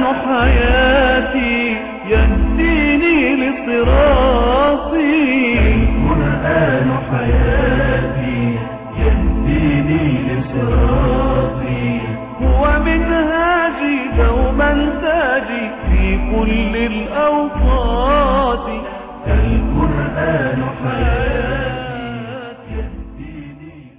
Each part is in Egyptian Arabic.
حياتي يهديني لصراطي القرآن حياتي يهديني لصراطي هو منهاجي دوما تاجي في كل الأوقات القرآن حياتي يهديني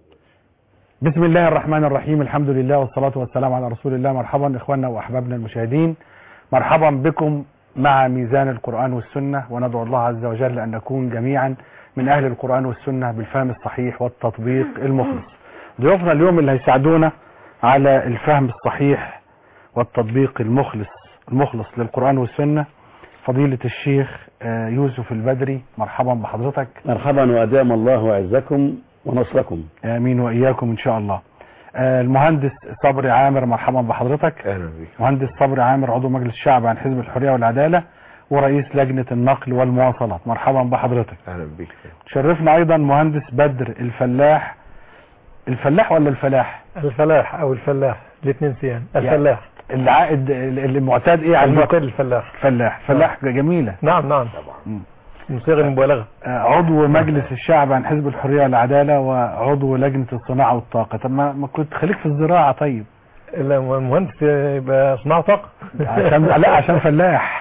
بسم الله الرحمن الرحيم الحمد لله والصلاة والسلام على رسول الله مرحبا إخواننا وأحبابنا المشاهدين مرحبا بكم مع ميزان القرآن والسنة وندعو الله عز وجل أن نكون جميعا من أهل القرآن والسنة بالفهم الصحيح والتطبيق المخلص ضيوفنا اليوم اللي هيساعدونا على الفهم الصحيح والتطبيق المخلص المخلص للقرآن والسنة فضيلة الشيخ آه، يوسف البدري مرحبا بحضرتك مرحبا وأدام الله عزكم ونصركم امين واياكم ان شاء الله آه، المهندس صبري عامر مرحبا بحضرتك أهلا بك مهندس صبري عامر عضو مجلس الشعب عن حزب الحريه والعداله ورئيس لجنه النقل والمواصلات مرحبا بحضرتك أهلا بك شرفنا ايضا مهندس بدر الفلاح الفلاح ولا الفلاح الفلاح او الفلاح الاثنين سيان يعني الفلاح العائد اللي معتاد ايه على المعتاد الفلاح الفلاح فلاح جميله نعم نعم مم. من صيغ المبالغه آه، عضو مجلس الشعب عن حزب الحريه والعداله وعضو لجنه الصناعه والطاقه طب ما ما كنت خليك في الزراعه طيب الا المهندس يبقى صناعه طاقه عشان لا عشان فلاح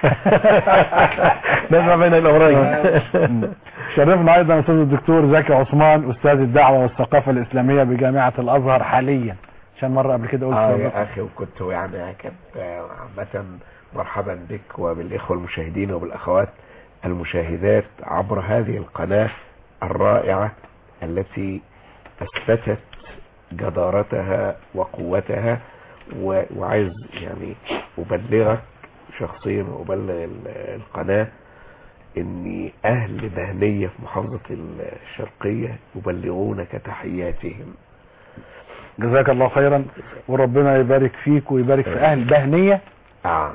نجمع بين الامرين شرفنا ايضا استاذ الدكتور زكي عثمان استاذ الدعوه والثقافه الاسلاميه بجامعه الازهر حاليا عشان مره قبل كده قلت اه كده. يا اخي وكنت يعني كان عامة مرحبا بك وبالاخوة المشاهدين وبالاخوات المشاهدات عبر هذه القناة الرائعة التي اثبتت جدارتها وقوتها و- وعايز يعني ابلغك شخصيا وابلغ ال- القناة ان اهل بهنية في محافظة الشرقية يبلغونك تحياتهم جزاك الله خيرا وربنا يبارك فيك ويبارك في اهل بهنيه اه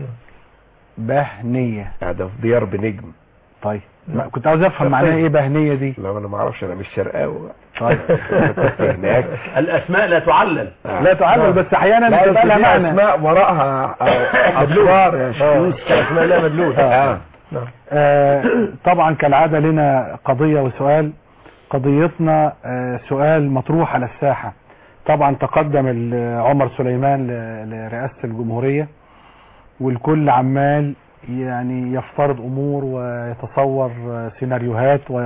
بهنيه ده في ديار بنجم طيب ما- كنت عاوز افهم معناها ايه بهنيه دي لا انا ما اعرفش انا مش شرقاوي بقى. طيب كنت هناك الأسماء لا تعلل آه. لا تعلم بس احيانا لا بتبقى لها معنى اسماء وراءها أسرار يا شيخ. اسماء لا مدلول اه نعم آه، طبعا كالعادة لنا قضية وسؤال قضيتنا آه، سؤال مطروح على الساحة طبعا تقدم ال- عمر سليمان ل- لرئاسة الجمهورية والكل عمال يعني يفترض امور ويتصور آه، سيناريوهات و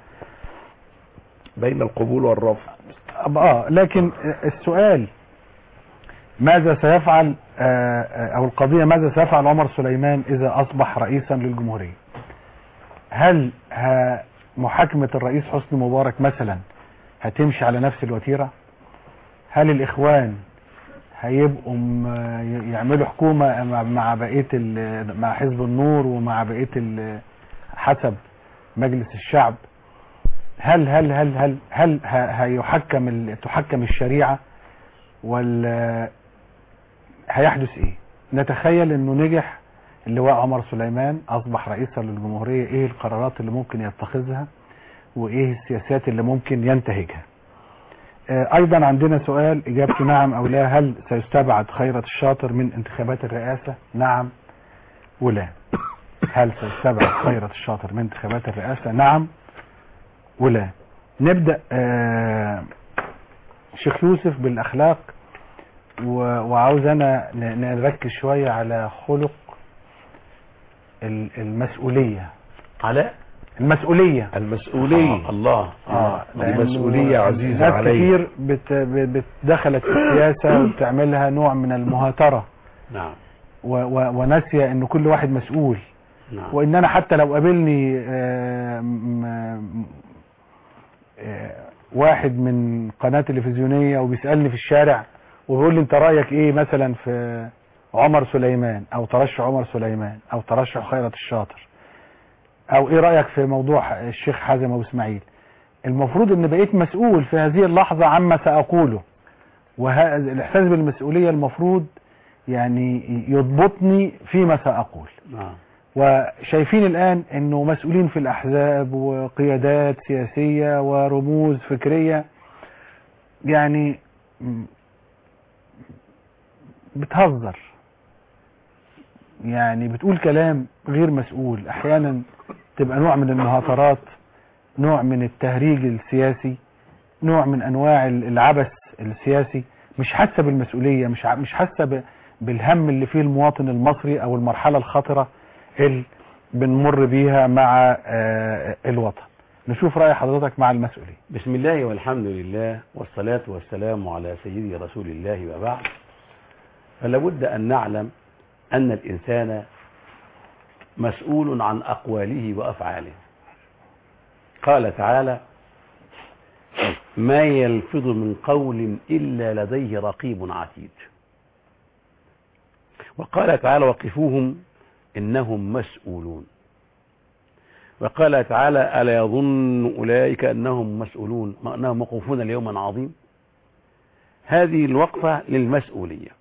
بين القبول والرفض اه لكن السؤال ماذا سيفعل آه، آه، او القضية ماذا سيفعل عمر سليمان اذا اصبح رئيسا للجمهورية هل ه- محاكمة الرئيس حسني مبارك مثلا هتمشي على نفس الوتيرة هل الاخوان هيبقوا م- يعملوا حكومة مع- مع بقية ال- مع حزب النور ومع بقية ال- حسب مجلس الشعب هل هل هل هل هل ه- هيحكم ال- تحكم الشريعة ولا هيحدث ايه نتخيل انه نجح اللواء عمر سليمان اصبح رئيسا للجمهورية ايه القرارات اللي ممكن يتخذها وايه السياسات اللي ممكن ينتهجها آه، ايضا عندنا سؤال اجابته نعم او لا هل سيستبعد خيرت الشاطر من انتخابات الرئاسة نعم ولا هل سيستبعد خيرت الشاطر من انتخابات الرئاسة نعم ولا نبدأ آه، شيخ يوسف بالأخلاق و- وعاوز أنا ن- نركز شوية على خلق ال- المسؤولية على المسؤولية المسؤولية الله اه دي لأنه مسؤولية عزيزة ناس علي. كتير بت بت دخلت في السياسة وبتعملها نوع من المهاترة نعم و- و- وناسية ان كل واحد مسؤول نعم وان انا حتى لو قابلني آه، م- م- آه، واحد من قناة تلفزيونية وبيسألني في الشارع وبيقول لي انت رأيك ايه مثلا في عمر سليمان او ترشح عمر سليمان او ترشح خيرت الشاطر او ايه رأيك في موضوع الشيخ حازم ابو اسماعيل المفروض ان بقيت مسؤول في هذه اللحظة عما سأقوله والاحساس بالمسؤولية المفروض يعني يضبطني فيما سأقول نعم وشايفين الآن أنه مسؤولين في الأحزاب وقيادات سياسية ورموز فكرية يعني م- بتهزر يعني بتقول كلام غير مسؤول احيانا تبقى نوع من المهاترات نوع من التهريج السياسي نوع من انواع ال- العبث السياسي مش حاسه بالمسؤوليه مش ع- مش حاسه ب- بالهم اللي فيه المواطن المصري او المرحله الخطره اللي بنمر بيها مع آه، الوطن نشوف راي حضرتك مع المسؤوليه بسم الله والحمد لله والصلاة والسلام على سيدي رسول الله وبعد فلا بد أن نعلم أن الإنسان مسؤول عن أقواله وأفعاله قال تعالى ما يلفظ من قول إلا لديه رقيب عتيد وقال تعالى وقفوهم إنهم مسؤولون وقال تعالى ألا يظن أولئك أنهم مسؤولون ما أنهم موقوفون ليوم عظيم هذه الوقفة للمسؤولية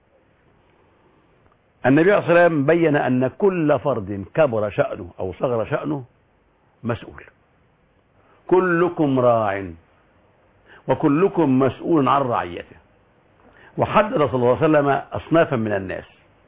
النبي عليه الصلاة والسلام بين أن كل فرد كبر شأنه أو صغر شأنه مسؤول كلكم راع وكلكم مسؤول عن رعيته وحدد صلى الله عليه وسلم أصنافا من الناس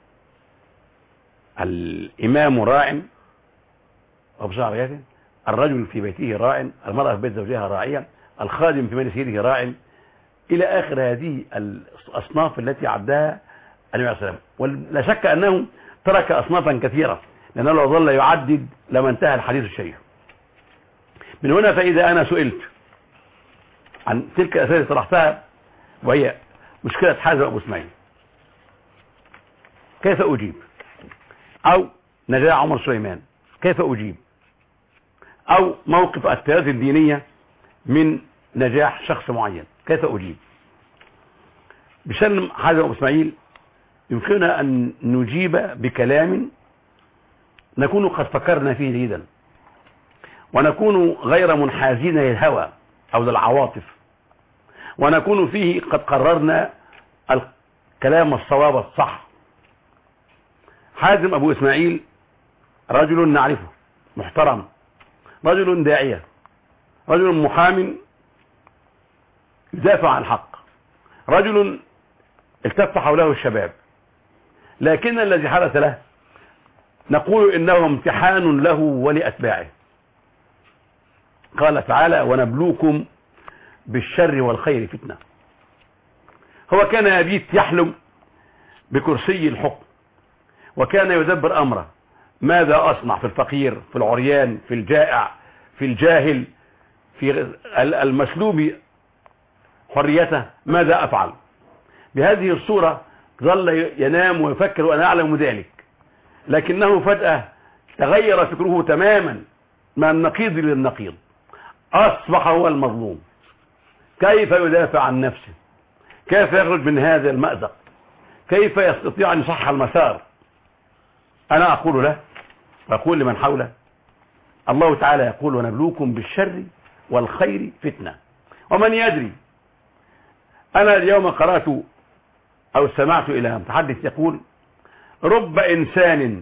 الإمام راع وبشر رعيته الرجل في بيته راع المرأة في بيت زوجها راعية الخادم في مال سيده راع إلى آخر هذه الأصناف التي عدها النبي عليه الصلاة والسلام ولا شك أنه ترك أصنافا كثيرة لأنه لو ظل يعدد لما انتهى الحديث الشريف من هنا فإذا أنا سئلت عن تلك الأسئلة التي طرحتها وهي مشكلة حازم أبو إسماعيل كيف أجيب أو نجاة عمر سليمان كيف أجيب أو موقف التيارات الدينية من نجاح شخص معين كيف أجيب بشأن حازم أبو إسماعيل يمكننا أن نجيب بكلام نكون قد فكرنا فيه جيدا ونكون غير منحازين للهوى أو للعواطف ونكون فيه قد قررنا الكلام الصواب الصح حازم أبو إسماعيل رجل نعرفه محترم رجل داعية رجل محام يدافع عن الحق رجل التف حوله الشباب لكن الذي حدث له نقول إنه امتحان له ولأتباعه قال تعالى ونبلوكم بالشر والخير فتنة هو كان يبيت يحلم بكرسي الحكم وكان يدبر أمره ماذا أصنع في الفقير في العريان في الجائع في الجاهل في المسلوب حريته ماذا أفعل بهذه الصورة ظل ينام ويفكر وأنا أعلم ذلك لكنه فجأة تغير فكره تماما من النقيض للنقيض أصبح هو المظلوم كيف يدافع عن نفسه كيف يخرج من هذا المأزق كيف يستطيع أن يصحح المسار أنا أقول له وأقول لمن حوله الله تعالى يقول ونبلوكم بالشر والخير فتنة ومن يدري أنا اليوم قرأت أو سمعت إلى متحدث يقول رب إنسان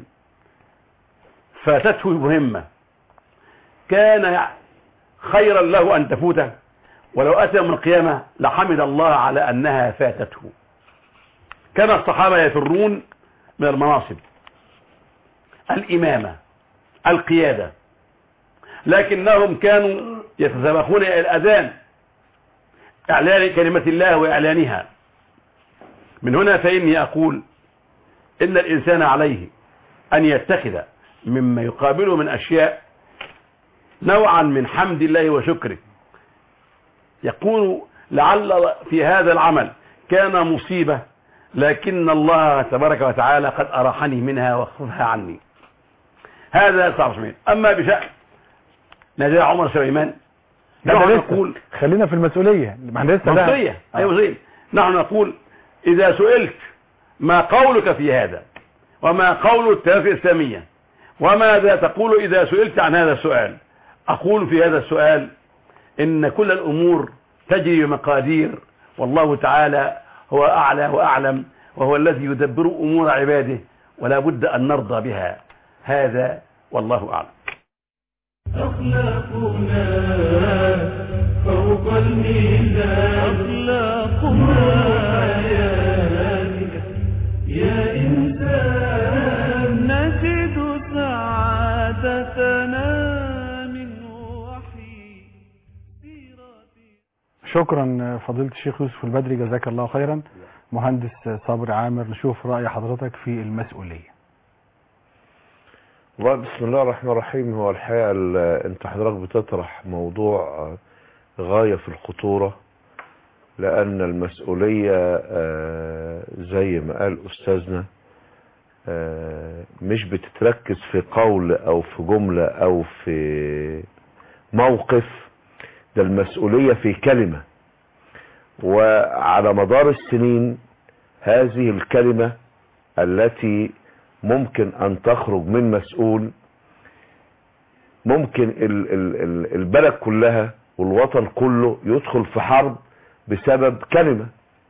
فاتته مهمة كان خيرا له أن تفوته ولو أتى من القيامة لحمد الله على أنها فاتته كان الصحابة يفرون من المناصب الإمامة القيادة لكنهم كانوا يتسابقون إلى الأذان إعلان كلمة الله وإعلانها من هنا فإني أقول إن الإنسان عليه أن يتخذ مما يقابله من أشياء نوعا من حمد الله وشكره يقول لعل في هذا العمل كان مصيبة لكن الله تبارك وتعالى قد أراحني منها واخففها عني هذا صعب سمين أما بشأن نجاة عمر سليمان نحن نحن لسه نقول خلينا في المسؤولية ما احنا لسه ده- منطقية آه. أيوة زين نحن نقول إذا سئلت ما قولك في هذا وما قول التوافق الإسلامية وماذا تقول إذا سئلت عن هذا السؤال أقول في هذا السؤال إن كل الأمور تجري بمقادير والله تعالى هو أعلى وأعلم وهو الذي يدبر أمور عباده ولا بد أن نرضى بها هذا والله أعلم أخلاقنا فوق الميزان أخلاقنا حياتك يا إنسان شكرا فضيلة الشيخ يوسف البدري جزاك الله خيرا مهندس صابر عامر نشوف رأي حضرتك في المسؤولية والله بسم الله الرحمن الرحيم هو الحقيقة ال- انت حضرتك بتطرح موضوع آه، غاية في الخطورة لأن المسؤولية آه، زي ما قال أستاذنا آه، مش بتتركز في قول أو في جملة أو في موقف ده المسؤولية في كلمة وعلى مدار السنين هذه الكلمة التي ممكن ان تخرج من مسؤول ممكن ال ال ال البلد كلها والوطن كله يدخل في حرب بسبب كلمة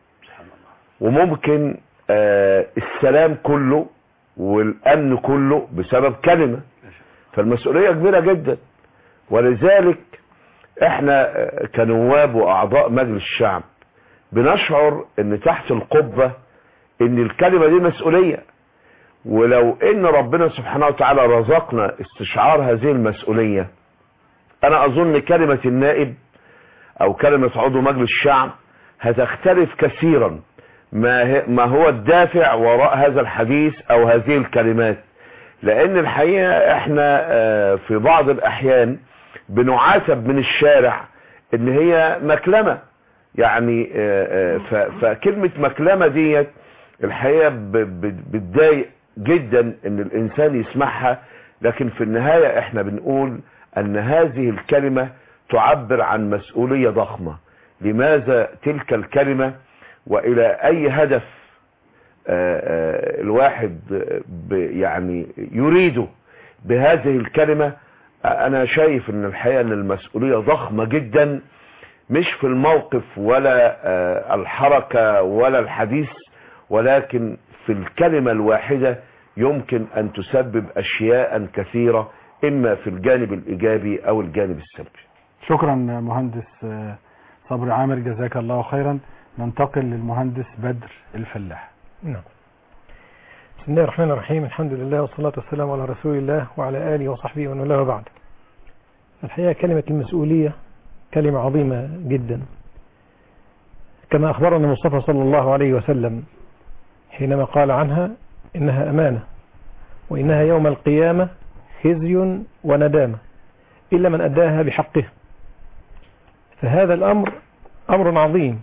وممكن آه السلام كله والامن كله بسبب كلمة فالمسؤولية كبيرة جدا ولذلك احنا آه، كنواب واعضاء مجلس الشعب بنشعر ان تحت القبة ان الكلمة دي مسؤولية ولو ان ربنا سبحانه وتعالى رزقنا استشعار هذه المسؤولية انا اظن كلمة النائب او كلمة عضو مجلس الشعب هتختلف كثيرا ما, هي ما هو الدافع وراء هذا الحديث او هذه الكلمات لان الحقيقة احنا آه، في بعض الاحيان بنعاتب من الشارع ان هي مكلمة يعني آه، آه، ف- فكلمة مكلمة ديت الحقيقة ب- ب- بتضايق جدا ان الانسان يسمعها لكن في النهاية احنا بنقول ان هذه الكلمة تعبر عن مسؤولية ضخمة لماذا تلك الكلمة والى اي هدف آه، آه، الواحد ب- يعني يريده بهذه الكلمة آه، انا شايف ان الحقيقة ان المسؤولية ضخمة جدا مش في الموقف ولا آه، الحركة ولا الحديث ولكن في الكلمة الواحدة يمكن ان تسبب اشياء كثيرة اما في الجانب الايجابي او الجانب السلبي شكرا مهندس آه، صبري عامر جزاك الله خيرا ننتقل للمهندس بدر الفلاح نعم بسم الله الرحمن الرحيم الحمد لله والصلاة والسلام على رسول الله وعلى آله وصحبه ومن والاه بعد الحقيقة كلمة المسؤولية كلمة عظيمة جدا كما أخبرنا المصطفى صلى الله عليه وسلم حينما قال عنها إنها أمانة وإنها يوم القيامة خزي وندامة إلا من أداها بحقه فهذا الأمر أمر عظيم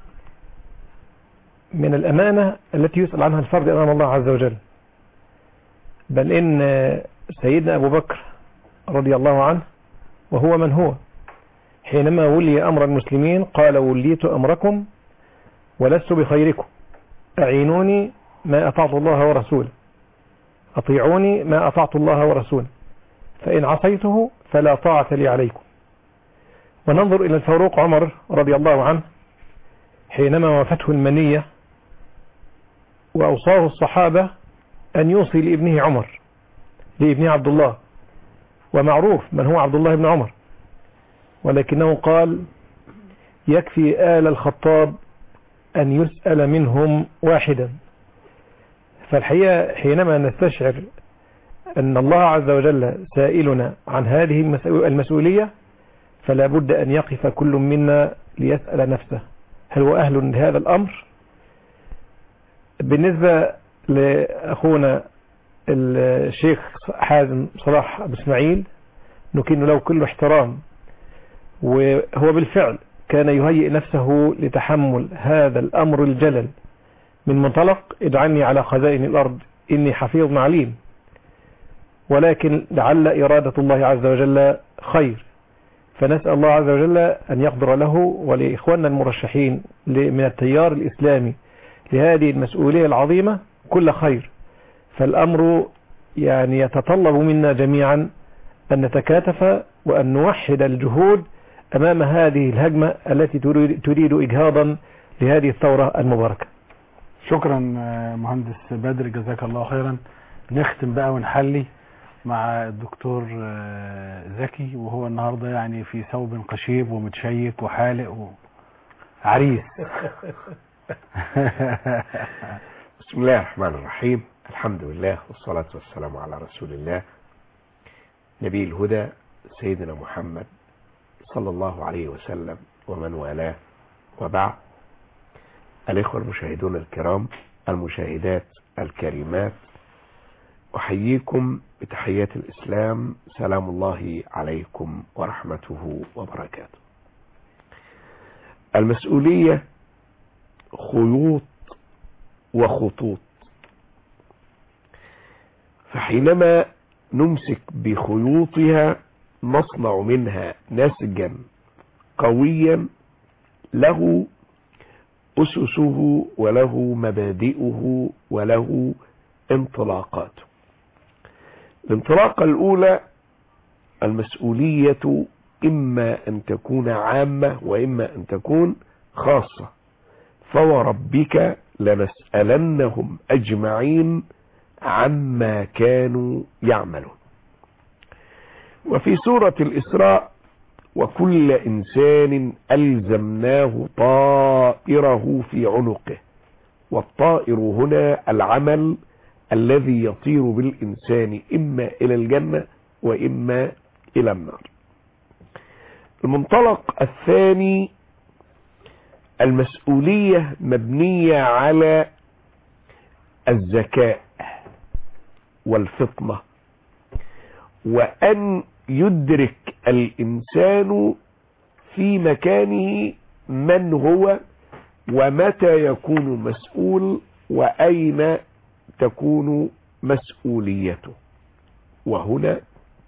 من الأمانة التي يسأل عنها الفرد أمام الله عز وجل بل إن سيدنا أبو بكر رضي الله عنه وهو من هو حينما ولي أمر المسلمين قال وليت أمركم ولست بخيركم أعينوني ما أطعت الله ورسوله أطيعوني ما أطعت الله ورسوله فإن عصيته فلا طاعة لي عليكم وننظر إلى الفاروق عمر رضي الله عنه حينما وفته المنية وأوصاه الصحابة أن يوصي لابنه عمر لابنه عبد الله ومعروف من هو عبد الله بن عمر ولكنه قال يكفي آل الخطاب أن يسأل منهم واحدا فالحقيقة حينما نستشعر أن الله عز وجل سائلنا عن هذه المسؤ- المسؤولية فلا بد أن يقف كل منا ليسأل نفسه هل هو أهل لهذا الأمر بالنسبة لأخونا الشيخ حازم صلاح أبو اسماعيل نكن له كل احترام وهو بالفعل كان يهيئ نفسه لتحمل هذا الأمر الجلل من منطلق اجعلني على خزائن الأرض إني حفيظ عليم ولكن لعل إرادة الله عز وجل خير فنسأل الله عز وجل أن يقدر له ولإخواننا المرشحين ل- من التيار الإسلامي لهذه المسؤولية العظيمة كل خير فالأمر يعني يتطلب منا جميعا أن نتكاتف وأن نوحد الجهود أمام هذه الهجمة التي تريد, تريد إجهاضا لهذه الثورة المباركة شكرا آه، مهندس بدر جزاك الله خيرا نختم بقى ونحلي مع الدكتور آه، زكي وهو النهارده يعني في ثوب قشيب ومتشيك وحالق وعريس بسم الله الرحمن الرحيم الحمد لله والصلاة والسلام على رسول الله نبي الهدى سيدنا محمد صلى الله عليه وسلم ومن والاه وبعد الإخوة المشاهدون الكرام المشاهدات الكريمات أحييكم بتحيات الإسلام سلام الله عليكم ورحمته وبركاته المسؤولية خيوط وخطوط فحينما نمسك بخيوطها نصنع منها نسجا قويا له أسسه وله مبادئه وله انطلاقاته الانطلاقة الأولى المسؤولية إما أن تكون عامة وإما أن تكون خاصة فوربك لنسألنهم أجمعين عما كانوا يعملون وفي سورة الإسراء وكل إنسان ألزمناه طائره في عنقه والطائر هنا العمل الذي يطير بالإنسان إما إلى الجنة وإما إلى النار المنطلق الثاني المسؤولية مبنية على الذكاء والفطنة وأن يدرك الإنسان في مكانه من هو ومتى يكون مسؤول وأين تكون مسؤوليته وهنا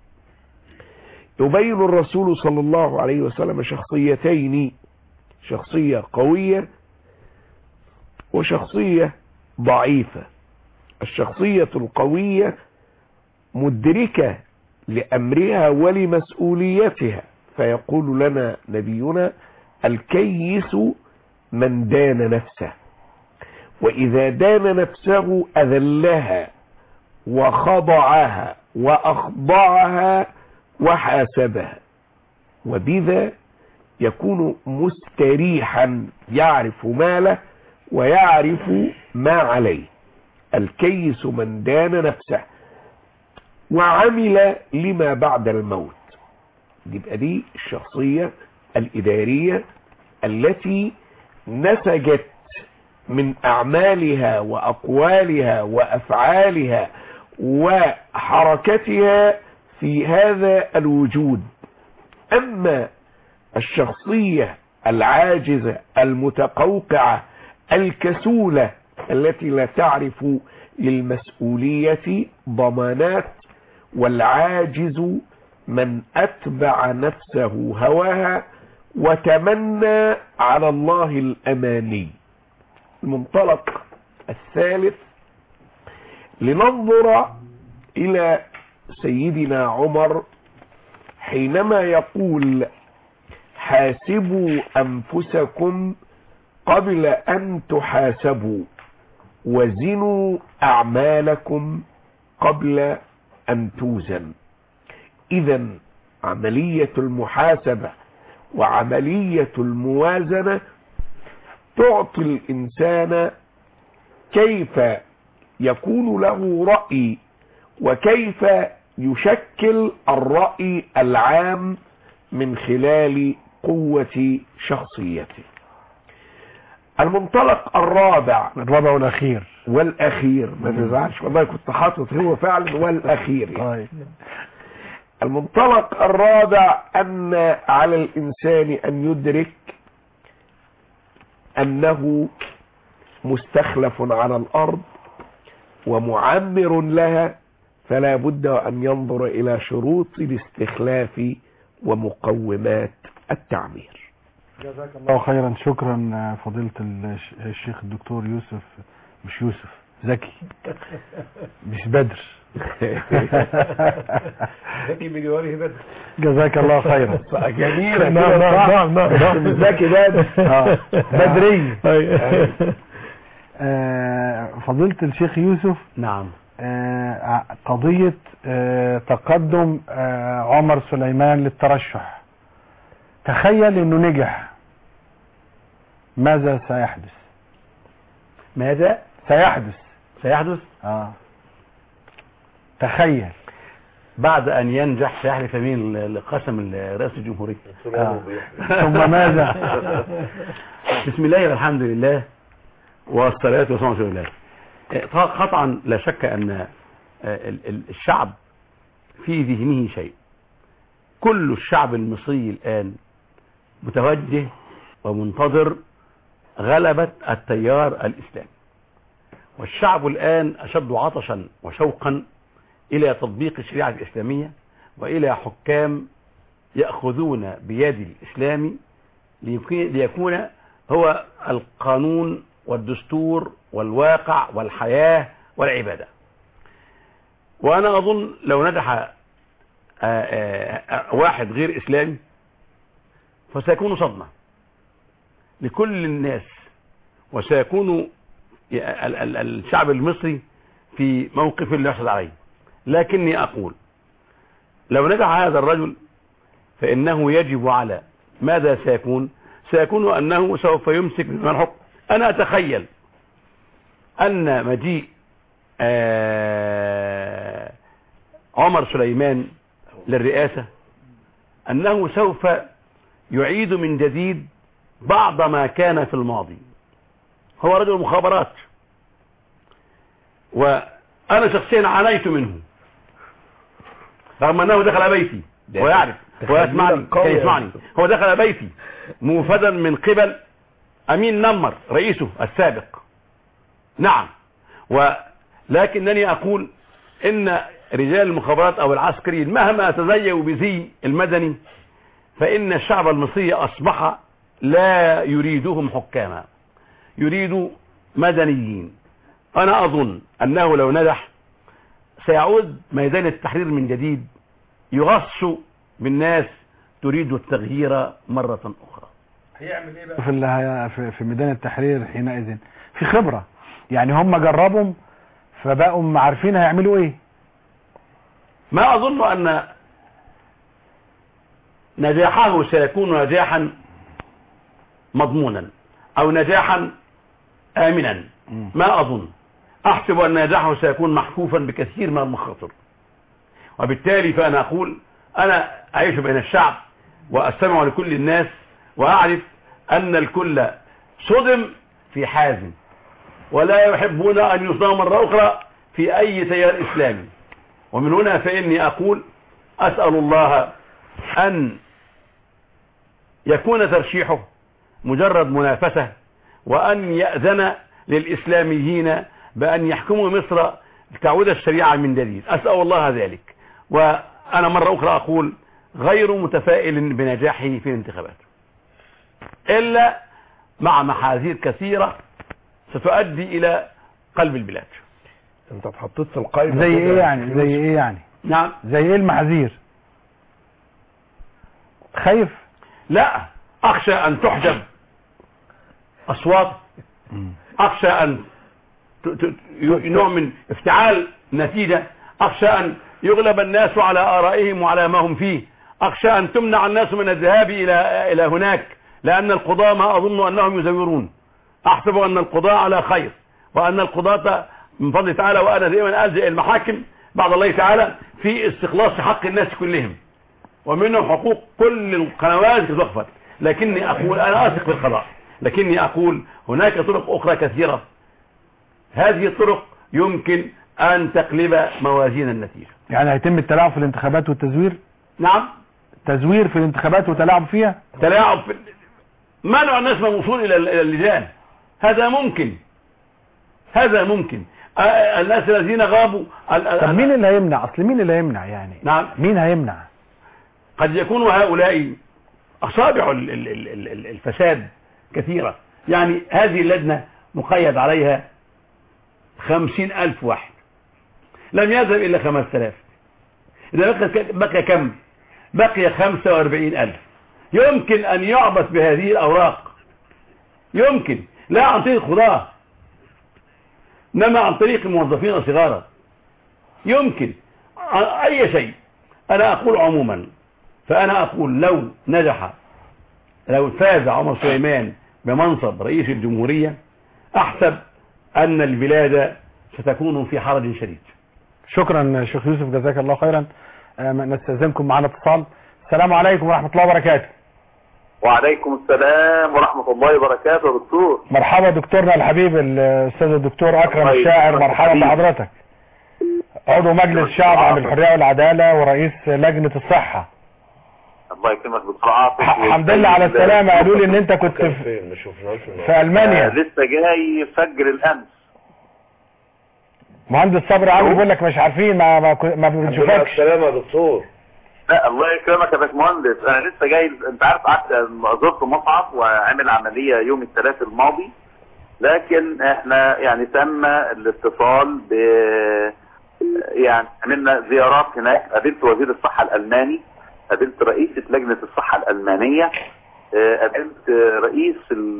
يبين الرسول صلى الله عليه وسلم شخصيتين شخصية قوية وشخصية ضعيفة الشخصية القوية مدركة لأمرها ولمسؤوليتها فيقول لنا نبينا الكيس من دان نفسه وإذا دان نفسه أذلها وخضعها وأخضعها وحاسبها وبذا يكون مستريحا يعرف ماله ويعرف ما عليه الكيس من دان نفسه وعمل لما بعد الموت يبقى دي الشخصية الإدارية التي نسجت من أعمالها وأقوالها وأفعالها وحركتها في هذا الوجود أما الشخصية العاجزة المتقوقعة الكسولة التي لا تعرف للمسؤولية ضمانات والعاجز من أتبع نفسه هواها وتمنى على الله الأماني المنطلق الثالث لننظر إلى سيدنا عمر حينما يقول حاسبوا أنفسكم قبل أن تحاسبوا وزنوا أعمالكم قبل أن توزن إذا عملية المحاسبة وعملية الموازنة تعطي الإنسان كيف يكون له رأي وكيف يشكل الرأي العام من خلال قوة شخصيته المنطلق الرابع الرابع والأخير والأخير ما تزعلش والله كنت حاطط هو فعلا والأخير يعني. طيب المنطلق الرابع أن على الإنسان أن يدرك أنه مستخلف على الأرض ومعمر لها فلا بد أن ينظر إلى شروط الاستخلاف ومقومات التعمير جزاك الله خيرا شكرا فضيلة الش- الشيخ الدكتور يوسف مش يوسف زكي مش بدر ذكي بجواره بدر جزاك الله خيرا جميلة نعم كده نعم صح؟ نعم نعم بس مش ذكي بدر آه، بدري أيوة. آه، فضيلة الشيخ يوسف نعم آه، قضية آه، تقدم آه، عمر سليمان للترشح تخيل انه نجح ماذا سيحدث ماذا سيحدث سيحدث اه تخيل بعد أن ينجح سيحلف يمين لقسم رئاسة الجمهورية آه. ثم ماذا بسم الله والحمد لله والصلاة والسلام على رسول الله آه، قطعا لا شك أن آه، ال- ال- الشعب في ذهنه شيء كل الشعب المصري الآن متوجه ومنتظر غلبة التيار الإسلامي والشعب الآن أشد عطشا وشوقا إلى تطبيق الشريعة الإسلامية وإلى حكام يأخذون بيد الإسلام ليكون- ليكون هو القانون والدستور والواقع والحياة والعبادة وأنا أظن لو نجح آه، آه، آه، واحد غير إسلامي فسيكون صدمة لكل الناس وسيكون ال- ال- الشعب المصري في موقف لا يحسد عليه لكني أقول لو نجح هذا الرجل فإنه يجب على ماذا سيكون سيكون أنه سوف يمسك بما الحكم أنا أتخيل أن مجيء آه، عمر سليمان للرئاسة أنه سوف يعيد من جديد بعض ما كان في الماضي هو رجل مخابرات وأنا شخصيا عانيت منه رغم أنه دخل بيتي ده ويعرف ويسمعني تخيلك قوي كي يا يسمعني أستاذ. هو دخل بيتي موفدا من قبل أمين نمر رئيسه السابق نعم ولكنني أقول إن رجال المخابرات أو العسكريين مهما تزيوا بزي المدني فإن الشعب المصري أصبح لا يريدهم حكاما يريد مدنيين أنا أظن أنه لو نجح سيعود ميدان التحرير من جديد يغص بالناس تريد التغيير مرة أخرى في ال- في- في ميدان التحرير حينئذ في خبرة يعني هم جربهم فبقوا عارفين هيعملوا ايه ما أظن أن نجاحه سيكون نجاحا مضمونا أو نجاحا آمنا ما أظن أحسب أن نجاحه سيكون محفوفا بكثير من المخاطر وبالتالي فأنا أقول أنا أعيش بين الشعب وأستمع لكل الناس وأعرف أن الكل صدم في حازم ولا يحبون أن يصدموا مرة أخرى في أي تيار إسلامي ومن هنا فإني أقول أسأل الله أن يكون ترشيحه مجرد منافسة وأن يأذن للإسلاميين بأن يحكموا مصر تعود الشريعة من جديد أسأل الله ذلك وأنا مرة أخرى أقول غير متفائل بنجاحه في الانتخابات إلا مع محاذير كثيرة ستؤدي إلى قلب البلاد انت اتحطيت في القايمه زي كده ايه يا يعني أستاذ زي يوسف. ايه يعني نعم زي ايه المحاذير خايف لا أخشى أن تحجب أصوات أخشى أن ت- ت- ي- نوع من افتعال نتيجة أخشى أن يغلب الناس على آرائهم وعلى ما هم فيه أخشى أن تمنع الناس من الذهاب إلى إلى هناك لأن القضاة ما أظن أنهم يزورون أحسب أن القضاة على خير وأن القضاة من فضل تعالى وأنا دائما ألجأ المحاكم بعد الله تعالى في استخلاص حق الناس كلهم ومنهم حقوق كل القنوات وقفت لكني أقول أنا أثق في القضاء لكني أقول هناك طرق أخرى كثيرة هذه الطرق يمكن أن تقلب موازين النتيجة يعني هيتم التلاعب في الانتخابات والتزوير نعم تزوير في الانتخابات وتلاعب فيها تلاعب في منع الناس من الوصول إلى إلى اللجان هذا ممكن هذا ممكن آه، الناس الذين غابوا ال- ال- طب مين اللي هيمنع اصل مين اللي هيمنع يعني نعم مين هيمنع قد يكون هؤلاء أصابع ال- ال- ال- ال- ال- الفساد كثيرة يعني هذه اللجنة مقيد عليها خمسين ألف واحد لم يذهب إلا خمس آلاف إذا بقي, بقي كم بقي خمسة وأربعين ألف يمكن أن يعبث بهذه الأوراق يمكن لا عن طريق القضاة إنما عن طريق الموظفين صغارا يمكن ع- أي شيء أنا أقول عموما فأنا أقول لو نجح لو فاز عمر سليمان بمنصب رئيس الجمهورية أحسب أن البلاد ستكون في حرج شديد شكرا شيخ يوسف جزاك الله خيرا آه، نستاذنكم معنا اتصال السلام عليكم ورحمه الله وبركاته وعليكم السلام ورحمة الله وبركاته يا دكتور مرحبا دكتورنا الحبيب الاستاذ الدكتور اكرم الله الشاعر يسلمك مرحبا حبيبي. بحضرتك عضو مجلس الشعب عن الحريه والعداله ورئيس لجنه الصحه الله يكرمك دكتور عاطف ح- الحمد لله على السلامه قالوا لي ان انت كنت كان في, فين ما شفناش في آه المانيا لسه جاي فجر الأمس مهندس صبري عامل بيقول لك مش عارفين ما ما, كو- ما الحمد لله على بنشوفكش السلامة يا دكتور لا الله يكرمك يا باشمهندس انا لسه جاي انت عارف قعدت زرت مصعب وعمل عمليه يوم الثلاث الماضي لكن احنا يعني تم الاتصال ب يعني عملنا زيارات هناك قابلت وزير الصحه الالماني قابلت رئيسه لجنه الصحه الالمانيه آه، قابلت رئيس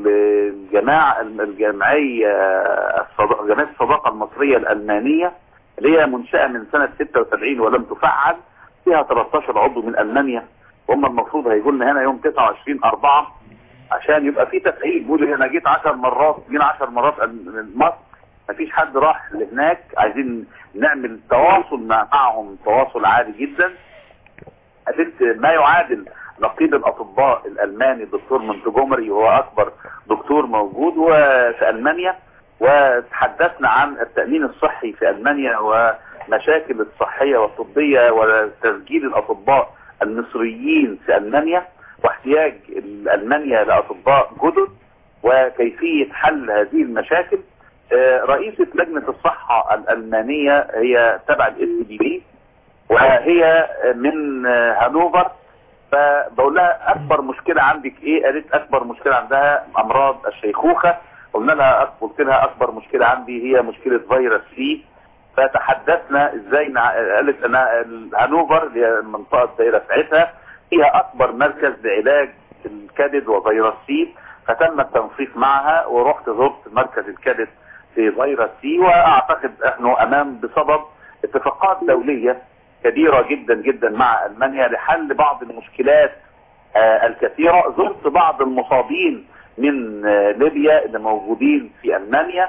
الجماعه الجمعيه الصدا- جمعيه الصداقه المصريه الالمانيه اللي هي منشاه من سنه 76 ولم تفعل فيها 13 عضو من المانيا وهم المفروض هيجوا لنا هنا يوم 29 4 عشان يبقى في تفعيل بيقولوا انا جيت 10 مرات جينا 10 مرات من مصر مفيش حد راح لهناك عايزين نعمل تواصل مع- معهم تواصل عالي جدا قابلت ما يعادل نقيب الاطباء الالماني الدكتور منتجومري وهو اكبر دكتور موجود وفي المانيا وتحدثنا عن التامين الصحي في المانيا ومشاكل الصحيه والطبيه وتسجيل الاطباء المصريين في المانيا واحتياج المانيا لاطباء جدد وكيفيه حل هذه المشاكل آه، رئيسه لجنه الصحه الالمانيه هي تبع الاس دي بي وهي من هانوفر فبقول لها اكبر مشكله عندك ايه قالت اكبر مشكله عندها امراض الشيخوخه قلنا لها قلت لها اكبر مشكله عندي هي مشكله فيروس سي فتحدثنا ازاي نع... قالت انا هانوفر اللي هي المنطقه الدائره بتاعتها فيها اكبر مركز لعلاج الكبد وفيروس سي فتم التنسيق معها ورحت زرت مركز الكبد في فيروس سي واعتقد احنا امام بسبب اتفاقات دوليه كبيرة جدا جدا مع ألمانيا لحل بعض المشكلات آه، الكثيرة زرت بعض المصابين من آه، ليبيا اللي موجودين في ألمانيا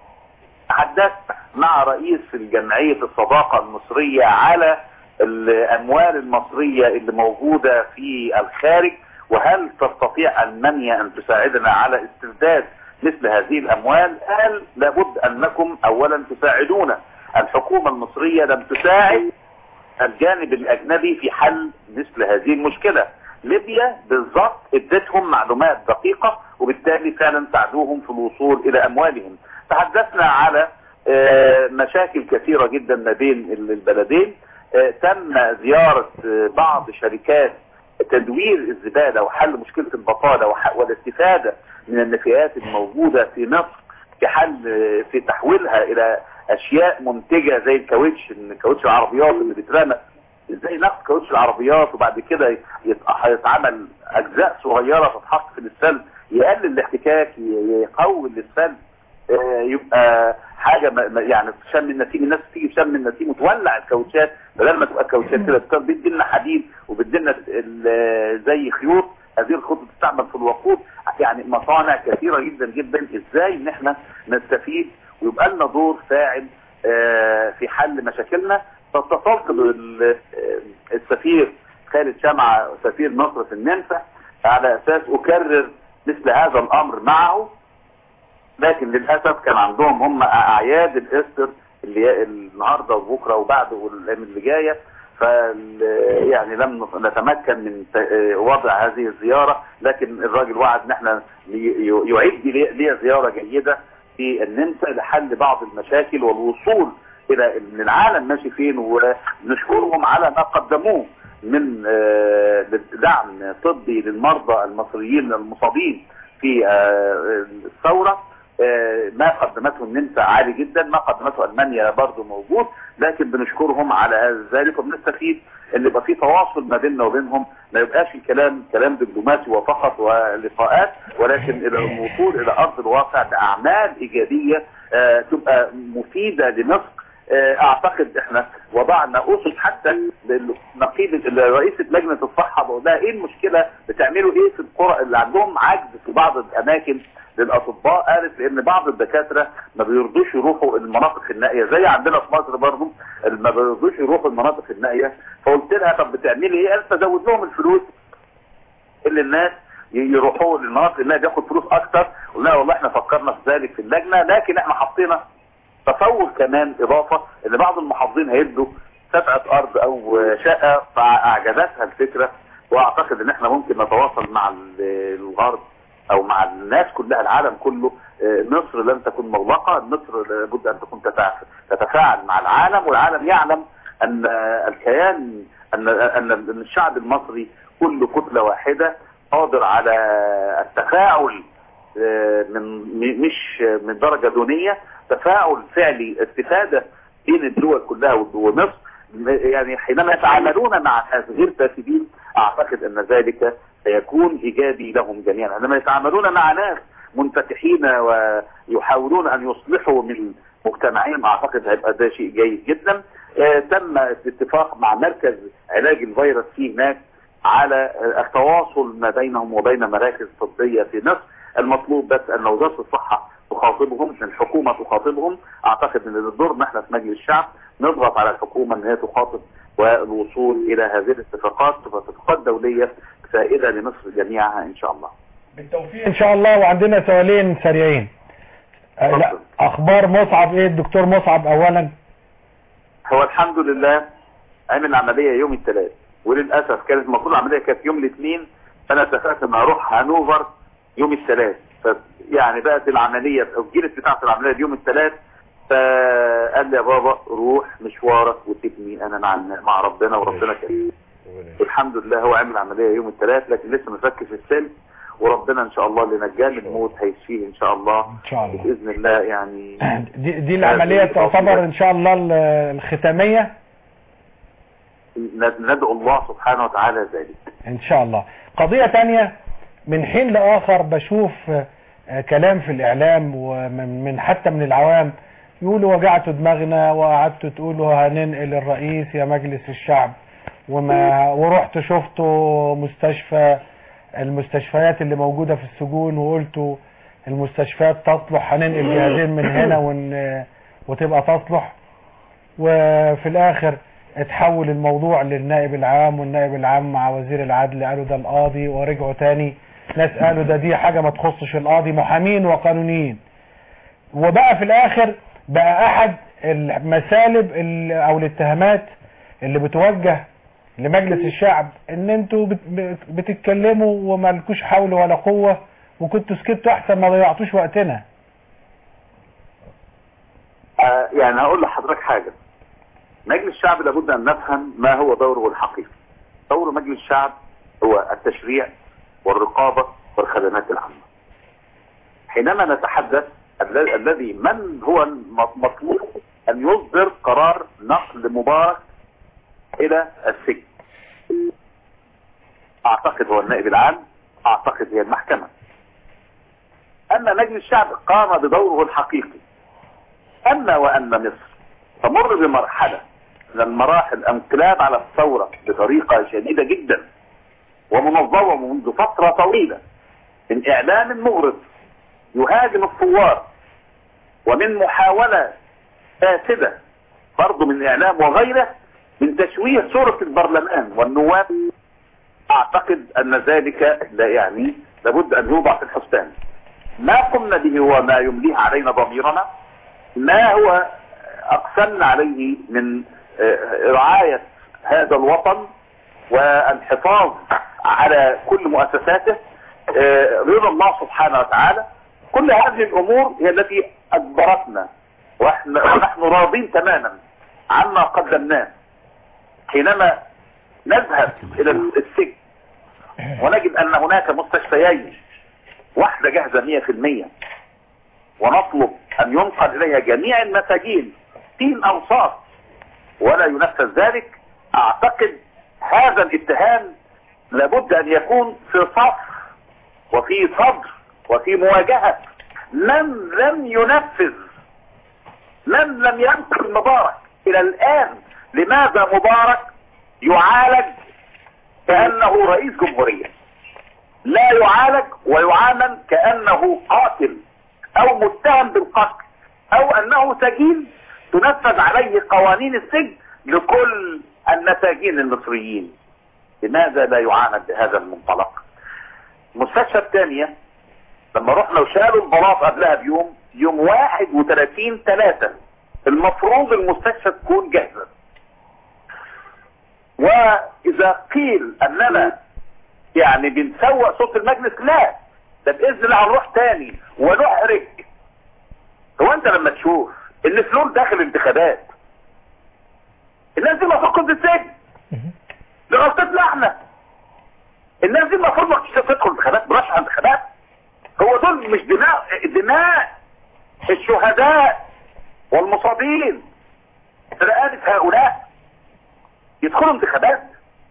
تحدثت مع رئيس الجمعية الصداقة المصرية على الأموال المصرية اللي موجودة في الخارج وهل تستطيع ألمانيا أن تساعدنا على استرداد مثل هذه الأموال قال لابد أنكم أولا تساعدونا الحكومة المصرية لم تساعد الجانب الاجنبي في حل مثل هذه المشكلة ليبيا بالضبط ادتهم معلومات دقيقة وبالتالي فعلا ساعدوهم في الوصول الى اموالهم تحدثنا على آه، مشاكل كثيرة جدا ما بين البلدين آه، تم زيارة آه، بعض شركات تدوير الزبالة وحل مشكلة البطالة وح- والاستفادة من النفايات الموجودة في مصر في حل في تحويلها الى اشياء منتجة زي الكاوتش الكاوتش العربيات اللي بيترمى ازاي ناخد كاوتش العربيات وبعد كده يت- هيتعمل اجزاء صغيرة تتحط في السلب يقلل الاحتكاك ي- يقوي السلب آه، يبقى حاجة ما- ما- يعني شم النسيم الناس تيجي بشم النسيم وتولع الكاوتشات بدل ما تبقى الكاوتشات كده بتبقى بيدينا حديد وبيدينا ال- زي خيوط هذه الخيوط بتستعمل في الوقود يعني مصانع كثيرة جدا جدا ازاي ان احنا نستفيد ويبقى لنا دور فاعل آه، في حل مشاكلنا فاتصلت بالسفير خالد شمعة سفير مصر في النمسا على اساس اكرر مثل هذا الامر معه لكن للاسف كان عندهم هم اعياد الاستر اللي هي النهارده وبكره وبعده والايام اللي جايه ف يعني لم نتمكن من ت- وضع هذه الزياره لكن الراجل وعد ان احنا ي- يعد لي لي زياره جيده في النمسا لحل بعض المشاكل والوصول الى ان العالم ماشي فين ونشكرهم على ما قدموه من آه، دعم طبي للمرضى المصريين المصابين في آه، الثوره آه، ما قدمته النمسا عالي جدا ما قدمته المانيا برضه موجود لكن بنشكرهم على هذا ذلك وبنستفيد ان يبقى في تواصل ما بيننا وبينهم ما يبقاش الكلام كلام دبلوماسي وفقط ولقاءات ولكن الى الوصول الى ارض الواقع باعمال ايجابيه آه، تبقى مفيده لمصر آه، اعتقد احنا وضعنا اسس حتى لنقيب رئيسة لجنة الصحة بقول لها ايه المشكلة بتعملوا ايه في القرى اللي عندهم عجز في بعض الاماكن للاطباء قالت لان بعض الدكاترة ما بيرضوش يروحوا المناطق النائية زي عندنا في مصر برضو ما بيرضوش يروحوا المناطق النائية فقلت لها طب بتعملي ايه قالت تزود لهم الفلوس اللي الناس ي- يروحوا للمناطق اللي بياخد فلوس اكتر قلنا والله احنا فكرنا في ذلك في اللجنه لكن احنا حطينا تصور كمان اضافه ان بعض المحافظين هيدوا سبعه ارض او شقه فاعجبتها الفكره واعتقد ان احنا ممكن نتواصل مع ال- الغرب او مع الناس كلها العالم كله آه، مصر لن تكون مغلقه مصر لابد ان تكون تتع- تتفاعل مع العالم والعالم يعلم ان آه، الكيان ان ان أن الشعب المصري كله كتله واحده قادر على التفاعل آه، من م- مش من درجه دونيه تفاعل فعلي استفاده بين الدول كلها ومصر يعني حينما يتعاملون مع ناس غير فاسدين اعتقد ان ذلك سيكون ايجابي لهم جميعا عندما يتعاملون مع ناس منفتحين ويحاولون ان يصلحوا من مجتمعهم اعتقد هيبقى ده شيء جيد جدا آه، تم الاتفاق مع مركز علاج الفيروس فيه هناك على آه، التواصل ما بينهم وبين مراكز طبية في مصر المطلوب بس ان وزارة الصحة تخاطبهم الحكومة تخاطبهم اعتقد ان دورنا احنا في مجلس الشعب نضغط على الحكومة ان هي تخاطب والوصول الى هذه الاتفاقات تبقى اتفاقات دولية فائدة لمصر جميعها ان شاء الله بالتوفيق ان شاء الله وعندنا سؤالين سريعين آه، لا اخبار مصعب ايه الدكتور مصعب اولا هو الحمد لله عمل عملية يوم الثلاث وللأسف كانت المفروض العملية كانت يوم الاثنين فأنا اتفقت ان اروح هانوفر يوم الثلاث ف يعني بقت العملية أجلت بتاعة العملية يوم الثلاث فقال لي يا بابا روح مشوارك وسيبني أنا مع مع ربنا وربنا كريم الحمد لله هو عمل عملية يوم الثلاث لكن لسه مفكش السلم وربنا ان شاء الله اللي نجاه من الموت هيشفيه ان شاء الله ان شاء الله باذن الله يعني دي, دي العملية تعتبر ان شاء الله ال- الختامية ندعو الله سبحانه وتعالى ذلك ان شاء الله قضية تانية من حين لاخر بشوف آه، كلام في الاعلام ومن من حتى من العوام يقولوا وجعتوا دماغنا وقعدتوا تقولوا هننقل الرئيس يا مجلس الشعب وما ورحت شفتوا مستشفى المستشفيات اللي موجودة في السجون وقلتوا المستشفيات تصلح هننقل جهازين من هنا ون... وتبقى تصلح وفي الاخر اتحول الموضوع للنائب العام والنائب العام مع وزير العدل قالوا ده القاضي ورجعوا تاني ناس قالوا ده دي حاجة ما تخصش القاضي محامين وقانونيين وبقى في الاخر بقى احد المسالب ال- او الاتهامات اللي بتوجه لمجلس الشعب ان انتوا بت- بت- بتتكلموا ومالكوش حول ولا قوة وكنتوا سكتوا احسن ما ضيعتوش وقتنا آه، يعني هقول لحضرتك حاجة مجلس الشعب لابد ان نفهم ما هو دوره الحقيقي دور مجلس الشعب هو التشريع والرقابة والخدمات العامة حينما نتحدث الذ- الذي من هو المطلوب ان يصدر قرار نقل مبارك الى السجن اعتقد هو النائب العام اعتقد هي المحكمة اما مجلس الشعب قام بدوره الحقيقي اما وان مصر تمر بمرحلة من المراحل انقلاب على الثورة بطريقة شديدة جدا ومنظمة منذ فترة طويلة من اعلام مغرض يهاجم الثوار ومن محاولة فاسدة برضه من اعلام وغيره من تشويه صورة البرلمان والنواب اعتقد ان ذلك لا يعني لابد ان يوضع في الحسبان ما قمنا به هو ما يمليه علينا ضميرنا ما هو اقسمنا عليه من آه، رعاية هذا الوطن والحفاظ على كل مؤسساته آه، رضا الله سبحانه وتعالى كل هذه الامور هي التي اجبرتنا واحنا ونحن راضين تماما عما قدمناه حينما نذهب الى السجن ونجد ان هناك مستشفيين واحدة جاهزة مية في المية ونطلب ان ينقل اليها جميع المساجين تين اوساط ولا ينفذ ذلك اعتقد هذا الاتهام لابد ان يكون في صف وفي صدر وفي مواجهة من لم ينفذ من لم ينقل مبارك الى الان لماذا مبارك يعالج كأنه رئيس جمهورية لا يعالج ويعامل كأنه قاتل او متهم بالقتل او انه سجين تنفذ عليه قوانين السجن لكل المساجين المصريين لماذا لا يعامل بهذا المنطلق المستشفى الثانية لما رحنا وشالوا البلاط قبلها بيوم يوم 31 3 المفروض المستشفى تكون جاهزة واذا قيل اننا يعني بنسوق صوت المجلس لا ده باذن الله هنروح تاني ونحرج هو انت لما تشوف ان فلول داخل انتخابات الناس دي المفروض كنت السجن لغلطتنا احنا الناس دي المفروض ما كنتش تدخل انتخابات مرشح انتخابات هو دول مش دماء دماء الشهداء والمصابين في رقابة هؤلاء يدخلوا انتخابات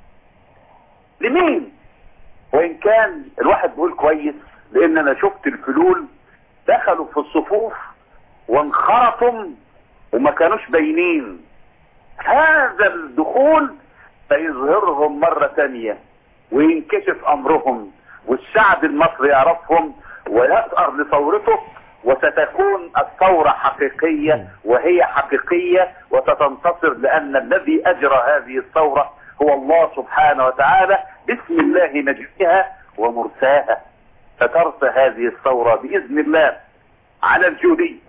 لمين وان كان الواحد بيقول كويس لان انا شفت الفلول دخلوا في الصفوف وانخرطوا وما كانوش باينين هذا الدخول سيظهرهم مرة تانية وينكشف امرهم والشعب المصري يعرفهم ويثأر لثورته وستكون الثورة حقيقية وهي حقيقية وستنتصر لأن الذي أجرى هذه الثورة هو الله سبحانه وتعالى بسم الله مجريها ومرساها فترسى هذه الثورة بإذن الله على الجودي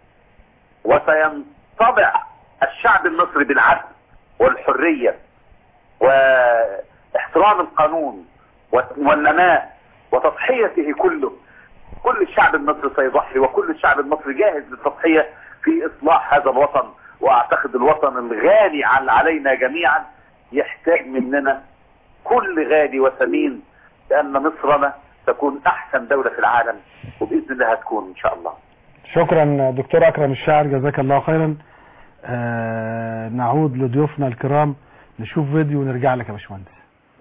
وسينطبع الشعب المصري بالعدل والحرية واحترام القانون والنماء وتضحيته كله كل الشعب المصري سيضحي وكل الشعب المصري جاهز للتضحية في إصلاح هذا الوطن وأعتقد الوطن الغالي على علينا جميعا يحتاج مننا كل غالي وثمين لأن مصرنا تكون أحسن دولة في العالم وبإذن الله هتكون إن شاء الله شكرا دكتور أكرم الشاعر جزاك الله خيرا آه نعود لضيوفنا الكرام نشوف فيديو ونرجع لك يا باشمهندس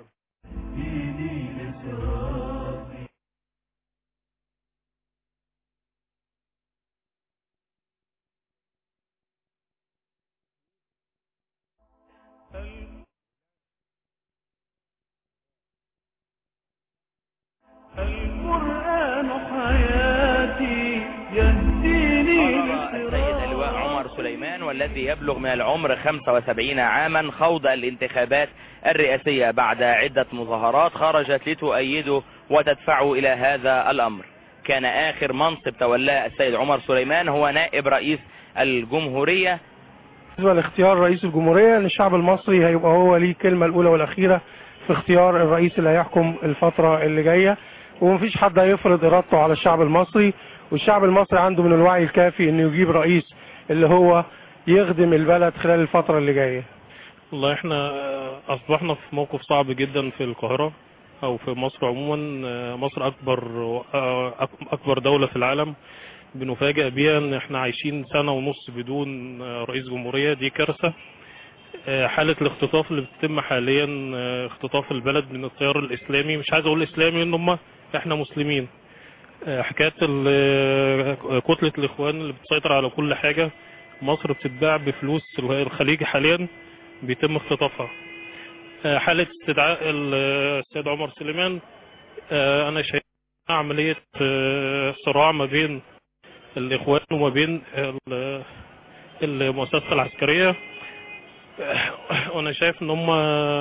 القرآن حياتي يهديني قرر السيد اللواء عمر سليمان والذي يبلغ من العمر 75 عاما خوض الانتخابات الرئاسية بعد عدة مظاهرات خرجت لتؤيده وتدفعه إلى هذا الأمر كان آخر منصب تولاه السيد عمر سليمان هو نائب رئيس الجمهورية بالنسبة لاختيار رئيس الجمهورية ان الشعب المصري هيبقى هو ليه الكلمة الأولى والأخيرة في اختيار الرئيس اللي هيحكم الفترة اللي جاية ومفيش حد هيفرض إرادته على الشعب المصري والشعب المصري عنده من الوعي الكافي انه يجيب رئيس اللي هو يخدم البلد خلال الفترة اللي جاية والله احنا اصبحنا في موقف صعب جدا في القاهرة او في مصر عموما مصر اكبر اكبر دولة في العالم بنفاجئ بيها ان احنا عايشين سنة ونص بدون رئيس جمهورية دي كارثة حالة الاختطاف اللي بتتم حاليا اختطاف البلد من التيار الاسلامي مش عايز اقول اسلامي ان هم احنا مسلمين حكاية كتلة الاخوان اللي بتسيطر على كل حاجة مصر بتتباع بفلوس الخليج حاليا بيتم اختطافها حالة استدعاء السيد عمر سليمان انا شايف عملية صراع ما بين الاخوان وما بين المؤسسة العسكرية وانا شايف ان هم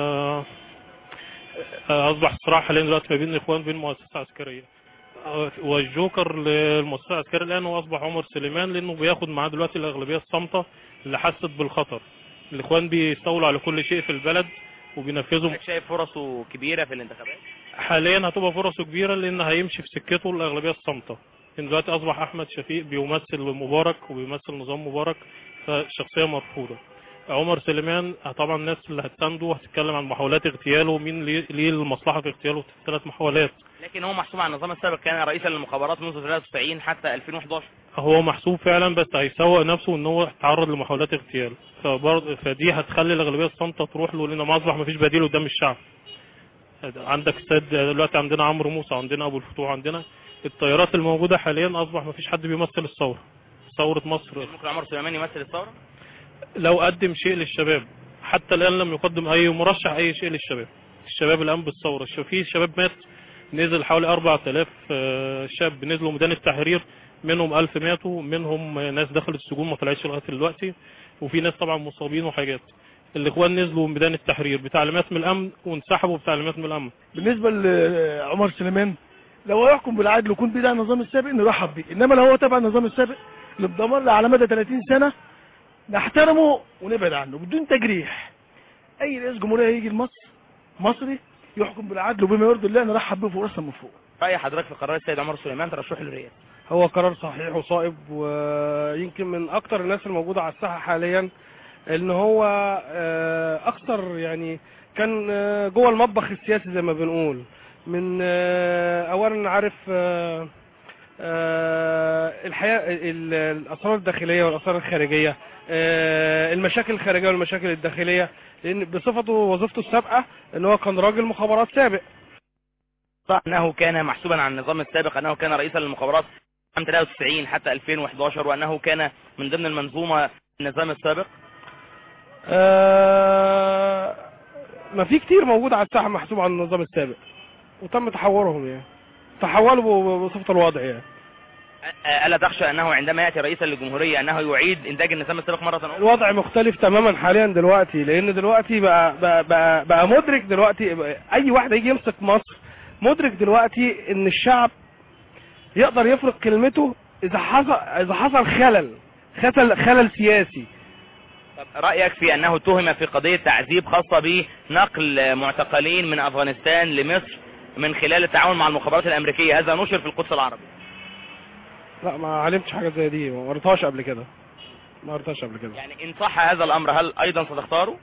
اصبح صراع حاليا دلوقتي ما بين الاخوان وبين مؤسسة عسكرية والجوكر للمؤسسة العسكرية الان هو اصبح عمر سليمان لانه بياخد معاه دلوقتي الاغلبية الصامتة اللي حست بالخطر الاخوان بيستولوا على كل شيء في البلد وبينفذوا شايف فرصه كبيرة في الانتخابات حاليا هتبقى فرصه كبيرة لان هيمشي في سكته الاغلبية الصامتة لان دلوقتي اصبح احمد شفيق بيمثل مبارك وبيمثل نظام مبارك فشخصية مرفوضة عمر سليمان طبعا الناس اللي هتسانده هتتكلم عن محاولات اغتياله مين ليه المصلحة في اغتياله في ثلاث محاولات لكن هو محسوب على النظام السابق كان رئيسا للمخابرات منذ 93 حتى 2011 هو محسوب فعلا بس هيسوق نفسه ان هو تعرض لمحاولات اغتيال فبرضه فدي هتخلي الاغلبيه الصامته تروح له لان ما اصبح ما فيش بديل قدام الشعب عندك السيد دلوقتي عندنا عمرو موسى عندنا ابو الفتوح عندنا التيارات الموجوده حاليا اصبح ما فيش حد بيمثل الثوره ثوره مصر ممكن عمر سليمان يمثل الثوره لو قدم شيء للشباب حتى الان لم يقدم اي مرشح اي شيء للشباب الشباب الان بالثوره في شباب مات نزل حوالي 4000 شاب نزلوا ميدان التحرير منهم 1000 ماتوا منهم ناس دخلت السجون ما طلعتش لغايه دلوقتي وفي ناس طبعا مصابين وحاجات الاخوان نزلوا ميدان التحرير بتعليمات من الامن وانسحبوا بتعليمات من الامن بالنسبه لعمر سليمان لو يحكم بالعدل ويكون بيدعم النظام السابق نرحب بيه انما لو هو تبع النظام السابق اللي بضمان على مدى 30 سنه نحترمه ونبعد عنه بدون تجريح اي رئيس جمهوريه يجي لمصر مصري يحكم بالعدل وبما يرضي الله نرحب بيه فوق راسنا من فوق رأي حضرتك في قرار السيد عمر سليمان ترشحه للرئاسة هو قرار صحيح وصائب ويمكن من اكتر الناس الموجوده على الساحه حاليا ان هو آه، اكثر يعني كان آه، جوه المطبخ السياسي زي ما بنقول من آه، اولا عارف آه، آه، الحياه ال- الاسرار الداخليه والاسرار الخارجيه آه، المشاكل الخارجيه والمشاكل الداخليه لان بصفته وظيفته السابقه ان هو كان راجل مخابرات سابق صح انه كان محسوبا عن النظام السابق انه كان رئيسا للمخابرات عام 93 حتى 2011 وانه كان من ضمن المنظومة النظام السابق آه، ما في كتير موجود على الساحه محسوب على النظام السابق وتم تحورهم يعني تحولوا ب- بصفه الوضع يعني أ- ألا تخشى أنه عندما يأتي رئيسا للجمهورية أنه يعيد إنتاج النظام السابق مرة أخرى الوضع مختلف تماما حاليا دلوقتي لان دلوقتي بقى بقى بقى, بقى مدرك دلوقتي بقى اي واحد هيجي يمسك مصر مدرك دلوقتي ان الشعب يقدر يفرض كلمته اذا حصل اذا حصل خلل خلل خلل سياسي رأيك في أنه اتهم في قضية تعذيب خاصة بنقل معتقلين من أفغانستان لمصر من خلال التعاون مع المخابرات الأمريكية هذا نشر في القدس العربي لا ما علمتش حاجه زي دي ما قريتهاش قبل كده ما قريتهاش قبل كده يعني إن صح هذا الأمر هل أيضا ستختاره؟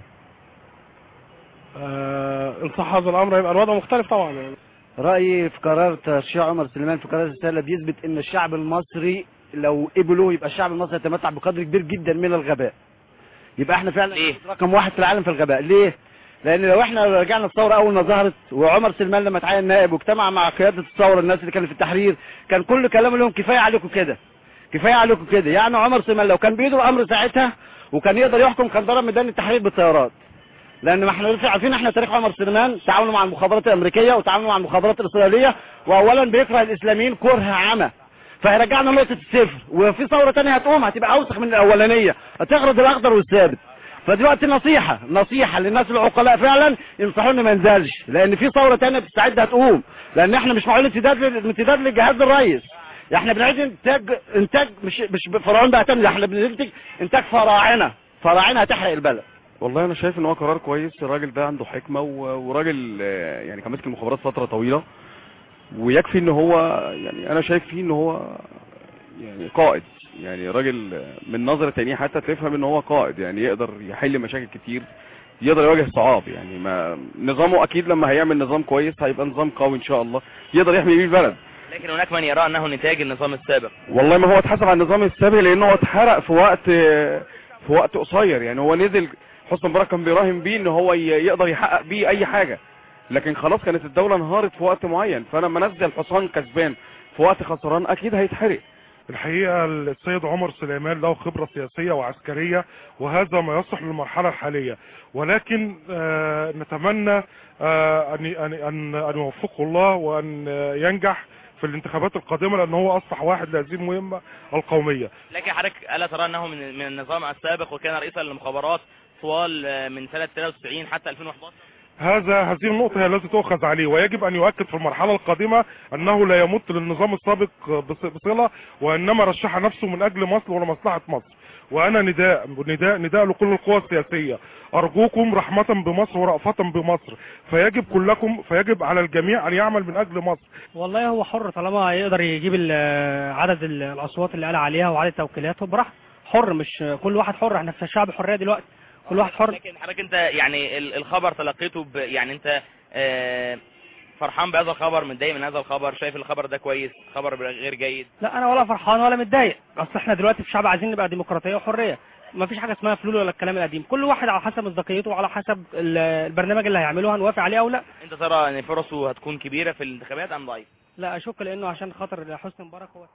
آه ان صح هذا الامر يبقى الوضع مختلف طبعا يعني رأيي في قرار ترشيح عمر سليمان في قرار الرسالة بيثبت ان الشعب المصري لو قبلوه يبقى الشعب المصري يتمتع بقدر كبير جدا من الغباء يبقى احنا فعلا ليه؟ رقم واحد في العالم في الغباء ليه لان لو احنا رجعنا الثوره اول ما ظهرت وعمر سليمان لما اتعين نائب واجتمع مع قياده الثوره الناس اللي كانوا في التحرير كان كل كلامه لهم كفايه عليكم كده كفايه عليكم كده يعني عمر سليمان لو كان بايده الامر ساعتها وكان يقدر يحكم كان ضرب ميدان التحرير بالطيارات لان ما احنا لسه عارفين احنا تاريخ عمر سليمان تعامله مع المخابرات الامريكيه وتعامله مع المخابرات الاسرائيليه واولا بيكره الاسلاميين كره عمى فهيرجعنا لنقطه الصفر وفي ثوره تانية هتقوم هتبقى اوسخ من الاولانيه هتغرض الاخضر والثابت فدلوقتي نصيحه نصيحه للناس العقلاء فعلا ينصحونا ما ننزلش لان في ثوره تانية بتستعد هتقوم لان احنا مش معقول امتداد لل- امتداد للجهاز الرئيس احنا بنعيد انتاج انتاج مش مش فرعون بقى تاني احنا بننتج انتاج فراعنه فراعنه هتحرق البلد والله انا شايف ان هو قرار كويس الراجل ده عنده حكمه و- وراجل آه، يعني كان ماسك المخابرات فتره طويله ويكفي ان هو يعني انا شايف فيه ان هو يعني قائد يعني راجل آه، من نظره عينيه حتى تفهم ان هو قائد يعني يقدر يحل مشاكل كتير يقدر يواجه صعاب يعني ما نظامه اكيد لما هيعمل نظام كويس هيبقى نظام قوي ان شاء الله يقدر يحمي بيه البلد لكن هناك من يرى أنه نتاج النظام السابق والله ما هو اتحسب على النظام السابق لانه هو اتحرق في وقت في وقت قصير يعني هو نزل حسن مبارك كان بيراهن بيه ان هو ي- يقدر يحقق بيه اي حاجه لكن خلاص كانت الدوله انهارت في وقت معين فلما نزل حصان كسبان في وقت خسران اكيد هيتحرق الحقيقة السيد عمر سليمان له خبرة سياسية وعسكرية وهذا ما يصلح للمرحلة الحالية ولكن آه، نتمنى آه، أن أن أن أن يوفقه الله وأن آه، ينجح في الانتخابات القادمة لأن هو أصبح واحد لهذه المهمة القومية لكن حضرتك ألا ترى أنه من من النظام السابق وكان رئيسا للمخابرات طوال آه، من سنة 93 حتى 2011 هذا هذه النقطة هي التي تؤخذ عليه ويجب أن يؤكد في المرحلة القادمة أنه لا يمت للنظام السابق بص- بصلة وإنما رشح نفسه من أجل مصر ولمصلحة مصر وأنا نداء نداء نداء لكل القوى السياسية أرجوكم رحمة بمصر ورأفة بمصر فيجب كلكم فيجب على الجميع أن يعمل من أجل مصر والله هو حر طالما يقدر يجيب ال- عدد ال- الاصوات اللي قال عليها وعدد توكيلاته براحته حر مش كل واحد حر احنا في الشعب حريه دلوقتي كل واحد حر لكن حضرتك أنت يعني ال- الخبر تلقيته ب يعني أنت آه، فرحان بهذا الخبر متضايق من هذا الخبر شايف الخبر ده كويس خبر غير جيد لا انا ولا فرحان ولا متضايق اصل احنا دلوقتي في شعب عايزين نبقى ديمقراطيه وحريه ما فيش حاجه اسمها فلول ولا الكلام القديم كل واحد على حسب مصداقيته وعلى حسب ال- البرنامج اللي هيعمله هنوافق عليه او لا أنت ترى أن فرصه هتكون كبيرة في الانتخابات أم ضعيف لا اشك لانه عشان خاطر حسني مبارك هو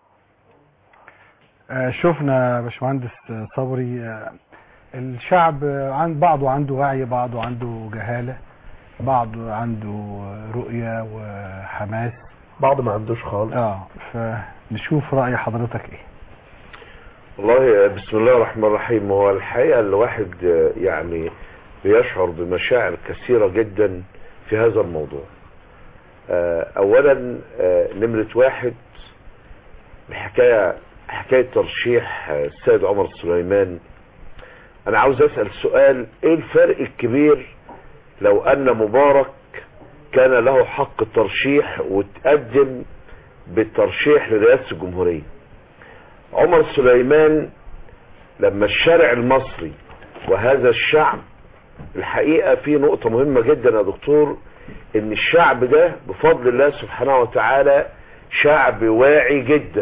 آه، شفنا يا باشمهندس آه، صبري آه، الشعب آه، عند بعضه عنده وعي بعضه عنده جهالة بعضه عنده آه، رؤية وحماس بعض ما عندوش خالص اه فنشوف رأي حضرتك ايه والله بسم الله الرحمن الرحيم هو الحقيقة الواحد آه، يعني بيشعر بمشاعر كثيرة جدا في هذا الموضوع آه، اولا آه، نمرة واحد الحكاية حكاية ترشيح آه، السيد عمر سليمان انا عاوز اسأل سؤال ايه الفرق الكبير لو ان مبارك كان له حق الترشيح وتقدم بالترشيح لرئاسة الجمهورية عمر سليمان لما الشارع المصري وهذا الشعب الحقيقة في نقطة مهمة جدا يا دكتور ان الشعب ده بفضل الله سبحانه وتعالى شعب واعي جدا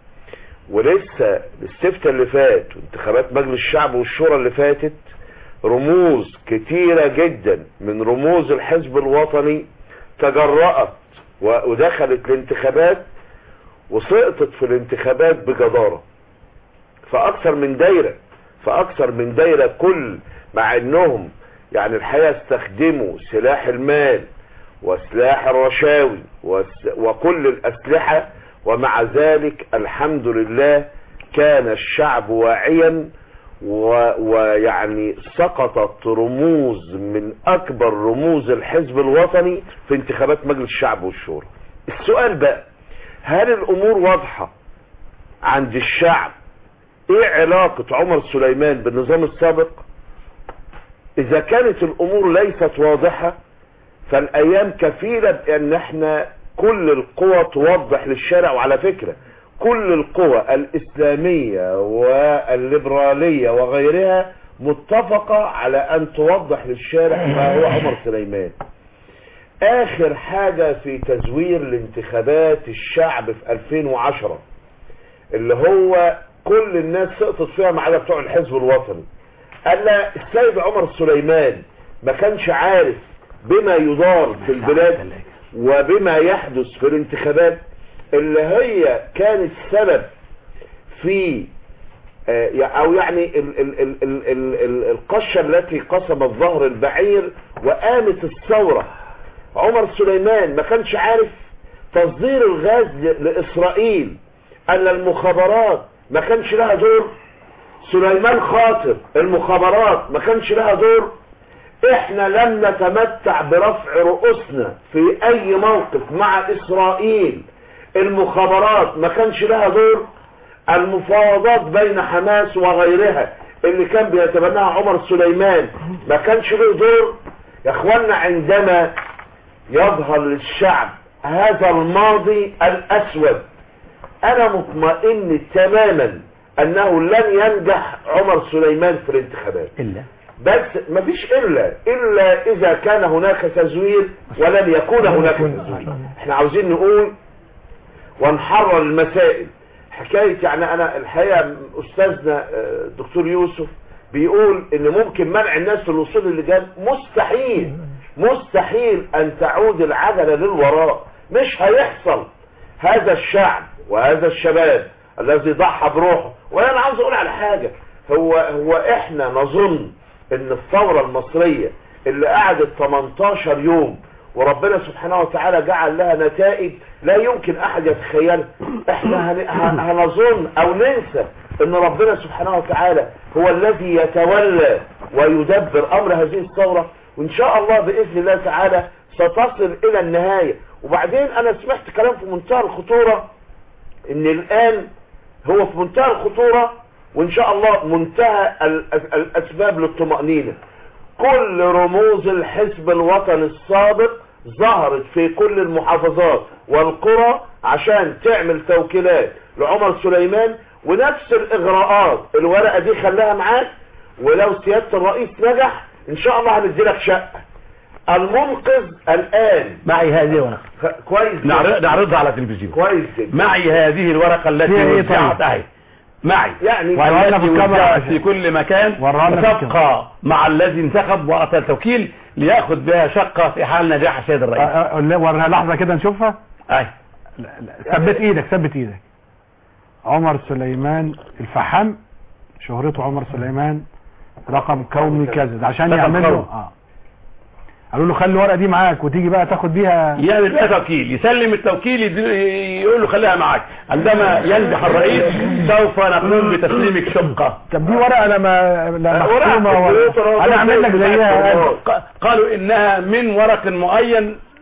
ولسه الاستفتاء اللي فات وانتخابات مجلس الشعب والشورى اللي فاتت رموز كتيرة جدا من رموز الحزب الوطني تجرأت و- ودخلت الانتخابات وسقطت في الانتخابات بجدارة فاكثر من دايرة فاكثر من دايرة كل مع انهم يعني الحقيقة استخدموا سلاح المال وسلاح الرشاوي وس- وكل الاسلحة ومع ذلك الحمد لله كان الشعب واعيا و- ويعني سقطت رموز من اكبر رموز الحزب الوطني في انتخابات مجلس الشعب والشورى السؤال بقى هل الامور واضحة عند الشعب ايه علاقة عمر سليمان بالنظام السابق اذا كانت الامور ليست واضحة فالايام كفيلة بان احنا كل القوى توضح للشارع وعلى فكرة كل القوى الاسلامية والليبرالية وغيرها متفقة على ان توضح للشارع ما هو عمر سليمان اخر حاجة في تزوير الانتخابات الشعب في 2010 اللي هو كل الناس سقطت فيها ما عدا بتوع الحزب الوطني قال لا السيد عمر سليمان ما كانش عارف بما يدار في البلاد وبما يحدث في الانتخابات اللي هي كانت سبب في آه، او يعني ال ال ال ال ال ال القشة التي قسمت ظهر البعير وقامت الثورة عمر سليمان ما كانش عارف تصدير الغاز ل- لإسرائيل أن المخابرات ما كانش لها دور سليمان خاطر المخابرات ما كانش لها دور احنا لم نتمتع برفع رؤوسنا في اي موقف مع اسرائيل المخابرات ما كانش لها دور المفاوضات بين حماس وغيرها اللي كان بيتبناها عمر سليمان ما كانش له دور يا اخوانا عندما يظهر للشعب هذا الماضي الاسود انا مطمئن تماما انه لن ينجح عمر سليمان في الانتخابات إلا بس مفيش الا الا اذا كان هناك تزوير ولن يكون هناك تزوير احنا عاوزين نقول ونحرر المسائل حكاية يعني انا الحقيقة استاذنا آه، الدكتور يوسف بيقول ان ممكن منع الناس من الوصول للجان مستحيل مستحيل ان تعود العجلة للوراء مش هيحصل هذا الشعب وهذا الشباب الذي ضحى بروحه وانا عاوز اقول على حاجة هو هو احنا نظن ان الثورة المصرية اللي قعدت 18 يوم وربنا سبحانه وتعالى جعل لها نتائج لا يمكن احد يتخيلها احنا هن- ه- هنظن او ننسى ان ربنا سبحانه وتعالى هو الذي يتولى ويدبر امر هذه الثورة وان شاء الله باذن الله تعالى ستصل الى النهاية وبعدين انا سمعت كلام في منتهى الخطورة ان الان هو في منتهى الخطورة وان شاء الله منتهى الأس- الاسباب للطمأنينة كل رموز الحزب الوطني السابق ظهرت في كل المحافظات والقرى عشان تعمل توكيلات لعمر سليمان ونفس الاغراءات الورقة دي خلاها معاك ولو سيادة الرئيس نجح ان شاء الله هنديلك شقة المنقذ الان معي هذه الورقة خ- كويس جدا. نعرض- نعرضها على التلفزيون كويس جدا معي هذه الورقة التي فيها إيه وزعت طيب؟ اهي معي يعني ورانا والتي في الكاميرا وزعت عشان- في كل مكان ورانا في تبقى مع الذي انتخب وأتى التوكيل ليأخذ بها شقة في حال نجاح السيد الرئيس أه، أه، وريها لحظة كده نشوفها اي ثبت ايدك ثبت ايدك عمر سليمان الفحام شهرته عمر سليمان رقم كوني كذا ده عشان رقم يعملوا كوني. اه قالوا له خلي الورقه دي معاك وتيجي بقى تاخد بيها يعمل بها توكيل يسلم التوكيل يدي- يقول له خليها معاك عندما ينجح الرئيس سوف نقوم بتسليمك شقة طب دي ورقه انا ما لا ورقة محكومه ولا كمبيوتر انا اعمل لك زيها ق- قالوا انها من ورق معين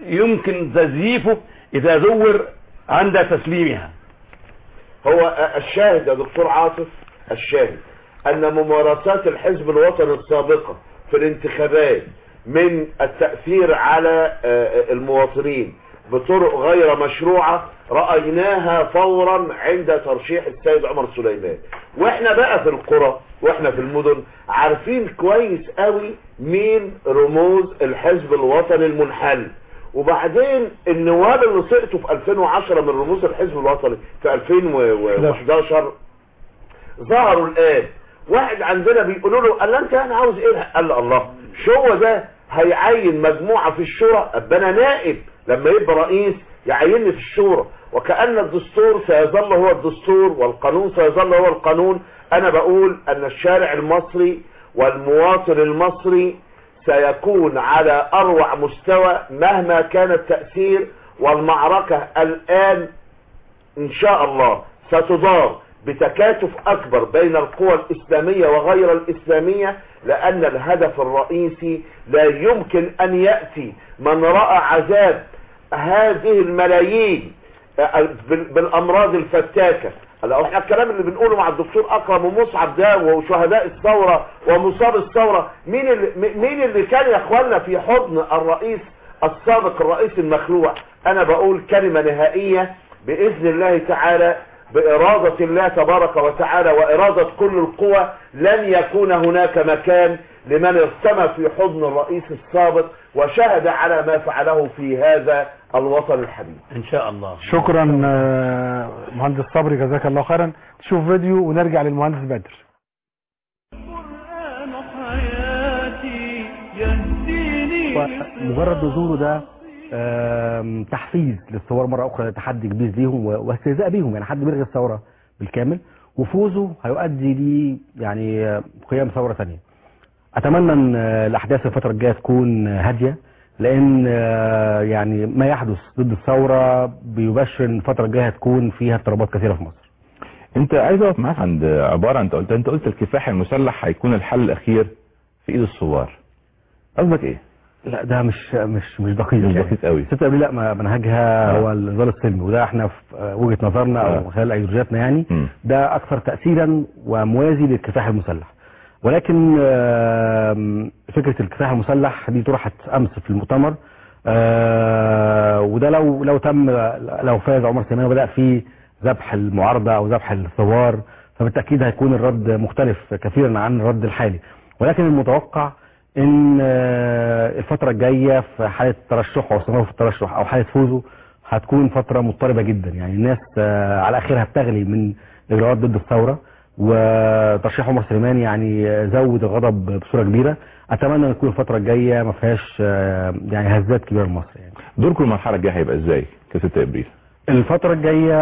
يمكن تزييفه إذا زور عند تسليمها هو الشاهد يا دكتور عاطف الشاهد ان ممارسات الحزب الوطني السابقة في الانتخابات من التأثير على آه، المواطنين بطرق غير مشروعة رأيناها فورا عند ترشيح السيد عمر سليمان واحنا بقى في القرى واحنا في المدن عارفين كويس قوي مين رموز الحزب الوطني المنحل وبعدين النواب اللي سقطوا في 2010 من رموز الحزب الوطني في 2011 ظهروا الان واحد عندنا بيقولوا له قال له انت انا عاوز ايه قال له الله شو ده هيعين مجموعة في الشورى ابقى انا نائب لما يبقى رئيس يعيني في الشورى وكأن الدستور سيظل هو الدستور والقانون سيظل هو القانون انا بقول ان الشارع المصري والمواطن المصري سيكون على اروع مستوى مهما كان التأثير والمعركة الان ان شاء الله ستدار بتكاتف اكبر بين القوى الاسلامية وغير الاسلامية لان الهدف الرئيسي لا يمكن ان يأتي من رأى عذاب هذه الملايين بال- بالامراض الفتاكة لو احنا الكلام اللي بنقوله مع الدكتور اكرم ومصعب ده وشهداء الثورة ومصاب الثورة مين اللي, مين اللي كان يا اخوانا في حضن الرئيس السابق الرئيس المخلوع انا بقول كلمة نهائية باذن الله تعالى بإرادة الله تبارك وتعالى وإرادة كل القوى لن يكون هناك مكان لمن ارتمى في حضن الرئيس السابق وشهد على ما فعله في هذا الوطن الحبيب ان شاء الله شكرا آه، مهندس صبري جزاك الله خيرا نشوف فيديو ونرجع للمهندس بدر حياتي يهديني مجرد نزوله ده آم، تحفيز للثوار مرة أخرى تحدي كبير ليهم و- واستهزاء بيهم يعني حد بيلغي الثورة بالكامل وفوزه هيؤدي لي يعني آه، قيام ثورة ثانية أتمنى أن آه، الأحداث الفترة الجاية تكون آه، هادية لأن آه، يعني ما يحدث ضد الثورة بيبشر أن الفترة الجاية هتكون فيها اضطرابات كثيرة في مصر انت عايز اقف معاك عند عبارة انت قلت انت قلت الكفاح المسلح هيكون الحل الاخير في ايد الثوار قصدك ايه لا ده مش مش مش دقيق مش يعني. دقيق قوي 6 ابريل لا ما- منهجها آه. هو النضال السلمي وده احنا في آه، وجهه نظرنا آه. او خلال ايديولوجياتنا يعني مم. ده اكثر تاثيرا وموازي للكفاح المسلح ولكن آم، فكره الكفاح المسلح دي طرحت امس في المؤتمر آه، وده لو لو تم لو فاز عمر سليمان وبدا في ذبح المعارضه او ذبح الثوار فبالتاكيد هيكون الرد مختلف كثيرا عن الرد الحالي ولكن المتوقع ان آه، الفترة الجاية في حالة ترشحه او استمراره في الترشح او حالة فوزه هتكون فترة مضطربة جدا يعني الناس آه، على اخرها بتغلي من اجراءات ضد الثورة وترشيح عمر سليمان يعني آه، زود الغضب بصورة كبيرة اتمنى ان تكون الفترة الجاية ما فيهاش آه، يعني هزات كبيرة لمصر يعني دوركم المرحلة الجاية هيبقى ازاي ك 6 ابريل الفترة الجاية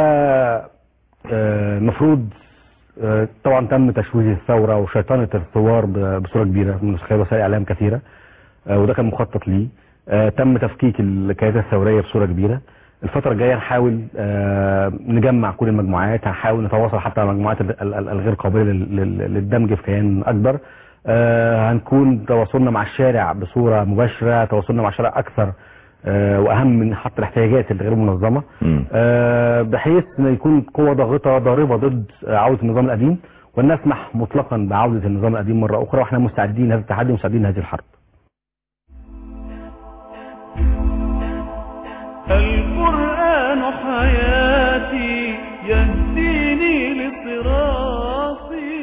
آه، المفروض آه، طبعا تم تشويه الثورة وشيطنة الثوار ب- بصورة كبيرة من خلال وسائل إعلام كثيرة آه، وده كان مخطط ليه آه، تم تفكيك الكيادة الثورية بصورة كبيرة الفترة الجاية نحاول آه، نجمع كل المجموعات هنحاول نتواصل حتى مع المجموعات ال- ال- ال- الغير قابلة لل- لل- للدمج في كيان أكبر آه، هنكون تواصلنا مع الشارع بصورة مباشرة تواصلنا مع الشارع أكثر آه، وأهم من حتى الاحتياجات الغير منظمة مم. آه، بحيث ان يكون قوة ضاغطة ضاربة ضد آه، عودة النظام القديم وان نسمح مطلقا بعودة النظام القديم مرة اخرى واحنا مستعدين لهذا التحدي ومستعدين لهذه الحرب القرآن حياتي يهديني لصراطي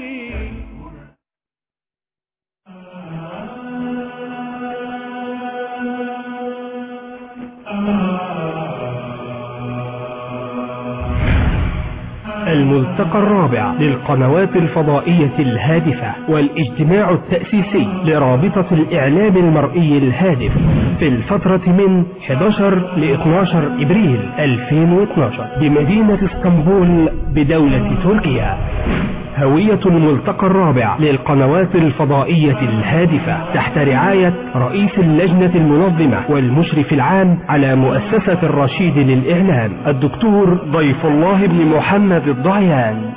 الملتقى الرابع للقنوات الفضائية الهادفة والاجتماع التأسيسي لرابطة الإعلام المرئي الهادف في الفترة من 11 ل 12 إبريل 2012 بمدينة اسطنبول بدولة تركيا هوية الملتقى الرابع للقنوات الفضائية الهادفة تحت رعاية رئيس اللجنة المنظمة والمشرف العام على مؤسسة الرشيد للإعلام الدكتور ضيف الله بن محمد الضعيان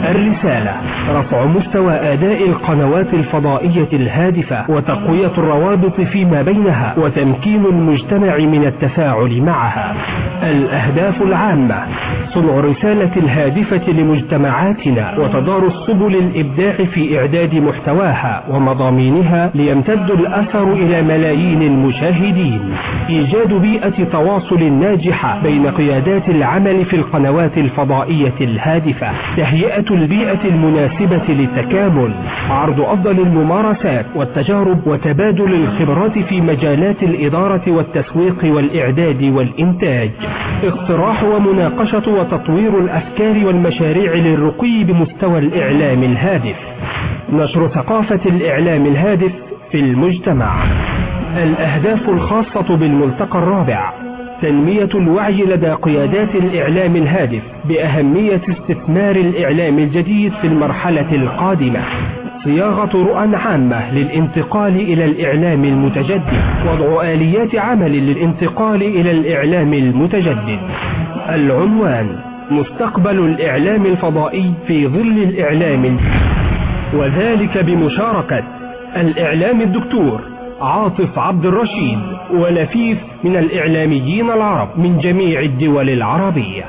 الرسالة رفع مستوى أداء القنوات الفضائية الهادفة وتقوية الروابط فيما بينها وتمكين المجتمع من التفاعل معها الأهداف العامة صنع الرسالة الهادفة لمجتمعاتنا وتدارس سبل الإبداع في إعداد محتواها ومضامينها ليمتد الأثر إلى ملايين المشاهدين إيجاد بيئة تواصل ناجحة بين قيادات العمل في القنوات الفضائية الهادفة تهيئة البيئة المناسبة للتكامل عرض أفضل الممارسات والتجارب وتبادل الخبرات في مجالات الإدارة والتسويق والإعداد والإنتاج اقتراح ومناقشة وتطوير الأفكار والمشاريع للرقي بمستوى الإعلام الهادف نشر ثقافة الإعلام الهادف في المجتمع الأهداف الخاصة بالملتقى الرابع تنمية الوعي لدى قيادات الإعلام الهادف بأهمية استثمار الإعلام الجديد في المرحلة القادمة صياغة رؤى عامة للانتقال إلى الإعلام المتجدد وضع آليات عمل للانتقال إلى الإعلام المتجدد العنوان مستقبل الإعلام الفضائي في ظل الإعلام الجديد وذلك بمشاركة الإعلام الدكتور عاطف عبد الرشيد ولفيف من الإعلاميين العرب من جميع الدول العربية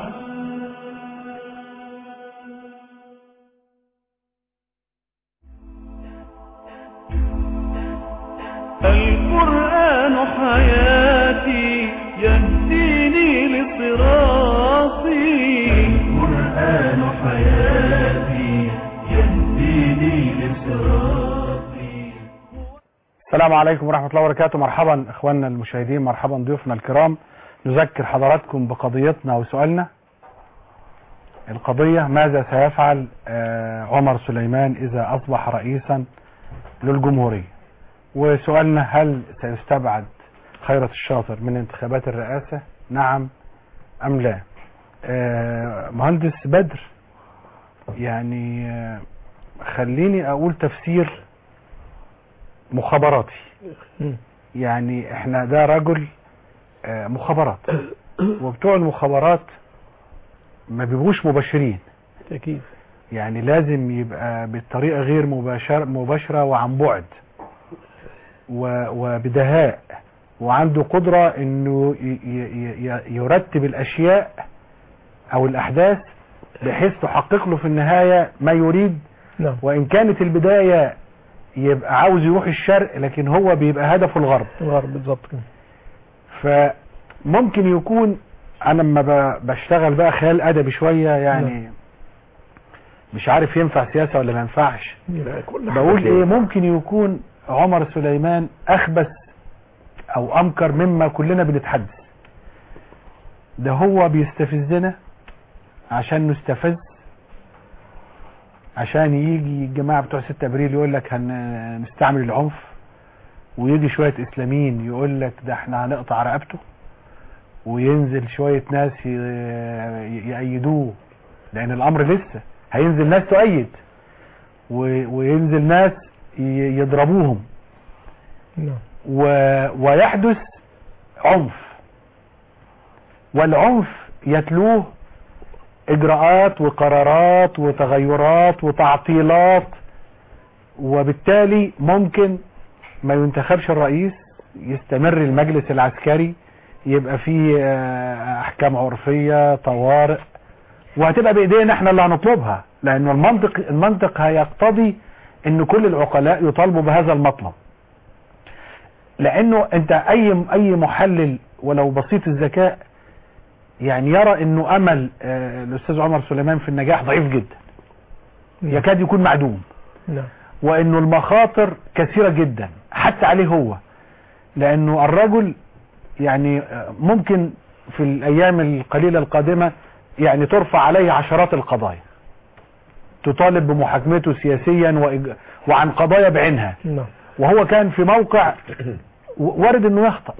القرآن حياتي يهديني لصراطي القرآن حياتي يهديني لصراطي السلام عليكم ورحمة الله وبركاته مرحبا اخواننا المشاهدين مرحبا ضيوفنا الكرام نذكر حضراتكم بقضيتنا وسؤالنا القضية ماذا سيفعل آه، عمر سليمان اذا اصبح رئيسا للجمهورية وسؤالنا هل سيستبعد خيرة الشاطر من انتخابات الرئاسة نعم ام لا آه، مهندس بدر يعني آه، خليني اقول تفسير مخابراتي يعني احنا ده رجل آه، مخابرات وبتوع المخابرات ما بيبقوش مباشرين أكيد يعني لازم يبقى بالطريقة غير مباشر مباشرة وعن بعد و- وبدهاء وعنده قدرة انه ي- ي- ي- يرتب الاشياء او الاحداث بحيث تحقق له في النهاية ما يريد نعم وان كانت البداية يبقى عاوز يروح الشرق لكن هو بيبقى هدفه الغرب الغرب بالظبط كده فممكن يكون انا لما ب- بشتغل بقى خيال ادبي شوية يعني مش عارف ينفع سياسة ولا ما ينفعش لا، كل بقول حاجة ايه كده. ممكن يكون عمر سليمان اخبث او امكر مما كلنا بنتحدث ده هو بيستفزنا عشان نستفز عشان يجي الجماعة بتوع 6 ابريل يقول لك هنستعمل العنف ويجي شوية اسلاميين يقول لك ده احنا هنقطع رقبته وينزل شوية ناس ي- يأيدوه لان الامر لسه هينزل ناس تؤيد و- وينزل ناس ي- يضربوهم نعم و... ويحدث عنف والعنف يتلوه اجراءات وقرارات وتغيرات وتعطيلات وبالتالي ممكن ما ينتخبش الرئيس يستمر المجلس العسكري يبقى فيه آه، احكام عرفية طوارئ وهتبقى بايدينا احنا اللي هنطلبها لانه المنطق المنطق هيقتضي ان كل العقلاء يطالبوا بهذا المطلب لانه انت اي اي محلل ولو بسيط الذكاء يعني يرى انه امل آه، الاستاذ عمر سليمان في النجاح ضعيف جدا يكاد يكون معدوم نعم وانه المخاطر كثيرة جدا حتى عليه هو لانه الرجل يعني آه، ممكن في الايام القليلة القادمة يعني ترفع عليه عشرات القضايا تطالب بمحاكمته سياسيا وإج- وعن قضايا بعينها نعم وهو كان في موقع و- وارد انه يخطأ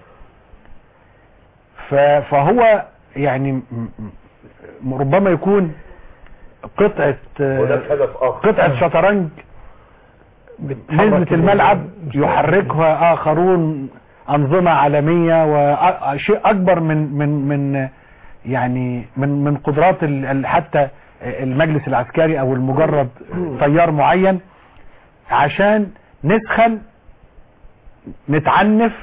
ف- فهو يعني م- م- ربما يكون قطعة هناك هدف آخر قطعة شطرنج نزلت الملعب يحركها آخرون أنظمة عالمية وشيء أكبر من من من يعني من من قدرات ال- ال- حتى المجلس العسكري او المجرد تيار معين عشان نسخن نتعنف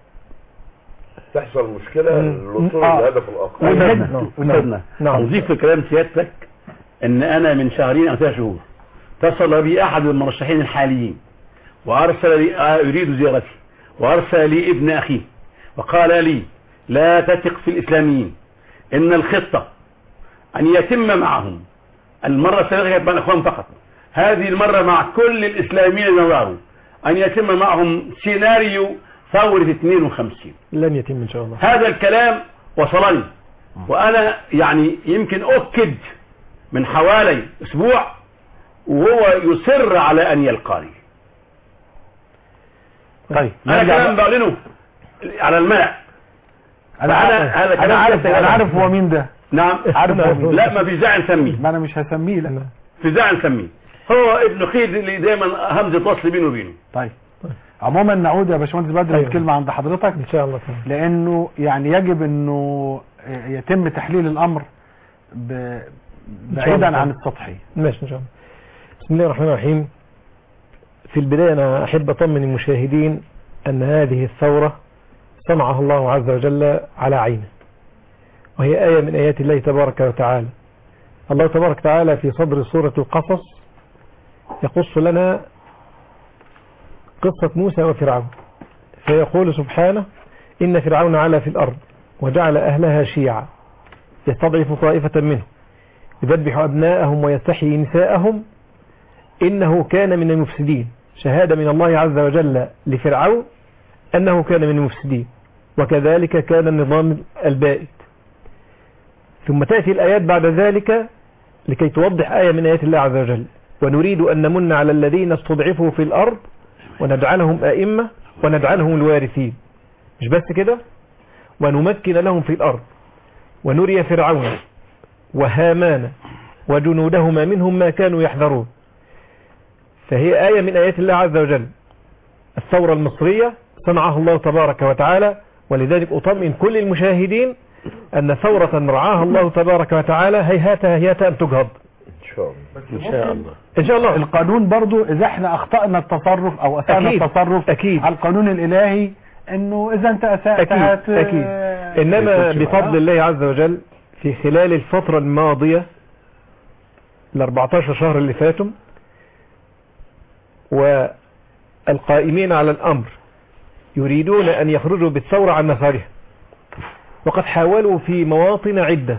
تحصل مشكلة للوصول آه. للهدف الآخر والهد- أستاذنا أضيف في كلام سيادتك أن أنا من شهرين أو ثلاث شهور اتصل بي أحد المرشحين الحاليين وأرسل لي آه، يريد زيارتي وأرسل لي ابن أخيه وقال لي لا تثق في الإسلاميين إن الخطة أن يتم معهم المرة السابقة كانت مع الإخوان فقط هذه المرة مع كل الإسلاميين اللي ظهروا أن يتم معهم سيناريو ثورة 52 لن يتم ان شاء الله هذا الكلام وصلني وانا يعني يمكن اكد من حوالي اسبوع وهو يصر على ان يلقاني طيب انا نرجع كلام بقى. بعلنه على الملأ انا فأنا- عارف هذا انا كلام عارف سيادة انا عارف الرئيس. هو مين ده نعم عارف هو مين لا ما في داعي نسميه ما انا مش هسميه لا في داعي نسميه هو ابن خير اللي دايما همزه وصل بينه وبينه طيب عموما نعود يا باشمهندس بدر أيوة. الكلمه عند حضرتك ان شاء الله تمام. لانه يعني يجب انه يتم تحليل الامر ب... شاء بعيدا الله. عن السطحي ماشي ان شاء الله بسم الله الرحمن الرحيم في البداية أنا أحب أطمن المشاهدين أن هذه الثورة صنعها الله عز وجل على عينه وهي آية من آيات الله تبارك وتعالى الله تبارك وتعالى في صدر سورة القصص يقص لنا قصة موسى وفرعون فيقول سبحانه إن فرعون علا في الأرض وجعل أهلها شيعا يستضعف طائفة منهم يذبح أبناءهم ويستحيي نساءهم إنه كان من المفسدين شهادة من الله عز وجل لفرعون أنه كان من المفسدين وكذلك كان النظام البائد ثم تأتي الآيات بعد ذلك لكي توضح آية من آيات الله عز وجل ونريد أن نمن على الذين استضعفوا في الأرض ونجعلهم أئمة ونجعلهم الوارثين مش بس كده ونمكن لهم في الأرض ونري فرعون وهامان وجنودهما منهم ما كانوا يحذرون فهي آية من آيات الله عز وجل الثورة المصرية صنعها الله تبارك وتعالى ولذلك أطمئن كل المشاهدين أن ثورة رعاها الله تبارك وتعالى هيهات هيهات أن تجهض إن شاء الله ان شاء الله إن شاء الله القانون برضو اذا احنا اخطأنا التصرف او اسأنا أكيد. التصرف أكيد. على القانون الالهي انه اذا انت اسأت أكيد هت- أكيد إنما بفضل الله عز وجل في خلال الفترة الماضية ال 14 شهر اللي فاتوا والقائمين على الأمر يريدون أن يخرجوا بالثورة عن مسارها وقد حاولوا في مواطن عدة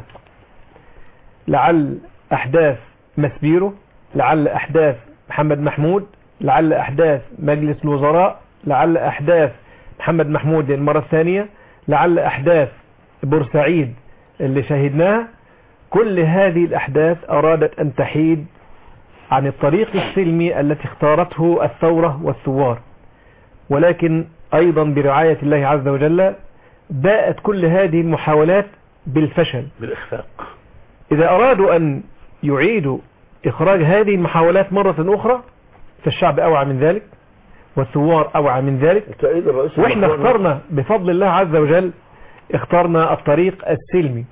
لعل أحداث مسبيرو لعل أحداث محمد محمود لعل أحداث مجلس الوزراء لعل أحداث محمد محمود المرة الثانية لعل أحداث بورسعيد اللي شاهدناها كل هذه الأحداث أرادت أن تحيد عن الطريق السلمي التي اختارته الثورة والثوار ولكن أيضا برعاية الله عز وجل باءت كل هذه المحاولات بالفشل بالاخفاق إذا أرادوا أن يعيدوا إخراج هذه المحاولات مرة أخرى فالشعب أوعى من ذلك والثوار أوعى من ذلك تأييد الرئيس وإحنا المكرم. اخترنا بفضل الله عز وجل اخترنا الطريق السلمي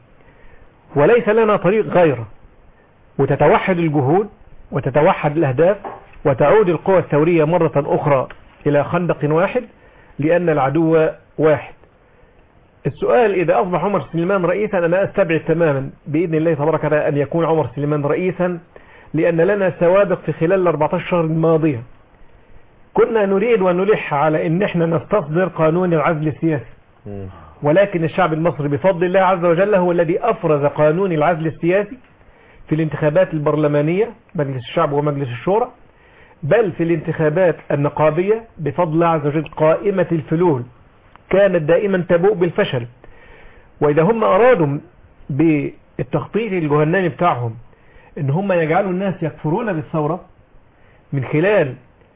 وليس لنا طريق غيره وتتوحد الجهود وتتوحد الأهداف وتعود القوى الثورية مرة أخرى إلى خندق واحد لأن العدو واحد السؤال إذا أصبح عمر سليمان رئيسا أنا أستبعد تماما بإذن الله تبارك وتعالى أن يكون عمر سليمان رئيسا لأن لنا سوابق في خلال ال 14 شهر الماضية كنا نريد ونلح على أن احنا نستصدر قانون العزل السياسي ولكن الشعب المصري بفضل الله عز وجل هو الذي أفرز قانون العزل السياسي في الانتخابات البرلمانية مجلس الشعب ومجلس الشورى بل في الانتخابات النقابية بفضل الله عز وجل قائمة الفلول كانت دائما تبوء بالفشل وإذا هم أرادوا بالتخطيط الجهنمي بتاعهم ان هم يجعلوا الناس يكفرون بالثورة من خلال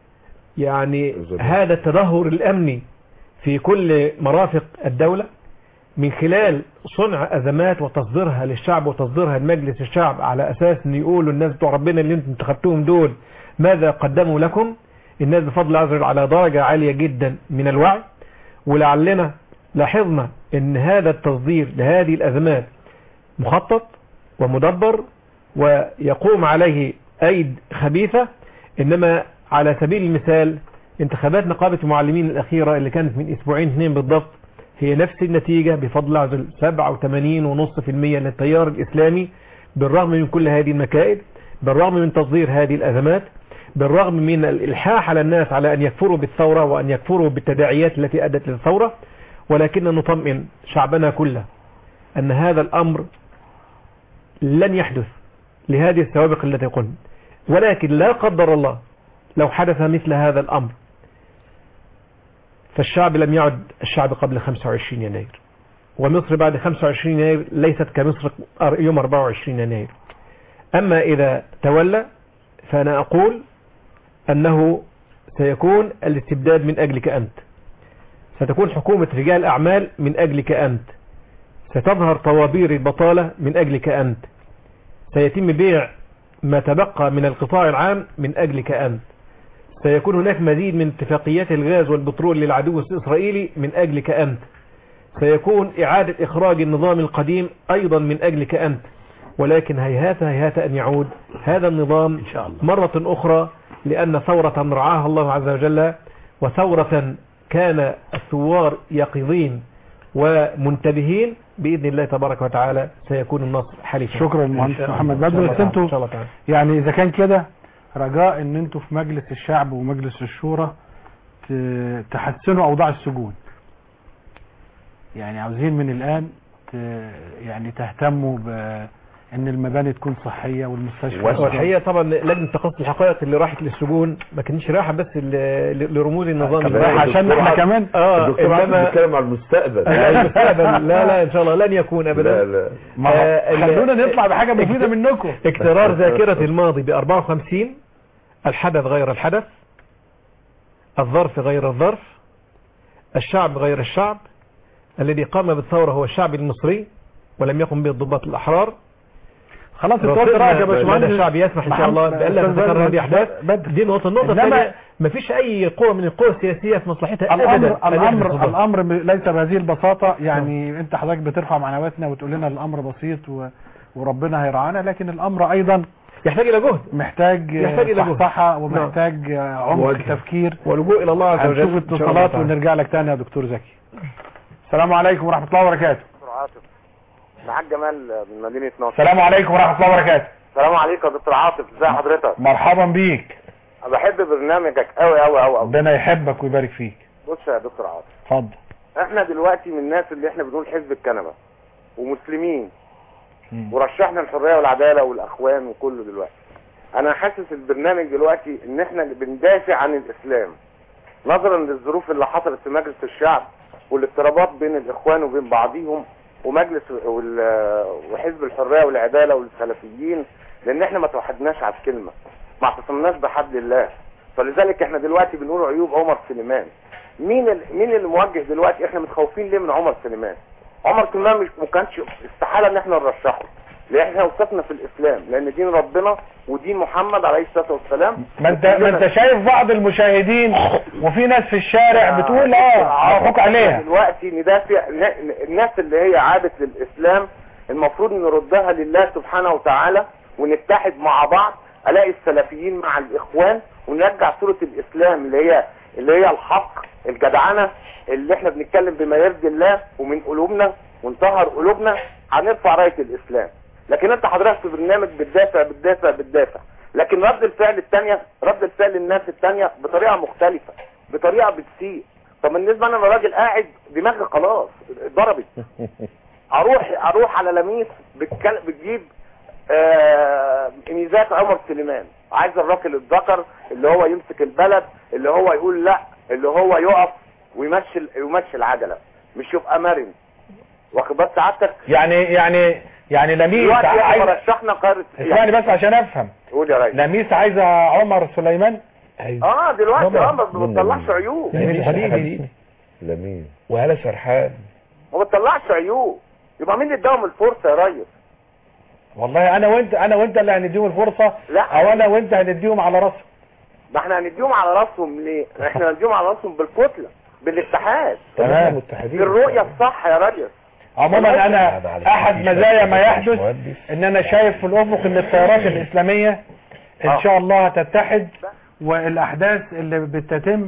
يعني هذا التدهور الأمني في كل مرافق الدولة من خلال صنع أزمات وتصديرها للشعب وتصديرها لمجلس الشعب على أساس أن يقولوا الناس بتوع ربنا اللي انتم انتخبتوهم دول ماذا قدموا لكم الناس بفضل الله عز وجل على درجة عالية جدا من الوعي ولعلنا لاحظنا ان هذا التصدير لهذه الأزمات مخطط ومدبر ويقوم عليه أيد خبيثة إنما على سبيل المثال انتخابات نقابة المعلمين الأخيرة اللي كانت من أسبوعين اثنين بالضبط هي نفس النتيجة بفضل الله عز وجل 87.5% للتيار الإسلامي بالرغم من كل هذه المكائد بالرغم من تصدير هذه الأزمات بالرغم من الإلحاح على الناس على أن يكفروا بالثورة وأن يكفروا بالتداعيات التي أدت للثورة ولكن نطمئن شعبنا كله أن هذا الأمر لن يحدث لهذه السوابق التي قلنا ولكن لا قدر الله لو حدث مثل هذا الأمر فالشعب لم يعد الشعب قبل 25 يناير ومصر بعد 25 يناير ليست كمصر يوم 24 يناير أما إذا تولى فأنا أقول أنه سيكون الاستبداد من أجلك أنت ستكون حكومة رجال أعمال من أجلك أنت ستظهر طوابير البطالة من أجلك أنت سيتم بيع ما تبقى من القطاع العام من أجلك أنت سيكون هناك مزيد من اتفاقيات الغاز والبترول للعدو الإسرائيلي من أجلك أنت سيكون إعادة إخراج النظام القديم أيضا من أجلك أنت ولكن هيهات هيهات أن يعود هذا النظام إن شاء الله. مرة أخرى لأن ثورة رعاها الله عز وجل وثورة كان الثوار يقظين ومنتبهين بإذن الله تبارك وتعالى سيكون النصر حليفا شكرا المهندس محمد بدر بس انتوا يعني اذا كان كده رجاء ان انتوا في مجلس الشعب ومجلس الشورى ت- تحسنوا اوضاع السجون يعني عاوزين من الان ت- يعني تهتموا بان المباني تكون صحيه والمستشفى والحقيقة طبعا لجنة تقصي الحقائق اللي راحت للسجون ما كانتش رايحة بس ل- ل- لرموز النظام كمان رايحة عشان احنا كمان اه الدكتور عاطف إنما- بيتكلم على المستقبل لا المستقبل لا لا ان شاء الله لن يكون ابدا لا لا ما هو آه، خلونا ال- نطلع بحاجه مفيده منكم اكترار ذاكرة الماضي ب 54 الحدث غير الحدث الظرف غير الظرف الشعب غير الشعب الذي قام بالثورة هو الشعب المصري ولم يقم به الضباط الأحرار خلاص انت قلت رايك يا باشمهندس لدى الشعب يسمح ان شاء الله محمد- بألا أستاذ تتكرر بدر- هذه احداث بدر. دي نقطة النقطة إنما- الثانية مفيش اي قوة من القوى السياسية في مصلحتها ابدا الامر أن يحدث الامر الضبط. الامر ب- ليس بهذه البساطه يعني انت حضرتك بترفع معنوياتنا وتقول لنا الامر بسيط و... وربنا هيرعانا لكن الامر ايضا يحتاج الى جهد محتاج يحتاج إلى جهد. صحصحه ومحتاج عمق مواجهة. تفكير ولجوء الى الله عز وجل هنشوف إن شاء الله اتصالات تعالى. ونرجع لك تاني يا دكتور زكي السلام عليكم ورحمه الله وبركاته دكتور عاطف معاك جمال من مدينة ناصر السلام عليكم ورحمه الله وبركاته السلام عليكم يا دكتور عاطف ازي حضرتك مرحبا بيك أنا بحب برنامجك قوي قوي قوي قوي ربنا يحبك ويبارك فيك بص يا دكتور عاطف اتفضل احنا دلوقتي من الناس اللي احنا بنقول حزب الكنبة ومسلمين ورشحنا الحرية والعدالة والاخوان وكله دلوقتي انا حاسس البرنامج دلوقتي ان احنا اللي بندافع عن الاسلام نظرا للظروف اللي حصلت في مجلس الشعب والاضطرابات بين الاخوان وبين بعضهم ومجلس وال- وحزب الحرية والعدالة والسلفيين لان احنا ما توحدناش على الكلمة ما اعتصمناش بحبل الله فلذلك احنا دلوقتي بنقول عيوب عمر سليمان مين ال... مين اللي موجه دلوقتي احنا متخوفين ليه من عمر سليمان عمر سليمان مش ما كانش استحاله ان احنا نرشحه لان احنا وثقنا في الاسلام لان دين ربنا ودين محمد عليه الصلاه والسلام ما انت ما انت شايف بعض المشاهدين وفي ناس في الشارع بتقول اه مبروك عليها دلوقتي ندافع ن- الناس اللي هي عادت للاسلام المفروض نردها لله سبحانه وتعالى ونتحد مع بعض الاقي السلفيين مع الاخوان ونرجع صورة الاسلام اللي هي اللي هي الحق الجدعنة اللي احنا بنتكلم بما يرضي الله ومن قلوبنا ونطهر قلوبنا هنرفع راية الاسلام لكن انت حضرتك في برنامج بتدافع بتدافع بتدافع لكن رد الفعل الثانيه رد الفعل الناس الثانيه بطريقه مختلفه بطريقه بتسيء طب بالنسبه انا أنا راجل قاعد دماغي خلاص ضربت اروح اروح على لميس بتكل... بتجيب آه... ميزات عمر سليمان عايز الراجل الذكر اللي هو يمسك البلد اللي هو يقول لا اللي هو يقف ويمشي ويمشي العجله مش يبقى مرن واخد بال سعادتك يعني يعني يعني لميس دلوقتي احنا عايز رشحنا قاره اسمعني بس عشان افهم قول يا ريس لميس عايزه عمر سليمان اه دلوقتي اه ما بتطلعش عيوب لميس حبيبي لمين وهلا سرحان ما بتطلعش عيوب يبقى مين اللي اداهم الفرصه يا ريس والله انا وانت انا وانت اللي هنديهم الفرصه لا. او انا وانت هنديهم على راسهم ما احنا هنديهم على راسهم ليه احنا هنديهم على راسهم بالكتله بالاتحاد تمام بالرؤيه الصح يا ريس عموما انا احد مزايا ما يحدث ان انا شايف في الافق ان التيارات الاسلامية ان شاء الله هتتحد والاحداث اللي بتتم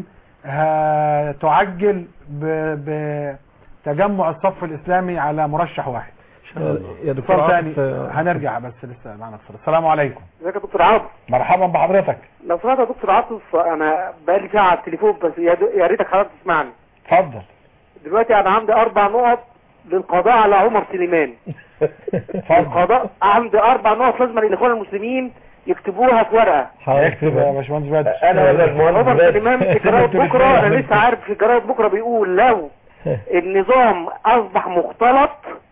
هتعجل ب- بتجمع الصف الاسلامي على مرشح واحد يا دكتور اتصال عاطف، تاني آه، هنرجع بس لسه معنا اتصال السلام عليكم ازيك يا دكتور عاطف مرحبا بحضرتك لو سمحت يا دكتور عاطف انا بقالي ساعه على التليفون بس يا دو- يا ريتك حضرتك تسمعني اتفضل دلوقتي انا عندي اربع نقط للقضاء على عمر سليمان القضاء عندي اربع نقط لازم الاخوان المسلمين يكتبوها في ورقه اكتب يا باشمهندس بدر انا ولا المهندس عمر بدر. سليمان في جرايد بكره انا لسه عارف في جرايد بكره بيقول لو النظام اصبح مختلط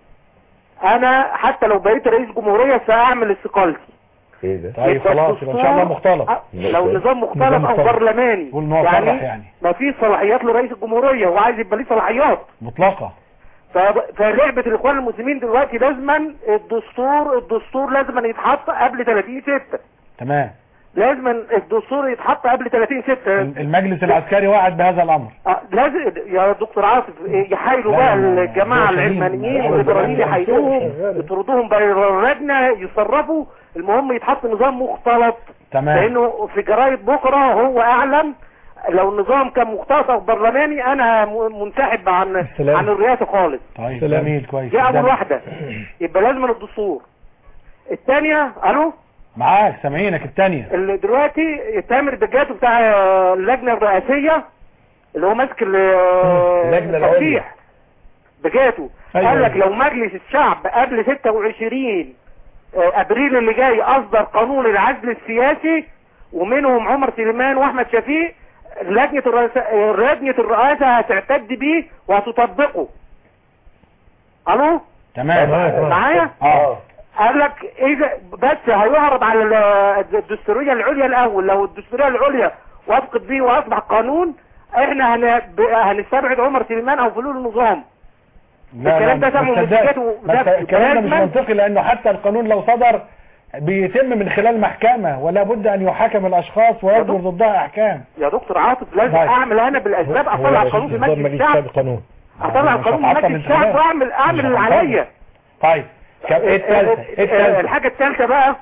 انا حتى لو بقيت رئيس جمهوريه ساعمل استقالتي ايه ده طيب خلاص يبقى ان شاء الله مختلط لو نظام مختلط نظام او مختلط. برلماني قول إن هو صرح يعني. ما فيش صلاحيات لرئيس الجمهوريه هو عايز يبقى ليه صلاحيات مطلقة ف- فلعبه الاخوان المسلمين دلوقتي لازما الدستور الدستور لازما يتحط قبل 30 6 تمام لازما الدستور يتحط قبل 30 6 المجلس العسكري وعد بهذا الامر آه، لازم يا دكتور عاطف يحايلوا لا، بقى لا، لا، الجماعه لا، العلمانيين لا، والليبراليين لا، لا، يحايلوهم يطردوهم بره اللجنه يصرفوا المهم يتحط نظام مختلط تمام لانه في جرايد بكره هو اعلن لو النظام كان مختلط او برلماني انا م- منسحب عن السلام. عن الرئاسه خالص طيب سلام. جميل كويس دي اول ده- واحده يبقى لازم الدستور الثانيه الو معاك سامعينك الثانية اللي دلوقتي تامر دجاتو بتاع اللجنه الرئاسيه اللي هو ماسك ال- اللجنة العليا. الترشيح دجاتو أيوة. قال لك لو مجلس الشعب قبل 26 آه، ابريل اللي جاي اصدر قانون العزل السياسي ومنهم عمر سليمان واحمد شفيق لجنه الرئاسه آه، لجنه الرئاسه هتعتد بيه وهتطبقه الو تمام معايا اه قال لك اذا بس هيعرض على ال- الدستوريه العليا الاول لو الدستوريه العليا وافقت بيه واصبح قانون احنا هن... ب- هنستبعد عمر سليمان او فلول النظام لا الكلام لا ده بس سمعه ده- مدرجات و- بس ده الكلام ده مش لازماً- منطقي لانه حتى القانون لو صدر بيتم من خلال محكمة ولا بد ان يحاكم الاشخاص ويصدر ضدها احكام يا دكتور عاطف لازم طيب. اعمل انا بالاسباب اطلع القانون في مجلس الشعب قانون اطلع القانون في هتعطل مجلس الشعب الانتخابات. واعمل اعمل مش اللي هتعطل. عليا طيب كم ايه الثالثة ايه الثالثة الحاجه الثالثه بقى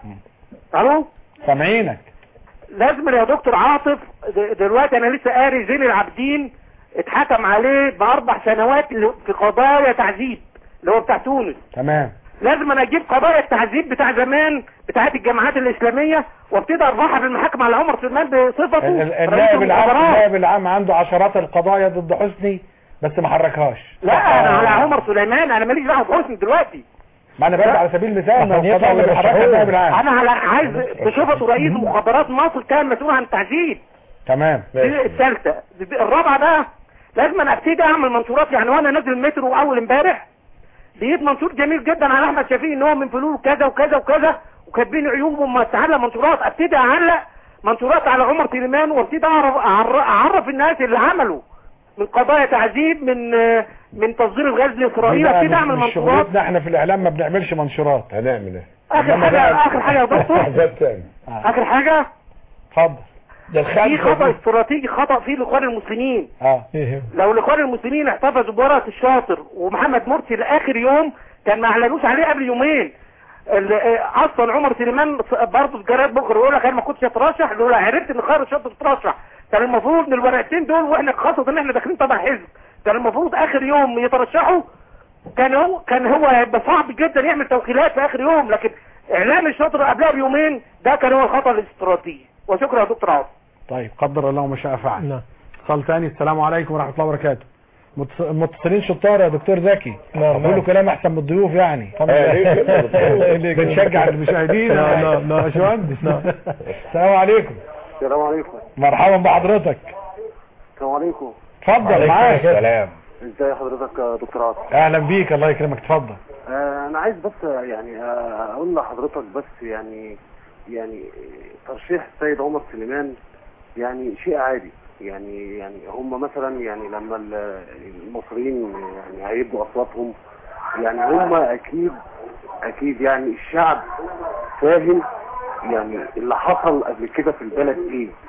الو سامعينك لازم يا دكتور عاطف د- دلوقتي انا لسه قاري زين العابدين اتحكم عليه باربع سنوات ل- في قضايا تعذيب اللي هو بتاع تونس تمام لازم انا اجيب قضايا التعذيب بتاع زمان بتاعت الجماعات الاسلاميه وابتدي ارفعها في المحاكمه على عمر سليمان بصفته ال- ال- رئيس النائب العام المخابرات. النائب العام عنده عشرات القضايا ضد حسني بس ما حركهاش لا انا على عمر سليمان انا ماليش دعوه بحسني دلوقتي ما انا بدي على سبيل المثال ما هو عشان القضايا اللي يطلع بيحركها النائب العام انا على عايز بصفته رئيس مخابرات مصر كان مسؤول عن التعذيب تمام دي الثالثه دي- الرابعه بقى لازم انا ابتدي اعمل منشورات يعني وانا نازل المترو اول امبارح لقيت منشور جميل جدا على احمد شفيق ان هو من فلول كذا وكذا وكذا وكاتبين عيوبه وما تعلق منشورات ابتدي اعلق منشورات على عمر سليمان وابتدي اعرف أعر- اعرف الناس اللي عملوا من قضايا تعذيب من آه، من تصدير الغاز لاسرائيل دي بقى ابتدي اعمل مش منشورات شغلتنا احنا في الاعلام ما بنعملش منشورات هنعمل ايه اخر إنما حاجه بقى- اخر حاجه يا دكتور حاجات تاني اخر حاجه اتفضل ده في خطا استراتيجي خطا فيه الاخوان المسلمين اه لو الاخوان المسلمين احتفظوا بورقه الشاطر ومحمد مرسي لاخر يوم كان ما اعلنوش عليه قبل يومين ال- آه، اصلا عمر سليمان برضه في جرائد بكره يقول لك انا ما كنتش اترشح لولا عرفت ان خير الشاطر ترشح كان المفروض ان الورقتين دول واحنا خاصه ان احنا داخلين طبعا حزب كان المفروض اخر يوم يترشحوا كان هو كان هو هيبقى صعب جدا يعمل توكيلات في اخر يوم لكن اعلان الشاطر قبلها بيومين ده كان هو الخطا الاستراتيجي وشكرا يا دكتور عاطف طيب قدر الله ما شاء فعل نعم اتصال تاني السلام عليكم ورحمه الله وبركاته متص- المتصلين شطار يا دكتور زكي نعم، بقولوا نعم. كلام احسن من الضيوف يعني آه، ليه كده؟ ليه كده؟ بنشجع المشاهدين نعم، نعم، نعم. يا باشمهندس نعم. السلام عليكم السلام عليكم مرحبا بحضرتك السلام عليكم اتفضل معاك السلام ازي حضرتك يا دكتور عاطف اهلا بيك الله يكرمك اتفضل آه، انا عايز بس يعني آه، اقول لحضرتك بس يعني يعني ترشيح السيد عمر سليمان يعني شيء عادي يعني يعني هم مثلا يعني لما ال- المصريين يعني هيبقوا اصواتهم يعني هم اكيد اكيد يعني الشعب فاهم يعني اللي حصل قبل كده في البلد ايه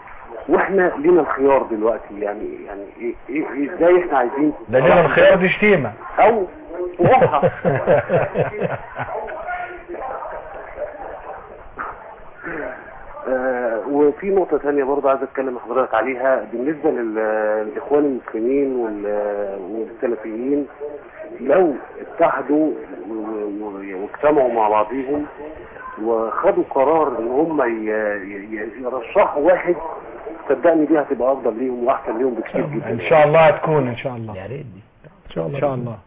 واحنا لينا الخيار دلوقتي يعني يعني ايه ايه إيه- ازاي احنا عايزين ده لنا الخيار دي شتيمه او وقها آه، وفي نقطة تانية برضه عايز اتكلم مع حضرتك عليها بالنسبة لل- للاخوان المسلمين وال- والسلفيين لو اتحدوا و- و- واجتمعوا مع بعضهم وخدوا قرار ان هم ي- ي- يرشحوا واحد صدقني دي هتبقى افضل ليهم واحسن ليهم بكتير جدا ان شاء الله هتكون ان شاء الله يا ريت ان شاء الله ان شاء الله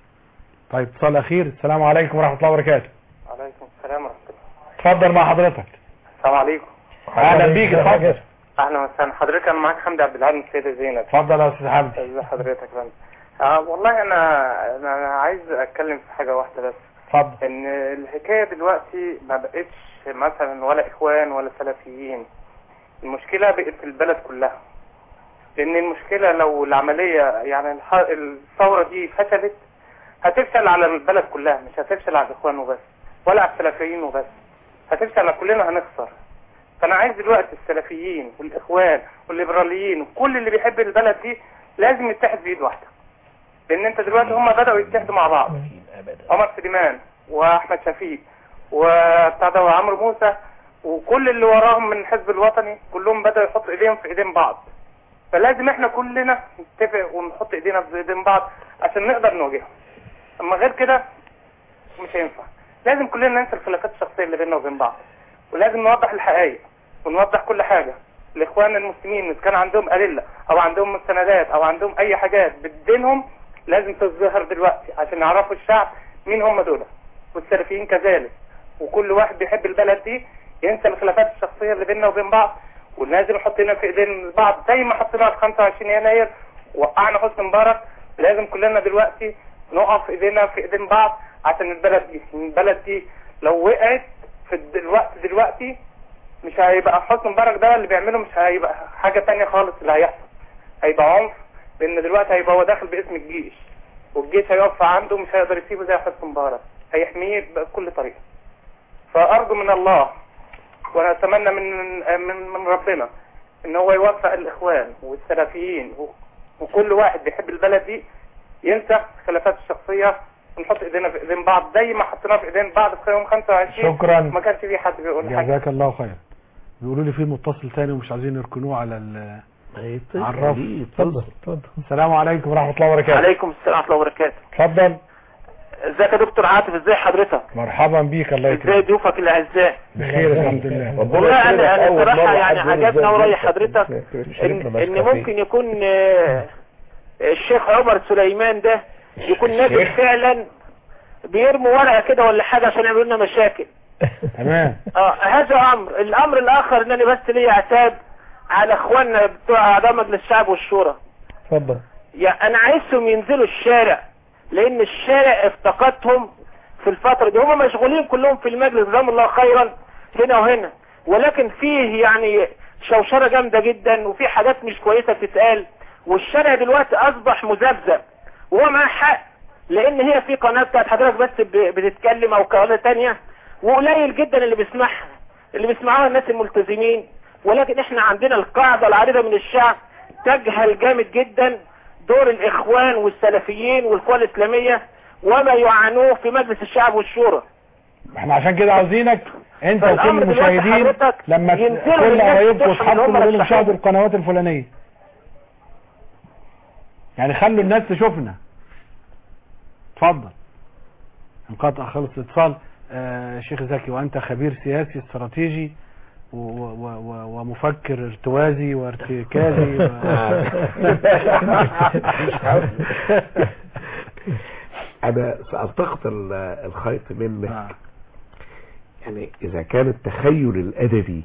طيب اتصال اخير السلام عليكم ورحمه الله وبركاته عليكم السلام ورحمة الله اتفضل مع حضرتك السلام عليكم اهلا بيك اتفضل اهلا وسهلا حضرتك انا معاك حمدي عبد العال من السيدة زينب اتفضل يا استاذ حمدي ازي حضرتك يا فندم آه والله انا انا أنا عايز اتكلم في حاجة واحدة بس اتفضل ان الحكاية دلوقتي ما بقتش مثلا ولا اخوان ولا سلفيين المشكلة بقت في البلد كلها لان المشكلة لو العملية يعني الح- الثورة دي فشلت هتفشل على البلد كلها مش هتفشل على الاخوان وبس ولا على السلفيين وبس هتفشل على كلنا هنخسر فانا عايز دلوقتي السلفيين والاخوان والليبراليين وكل اللي بيحب البلد دي لازم يتحد بايد واحده لان انت دلوقتي هم بداوا يتحدوا مع بعض عمر سليمان واحمد شفيق وبتاع ده وعمرو موسى وكل اللي وراهم من الحزب الوطني كلهم بداوا يحطوا ايديهم في ايدين بعض فلازم احنا كلنا نتفق ونحط ايدينا في ايدين بعض عشان نقدر نواجههم اما غير كده مش هينفع لازم كلنا ننسى الخلافات الشخصيه اللي بيننا وبين بعض ولازم نوضح الحقائق ونوضح كل حاجه الاخوان المسلمين اذا كان عندهم ادله او عندهم مستندات او عندهم اي حاجات بتدينهم لازم تظهر دلوقتي عشان يعرفوا الشعب مين هم دول والسلفيين كذلك وكل واحد بيحب البلد دي ينسى الخلافات الشخصيه اللي بيننا وبين بعض ولازم نحط ايدينا في ايدين بعض زي ما حطينا في 25 يناير وقعنا حسني مبارك لازم كلنا دلوقتي نقف ايدينا في ايدين بعض عشان البلد دي البلد دي لو وقعت في الد- الوقت دلوقتي مش هيبقى حسني مبارك ده اللي بيعمله مش هيبقى حاجة تانية خالص اللي هيحصل هيبقى عنف لان دلوقتي هيبقى هو داخل باسم الجيش والجيش هيقف عنده مش هيقدر يسيبه زي حسني مبارك هيحميه بكل طريقة فأرجو من الله وانا اتمنى من من من ربنا ان هو يوفق الاخوان والسلفيين و- وكل واحد بيحب البلد دي ينسى الخلافات الشخصيه ونحط ايدينا في ايدين بعض زي ما حطينا في ايدين بعض في يوم 25 شكراً. ما كانش في حد بيقول حاجه جزاك الله خير بيقولوا لي في متصل تاني ومش عايزين يركنوه على ال على الرف اتفضل اتفضل السلام عليكم ورحمه الله وبركاته عليكم السلام ورحمه الله وبركاته اتفضل ازيك يا دكتور عاطف ازي حضرتك مرحبا بيك الله ازاي يكرمك ضيوفك الاعزاء بخير الحمد لله والله انا انا صراحه يعني عجبنا وراي حضرتك ان, إن ممكن يكون آه، الشيخ عمر سليمان ده يكون نازل الشيخ؟ فعلا بيرموا ورقه كده ولا حاجه عشان يعملوا لنا مشاكل تمام اه هذا امر الامر الاخر ان انا بس ليا عتاب على اخواننا بتوع اعضاء مجلس الشعب والشورى اتفضل يعني انا عايزهم ينزلوا الشارع لان الشارع افتقدهم في الفترة دي هم مشغولين كلهم في المجلس جزاهم الله خيرا هنا وهنا ولكن فيه يعني شوشرة جامدة جدا وفي حاجات مش كويسة بتتقال والشارع دلوقتي اصبح مذبذب وهو معاه حق لان هي في قناة بتاعت حضرتك بس ب- بتتكلم او قناة تانية وقليل جدا اللي بيسمعها اللي بيسمعوها الناس الملتزمين ولكن احنا عندنا القاعدة العريضة من الشعب تجهل جامد جدا دور الاخوان والسلفيين والقوى الاسلامية وما يعانوه في مجلس الشعب والشورى احنا عشان كده عاوزينك انت وكل فالأمر دلوقتي المشاهدين حضرتك لما ينزلوا كل للناس قرايبكم بتوعهم واصحابكم اللي هم يقولوا رشحوهم. شاهدوا القنوات الفلانيه يعني خلوا الناس تشوفنا اتفضل انقطع خلص الاتصال آه شيخ زكي وانت خبير سياسي استراتيجي و و و و ومفكر ارتوازي وارتكازي و... انا سألتقط ال- الخيط منك يعني اذا كان التخيل الادبي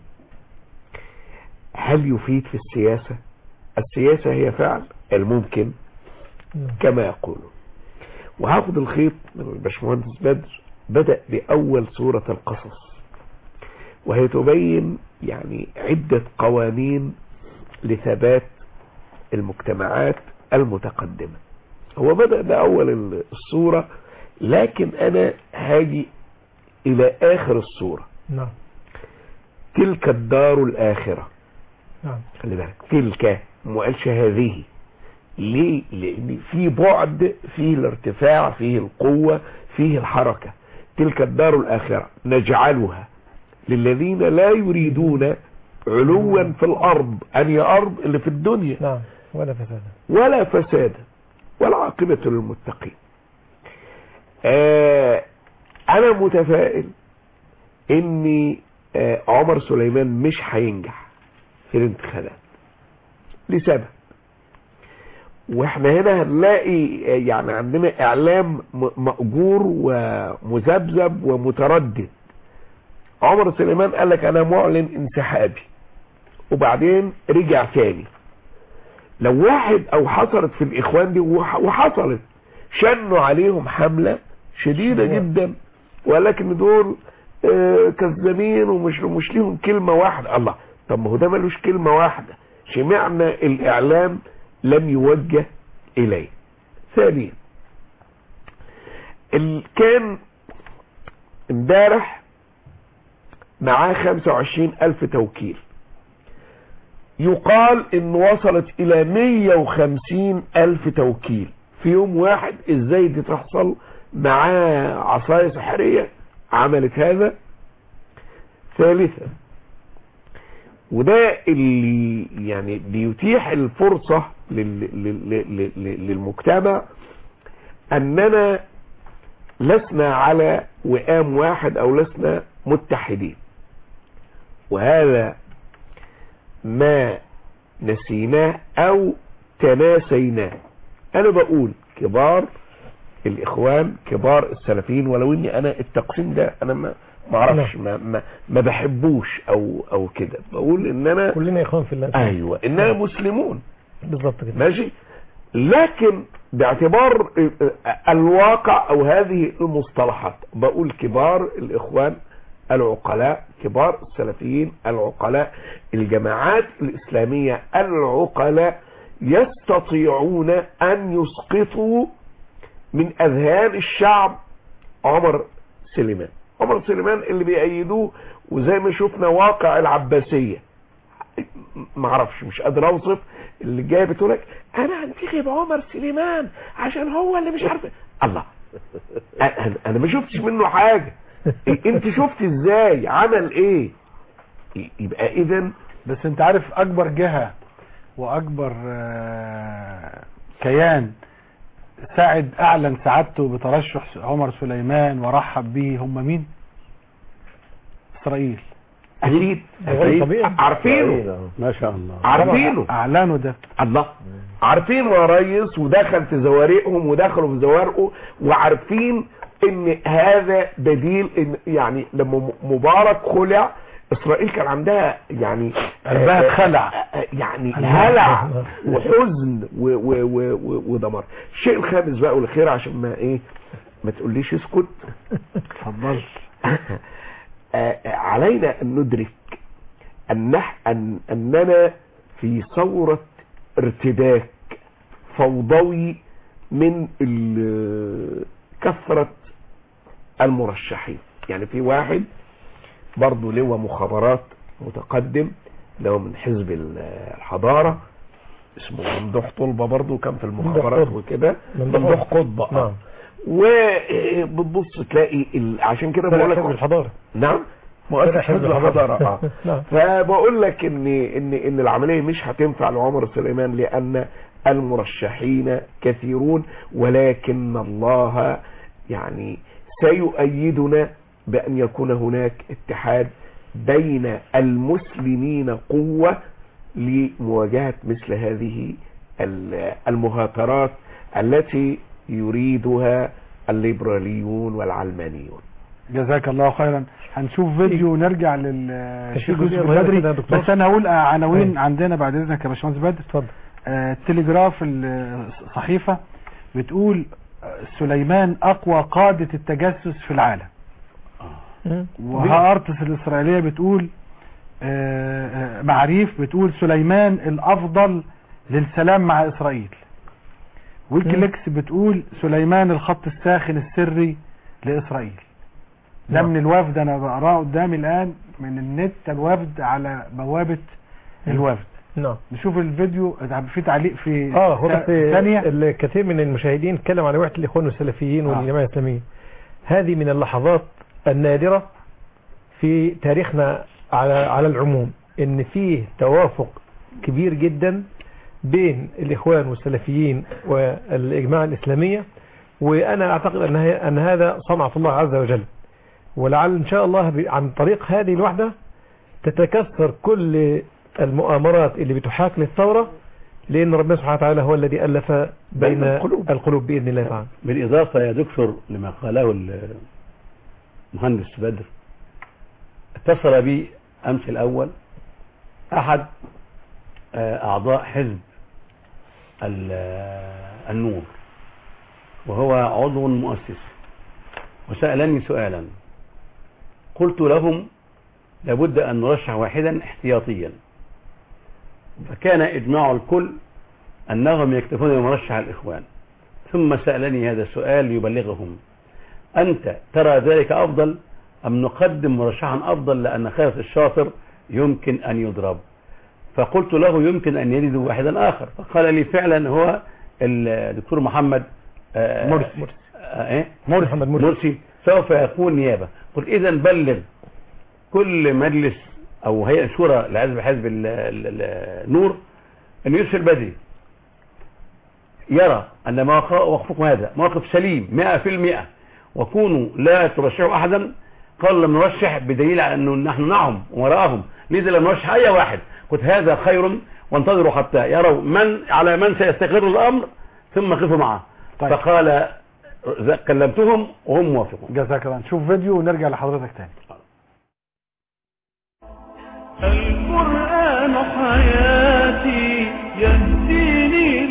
هل يفيد في السياسة السياسة هي فعل الممكن كما يقولون وهاخد الخيط من الباشمهندس بدر بدأ بأول سورة القصص وهي تبين يعني عدة قوانين لثبات المجتمعات المتقدمة هو بدأ بأول السورة لكن أنا هاجي إلى آخر السورة نعم تلك الدار الآخرة نعم. خلي بالك تلك ما قالش هذه ليه لان في بعد فيه الارتفاع فيه القوة فيه الحركة تلك الدار الاخرة نجعلها للذين لا يريدون علوا في الارض اني ارض اللي في الدنيا نعم ولا فساد ولا فساد ولا عاقبة للمتقين آه انا متفائل ان آه عمر سليمان مش هينجح في الانتخابات لسبب واحنا هنا هنلاقي آه، يعني عندنا اعلام م- مأجور ومذبذب ومتردد عمر سليمان قال لك انا معلن انسحابي وبعدين رجع تاني لو واحد او حصلت في الاخوان دي وح- وحصلت شنوا عليهم حملة شديدة جدا ولكن دول آه، كذابين ومش مش ليهم كلمة واحدة الله طب ما هو ده ملوش كلمة واحدة شمعنا الاعلام لم يوجه اليه ثانيا ال- كان امبارح معاه 25 الف توكيل يقال ان وصلت الى 150 الف توكيل في يوم واحد ازاي دي تحصل معاه عصاية سحرية عملت هذا ثالثا وده اللي يعني بيتيح الفرصة لل- لل- لل- لل- للمجتمع اننا لسنا على وئام واحد او لسنا متحدين وهذا ما نسيناه او تناسيناه انا بقول كبار الاخوان كبار السلفيين ولو اني انا التقسيم ده انا ما ما اعرفش ما, ما, ما بحبوش او او كده بقول ان انا كلنا اخوان في الله ايوه اننا مسلمون بالظبط كده ماشي لكن باعتبار الواقع او هذه المصطلحات بقول كبار الاخوان العقلاء كبار السلفيين العقلاء الجماعات الاسلامية العقلاء يستطيعون ان يسقطوا من اذهان الشعب عمر سليمان عمر سليمان اللي بيأيدوه وزي ما شفنا واقع العباسية معرفش مش قادر اوصف اللي جاي بتقولك انا هنتخب عمر سليمان عشان هو اللي مش عارف الله انا أنا ما شفتش منه حاجة انت شفت ازاي عمل ايه يبقى اذا بس انت عارف اكبر جهة واكبر آه، كيان ساعد اعلن سعادته بترشح عمر سليمان ورحب به هم مين اسرائيل اكيد طبيعي. عارفينه ما شاء الله عارفينه اعلنوا ده الله عارفين يا ريس ودخل في زوارقهم ودخلوا في زوارقه وعارفين ان هذا بديل إن يعني لما م- مبارك خلع اسرائيل كان عندها يعني قلبها آه، اتخلع. آه، آه، يعني هلع وحزن و- و- و- و- ودمار الشيء الخامس بقى والخير عشان ما ايه ما تقوليش اسكت اتفضل آه، علينا ان ندرك ان نح- ان اننا في ثورة ارتباك فوضوي من ال- كثرة المرشحين يعني في واحد برضه لواء مخابرات متقدم لو من حزب ال- الحضارة اسمه ممدوح طلبة برضه كان في المخابرات قطب. وكده ممدوح ممدوح قطب. قطب آه. نعم. وبتبص تلاقي ال... عشان كده فرع بقول لك حزب الحضارة. نعم فرع مؤسس حزب حزب الحضارة. الحضارة اه نعم. فبقول لك ان ان ان العمليه مش هتنفع لعمر سليمان لان المرشحين كثيرون ولكن الله يعني سيؤيدنا بان يكون هناك اتحاد بين المسلمين قوه لمواجهه مثل هذه ال- المهاترات التي يريدها الليبراليون والعلمانيون جزاك الله خيرا هنشوف فيديو ونرجع للشيخ جزئية يوسف صغيرة البدري كده يا دكتور. بس انا هقول عناوين أيوة. عندنا بعد اذنك يا باشمهندس بدر اتفضل آه، التلجراف الصحيفة بتقول آه، سليمان اقوى قادة التجسس في العالم وهارتس الاسرائيلية بتقول آه، آه، معاريف بتقول سليمان الافضل للسلام مع اسرائيل ويكليكس بتقول سليمان الخط الساخن السري لاسرائيل ده نعم. من الوفد انا بقراه قدامي الان من النت الوفد على بوابة الوفد نعم نشوف الفيديو في تعليق في اه هو بس ثانية الكثير من المشاهدين اتكلم عن وحدة الإخوان والسلفيين والجماعة الإسلامية هذه من اللحظات النادرة في تاريخنا على على العموم ان فيه توافق كبير جدا بين الإخوان والسلفيين والإجماع الإسلامية وأنا أعتقد أن هي- أن هذا صنعة الله عز وجل ولعل إن شاء الله ب- عن طريق هذه الوحدة تتكسر كل المؤامرات اللي بتحاك للثورة لأن ربنا سبحانه وتعالى هو الذي ألف بين القلوب, القلوب بإذن الله تعالى بالإضافة يا دكتور لما قاله المهندس بدر اتصل بي أمس الأول أحد آه، أعضاء حزب ال- آه، النور وهو عضو مؤسس وسألني سؤالا قلت لهم لابد أن نرشح واحدا احتياطيا فكان إجماع الكل أنهم يكتفون بمرشح الإخوان ثم سألني هذا السؤال ليبلغهم أنت ترى ذلك أفضل أم نقدم مرشحا أفضل لأن خالد الشاطر يمكن أن يضرب فقلت له يمكن أن يجد واحدا آخر فقال لي فعلا هو الدكتور محمد آه، مرسي. مرسي. آه، إيه؟ مرسي. محمد مرسي. مرسي سوف يكون نيابة قلت إذا بلغ كل مجلس أو هيئة شورى لحزب حزب ال- ال- ال- النور أن يرسل بدري يرى أن موقف- موقفكم هذا موقف سليم مئة في المئة وكونوا لا ترشحوا أحدا قال لم نرشح بدليل على أنه نحن نعم وراءهم لذا لم نرشح أي واحد قلت هذا خير وانتظروا حتى يروا من على من سيستقر الأمر ثم قفوا معه طيب. فقال كلمتهم وهم موافقون جزاك الله نشوف فيديو ونرجع لحضرتك تاني القرآن حياتي يهديني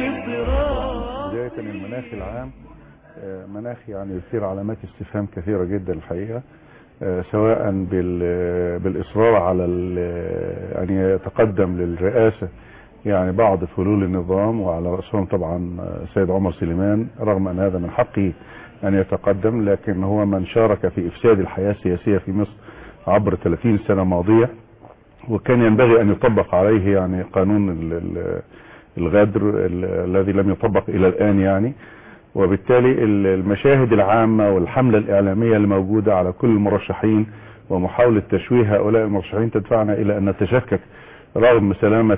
للصراط بداية المناخ العام آه، مناخ يعني يثير علامات استفهام كثيرة جدا الحقيقة آه، سواء بال- بالإصرار على ال- أن يتقدم للرئاسة يعني بعض فلول النظام وعلى رأسهم طبعا آه، سيد عمر سليمان رغم أن هذا من حقه أن يتقدم لكن هو من شارك في إفساد الحياة السياسية في مصر عبر 30 سنة ماضية وكان ينبغي أن يطبق عليه يعني قانون ال- ال- الغدر ال- الذي لم يطبق إلى الآن يعني وبالتالي ال- المشاهد العامة والحملة الإعلامية الموجودة على كل المرشحين ومحاولة تشويه هؤلاء المرشحين تدفعنا إلى أن نتشكك رغم سلامة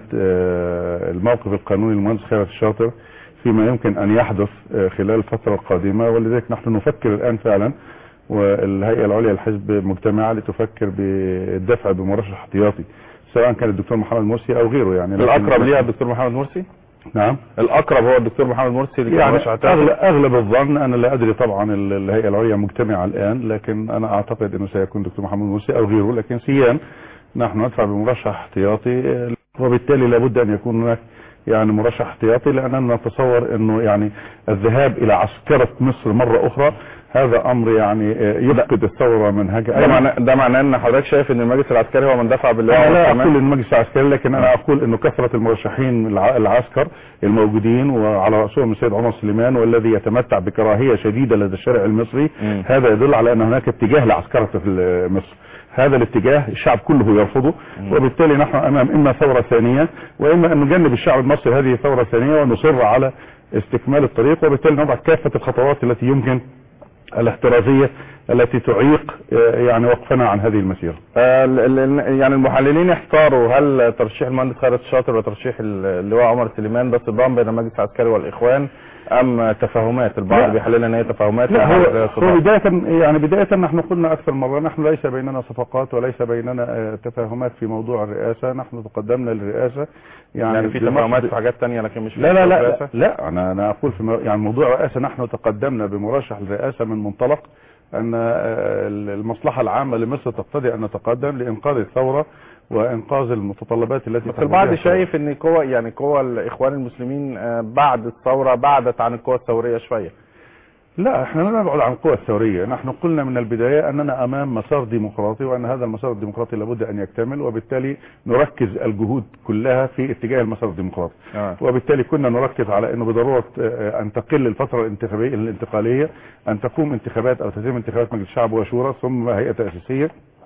آه، الموقف القانوني للمهندس خيرت الشاطر فيما يمكن أن يحدث آه، خلال الفترة القادمة ولذلك نحن نفكر الآن فعلا والهيئة العليا للحزب مجتمعة لتفكر بالدفع بمرشح احتياطي سواء كان الدكتور محمد مرسي أو غيره يعني لكن- الأقرب ليها الدكتور محمد مرسي نعم الأقرب هو الدكتور محمد مرسي اللي كان يعني مرشح احتياطي. أغلب, أغلب الظن أنا لا أدري طبعا ال- الهيئة العليا مجتمعة الآن لكن أنا أعتقد أنه سيكون دكتور محمد مرسي أو غيره لكن سيان نحن ندفع بمرشح احتياطي آه، وبالتالي لابد أن يكون هناك يعني مرشح احتياطي لأننا نتصور أنه يعني الذهاب إلى عسكرة مصر مرة أخرى هذا أمر يعني آه، يفقد الثورة منهجها ده معناه ده معناه ان حضرتك شايف ان المجلس العسكري هو من دفع باللواء انا لا والكمان؟ اقول ان المجلس العسكري لكن انا اقول انه كثره المرشحين الع- العسكر الموجودين وعلى راسهم السيد عمر سليمان والذي يتمتع بكراهيه شديده لدى الشارع المصري مم. هذا يدل على ان هناك اتجاه لعسكره في مصر هذا الاتجاه الشعب كله يرفضه وبالتالي نحن امام اما ثوره ثانيه واما ان نجنب الشعب المصري هذه ثوره ثانيه ونصر على استكمال الطريق وبالتالي نضع كافه الخطوات التي يمكن الاحترازيه التي تعيق آه، يعني وقفنا عن هذه المسيره آه، ال- ال- يعني المحللين احتاروا هل ترشيح المهندس خالد الشاطر وترشيح ال- اللواء عمر سليمان ده صدام بين المجلس العسكري والاخوان ام تفاهمات البعض لا. بيحللها ان هي تفاهمات لا والبعض هو, صدام. هو بداية يعني بداية نحن قلنا أكثر مرة نحن ليس بيننا صفقات وليس بيننا آه، تفاهمات في موضوع الرئاسة نحن تقدمنا للرئاسة يعني, يعني في بمقصد- تفاهمات في حاجات تانية لكن مش في لا لا لا, الرئاسة؟ لا, لا أنا أنا أقول في مو- يعني موضوع الرئاسة نحن تقدمنا بمرشح الرئاسة من منطلق أن آه، المصلحة العامة لمصر تقتضي أن نتقدم لإنقاذ الثورة وإنقاذ المتطلبات التي بس تقوم البعض بها الثورة. شايف ان قوى يعني قوى الاخوان المسلمين آه، بعد الثوره بعدت عن القوى الثوريه شويه لا احنا لا نبعد عن القوى الثورية نحن قلنا من البداية اننا امام مسار ديمقراطي وان هذا المسار الديمقراطي لابد ان يكتمل وبالتالي نركز الجهود كلها في اتجاه المسار الديمقراطي آه. وبالتالي كنا نركز على انه بضرورة آه، ان تقل الفترة الانتخابية الانتقالية ان تقوم انتخابات او تتم انتخابات مجلس الشعب وشورى ثم هيئة تأسيسية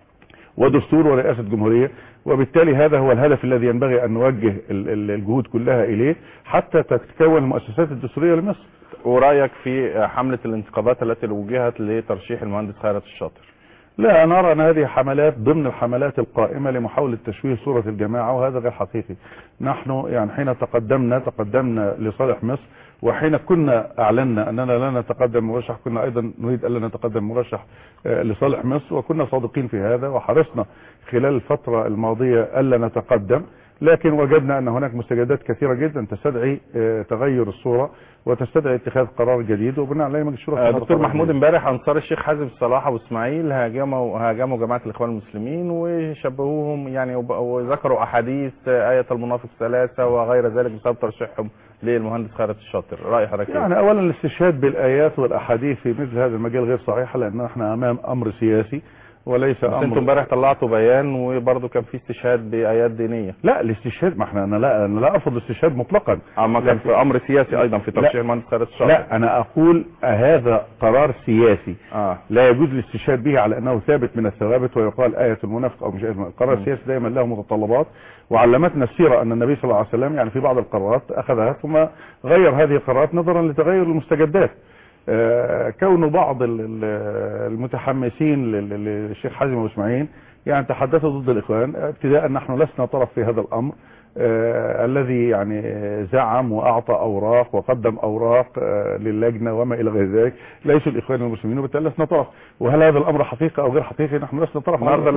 ودستور ورئاسة جمهورية وبالتالي هذا هو الهدف الذي ينبغي أن نوجه ال- ال- الجهود كلها إليه حتى تتكون المؤسسات الدستورية لمصر ورأيك في حملة الانتقادات التي وجهت لترشيح المهندس خيرت الشاطر لا أنا أرى أن هذه حملات ضمن الحملات القائمة لمحاولة تشويه صورة الجماعة وهذا غير حقيقي نحن يعني حين تقدمنا تقدمنا لصالح مصر وحين كنا أعلنا أننا لا نتقدم مرشح كنا أيضا نريد ألا نتقدم مرشح آه، لصالح مصر وكنا صادقين في هذا وحرصنا خلال الفترة الماضية ألا نتقدم لكن وجدنا أن هناك مستجدات كثيرة جدا تستدعي آه، تغير الصورة وتستدعي اتخاذ قرار جديد وبناء عليه مجلس الشورى آه، اتخذ دكتور قرار محمود جديد. امبارح انصار الشيخ حازم صلاح ابو اسماعيل هاجموا هاجموا جماعه الاخوان المسلمين وشبهوهم يعني وب- وذكروا احاديث آه، ايه المنافق ثلاثه وغير ذلك بسبب ترشيحهم للمهندس خيرت الشاطر راي حضرتك إيه؟ يعني اولا الاستشهاد بالايات والاحاديث في مثل هذا المجال غير صحيح لان احنا امام امر سياسي وليس بس انتوا امر امبارح طلعتوا بيان وبرضه كان في استشهاد بايات دينيه لا الاستشهاد ما احنا انا لا انا لا ارفض الاستشهاد مطلقا اما كان في امر سياسي ايضا في ترشيح لا. المهندس خيرت الشاطر لا انا اقول هذا قرار سياسي اه لا يجوز الاستشهاد به على انه ثابت من الثوابت ويقال آية المنافق او مش آية المنافق القرار م. السياسي دائما له متطلبات وعلمتنا السيرة ان النبي صلى الله عليه وسلم يعني في بعض القرارات اخذها ثم غير هذه القرارات نظرا لتغير المستجدات آه، كون بعض ال- ال- المتحمسين لل- للشيخ حازم ابو اسماعيل يعني تحدثوا ضد الاخوان ابتداء نحن لسنا طرف في هذا الامر آه الذي يعني زعم واعطى اوراق وقدم اوراق آه للجنه وما الى غير ذلك ليسوا الاخوان المسلمين وبالتالي لسنا طرف وهل هذا الامر حقيقه او غير حقيقي نحن لسنا طرف النهارده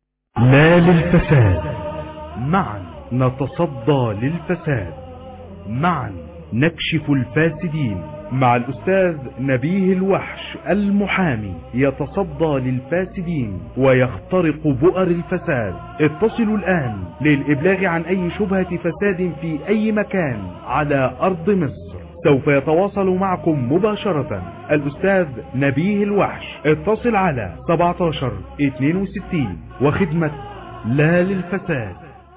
لا للفساد معا نتصدى للفساد معا نكشف الفاسدين مع الأستاذ نبيه الوحش المحامي يتصدى للفاسدين ويخترق بؤر الفساد اتصلوا الآن للإبلاغ عن أي شبهة فساد في أي مكان على أرض مصر سوف يتواصل معكم مباشرة الأستاذ نبيه الوحش اتصل على 17 62 وخدمة لا للفساد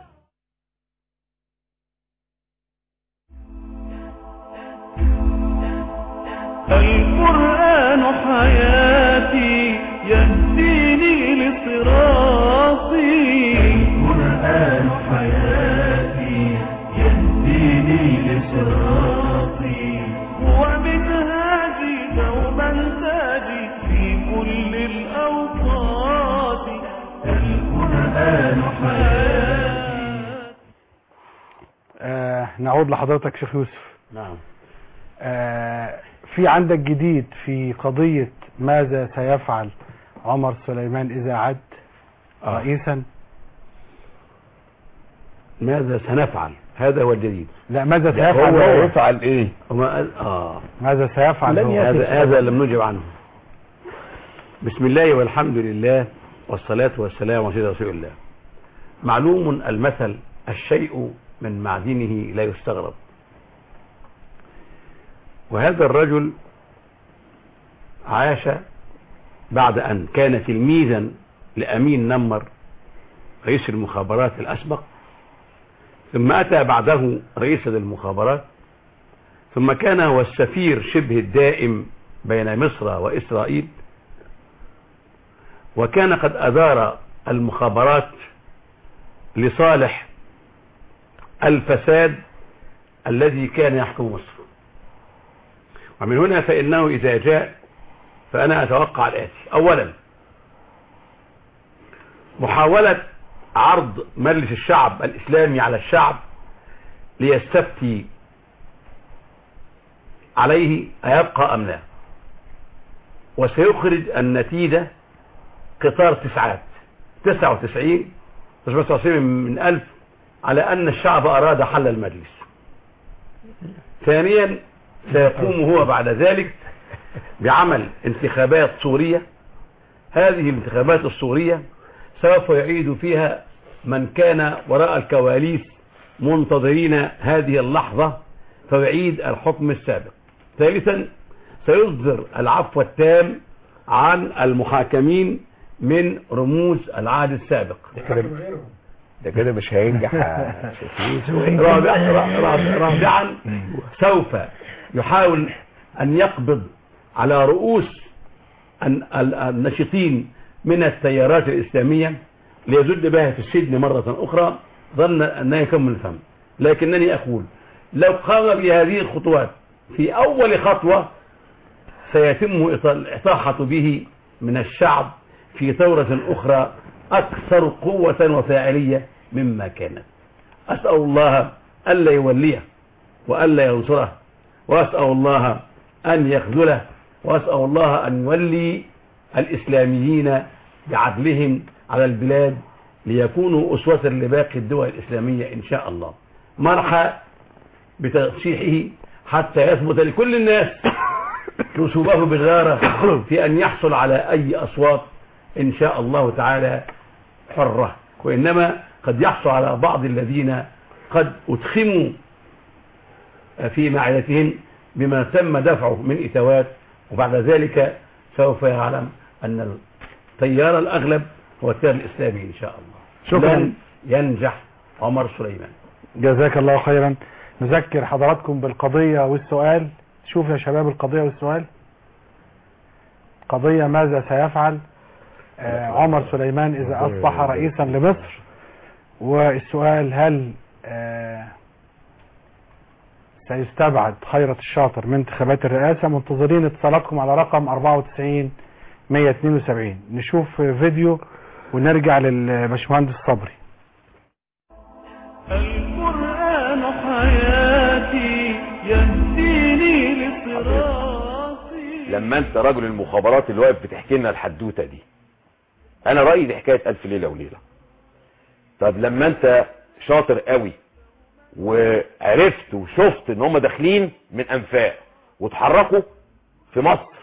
القرآن حياتي يهديني لصراطي القرآن حياتي يهديني لصراطي هو منهاجي دوما تاجي في كل الأوقات القرآن حياتي آه نعود لحضرتك شيخ يوسف نعم آه في عندك جديد في قضية ماذا سيفعل عمر سليمان إذا عد آه. رئيسا ماذا سنفعل هذا هو الجديد لا ماذا لا، سيفعل هو هو؟ يفعل ايه وما قال اه ماذا سيفعل لن هو؟ هذا هذا لم نجب عنه بسم الله والحمد لله والصلاة والسلام على سيدنا رسول الله معلوم المثل الشيء من معدنه لا يستغرب وهذا الرجل عاش بعد أن كان تلميذا لأمين نمر رئيس المخابرات الأسبق ثم أتى بعده رئيسا للمخابرات ثم كان هو السفير شبه الدائم بين مصر وإسرائيل وكان قد أدار المخابرات لصالح الفساد الذي كان يحكم مصر ومن هنا فإنه إذا جاء فأنا أتوقع الآتي أولا محاولة عرض مجلس الشعب الإسلامي على الشعب ليستفتي عليه أيبقى أم لا وسيخرج النتيجة قطار تسعات تسعة وتسعين مش بس عصير من ألف على أن الشعب أراد حل المجلس ثانيا سيقوم هو بعد ذلك بعمل انتخابات صورية هذه الانتخابات الصورية سوف يعيد فيها من كان وراء الكواليس منتظرين هذه اللحظة فيعيد الحكم السابق ثالثا سيصدر العفو التام عن المحاكمين من رموز العهد السابق ده كده مش هينجح رابعا رابعا- رابعا سوف يحاول أن يقبض على رؤوس ال- ال- النشطين من التيارات الإسلامية ليزد بها في السجن مرة أخرى ظن أنها يكمل الفم لكنني أقول لو قام بهذه الخطوات في أول خطوة سيتم إط- الإطاحة به من الشعب في ثورة أخرى أكثر قوة وفاعلية مما كانت أسأل الله ألا يوليه وألا ينصره وأسأل الله أن يخذله وأسأل الله أن يولي الإسلاميين بعدلهم على البلاد ليكونوا أسوة لباقي الدول الإسلامية إن شاء الله مرحى بترشيحه حتى يثبت لكل الناس رسوبه بالغارة في أن يحصل على أي أصوات إن شاء الله تعالى حرة وإنما قد يحصل على بعض الذين قد أدخموا في معدتهم بما تم دفعه من إتوات وبعد ذلك سوف يعلم أن التيار الأغلب هو التيار الإسلامي إن شاء الله شكراً. لن ينجح عمر سليمان جزاك الله خيرا نذكر حضراتكم بالقضية والسؤال شوف يا شباب القضية والسؤال قضية ماذا سيفعل آه، عمر سليمان إذا أصبح رئيسا لمصر والسؤال هل آه، سيستبعد خيرة الشاطر من انتخابات الرئاسة منتظرين اتصالاتكم على رقم 94 172 نشوف فيديو ونرجع للباشمهندس صبري القرآن حياتي يهديني لصراطي لما انت رجل المخابرات اللي واقف بتحكي لنا الحدوته دي انا رايي دي حكايه الف ليله وليله طب لما انت شاطر قوي وعرفت وشفت ان هم داخلين من انفاق وتحركوا في مصر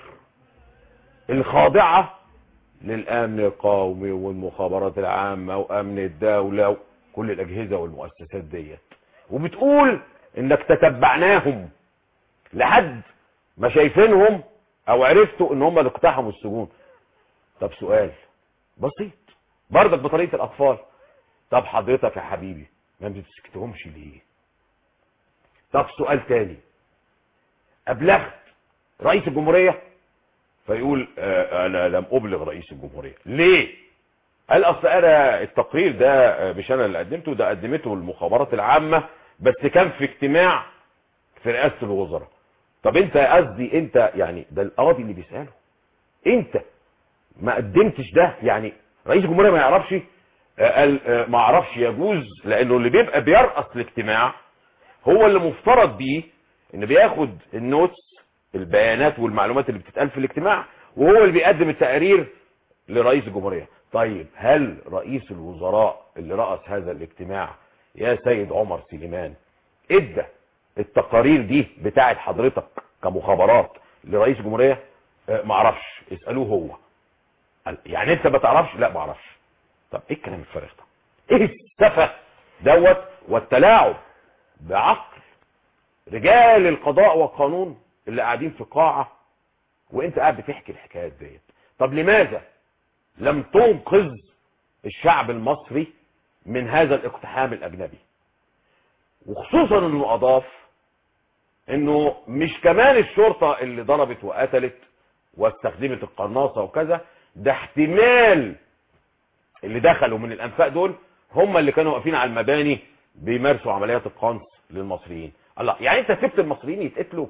الخاضعه للامن القومي والمخابرات العامه وامن الدوله وكل الاجهزه والمؤسسات ديت وبتقول انك تتبعناهم لحد ما شايفينهم او عرفتوا ان هم اللي اقتحموا السجون طب سؤال بسيط برضك بطريقه الاطفال طب حضرتك يا حبيبي ما بتسكتهمش ليه طب سؤال تاني ابلغت رئيس الجمهوريه فيقول آه انا لم ابلغ رئيس الجمهوريه ليه قال اصل انا التقرير ده آه، مش انا اللي قدمته ده قدمته المخابرات العامه بس كان في اجتماع في رئاسه الوزراء طب انت قصدي انت يعني ده القاضي اللي بيساله انت ما قدمتش ده يعني رئيس الجمهوريه ما يعرفش آه، قال آه، ما اعرفش يجوز لانه اللي بيبقى بيرأس الاجتماع هو اللي مفترض بيه ان بياخد النوتس البيانات والمعلومات اللي بتتقال في الاجتماع وهو اللي بيقدم التقارير لرئيس الجمهوريه طيب هل رئيس الوزراء اللي رأس هذا الاجتماع يا سيد عمر سليمان ادى التقارير دي بتاعت حضرتك كمخابرات لرئيس الجمهوريه آه، ما اعرفش اسالوه هو قال يعني انت ما تعرفش لا ما اعرفش طب ايه الكلام الفارغ ده ايه السفه دوت والتلاعب بعقل رجال القضاء والقانون اللي قاعدين في قاعه وانت قاعد بتحكي الحكايات ديت طب لماذا لم تنقذ الشعب المصري من هذا الاقتحام الاجنبي وخصوصا انه اضاف انه مش كمان الشرطة اللي ضربت وقتلت واستخدمت القناصة وكذا ده احتمال اللي دخلوا من الانفاق دول هم اللي كانوا واقفين على المباني بيمارسوا عمليات القنص للمصريين الله يعني انت سبت المصريين يتقتلوا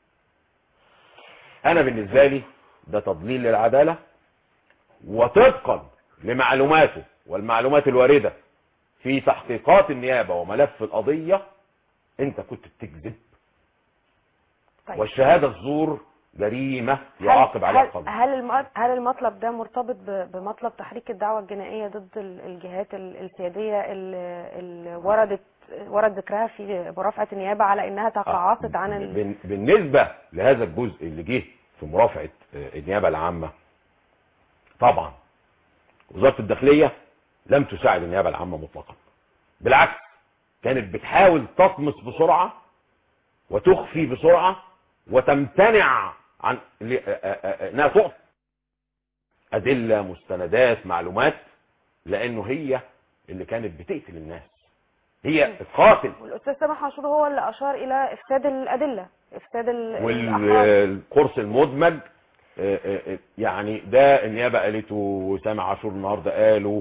انا بالنسبة لي ده تضليل للعدالة وطبقا لمعلوماته والمعلومات الواردة في تحقيقات النيابة وملف القضية انت كنت بتكذب طيب. والشهادة الزور جريمة يعاقب عليها هل, القانون هل, الم- هل المطلب ده مرتبط ب- بمطلب تحريك الدعوة الجنائية ضد ال- الجهات ال- السيادية اللي اللي وردت ورد ذكرها في مرافعة النيابة على انها تقاعست عن ال... بن- بالنسبة لهذا الجزء اللي جه في مرافعة آه، النيابة العامة طبعا وزارة الداخلية لم تساعد النيابة العامة مطلقا بالعكس كانت بتحاول تطمس بسرعة وتخفي بسرعة وتمتنع عن ل- آه، آه، آه، انها تعطي ادلة مستندات معلومات لانه هي اللي كانت بتقتل الناس هي القاتل والاستاذ سامح عاشور هو اللي اشار الى افساد الادلة افساد ال- الأحوال. والقرص المدمج آه، آه، آه، يعني ده النيابه قالته وسامع عاشور النهارده قاله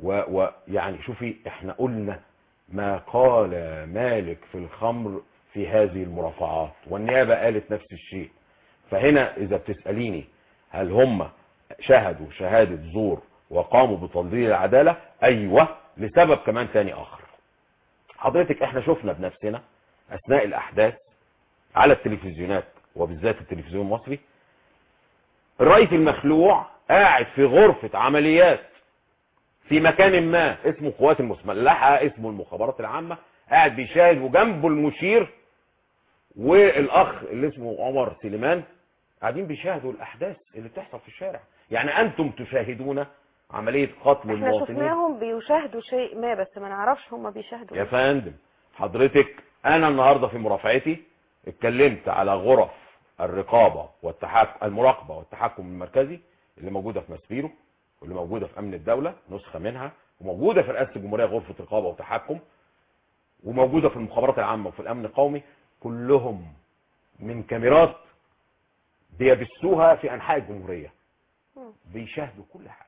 ويعني شوفي احنا قلنا ما قال مالك في الخمر في هذه المرافعات والنيابة قالت نفس الشيء فهنا اذا بتسأليني هل هم شهدوا شهادة زور وقاموا بتضليل العدالة ايوه لسبب كمان تاني اخر حضرتك احنا شفنا بنفسنا اثناء الاحداث على التلفزيونات وبالذات التلفزيون المصري الرئيس المخلوع قاعد في غرفة عمليات في مكان ما اسمه القوات المسلحة اسمه المخابرات العامة قاعد بيشاهد وجنبه المشير والاخ اللي اسمه عمر سليمان قاعدين بيشاهدوا الاحداث اللي بتحصل في الشارع يعني انتم تشاهدون عملية قتل احنا المواطنين شفناهم بيشاهدوا شيء ما بس ما نعرفش هم بيشاهدوا يا ايه. فندم حضرتك انا النهاردة في مرافعتي اتكلمت على غرف الرقابة والتحكم المراقبة والتحكم المركزي اللي موجودة في مسبيرو واللي موجودة في امن الدولة نسخة منها وموجودة في رئاسة الجمهورية غرفة رقابة وتحكم وموجودة في المخابرات العامة وفي الامن القومي كلهم من كاميرات بيبثوها في انحاء الجمهورية بيشاهدوا كل حاجة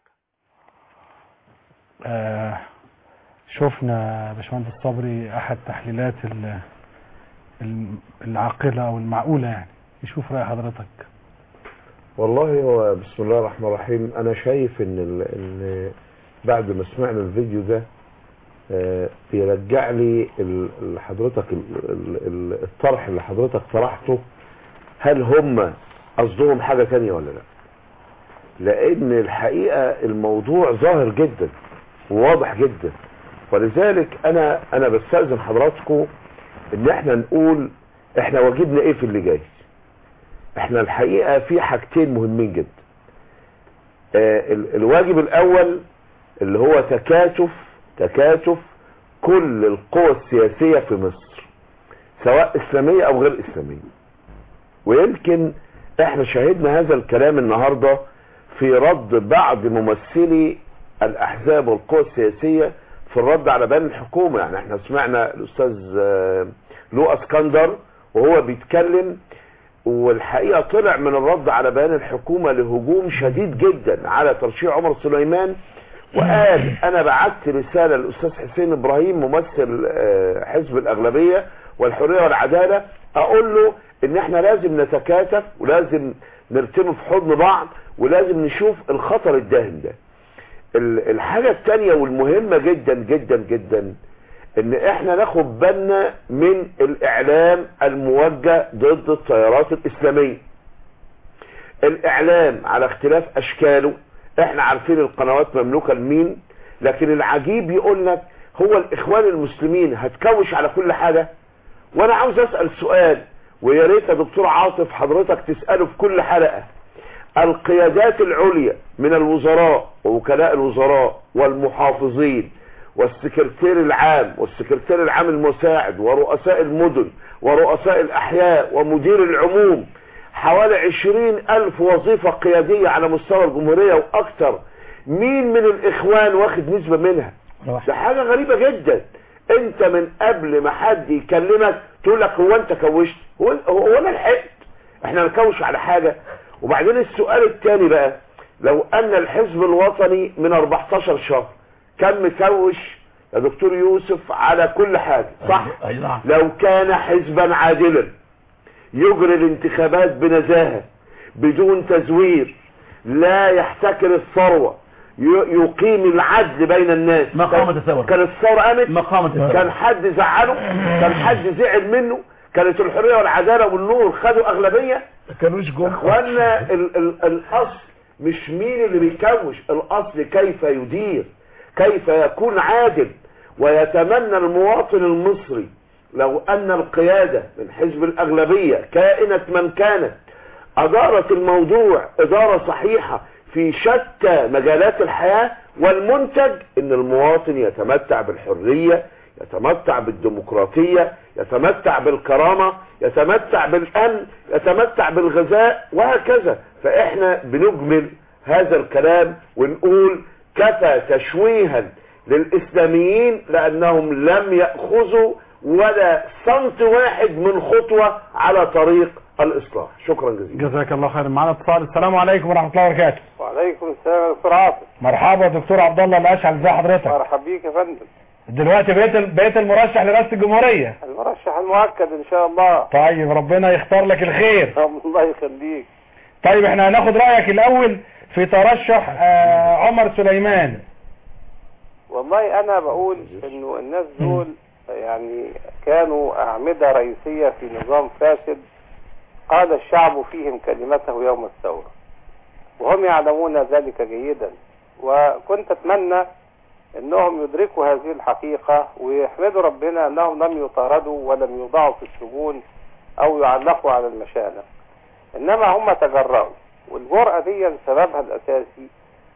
آه شفنا باشمهندس صبري احد تحليلات ال- الم- العاقله او المعقوله يعني يشوف راي حضرتك والله هو بسم الله الرحمن الرحيم انا شايف ان ال... ان بعد ما سمعنا الفيديو ده آه، بيرجع لي ال- ال- حضرتك ال- ال- ال- الطرح اللي حضرتك طرحته هل هم قصدهم حاجة تانية ولا لا لان الحقيقة الموضوع ظاهر جدا وواضح جدا ولذلك انا انا بستأذن حضراتكم ان احنا نقول احنا واجبنا ايه في اللي جاي احنا الحقيقة في حاجتين مهمين جدا آه، ال- الواجب الاول اللي هو تكاتف تكاتف كل القوى السياسية في مصر سواء اسلامية او غير اسلامية ويمكن احنا شاهدنا هذا الكلام النهاردة في رد بعض ممثلي الاحزاب والقوى السياسية في الرد على بيان الحكومة يعني احنا سمعنا الاستاذ آه، لو اسكندر وهو بيتكلم والحقيقة طلع من الرد على بيان الحكومة لهجوم شديد جدا على ترشيح عمر سليمان وقال انا بعت رسالة للاستاذ حسين ابراهيم ممثل آه، حزب الاغلبية والحرية والعدالة اقول له ان احنا لازم نتكاتف ولازم نرتمي في حضن بعض ولازم نشوف الخطر الداهم ده ال- الحاجة التانية والمهمة جدا جدا جدا ان احنا ناخد بالنا من الاعلام الموجه ضد التيارات الاسلامية الاعلام على اختلاف اشكاله احنا عارفين القنوات مملوكة لمين لكن العجيب يقول لك هو الاخوان المسلمين هتكوش على كل حاجة وانا عاوز اسأل سؤال ويا ريت يا دكتور عاطف حضرتك تسأله في كل حلقة القيادات العليا من الوزراء ووكلاء الوزراء والمحافظين والسكرتير العام والسكرتير العام المساعد ورؤساء المدن ورؤساء الأحياء ومدير العموم حوالي عشرين ألف وظيفة قيادية على مستوى الجمهورية وأكثر مين من الإخوان واخد نسبة منها ده حاجة غريبة جدا انت من قبل ما حد يكلمك تقول لك هو انت كوشت هو, هو انا لحقت احنا نكوش على حاجة وبعدين السؤال الثاني بقى لو ان الحزب الوطني من 14 شهر كان مكوش يا دكتور يوسف على كل حاجة صح أي نعم. لو كان حزبا عادلا يجري الانتخابات بنزاهة بدون تزوير لا يحتكر الثروة ي- يقيم العدل بين الناس ما قامت الثورة. كان الثورة قامت ما قامت الثورة. كان حد زعله كان حد زعل منه كانت الحرية والعدالة والنور خدوا أغلبية ما كانوش جم اخوانا ال ال الاصل مش مين اللي بيكوش الاصل كيف يدير كيف يكون عادل ويتمنى المواطن المصري لو ان القيادة من حزب الاغلبية كائنة من كانت ادارت الموضوع ادارة صحيحة في شتى مجالات الحياة والمنتج ان المواطن يتمتع بالحرية يتمتع بالديمقراطية يتمتع بالكرامة يتمتع بالامن يتمتع بالغذاء وهكذا فاحنا بنجمل هذا الكلام ونقول كفى تشويها للاسلاميين لانهم لم يأخذوا ولا سنت واحد من خطوة على طريق الاصلاح شكرا جزيلا جزاك الله خير معنا اتصال السلام عليكم ورحمه الله وبركاته وعليكم السلام يا دكتور عاطف مرحبا دكتور عبد الله الاشعل ازي حضرتك مرحب بيك يا فندم دلوقتي بقيت بقيت المرشح لرئاسه الجمهوريه المرشح المؤكد ان شاء الله طيب ربنا يختار لك الخير الله يخليك طيب احنا هناخد رايك الاول في ترشح آه عمر سليمان والله انا بقول انه الناس دول يعني كانوا اعمدة رئيسية في نظام فاسد قال الشعب فيهم كلمته يوم الثورة وهم يعلمون ذلك جيدا وكنت اتمنى انهم يدركوا هذه الحقيقة ويحمدوا ربنا انهم لم يطاردوا ولم يوضعوا في السجون او يعلقوا على المشانق انما هم تجرأوا والجرأة دي سببها الاساسي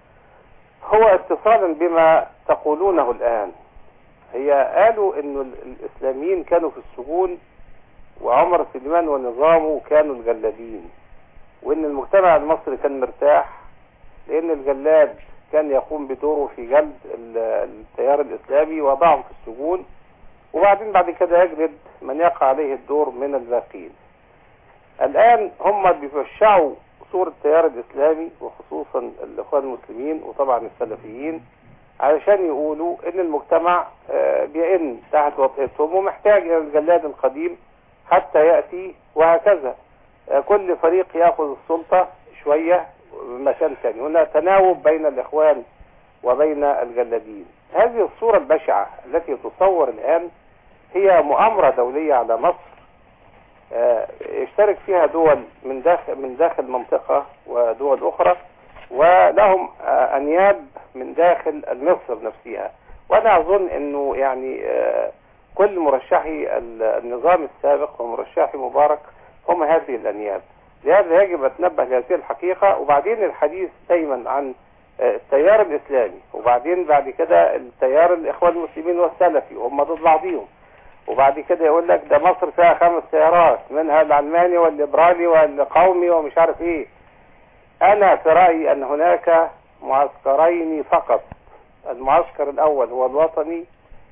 هو اتصالا بما تقولونه الان هي قالوا انه ال- الاسلاميين كانوا في السجون وعمر سليمان ونظامه كانوا الجلادين وان المجتمع المصري كان مرتاح لان الجلاد كان يقوم بدوره في جلد ال- التيار الاسلامي وضعهم في السجون وبعدين بعد كده يجلد من يقع عليه الدور من الباقين الان هم بيوشعوا صورة التيار الاسلامي وخصوصا الاخوان المسلمين وطبعا السلفيين علشان يقولوا ان المجتمع آه، بيئن تحت وطئتهم ومحتاج الى الجلاد القديم حتى يأتي وهكذا آه، كل فريق ياخذ السلطة شوية مكان ثاني هنا تناوب بين الاخوان وبين الجلادين هذه الصورة البشعة التي تصور الان هي مؤامرة دولية على مصر آه، يشترك فيها دول من داخل من داخل منطقة ودول أخرى ولهم آه، أنياب من داخل مصر نفسها وأنا أظن أنه يعني آه، كل مرشحي ال- النظام السابق ومرشحي مبارك هم هذه الأنياب لهذا يجب أن نتنبه لهذه الحقيقة وبعدين الحديث دايما عن آه، التيار الإسلامي وبعدين بعد كده التيار الإخوان المسلمين والسلفي وهم ضد بعضهم وبعد كده يقول لك ده مصر فيها خمس تيارات منها العلماني والليبرالي والقومي ومش عارف ايه انا في رايي ان هناك معسكرين فقط المعسكر الاول هو الوطني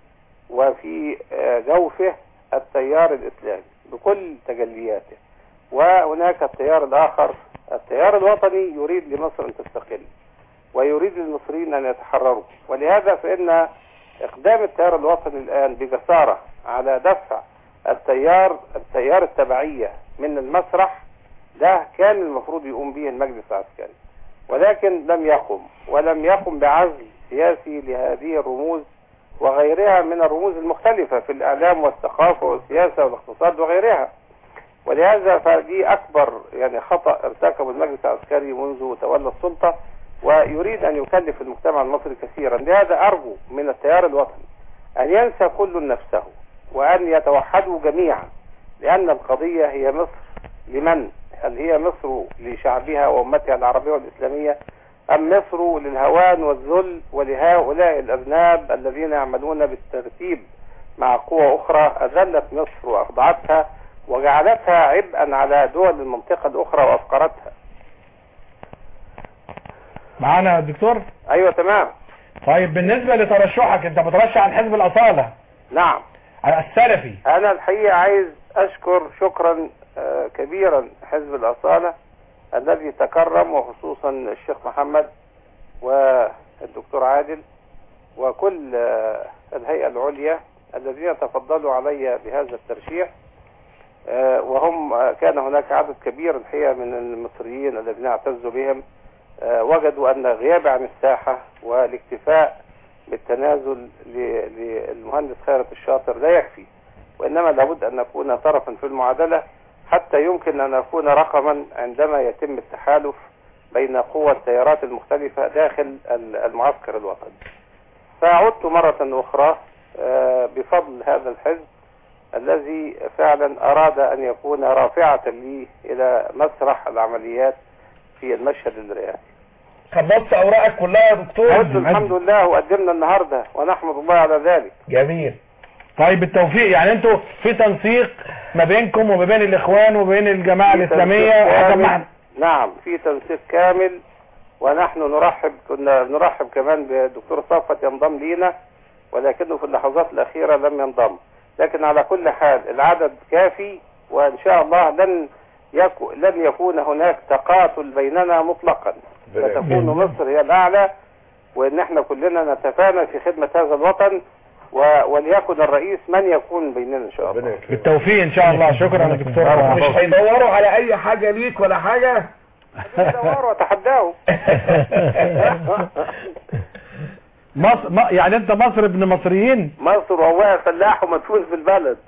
وفي آه، جوفه التيار الاسلامي بكل تجلياته وهناك التيار الاخر التيار الوطني يريد لمصر ان تستقل ويريد للمصريين ان يتحرروا ولهذا فان اقدام التيار الوطني الان بجسارة على دفع التيار التيار التبعية من المسرح ده كان المفروض يقوم به المجلس العسكري ولكن لم يقم ولم يقم بعزل سياسي لهذه الرموز وغيرها من الرموز المختلفة في الإعلام والثقافة والسياسة والاقتصاد وغيرها ولهذا فدي أكبر يعني خطأ ارتكبه المجلس العسكري منذ تولى السلطة ويريد أن يكلف المجتمع المصري كثيرا لهذا أرجو من التيار الوطني أن ينسى كل نفسه وأن يتوحدوا جميعا لأن القضية هي مصر لمن؟ هل هي مصر لشعبها وأمتها العربية والإسلامية أم مصر للهوان والذل ولهؤلاء الأذناب الذين يعملون بالترتيب مع قوى أخرى أذلت مصر وأخضعتها وجعلتها عبئا على دول المنطقة الأخرى وأفقرتها معانا يا دكتور أيوة تمام طيب بالنسبة لترشحك انت بترشح عن حزب الأصالة نعم السلفي أنا الحقيقة عايز أشكر شكرا آه، كبيرا حزب الأصالة الذي تكرم وخصوصا الشيخ محمد والدكتور عادل وكل آه، الهيئة العليا الذين تفضلوا علي بهذا الترشيح آه، وهم آه، كان هناك عدد كبير الحقيقة من المصريين الذين اعتزوا بهم آه، وجدوا أن غيابي عن الساحة والاكتفاء بالتنازل ل- للمهندس خيرت الشاطر لا يكفي وإنما لابد أن نكون طرفا في المعادلة حتى يمكن أن نكون رقما عندما يتم التحالف بين قوى التيارات المختلفة داخل ال- المعسكر الوطني فعدت مرة أخرى آه، بفضل هذا الحزب الذي فعلا أراد أن يكون رافعة لي إلى مسرح العمليات في المشهد الرئاسي خلصت أوراقك كلها يا دكتور قلت الحمد لله وقدمنا النهاردة ونحمد الله على ذلك جميل طيب بالتوفيق يعني انتوا في تنسيق ما بينكم وما بين الاخوان وما بين الجماعة في الاسلامية تنسيق حسب كامل. ما احنا نعم في تنسيق كامل ونحن نرحب كنا نرحب كمان بالدكتور صفت ينضم لينا ولكنه في اللحظات الأخيرة لم ينضم لكن على كل حال العدد كافي وإن شاء الله لن يكو لن يكون هناك تقاتل بيننا مطلقا ستكون مصر هي الأعلى وإن احنا كلنا نتفانى في خدمة هذا الوطن و- وليكن الرئيس من يكون بيننا إن شاء الله بالتوفيق ان شاء الله شكرا يا دكتور مش هيدوروا على اي حاجة ليك ولا حاجة دوروا وتحداهم مصر ما يعني انت مصر ابن مصريين مصر وهو فلاح ومدفون في البلد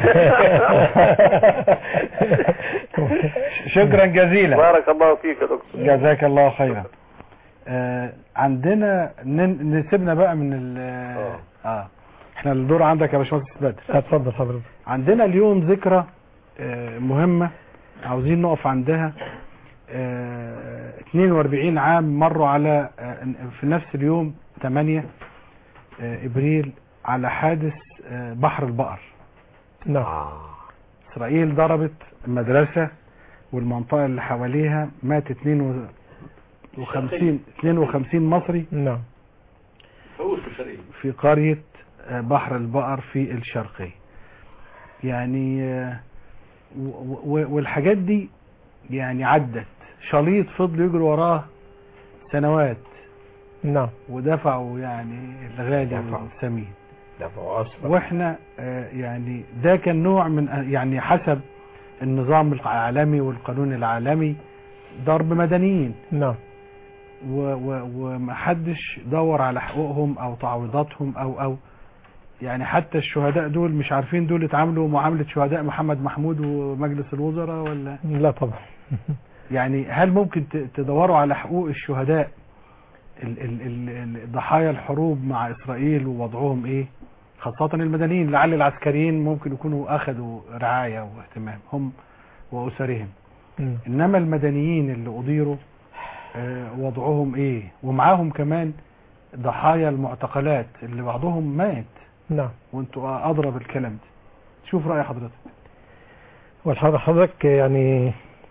شكرا جزيلا بارك الله فيك يا دكتور جزاك الله خيرا آه عندنا نن- نسيبنا بقى من ال اه احنا الدور عندك يا باشمهندس بدر اتفضل حضرتك عندنا اليوم ذكرى آه مهمة عاوزين نقف عندها آه 42 عام مروا على آه في نفس اليوم 8 آه ابريل على حادث آه بحر البقر نعم اسرائيل ضربت مدرسة والمنطقة اللي حواليها مات 52 52 مصري نعم في قرية آه، بحر البقر في الشرقية يعني آه، و- و- والحاجات دي يعني عدت شليط فضلوا يجروا وراه سنوات نعم ودفعوا يعني الغالي والثمين دفعوا اصلا واحنا آه، يعني ده كان نوع من آه، يعني حسب النظام العالمي والقانون العالمي ضرب مدنيين نعم و- و- ومحدش دور على حقوقهم او تعويضاتهم او او يعني حتى الشهداء دول مش عارفين دول اتعاملوا معاملة شهداء محمد محمود ومجلس الوزراء ولا لا طبعا يعني هل ممكن ت- تدوروا على حقوق الشهداء ال- ال- ال- ال- ضحايا الحروب مع اسرائيل ووضعهم ايه خاصة المدنيين لعل العسكريين ممكن يكونوا اخذوا رعاية واهتمام هم واسرهم مم. انما المدنيين اللي اضيروا آه، وضعهم ايه ومعاهم كمان ضحايا المعتقلات اللي بعضهم مات نعم وانتوا ادرى بالكلام ده شوف رأي حضرتك والحضر حضرتك يعني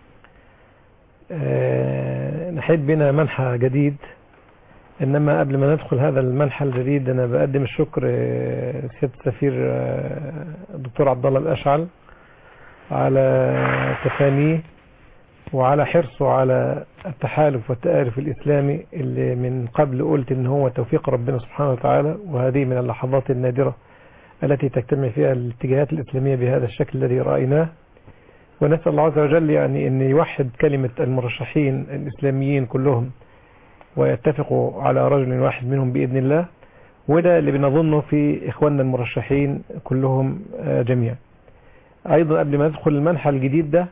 آه، نحب بنا منحى جديد انما قبل ما ندخل هذا المنحى الجديد انا بقدم الشكر آه، سياده السفير آه، الدكتور عبد الله الاشعل على تفانيه وعلى حرصه على التحالف والتآلف الإسلامي اللي من قبل قلت إن هو توفيق ربنا سبحانه وتعالى وهذه من اللحظات النادرة التي تجتمع فيها الاتجاهات الإسلامية بهذا الشكل الذي رأيناه ونسأل الله عز وجل يعني أن يوحد كلمة المرشحين الإسلاميين كلهم ويتفقوا على رجل واحد منهم بإذن الله وده اللي بنظنه في إخواننا المرشحين كلهم آه، جميعا أيضا قبل ما ندخل المنحى الجديد ده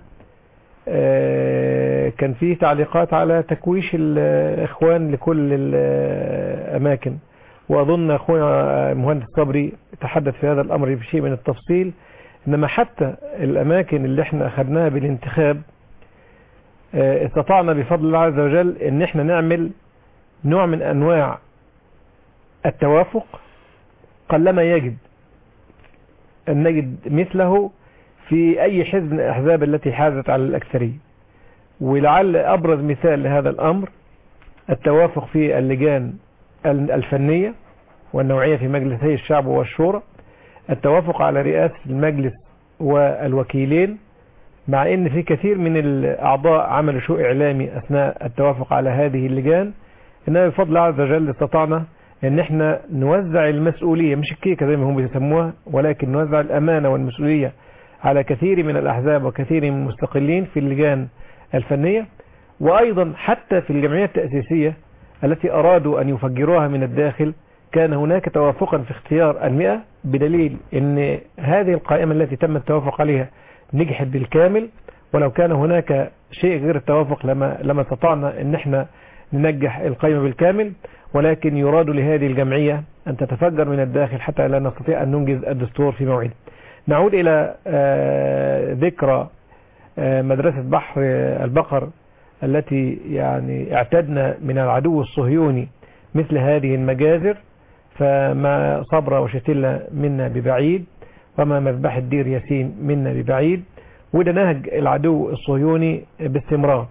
آه، كان فيه تعليقات على تكويش الإخوان لكل الأماكن وأظن أخونا مهندس صبري تحدث في هذا الأمر بشيء من التفصيل إنما حتى الأماكن اللي احنا أخذناها بالانتخاب آه، استطعنا بفضل الله عز وجل إن احنا نعمل نوع من أنواع التوافق قلما يجد أن نجد مثله في أي حزب من الأحزاب التي حازت على الأكثرية ولعل أبرز مثال لهذا الأمر التوافق في اللجان الفنية والنوعية في مجلسي الشعب والشورى التوافق على رئاسة المجلس والوكيلين مع ان في كثير من الاعضاء عملوا شو اعلامي اثناء التوافق على هذه اللجان انما بفضل الله عز وجل استطعنا ان احنا نوزع المسؤولية مش الكيكة زي ما هم بيسموها ولكن نوزع الامانة والمسؤولية على كثير من الاحزاب وكثير من المستقلين في اللجان الفنية وايضا حتى في الجمعيات التأسيسية التي ارادوا ان يفجروها من الداخل كان هناك توافقا في اختيار المئة بدليل ان هذه القائمة التي تم التوافق عليها نجحت بالكامل ولو كان هناك شيء غير التوافق لما لما استطعنا ان احنا ننجح القائمة بالكامل ولكن يراد لهذه الجمعية ان تتفجر من الداخل حتى لا نستطيع ان ننجز الدستور في موعده نعود الى آه، ذكرى آه، مدرسة بحر البقر التي يعني اعتدنا من العدو الصهيوني مثل هذه المجازر فما صبر وشتلة منا ببعيد وما مذبح الدير ياسين منا ببعيد وده نهج العدو الصهيوني باستمرار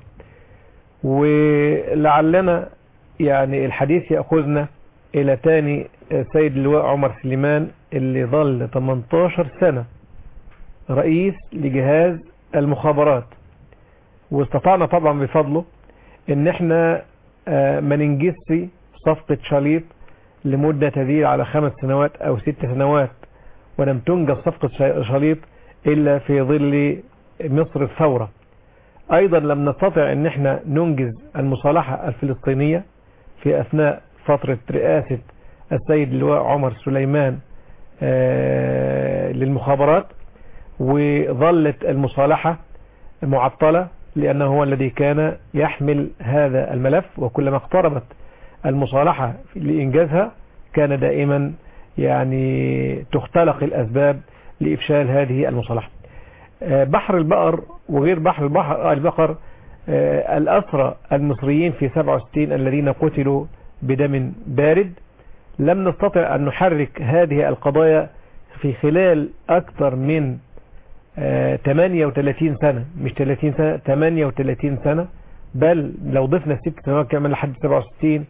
ولعلنا يعني الحديث يأخذنا إلى تاني سيد اللواء عمر سليمان اللي ظل 18 سنة رئيس لجهاز المخابرات واستطعنا طبعا بفضله ان احنا آه، ما ننجزش صفقة شاليط لمدة تزيد على خمس سنوات او ست سنوات ولم تنجز صفقة شا- شاليط الا في ظل مصر الثورة ايضا لم نستطع ان احنا ننجز المصالحة الفلسطينية في اثناء فترة رئاسة السيد اللواء عمر سليمان آه، للمخابرات وظلت المصالحة معطلة لأنه هو الذي كان يحمل هذا الملف وكلما اقتربت المصالحة لإنجازها كان دائما يعني تختلق الأسباب لإفشال هذه المصالحة آه، بحر البقر وغير بحر البحر البقر آه، الأسرى المصريين في 67 الذين قتلوا بدم بارد لم نستطع أن نحرك هذه القضايا في خلال أكثر من آه، 38 سنة مش 30 سنة 38 سنة بل لو ضفنا الست سنوات كمان لحد 67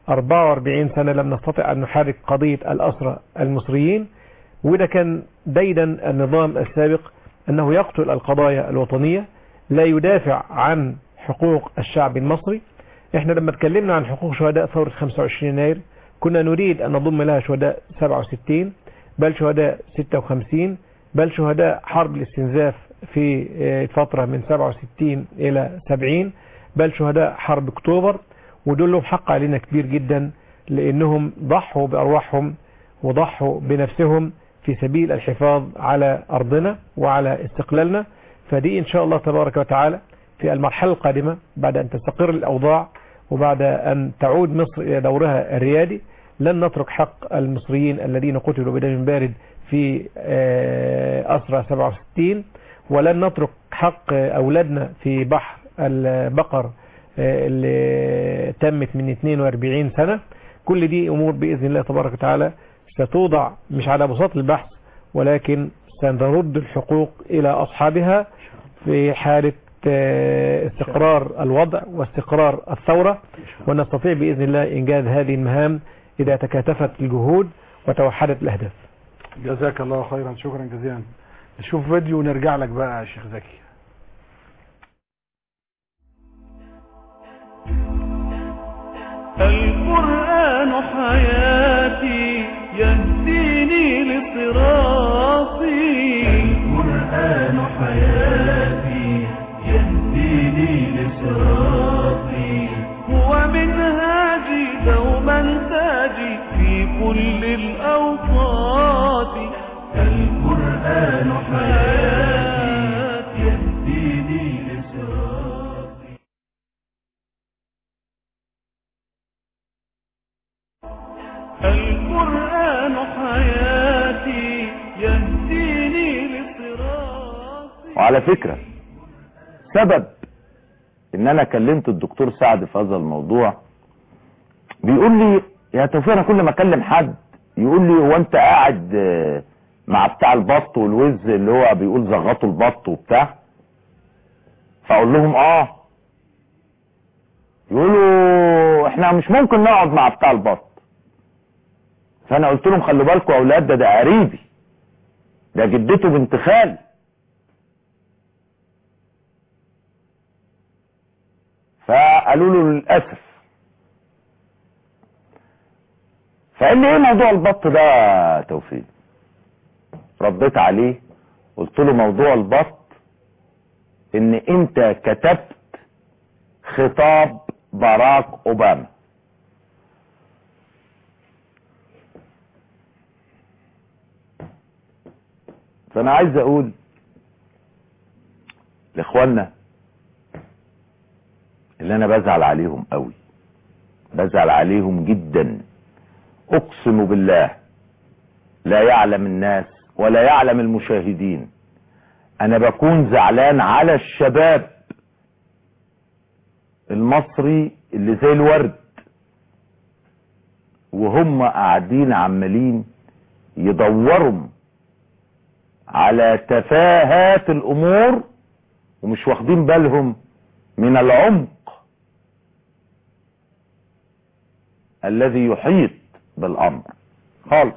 44 سنة لم نستطع أن نحرك قضية الأسرى المصريين وده كان ديدا النظام السابق أنه يقتل القضايا الوطنية لا يدافع عن حقوق الشعب المصري احنا لما اتكلمنا عن حقوق شهداء ثورة 25 يناير كنا نريد أن نضم لها شهداء 67 بل شهداء 56 بل شهداء حرب الاستنزاف في آه، فترة من 67 إلى 70 بل شهداء حرب اكتوبر ودول لهم حق علينا كبير جدا لأنهم ضحوا بأرواحهم وضحوا بنفسهم في سبيل الحفاظ على أرضنا وعلى استقلالنا فدي إن شاء الله تبارك وتعالى في المرحلة القادمة بعد أن تستقر الأوضاع وبعد أن تعود مصر إلى دورها الريادي لن نترك حق المصريين الذين قتلوا بدم بارد في آه، أسرى 67 ولن نترك حق أولادنا في بحر البقر آه، اللي تمت من 42 سنة كل دي أمور بإذن الله تبارك وتعالى ستوضع مش على بساط البحث ولكن سنرد الحقوق إلى أصحابها في حالة آه، استقرار الوضع واستقرار الثورة ونستطيع بإذن الله إنجاز هذه المهام إذا تكاتفت الجهود وتوحدت الأهداف جزاك الله خيرا شكرا جزيلا نشوف فيديو ونرجع لك بقى يا شيخ زكي القرآن حياتي يهديني لصراطي القرآن حياتي يهديني لصراطي هو منهاجي دوما تاجي في كل الأوقات القرآن حياتي يهديني لصراطي القرآن حياتي يهديني لصراطي وعلى فكرة سبب ان انا كلمت الدكتور سعد في هذا الموضوع بيقول لي يا توفيق انا كل ما اكلم حد يقول لي هو انت قاعد آه، مع بتاع البط والوز اللي هو بيقول زغطوا البط وبتاع فاقول لهم اه يقولوا احنا مش ممكن نقعد مع بتاع البط فانا قلت لهم خلوا بالكم يا اولاد ده ده قريبي ده جدته بنت خالي فقالوا له للاسف فقال لي ايه موضوع البط ده يا توفيق رديت عليه قلت له موضوع البط ان انت كتبت خطاب باراك اوباما فانا عايز اقول لاخواننا اللي انا بزعل عليهم قوي بزعل عليهم جدا اقسم بالله لا يعلم الناس ولا يعلم المشاهدين انا بكون زعلان على الشباب المصري اللي زي الورد وهم قاعدين عمالين يدوروا على تفاهات الامور ومش واخدين بالهم من العمق الذي يحيط بالامر خالص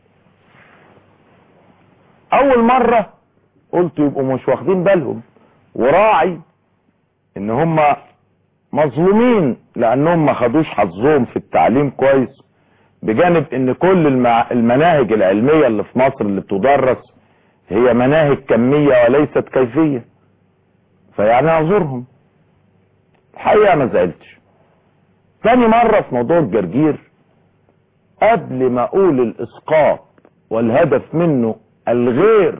اول مرة قلت يبقوا مش واخدين بالهم وراعي ان هم مظلومين لانهم ما خدوش حظهم في التعليم كويس بجانب ان كل المع... المناهج العلمية اللي في مصر اللي بتدرس هي مناهج كمية وليست كيفية فيعني اعذرهم الحقيقة ما زعلتش تاني مرة في موضوع الجرجير قبل ما اقول الاسقاط والهدف منه الغير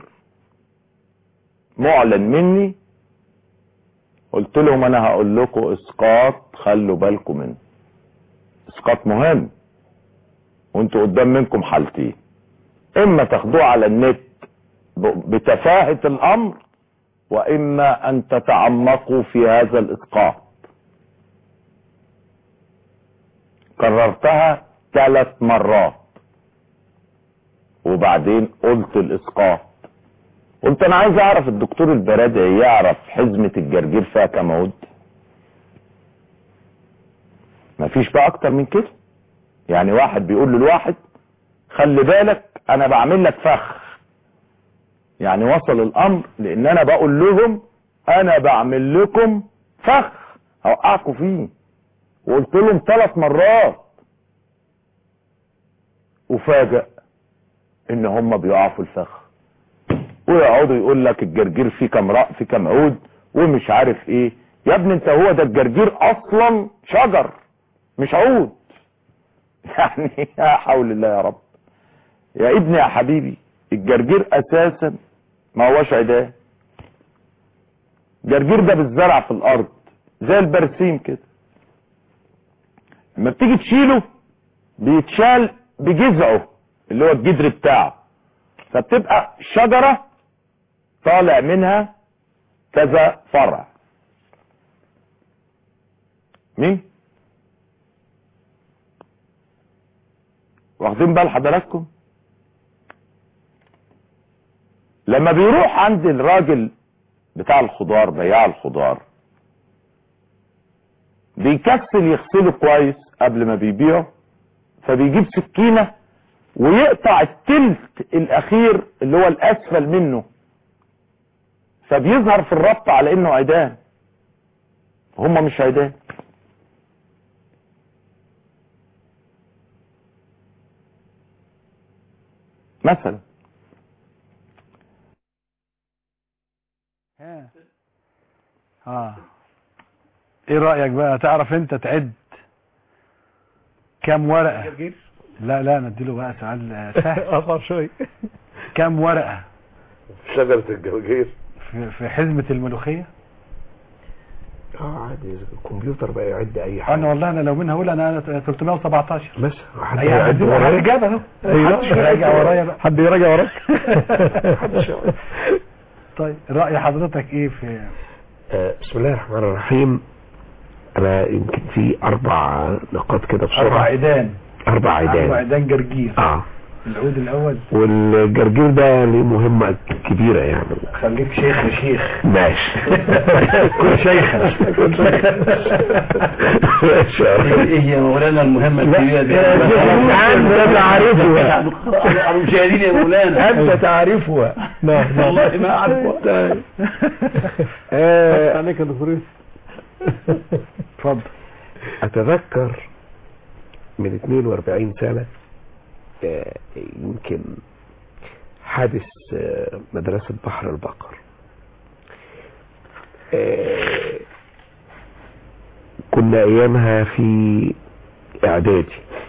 معلن مني قلت لهم انا هقول لكم اسقاط خلوا بالكم منه اسقاط مهم وانتوا قدام منكم حالتين اما تاخدوه على النت ب- بتفاهة الامر واما ان تتعمقوا في هذا الاسقاط كررتها ثلاث مرات وبعدين قلت الاسقاط قلت انا عايز اعرف الدكتور البرادعي يعرف حزمة الجرجير فيها كام عود مفيش بقى اكتر من كده يعني واحد بيقول للواحد خلي بالك انا بعمل لك فخ يعني وصل الامر لان انا بقول لهم انا بعمل لكم فخ هوقعكم فيه وقلت لهم ثلاث مرات وفاجأ ان هم بيقعوا في الفخ ويقعدوا يقول لك الجرجير فيه كام رأ فيه كام عود ومش عارف ايه يا ابني انت هو ده الجرجير اصلا شجر مش عود يعني يا حول الله يا رب يا ابني يا حبيبي الجرجير اساسا ما هوش عداه الجرجير ده بالزرع في الارض زي البرسيم كده لما بتيجي تشيله بيتشال بجذعه اللي هو الجدر بتاعه فبتبقى شجرة طالع منها كذا فرع مين واخدين بال حضراتكم لما بيروح عند الراجل بتاع الخضار بياع الخضار بيكسل يغسله كويس قبل ما بيبيعه فبيجيب سكينة ويقطع التلت الاخير اللي هو الاسفل منه فبيظهر في الربط على انه عيدان هما مش عيدان مثلا اه ايه رأيك بقى تعرف انت تعد كام ورقة لا لا نديله بقى سؤال سهل اصعب شويه كام ورقة شجرة الجرجير في, في حزمة الملوخية اه عادي الكمبيوتر بقى يعد اي حاجه انا والله انا لو منها اقول انا 317 بس حد أي يعد حد ورايا اجابة اهو أيوة. محدش يراجع ورايا بقى حد يراجع وراك محدش يراجع. طيب رأي حضرتك ايه في آه، بسم الله الرحمن الرحيم انا يمكن في اربع نقاط كده بسرعه اربع عيدان اربع اربع عيدان عيدان جرجير اه العود الاول والجرجير ده ليه مهمه كبيره يعني خليك شيخ يا شيخ ماشي كن شيخا ماشي يا رب. ايه يا مولانا المهمة الكبيرة دي أنت تعرفها المشاهدين يا مولانا أنت تعرفها نعم نعم. والله ما أعرفها آه، عليك يا دكتور يوسف اتفضل أتذكر من 42 سنة آه، يمكن حادث آه، مدرسة بحر البقر آه، كنا أيامها في إعدادي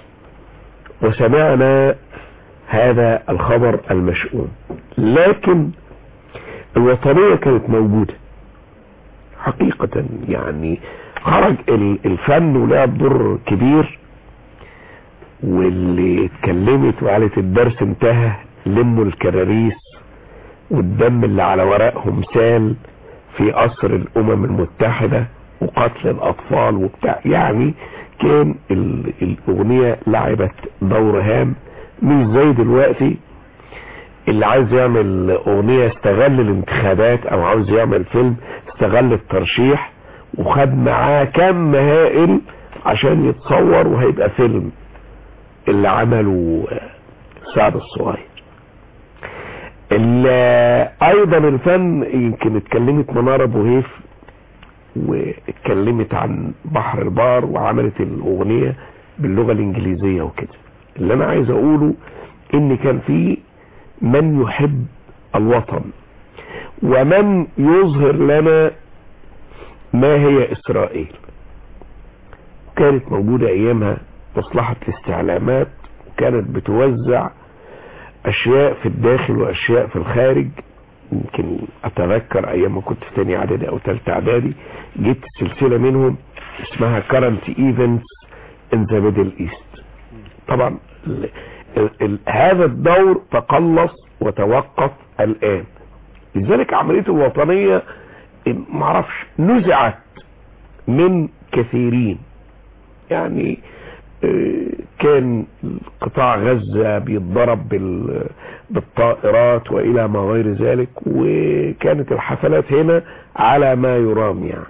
وسمعنا هذا الخبر المشؤوم لكن الوطنية كانت موجودة حقيقة يعني خرج ال- الفن ولعب دور كبير واللي اتكلمت وقالت الدرس انتهى لموا الكراريس والدم اللي على ورقهم سال في قصر الامم المتحدة وقتل الاطفال وبتاع يعني كان ال- الاغنية لعبت دور هام مش زي دلوقتي اللي عايز يعمل اغنية استغل الانتخابات او عاوز يعمل فيلم استغل الترشيح وخد معاه كم هائل عشان يتصور وهيبقى فيلم اللي عمله سعد الصغير ال- ايضا الفن يمكن اتكلمت منار ابو هيف واتكلمت عن بحر البار وعملت الاغنية باللغة الانجليزية وكده اللي انا عايز اقوله ان كان في من يحب الوطن ومن يظهر لنا ما هي اسرائيل كانت موجودة ايامها مصلحة الاستعلامات وكانت بتوزع اشياء في الداخل واشياء في الخارج يمكن اتذكر ايام ما كنت في تاني اعدادي او تالتة اعدادي جبت سلسلة منهم اسمها current events in the middle east طبعا ال ال ال هذا الدور تقلص وتوقف الان لذلك عملية الوطنية معرفش نزعت من كثيرين يعني آه، كان قطاع غزة بيتضرب بال- بالطائرات وإلى ما غير ذلك وكانت الحفلات هنا على ما يرام يعني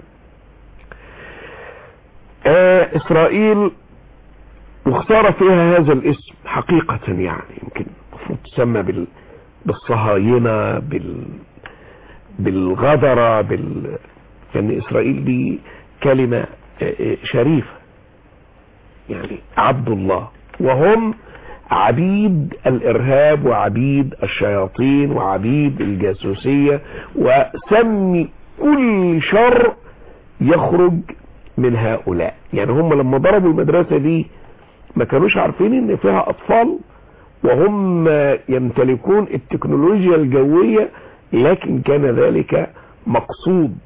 آه، إسرائيل واختار فيها هذا الاسم حقيقة يعني يمكن المفروض تسمى بال بالصهاينة بال بالغدرة بال لأن إسرائيل دي كلمة آه، آه، شريفة يعني عبد الله وهم عبيد الارهاب وعبيد الشياطين وعبيد الجاسوسية وسمي كل شر يخرج من هؤلاء يعني هم لما ضربوا المدرسة دي ما كانوش عارفين ان فيها اطفال وهم يمتلكون التكنولوجيا الجوية لكن كان ذلك مقصود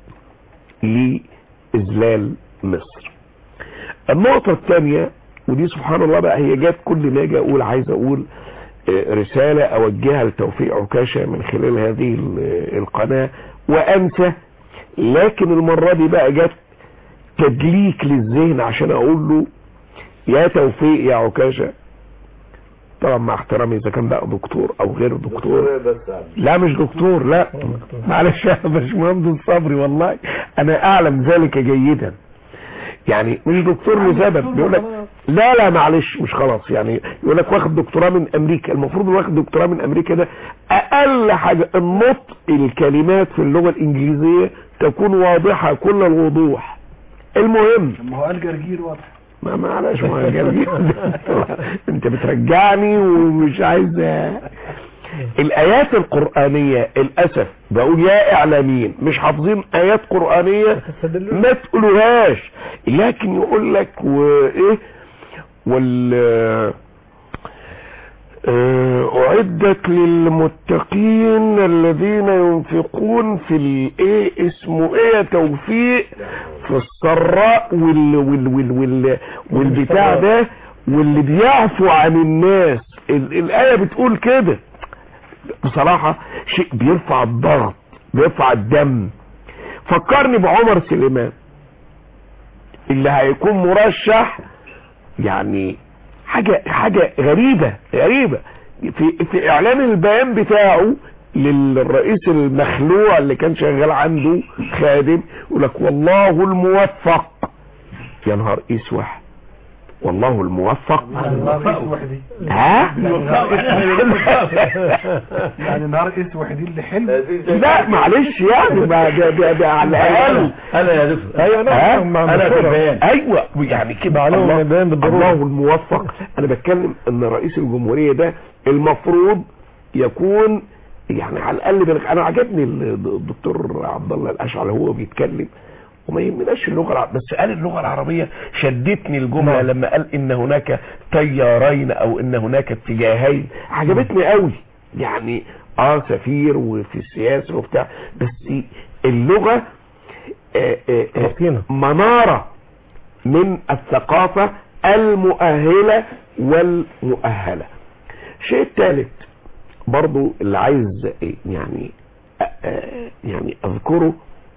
لإذلال مصر النقطة الثانية ودي سبحان الله بقى هي جت كل ما اجي اقول عايز اقول آه، رسالة اوجهها لتوفيق عكاشة من خلال هذه ال- القناة وانسى لكن المرة دي بقى جت تدليك للذهن عشان اقول له يا توفيق يا عكاشة طبعا مع احترامي اذا كان بقى دكتور او غير دكتور لا مش دكتور لا معلش يا باشمهندس صبري والله انا اعلم ذلك جيدا يعني مش دكتور لسبب بيقول لك لا لا معلش مش خلاص يعني يقول لك واخد دكتوراه من امريكا المفروض اللي واخد دكتوراه من امريكا ده اقل حاجه النطق الكلمات في اللغه الانجليزيه تكون واضحه كل الوضوح المهم ما هو قال جرجير واضح ما معلش ما جرجير انت بترجعني ومش عايز الايات القرآنية للاسف بقول يا اعلاميين مش حافظين ايات قرآنية ما تقولوهاش لكن يقول لك وايه وال آه، اعدت للمتقين الذين ينفقون في الايه اسمه ايه يا توفيق في السراء وال وال وال وال والبتاع ده واللي بيعفو عن الناس ال- الايه بتقول كده بصراحة شيء بيرفع الضغط بيرفع الدم فكرني بعمر سليمان اللي هيكون مرشح يعني حاجة حاجة غريبة غريبة في في اعلان البيان بتاعه للرئيس المخلوع اللي كان شغال عنده خادم يقول لك والله الموفق يا نهار اسوح والله الموفق ها يعني نهار اسود دي اللي حلو لا معلش يعني ما ده ده ده على الاقل انا يا دكتور ايوه ها؟ انا في البيان ايوه يعني كده معلومة الله, البيان بالضرورة. الله الموفق انا بتكلم ان رئيس الجمهوريه ده المفروض يكون يعني على الاقل بلغ انا عجبني الدكتور عبد الله الاشعري هو بيتكلم وما يهمناش اللغه العربيه بس قال اللغه العربيه شدتني الجمله لما قال ان هناك تيارين او ان هناك اتجاهين عجبتني قوي يعني اه سفير وفي السياسه وبتاع بس اللغه آه آه آه مناره من الثقافه المؤهله والمؤهله الشيء الثالث برضو اللي عايز يعني يعني اذكره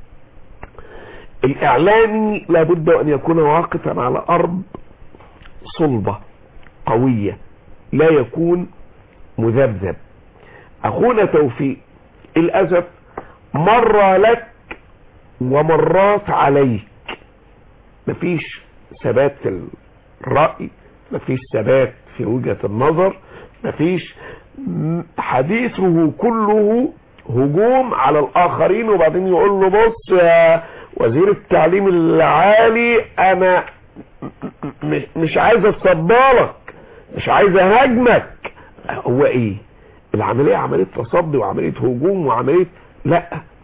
الاعلامي لابد ان يكون واقفا على ارض صلبة قوية لا يكون مذبذب اخونا توفيق الاسف مر لك ومرات عليك مفيش ثبات في الرأي مفيش ثبات في وجهة النظر مفيش م- حديثه كله هجوم على الاخرين وبعدين يقول له بص يا وزير التعليم العالي انا م- م- مش عايز اتصدالك مش عايز اهاجمك هو ايه العملية عملية تصدي وعملية هجوم وعملية لا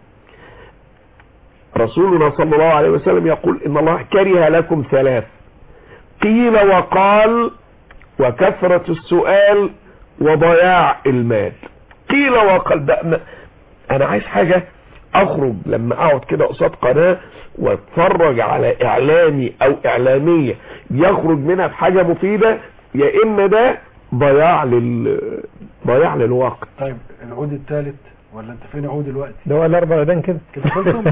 رسولنا صلى الله عليه وسلم يقول ان الله كره لكم ثلاث قيل وقال وكثرة السؤال وضياع المال قيل وقال بقى ما- انا عايز حاجة اخرج لما اقعد كده قصاد قناة واتفرج على اعلامي او اعلامية يخرج منها بحاجة مفيدة يا اما ده ضياع لل ضياع للوقت طيب العود الثالث ولا انت فين عود الوقت ده هو الاربع عيدان كده كده خلصوا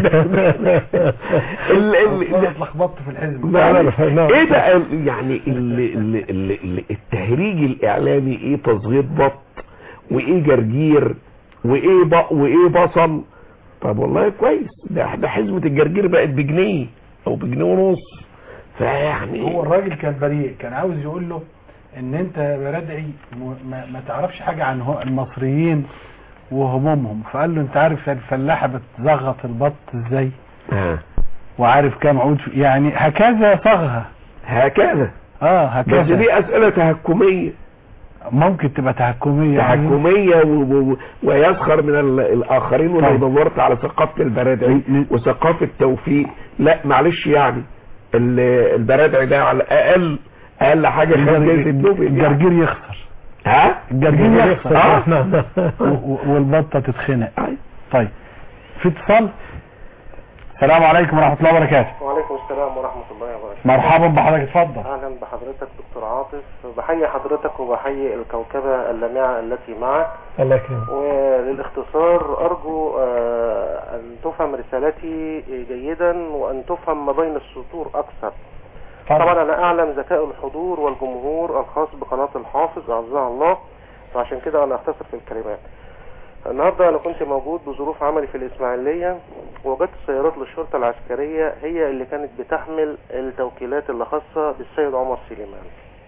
ال- ال- أصلاً اتلخبطت في الحزب ايه ده ال- يعني ال- ال- ال- ال- التهريج الاعلامي ايه تصغير بط وايه جرجير وايه بق وايه بصل طب والله كويس ده ده حزمة الجرجير بقت بجنيه او بجنيه ونص فيعني هو الراجل كان بريء كان عاوز يقول له ان انت يا بردعي م- ما, ما تعرفش حاجة عن هو- المصريين وهمومهم فقال له انت عارف الفلاحة بتزغط البط ازاي آه. وعارف كام عود في- يعني هكذا صاغها هكذا اه بس هكذا دي اسئلة تهكمية ممكن تبقى تهكمية تحكمية و- و- ويسخر من ال- الآخرين ولو طيب. دورت على ثقافة البرادعي وثقافة توفيق لا معلش يعني ال- البرادعي ده على الأقل أقل حاجة خد جايزة نوبل يعني. الجرجير يخسر ها؟ الجرجير يخسر آه. و- و- والبطة تتخنق طيب في اتصال السلام عليكم ورحمة الله وبركاته وعليكم السلام ورحمة الله وبركاته مرحبا بحضرتك اتفضل أهلا بحضرتك دكتور عاطف بحيي حضرتك وبحيي الكوكبة اللامعة التي معك الله يكرمك وللاختصار أرجو آه، أن تفهم رسالتي جيدا وأن تفهم ما بين السطور أكثر طبعا أنا أعلم ذكاء الحضور والجمهور الخاص بقناة الحافظ أعزها الله وعشان كده أنا أختصر في الكلمات النهاردة أنا كنت موجود بظروف عملي في الإسماعيلية وجدت سيارات للشرطة العسكرية هي اللي كانت بتحمل التوكيلات اللي خاصة بالسيد عمر سليمان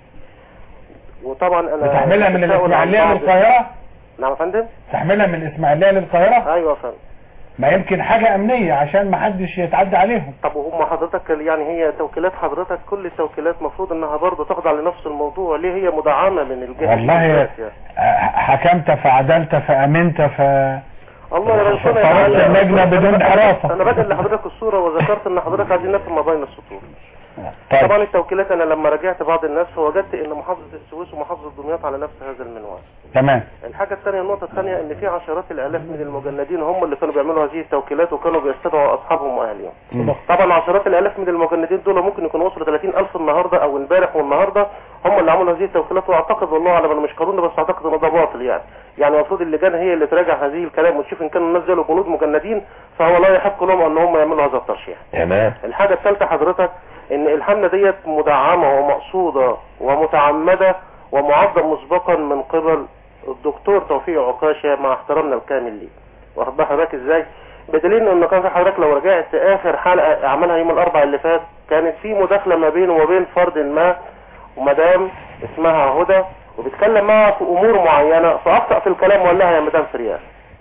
وطبعا أنا بتحملها من أتساءل عن الإسماعيلية بعض- للقاهرة نعم يا فندم تحملها من الإسماعيلية للقاهرة أيوة يا فندم ما يمكن حاجة أمنية عشان ما حدش يتعدى عليهم طب وهم حضرتك يعني هي توكيلات حضرتك كل التوكيلات مفروض انها برضه تخضع لنفس الموضوع ليه هي مدعمة من الجهة والله الشركات يعني؟ آه، حكمت فعدلت فأمنت ف الله يا ربنا فرصت يجعل- اللجنة بدون حراسة انا بدل لحضرتك الصورة وذكرت ان حضرتك عايزين نفهم ما بين السطور طيب. طبعا التوكيلات انا لما راجعت بعض الناس فوجدت ان محافظة السويس ومحافظة دمياط على نفس هذا المنوال تمام الحاجة الثانية النقطة الثانية ان في عشرات الالاف من المجندين هم اللي كانوا بيعملوا هذه التوكيلات وكانوا بيستدعوا اصحابهم واهاليهم طبعا عشرات الالاف من المجندين دول ممكن يكونوا وصلوا 30 الف النهارده او امبارح والنهارده هم اللي عملوا هذه التوكيلات واعتقد والله على ما مش قانوني بس اعتقد ان ده باطل يعني يعني المفروض اللجان هي اللي تراجع هذه الكلام وتشوف ان كانوا الناس دول جنود مجندين فهو لا يحق لهم ان هم يعملوا هذا الترشيح تمام الحاجة الثالثة حضرتك ان الحملة ديت مدعمة ومقصودة ومتعمدة ومعدة مسبقا من قبل الدكتور توفيق عكاشة مع احترامنا الكامل ليه واخد بال حضرتك ازاي بدليل ان كان في حضرتك لو رجعت اخر حلقة عملها يوم الاربع اللي فات كانت في مداخلة ما بينه وما بين فرد ما ومدام اسمها هدى وبيتكلم معها في امور معينة فاخطأ في الكلام وقال لها يا مدام فريال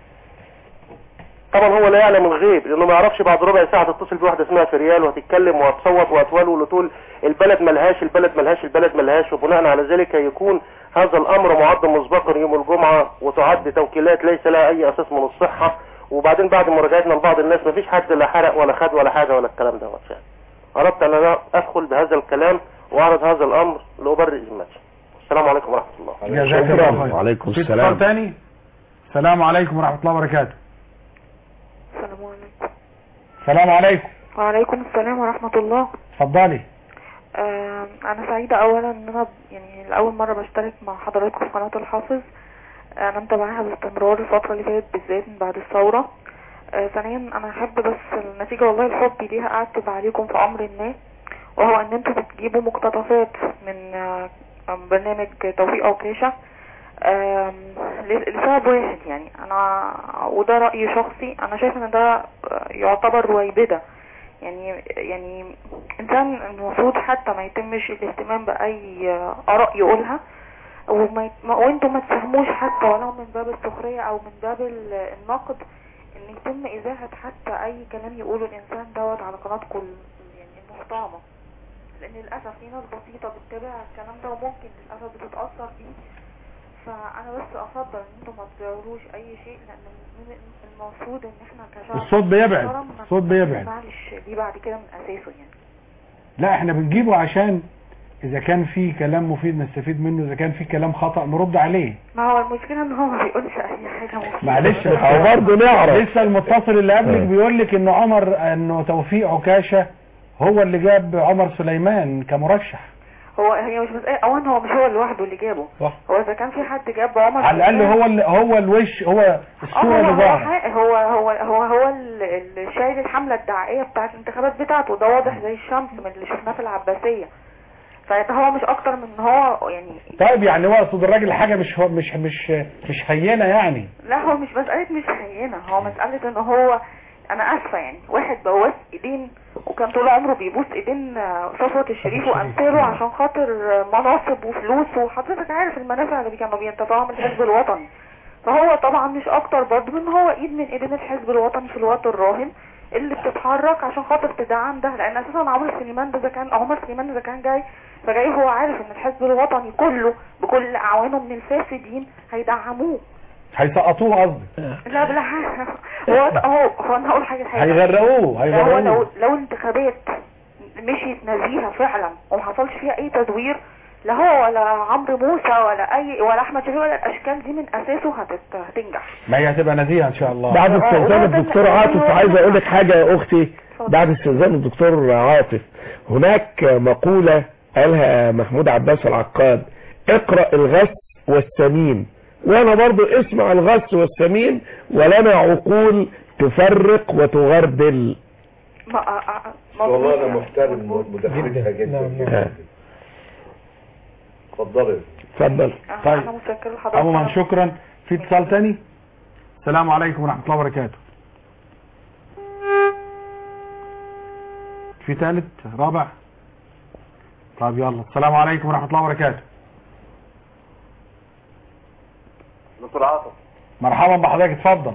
طبعا هو لا يعلم الغيب لانه ما يعرفش بعد ربع ساعه تتصل بواحده اسمها فريال وهتتكلم وهتصوت وهتولول وتقول البلد ملهاش البلد ملهاش البلد ملهاش وبناء على ذلك يكون هذا الامر معد مسبقا يوم الجمعه وتعد توكيلات ليس لها اي اساس من الصحه وبعدين بعد مراجعتنا لبعض الناس مفيش حد لا حرق ولا خد ولا حاجه ولا الكلام ده يعني اردت ان انا ادخل بهذا الكلام واعرض هذا الامر لابرئ ذمتي السلام عليكم ورحمه الله جزاك الله خير وعليكم في السلام. اتصال تاني السلام عليكم ورحمة الله وبركاته السلام عليكم السلام عليكم وعليكم السلام ورحمة الله اتفضلي آه، أنا سعيدة أولا إن أنا ب- يعني لأول مرة بشترك مع حضراتكم في قناة الحافظ أنا متابعاها باستمرار الفترة اللي فاتت بالذات من بعد الثورة آه، ثانيا أنا أحب بس النتيجة والله الحب ليها أعتب عليكم في أمر ما وهو إن أنتوا بتجيبوا مقتطفات من آه، برنامج توفيق عكاشة آم، ل- لسبب واحد يعني انا وده رأي شخصي انا شايف ان ده آه، يعتبر رويبدة يعني يعني انسان المفروض حتى ما يتمش الاهتمام باي آه، اراء يقولها وما يت- ما- وانتوا ما تفهموش حتى ولو من باب السخرية او من باب ال- النقد ان يتم اذاعة حتى اي كلام يقوله الانسان دوت على قناتكم ال- يعني المحترمة لان للاسف في ناس بسيطة بتتابع الكلام ده وممكن للاسف بتتأثر بيه فانا بس افضل ان انتوا ما تزودوش اي شيء لان من المفروض ان احنا كشعب الصوت بيبعد. محترم ما الصوت بيبعد. نسمعش دي بعد كده من اساسه يعني لا احنا بنجيبه عشان اذا كان في كلام مفيد نستفيد منه اذا كان في كلام خطأ نرد عليه ما هو المشكلة ان هو ما بيقولش اي حاجة مفيدة معلش أو برضه نعرف. لسه المتصل اللي قبلك بيقول لك انه عمر انه توفيق عكاشة هو اللي جاب عمر سليمان كمرشح هو هي مش مسألة اولا هو مش هو لوحده اللي جابه صح. هو اذا كان في حد جاب عمر على الاقل سليمان- هو اللي هو الوش هو اه الصورة هو اللي هو, ظاهرة حق- هو هو هو هو ال- اللي شايل الحملة الدعائية بتاعت الانتخابات بتاعته ده واضح زي الشمس من اللي شفناه في العباسية فهو مش اكتر من ان هو يعني طيب يعني هو اقصد الراجل حاجة مش هو مش مش مش هينة يعني لا هو مش مسألة مش هينة هو مسألة ان هو انا اسفة يعني واحد بوس ايدين وكان طول عمره بيبوس ايدين آه، صفوة الشريف وامثاله عشان خاطر آه، مناصب وفلوس وحضرتك عارف المنافع اللي كانوا بينتفعوا من الحزب الوطني فهو طبعا مش اكتر برضه من هو ايد من ايدين الحزب الوطني في الوقت الراهن اللي بتتحرك عشان خاطر تدعم ده لان اساسا عمر سليمان ده اذا كان عمر سليمان اذا كان جاي فجاي هو عارف ان الحزب الوطني كله بكل اعوانه من الفاسدين هيدعموه هيسقطوه قصدي لا بلا هو هو هو انا هقول حاجه حاجه هيغرقوه هو هيغرقوه لو لو الانتخابات مشيت نزيهه فعلا وما حصلش فيها اي تزوير لا هو ولا عمرو موسى ولا اي ولا احمد شفيق ولا الاشكال دي من اساسه هتت- هتنجح ما هي هتبقى نزيهة ان شاء الله بعد استئذان الدكتور عاطف عايز اقول لك حاجة يا اختي بعد استئذان الدكتور عاطف هناك مقولة قالها محمود عباس العقاد اقرأ الغث والسمين وانا برضو اسمع الغث والسمين ولنا عقول تفرق وتغربل ما أ- أ- والله مظبوط انا يعني. محترم مداخلتها جدا آه. اتفضلي اتفضل طيب انا متشكر لحضرتك عموما شكرا في اتصال تاني السلام عليكم ورحمة الله وبركاته في ثالث رابع طيب يلا السلام عليكم ورحمة الله وبركاته دكتور عاطف مرحبا بحضرتك اتفضل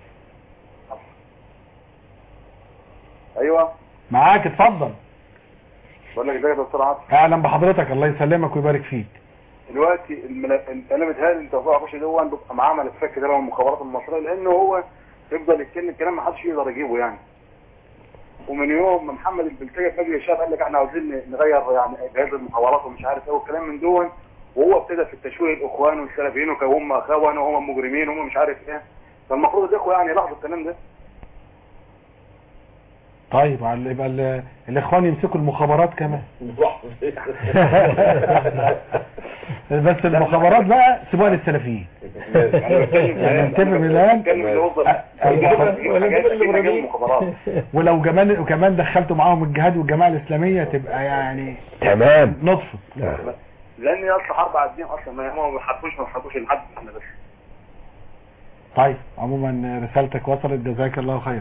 ايوه معاك اتفضل بقول لك ازيك يا دكتور عاطف اهلا بحضرتك الله يسلمك ويبارك فيك دلوقتي المل... انا متهيألي ان توفيق عكاشة ده بيبقى معاه ملفات كده من المخابرات المصريه لانه هو يفضل يتكلم كلام ما حدش يقدر يجيبه يعني ومن يوم ما محمد البلتاجي في مجلس الشعب قال لك احنا عاوزين نغير يعني جهاز المخابرات ومش عارف ايه والكلام من دون وهو ابتدى في التشويه الاخوان والسلفيين وهم اخوان وهم مجرمين وهم مش عارف ايه فالمفروض الاخوه يعني يلاحظوا الكلام ده طيب على- يبقى ال- الاخوان يمسكوا المخابرات كمان بس المخابرات بقى سيبوها للسلفيين يعني نتفق بالان ولو كمان وكمان دخلتوا معاهم الجهاد والجماعه الاسلاميه تبقى يعني تمام نطفه لان اصل حرب على الدين اصلا ما هم ما حاربوش ما حاربوش لحد احنا بس طيب عموما رسالتك وصلت جزاك الله خير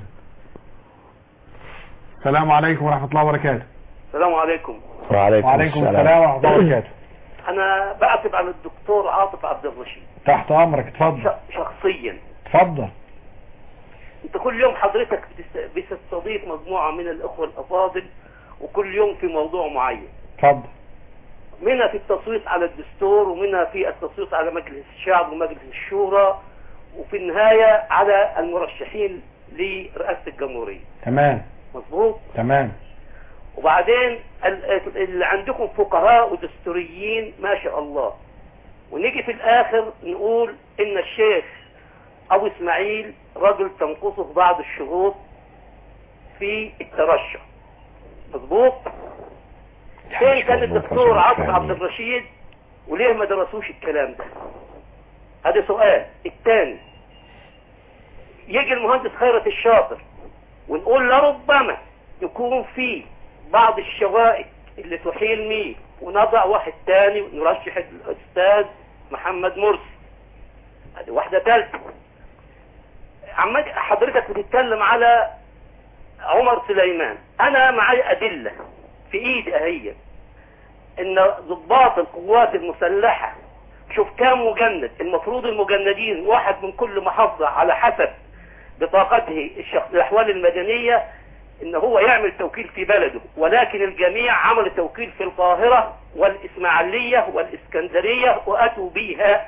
السلام عليكم ورحمه الله وبركاته السلام عليكم وعليكم, وعليكم السلام ورحمه الله وبركاته انا بعتب على الدكتور عاطف عبد الرشيد تحت امرك اتفضل ش- شخصيا اتفضل انت كل يوم حضرتك بتست- بتستضيف مجموعة من الاخوة الافاضل وكل يوم في موضوع معين اتفضل منها في التصويت على الدستور ومنها في التصويت على مجلس الشعب ومجلس الشورى وفي النهاية على المرشحين لرئاسة الجمهورية تمام مظبوط تمام وبعدين ال- اللي عندكم فقهاء ودستوريين ما شاء الله ونيجي في الاخر نقول ان الشيخ ابو اسماعيل رجل تنقصه بعض الشروط في الترشح مظبوط فين كان الدكتور عاطف عبد الرشيد وليه ما درسوش الكلام ده هذا سؤال الثاني يجي المهندس خيرت الشاطر ونقول لربما يكون في بعض الشوائب اللي تحيل مين ونضع واحد تاني ونرشح الاستاذ محمد مرسي هذه واحدة ثالثة عمال حضرتك بتتكلم على عمر سليمان انا معي ادلة في ايدي اهي ان ضباط القوات المسلحة شوف كام مجند المفروض المجندين واحد من كل محافظة على حسب بطاقته الشخص الأحوال المدنية ان هو يعمل توكيل في بلده ولكن الجميع عمل توكيل في القاهرة والإسماعيلية والإسكندرية وأتوا بيها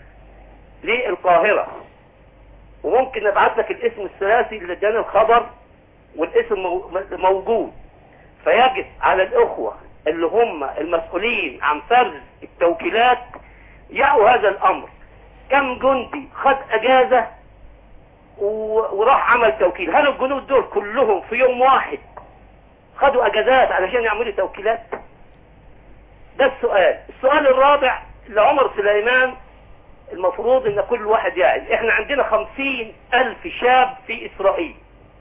للقاهرة وممكن نبعت لك الاسم الثلاثي اللي اداني الخبر والاسم مو- موجود فيجب على الأخوة اللي هم المسؤولين عن فرز التوكيلات يعوا هذا الأمر كم جندي خد أجازة و- وراح عمل توكيل هل الجنود دول كلهم في يوم واحد خدوا اجازات علشان يعملوا توكيلات ده السؤال السؤال الرابع لعمر سليمان المفروض ان كل واحد يعي احنا عندنا خمسين الف شاب في اسرائيل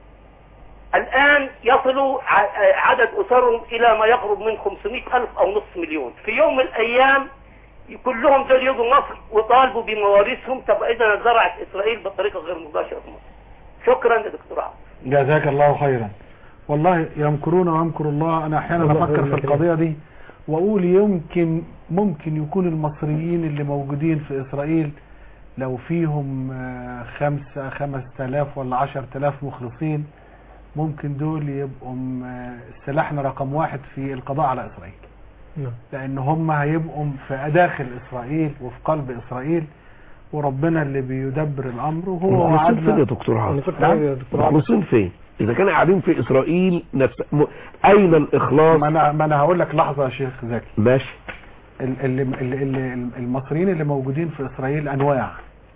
الان يصلوا ع- عدد اسرهم الى ما يقرب من 500 الف او نصف مليون في يوم من الايام كلهم دول يجوا مصر وطالبوا بمواريثهم طب اذا زرعت اسرائيل بطريقه غير مباشره في مصر شكرا يا دكتور عبد جزاك الله خيرا والله يمكرون ويمكر الله انا احيانا الله بفكر في يخليك. القضية دي واقول يمكن ممكن يكون المصريين اللي موجودين في اسرائيل لو فيهم آه، خمسة خمس تلاف ولا عشر تلاف مخلصين ممكن دول يبقوا آه، سلاحنا رقم واحد في القضاء على اسرائيل نعم. لان هم هيبقوا في داخل اسرائيل وفي قلب اسرائيل وربنا اللي بيدبر الامر وهو مخلصين فين يا وعدنا دكتور عاطف كنت عايز يا دكتور عاطف. مخلصين فين اذا كانوا قاعدين في اسرائيل نفس م... اين الاخلاص ما انا ما انا هقول لك لحظه يا شيخ زكي ماشي ال- اللي اللي اللي المصريين اللي موجودين في اسرائيل انواع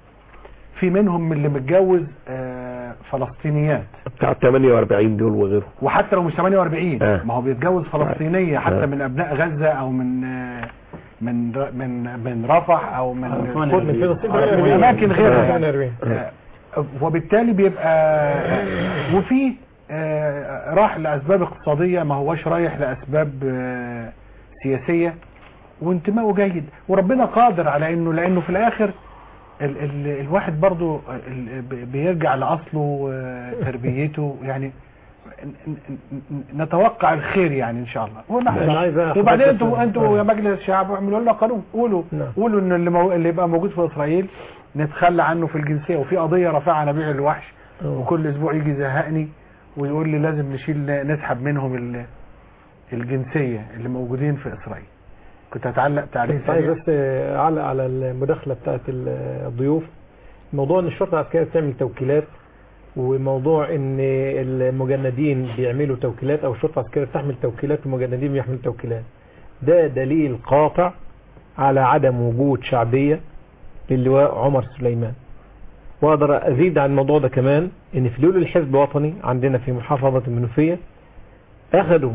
في منهم اللي متجوز آه، فلسطينيات بتاع 48 دول وغيره وحتى لو مش 48 آه. ما هو بيتجوز فلسطينيه حتى آه. من ابناء غزه او من آه، من ر- من من رفح او من من كل- فلسطين آه، من اماكن غيرها يعني. آه، وبالتالي بيبقى وفي آه، راح لاسباب اقتصاديه ما هوش رايح لاسباب آه، سياسيه وانتمائه جيد وربنا قادر على انه لانه في الاخر ال ال الواحد برضو ال ب- بيرجع لاصله آه، تربيته يعني ن- ن- ن- نتوقع الخير يعني ان شاء الله ونحن- أنا عايز أخد وبعدين بس- انتوا انتوا يا مجلس الشعب اعملوا لنا قانون قولوا قولوا ان اللي, مو... اللي يبقى موجود في اسرائيل نتخلى عنه في الجنسيه وفي قضيه رافعها نبيع الوحش وكل اسبوع يجي يزهقني ويقول لي لازم نشيل نسحب منهم ال- الجنسيه اللي موجودين في اسرائيل كنت هتعلق تعليق كنت عايز سريع بس اعلق على المداخله بتاعت الضيوف موضوع ان الشرطه العسكريه بتعمل توكيلات وموضوع ان المجندين بيعملوا توكيلات او الشرطه العسكريه بتحمل توكيلات والمجندين بيحملوا توكيلات ده دليل قاطع على عدم وجود شعبيه للواء عمر سليمان واقدر ازيد عن الموضوع ده كمان ان في ليله الحزب الوطني عندنا في محافظه المنوفيه اخذوا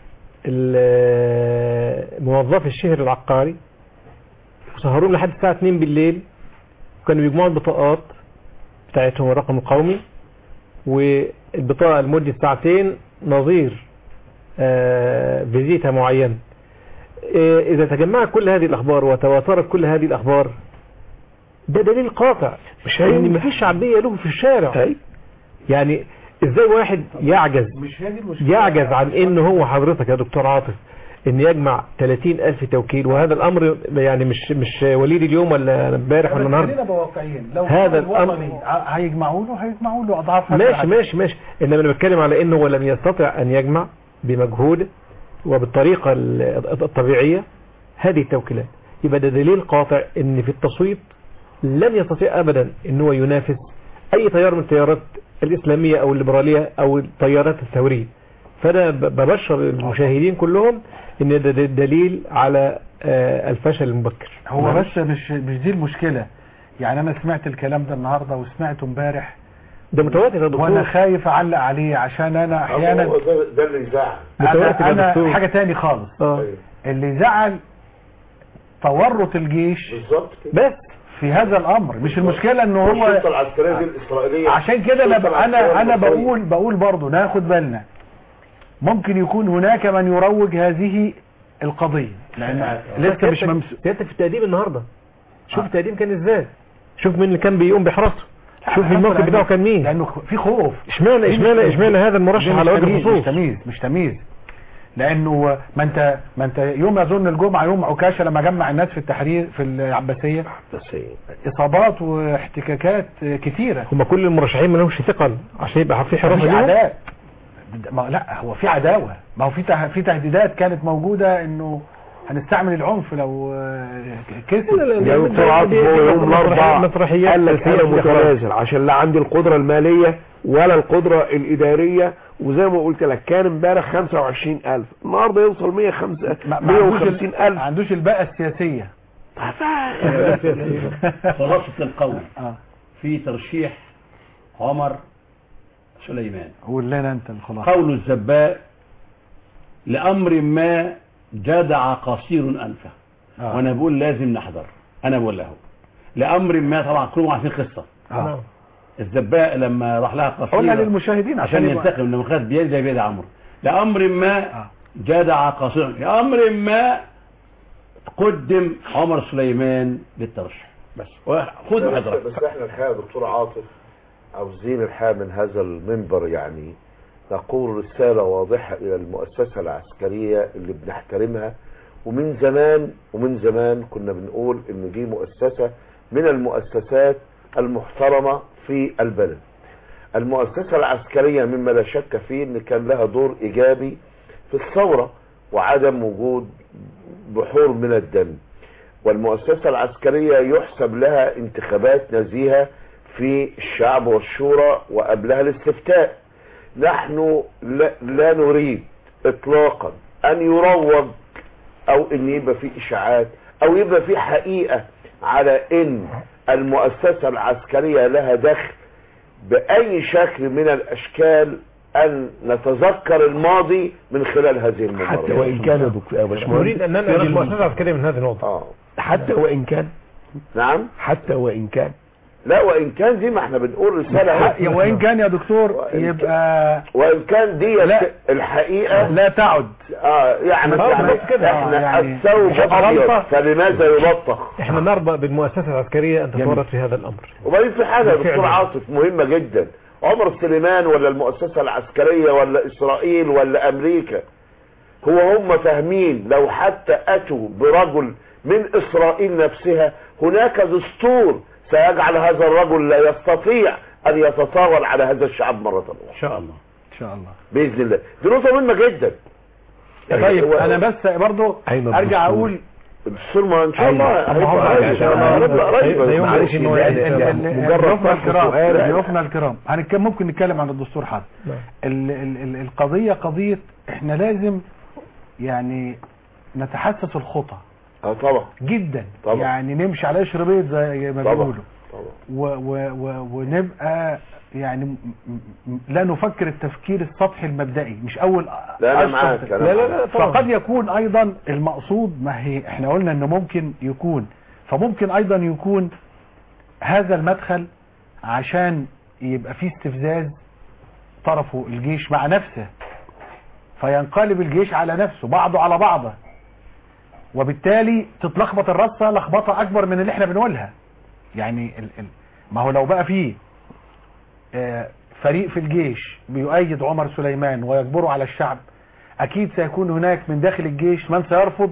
ال- موظف الشهر العقاري وسهروهم لحد الساعة 2 بالليل وكانوا بيجمعوا البطاقات بتاعتهم الرقم القومي والبطاقة لمدة ساعتين نظير آه، فيزيتا معينة آه، إذا تجمعت كل هذه الأخبار وتواترت كل هذه الأخبار ده دليل قاطع مش إن مفيش شعبية له في الشارع يعني ازاي واحد يعجز مش هي دي المشكله يعجز عن ان هو حضرتك يا دكتور عاطف ان يجمع 30 الف توكيل وهذا الامر يعني مش مش وليد اليوم ولا امبارح ولا بس النهارده خلينا بواقعيين لو هذا هذا الأمر- الوطني ع- هيجمعوا له هيجمعوا له اضعاف هذا ماشي العدد. ماشي ماشي انما انا بتكلم على انه هو لم يستطع ان يجمع بمجهوده وبالطريقه ال- الطبيعيه هذه التوكيلات يبقى ده دليل قاطع ان في التصويت لن يستطيع ابدا ان هو ينافس اي تيار من التيارات الاسلاميه او الليبراليه او التيارات الثوريه فانا ب- ببشر المشاهدين كلهم ان ده ده دليل على آه، الفشل المبكر هو بس مش مش دي المشكله يعني انا سمعت الكلام ده النهارده وسمعته امبارح ده متواتر يا دكتور وانا خايف اعلق عليه عشان انا احيانا هو ده, ده اللي يزعل متواتر يا انا, أنا دكتور. حاجه تاني خالص اه اللي زعل تورط الجيش بالظبط بس في هذا الامر مش المشكله ان هو الشرطه العسكريه دي الاسرائيليه عشان كده انا الشرطة انا العسكرية انا المصرية. بقول بقول برضه ناخد بالنا ممكن يكون هناك من يروج هذه القضيه لان لسه مش ممسوك سيادتك في التقديم النهارده شوف التقديم كان ازاي شوف مين اللي كان بيقوم بحراسته شوف الموقف بتاعه كان مين لانه في خوف اشمعنى اشمعنى اشمعنى هذا المرشح على وجه مش الخصوص تمييز مش تمييز لانه ما انت ما انت يوم يظن الجمعه يوم عكاشه لما جمع الناس في التحرير في العباسيه اصابات واحتكاكات كتيره هم كل المرشحين ما لهمش ثقل عشان يبقى في حراسه مفيش ليهم؟ عداء ما لا هو في عداوه ما هو في ته- في تهديدات كانت موجوده انه هنستعمل العنف لو آه، كسب لا، لا، لا، يا دي- دكتور دي- عاطف دي- هو دي يوم الاربعاء مسرحيات قال لك سياسية انا متنازل عشان لا عندي القدره الماليه ولا القدره الاداريه وزي ما قلت لك كان امبارح 25000 النهارده يوصل 105 ما ما عندوش ال- 150000 ما عندوش الباقه السياسيه خلاصة القول اه في ترشيح عمر سليمان قول لنا انت الخلاصه قول الزباء لأمر ما جدع قصير أنفه آه. وأنا بقول لازم نحذر أنا بقول له لأمر ما طبعا كلهم عارفين القصة آه. الزباء لما راح لها قصير قولها للمشاهدين عشان عشان يبقى- ينتقم لما خد بيد زي بيد عمرو لأمر ما جدع قصير لأمر ما قدم عمر سليمان للترشح بس خذ بس, حضرتك بس احنا الحقيقه يا دكتور عاطف عاوزين الحقيقه من هذا المنبر يعني نقول رساله واضحه الى المؤسسه العسكريه اللي بنحترمها ومن زمان ومن زمان كنا بنقول ان دي مؤسسه من المؤسسات المحترمه في البلد. المؤسسه العسكريه مما لا شك فيه ان كان لها دور ايجابي في الثوره وعدم وجود بحور من الدم. والمؤسسة العسكرية يحسب لها انتخابات نزيهة في الشعب والشورى وقبلها الاستفتاء نحن لا, لا نريد اطلاقا ان يروج او ان يبقى في اشاعات او يبقى في حقيقة على ان المؤسسة العسكرية لها دخل باي شكل من الاشكال ان نتذكر الماضي من خلال هذه المباراة حتى وان كان يا دكتور يا باشمهندس نريد ان ننقل المؤسسه العسكريه من هذه النقطه اه حتى وان كان نعم حتى وان كان لا وان كان دي ما احنا بنقول رسالة يا وان كان يا دكتور يبقى وان كان دي لا. الحقيقة لا تعد اه يعني, آه، يعني بس كده. احنا آه، يعني الثوب مش ابيض غلطة. فلماذا يلطخ احنا نرضى بالمؤسسه العسكريه ان تتورط في هذا الامر وبعدين في حاجة يا بالفعل. دكتور عاطف مهمة جدا عمر سليمان ولا المؤسسة العسكرية ولا اسرائيل ولا امريكا هو هم فاهمين لو حتى اتوا برجل من اسرائيل نفسها هناك دستور سيجعل هذا الرجل لا يستطيع ان يتطاول على هذا الشعب مرة اخرى إن شاء الله ان شاء الله باذن الله دي نقطة مهمة جدا طيب هو- انا بس برضو أين ارجع الدستور؟ اقول الدستور ما ان شاء الله أيوة. هيبقى ما هو قريب. إن شاء الله. هيبقى قريب. ده يوم معلش إنه لا، ال- ال- لا، ال- مجرد ضيوفنا طرح الكرام سؤال. ضيوفنا الكرام هنتكلم ممكن نتكلم عن الدستور حاضر ال ال ال القضية قضية احنا لازم يعني نتحسس الخطى اه طبعا جدا طبعا. يعني نمشي على قشر بيض زي ما طبعا. بيقولوا طبعا و و و ونبقى يعني م- م- لا نفكر التفكير السطحي المبدئي مش اول لا، أنا أشطب معاك، تفكير. أنا لا لا معاك. لا فقد يكون ايضا المقصود ما هي احنا قلنا انه ممكن يكون فممكن ايضا يكون هذا المدخل عشان يبقى فيه استفزاز طرفه الجيش مع نفسه فينقلب الجيش على نفسه بعضه على بعضه وبالتالي تتلخبط الرصه لخبطه اكبر من اللي احنا بنقولها يعني ال ال ما هو لو بقى فيه آه، فريق في الجيش بيؤيد عمر سليمان ويجبره على الشعب اكيد سيكون هناك من داخل الجيش من سيرفض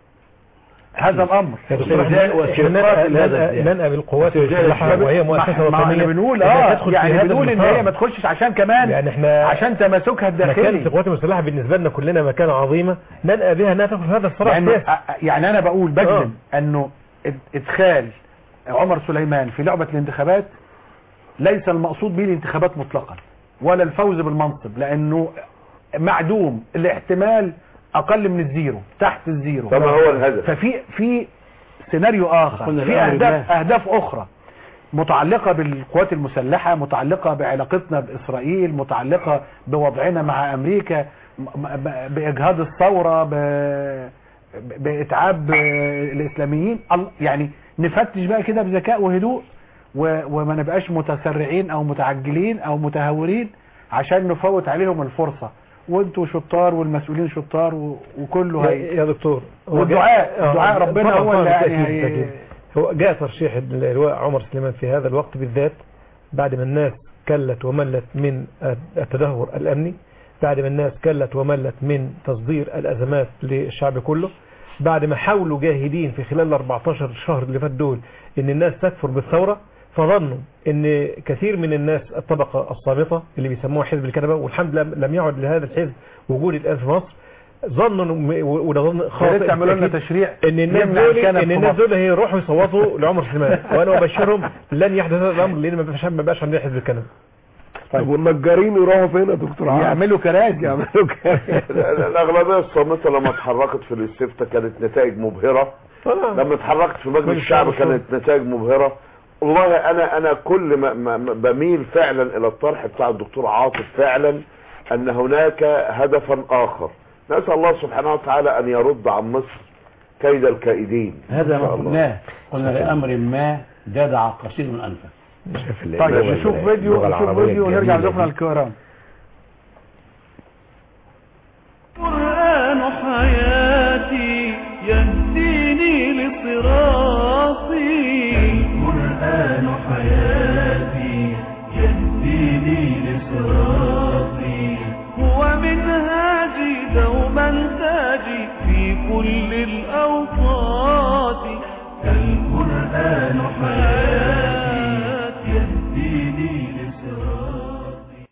هذا الامر يا دكتور احنا ننقى- ننقى ننقى بالقوات المسلحه وهي مؤسسه ما احنا وطنيه بنقول إنها اه تدخل في يعني هذا بنقول ان المسار. هي ما تخشش عشان كمان يعني احنا عشان تماسكها مكانة الداخلي القوات المسلحه بالنسبه لنا كلنا مكانه عظيمه ننقى بها انها تدخل في هذا الصراع يعني, السياسي يعني انا بقول بجزم انه اد- ادخال عمر سليمان في لعبة الانتخابات ليس المقصود به الانتخابات مطلقا ولا الفوز بالمنصب لانه معدوم الاحتمال اقل من الزيرو تحت الزيرو طب ما هو الهدف. ففي في سيناريو اخر قلنا في الأمر اهداف الله. اهداف اخرى متعلقة بالقوات المسلحة متعلقة بعلاقتنا بإسرائيل متعلقة بوضعنا مع أمريكا م- م- بإجهاض الثورة ب- بإتعاب الإسلاميين ال- يعني نفتش بقى كده بذكاء وهدوء و- وما نبقاش متسرعين أو متعجلين أو متهورين عشان نفوت عليهم الفرصة وانتوا شطار والمسؤولين شطار و- وكله هي يا, يا دكتور هو والدعاء جاء- دعاء آه، ربنا طبعاً هو طبعاً اللي يعني بالتأكيد- هي- بالتأكيد. هو جاء ترشيح اللواء عمر سليمان في هذا الوقت بالذات بعد ما الناس كلت وملت من التدهور الأمني بعد ما الناس كلت وملت من تصدير الأزمات للشعب كله بعد ما حاولوا جاهدين في خلال ال 14 شهر اللي فات دول ان الناس تكفر بالثورة فظنوا ان كثير من الناس الطبقة الصامتة اللي بيسموها حزب الكنبة والحمد لله لم يعد لهذا الحزب وجود الآن في مصر ظنوا إنه- وده ظن خاطئ لسه عملوا لنا بالتأكيد تشريع ان الناس يمنع دول الكنب ان في الناس مصر. دول هيروحوا يصوتوا لعمر سليمان وانا ابشرهم لن يحدث هذا الامر لان ما بقاش ما بقاش عندنا حزب الكنبه طب والنجارين يروحوا فين يا دكتور عاطف؟ يعملوا كراسي يعملوا كراسي الاغلبيه الصامته لما اتحركت في الاستفتاء كانت نتائج مبهره لما اتحركت في مجلس الشعب كانت نتائج مبهره والله انا انا كل ما, ما ما بميل فعلا الى الطرح بتاع الدكتور عاطف فعلا ان هناك هدفا اخر نسال الله سبحانه وتعالى ان يرد عن مصر كيد الكائدين هذا إن ما شاء الله. قلناه قلنا لأمر ما جدع قصير من أنفه طيب نشوف فيديو نشوف فيديو ونرجع لضيوفنا الكرام القرآن حياتي يهديني لصراطي القرآن حياتي يهديني لصراطي هو منهاجي دوما تاجي في كل الأوقات القرآن حياتي يهديني لصراطي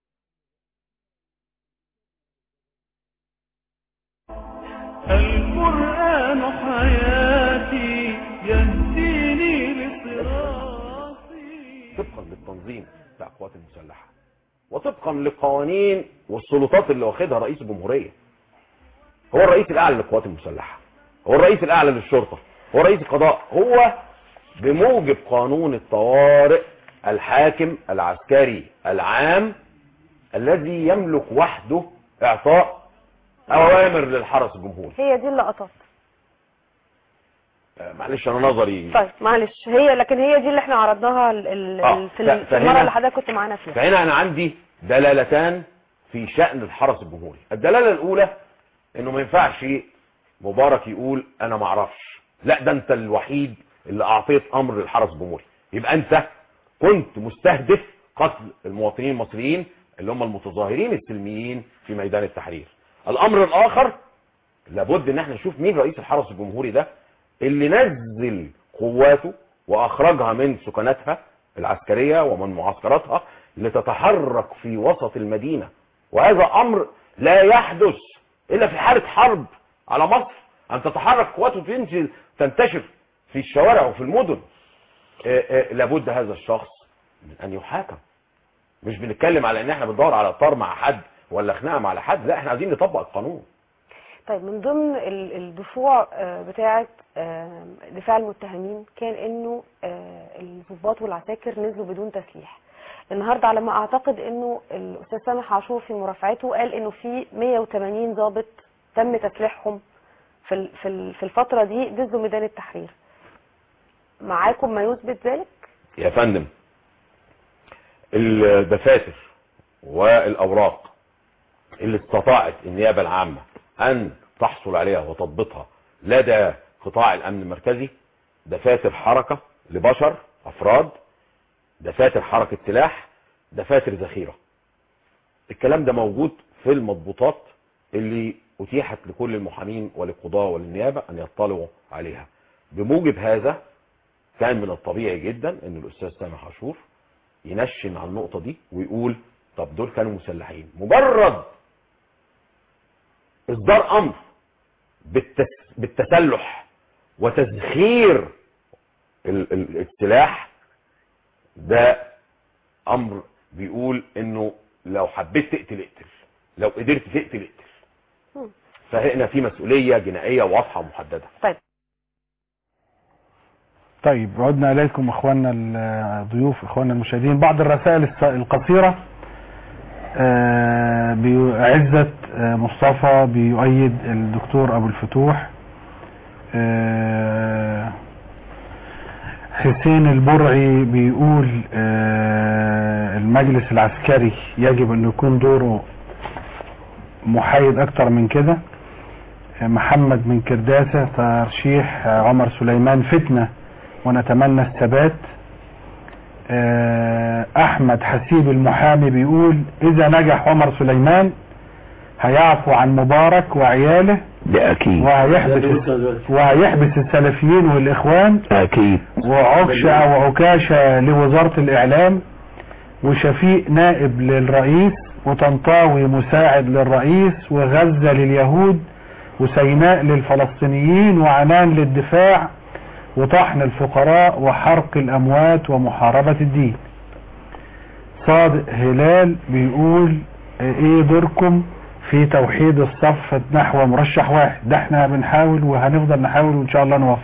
القرآن حياتي يهديني لصراطي طبقا للتنظيم بتاع القوات المسلحه وطبقا للقوانين والسلطات اللي واخدها رئيس الجمهوريه هو الرئيس الاعلى للقوات المسلحه هو الرئيس الاعلى للشرطه هو رئيس القضاء هو بموجب قانون الطوارئ الحاكم العسكري العام الذي يملك وحده اعطاء اوامر للحرس الجمهوري هي دي اللقطات آه، معلش انا نظري طيب معلش هي لكن هي دي اللي احنا عرضناها ال- ال- آه، في ال- ف- في المره فهنا- اللي حضرتك كنت معانا فيها فهنا انا عندي دلالتان في شأن الحرس الجمهوري الدلالة الاولى انه ما ينفعش مبارك يقول انا ما اعرفش لا ده انت الوحيد اللي اعطيت امر للحرس الجمهوري يبقى انت كنت مستهدف قتل المواطنين المصريين اللي هم المتظاهرين السلميين في ميدان التحرير الامر الاخر لابد ان احنا نشوف مين رئيس الحرس الجمهوري ده اللي نزل قواته واخرجها من سكناتها العسكرية ومن معسكراتها لتتحرك في وسط المدينة وهذا امر لا يحدث الا في حالة حرب على مصر ان تتحرك قوات وتنزل تنتشر في الشوارع وفي المدن آه، آه، لابد هذا الشخص من ان يحاكم مش بنتكلم على ان احنا بندور على طار مع حد ولا خناقه مع حد لا احنا عايزين نطبق القانون طيب من ضمن ال- الدفوع آه، بتاعه آه، دفاع المتهمين كان انه آه، الضباط والعساكر نزلوا بدون تسليح النهارده على ما اعتقد انه الاستاذ سامح عاشور في مرافعته قال انه في 180 ضابط تم تسليحهم في ال- في ال- في الفتره دي نزلوا ميدان التحرير معاكم ما يثبت ذلك يا فندم الدفاتر والاوراق اللي استطاعت النيابه العامه ان تحصل عليها وتضبطها لدى قطاع الامن المركزي دفاتر حركه لبشر افراد دفاتر حركه سلاح دفاتر ذخيره الكلام ده موجود في المضبوطات اللي اتيحت لكل المحامين وللقضاة وللنيابة ان يطلعوا عليها بموجب هذا كان من الطبيعي جدا ان الاستاذ سامح عاشور ينشن على النقطة دي ويقول طب دول كانوا مسلحين مجرد اصدار امر بالتس بالتسلح وتذخير ال- ال- السلاح ده امر بيقول انه لو حبيت تقتل اقتل لو قدرت تقتل اقتل فهنا في مسؤولية جنائية واضحة ومحددة طيب طيب عدنا اليكم اخواننا الضيوف اخواننا المشاهدين بعض الرسائل الس- القصيرة آه، بي- عزت آه، مصطفى بيؤيد الدكتور ابو الفتوح آه، حسين البرعي بيقول آه، المجلس العسكري يجب ان يكون دوره محايد اكتر من كده آه، محمد من كرداسة ترشيح آه، عمر سليمان فتنة ونتمنى الثبات آه، احمد حسيب المحامي بيقول اذا نجح عمر سليمان هيعفو عن مبارك وعياله ده اكيد وهيحبس وهيحبس السلفيين والاخوان اكيد وعكشة او عكاشة لوزارة الاعلام وشفيق نائب للرئيس وطنطاوي مساعد للرئيس وغزة لليهود وسيناء للفلسطينيين وعنان للدفاع وطحن الفقراء وحرق الاموات ومحاربة الدين صادق هلال بيقول ايه دوركم في توحيد الصف نحو مرشح واحد ده احنا بنحاول وهنفضل نحاول وان شاء الله نوفق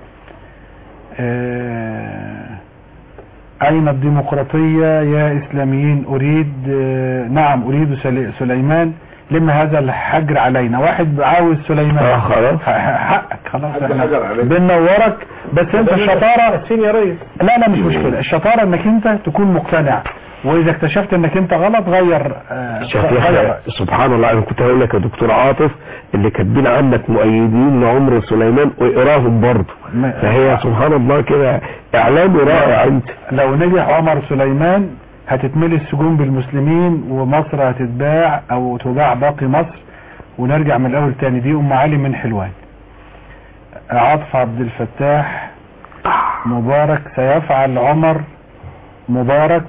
اه اين الديمقراطية يا اسلاميين اريد اه نعم اريد سلي- سليمان لما هذا الحجر علينا واحد عاوز سليمان اه خلاص حقك خلاص حد احنا حجر عليك. بنورك بس انت ده الشطارة يا ريس لا لا مش مشكلة الشطارة انك انت تكون مقتنع واذا اكتشفت انك انت غلط غير آه، شوف غير يحيى رأيك. سبحان الله انا كنت هقول لك يا دكتور عاطف اللي كاتبين عنك مؤيدين لعمر سليمان واقراهم برضه فهي سبحان الله كده اعلامي رائع انت لو نجح عمر سليمان هتتملي السجون بالمسلمين ومصر هتتباع او تباع باقي مصر ونرجع من الاول تاني دي ام علي من حلوان عاطف عبد الفتاح مبارك سيفعل عمر مبارك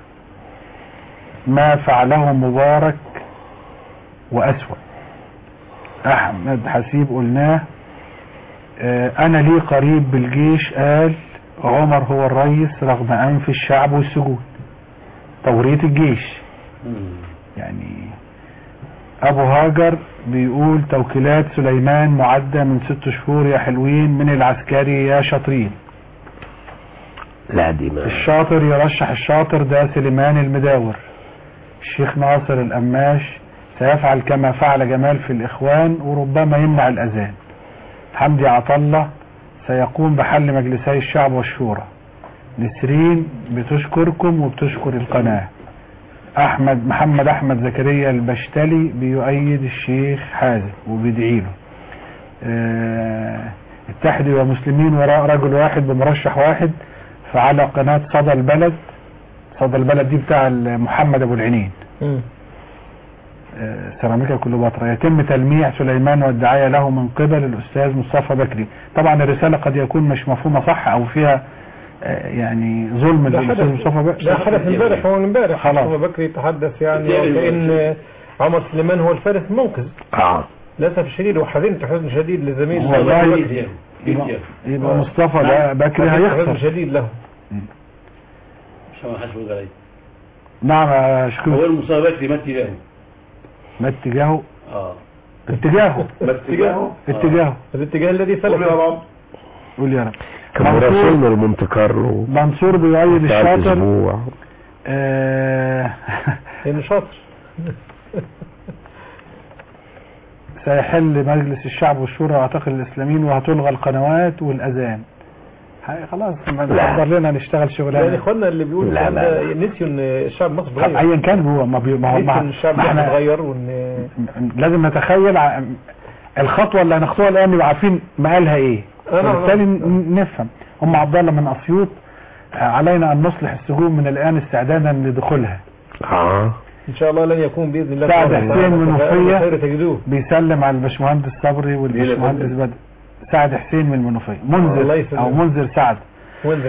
ما فعله مبارك وأسوأ أحمد حسيب قلناه آه، أنا لي قريب بالجيش قال عمر هو الرئيس رغم أنف الشعب والسجون توريط الجيش يعني أبو هاجر بيقول توكيلات سليمان معدة من ست شهور يا حلوين من العسكري يا شاطرين لا دي ما الشاطر يرشح الشاطر ده سليمان المداور الشيخ ناصر القماش سيفعل كما فعل جمال في الإخوان وربما يمنع الأذان حمدي عطلة سيقوم بحل مجلسي الشعب والشورى نسرين بتشكركم وبتشكر القناة أحمد محمد أحمد زكريا البشتلي بيؤيد الشيخ حازم وبيدعي له آه، اتحدوا يا مسلمين وراء رجل واحد بمرشح واحد فعلى قناة صدى البلد صدى البلد دي بتاع محمد أبو العينين آه، سيراميكا كليوباترا يتم تلميع سليمان والدعاية له من قبل الأستاذ مصطفى بكري طبعا الرسالة قد يكون مش مفهومة صح أو فيها آه، يعني ظلم ده للأستاذ حدث مصطفى بكري ده حدث امبارح هو امبارح خلاص. مصطفى بكري تحدث يعني وكأن عمر سليمان هو الفارس المنقذ اه للاسف الشديد وحزنت حزن شديد لزميل والله مصطفى بكري. يبقى, يبقى مصطفى ده بكري حزنت حزن هيخسر شديد له مش ما حدش بيقول عليه نعم يا هو شكرا المصابات في ما اتجاهه ما اتجاهه اه اتجاهه ما اتجاهه اتجاهه الاتجاه الذي فلك قول يا رب كان منصور- رسولنا المونte كارلو منصور بيؤيد بتاعت الشاطر اسبوع آه، لانه شاطر سيحل مجلس الشعب والشورى واعتقل الاسلاميين وهتلغى القنوات والاذان هاي خلاص ما نحضر لنا نشتغل يعني شغلانه اخواننا اللي بيقولوا لا، الكلام لا، ده نسيوا ان الشعب المصري طب اتغير ايا كان هو ما بي ما هو نسيوا ما ان الشعب ما المصري احنا اتغير وان لازم نتخيل ع- الخطوه اللي هنخطوها الان نبقى عارفين مقالها ايه أنا- وبالتالي ن- نفهم ام عبد الله من اسيوط آه، علينا ان نصلح السجون من الان استعدادا لدخولها اه ان شاء الله لن يكون باذن الله سعد طبعاً. حسين من خير وفية تجدوه بيسلم على الباشمهندس صبري والباشمهندس بدر سعد حسين من المنوفية الله منذر يسلمك. او منذر سعد وانزل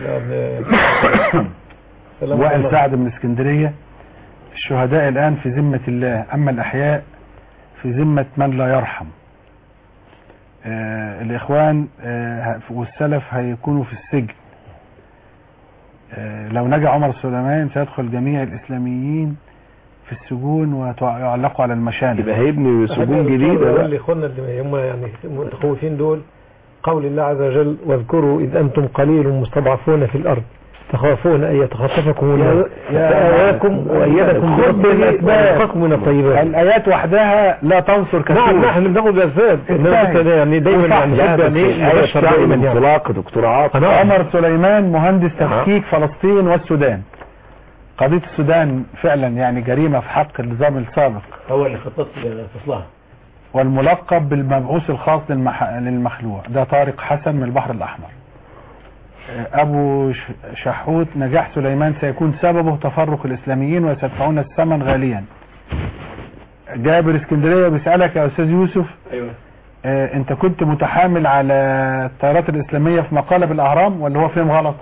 سلام وائل الله. سعد من اسكندرية الشهداء الآن في ذمة الله أما الأحياء في ذمة من لا يرحم آه الإخوان آه والسلف هيكونوا في السجن آه لو نجا عمر سليمان سيدخل جميع الإسلاميين في السجون ويعلقوا على المشانق يبقى هيبني سجون جديدة اقول بقى لاخواننا اللي هم يعني متخوفين دول قول الله عز وجل واذكروا اذ انتم قليل مستضعفون في الارض تخافون ان يتخطفكم الناس فآواكم وايدكم خذ بربه بالأسباب. ورزقكم من الطيبات الآيات وحدها لا تنصر كثير نعم نحن بناخذ بالاسباب انما انتهي. بس يعني دايما وصح. يعني لا، جدا بس ايه الآيات يبشر فعلا دايما يعني انطلاق دكتور عاطف عمر سليمان مهندس تفكيك فلسطين والسودان قضية السودان فعلا يعني جريمة في حق النظام السابق هو اللي خطط فصلها والملقب بالمبعوث الخاص للمح... للمخلوع ده طارق حسن من البحر الأحمر أبو ش- شحوت نجاح سليمان سيكون سببه تفرق الإسلاميين وسيدفعون الثمن غاليا جابر اسكندريه بيسالك يا استاذ يوسف ايوه آه انت كنت متحامل على التيارات الاسلاميه في مقاله بالاهرام ولا هو فهم غلط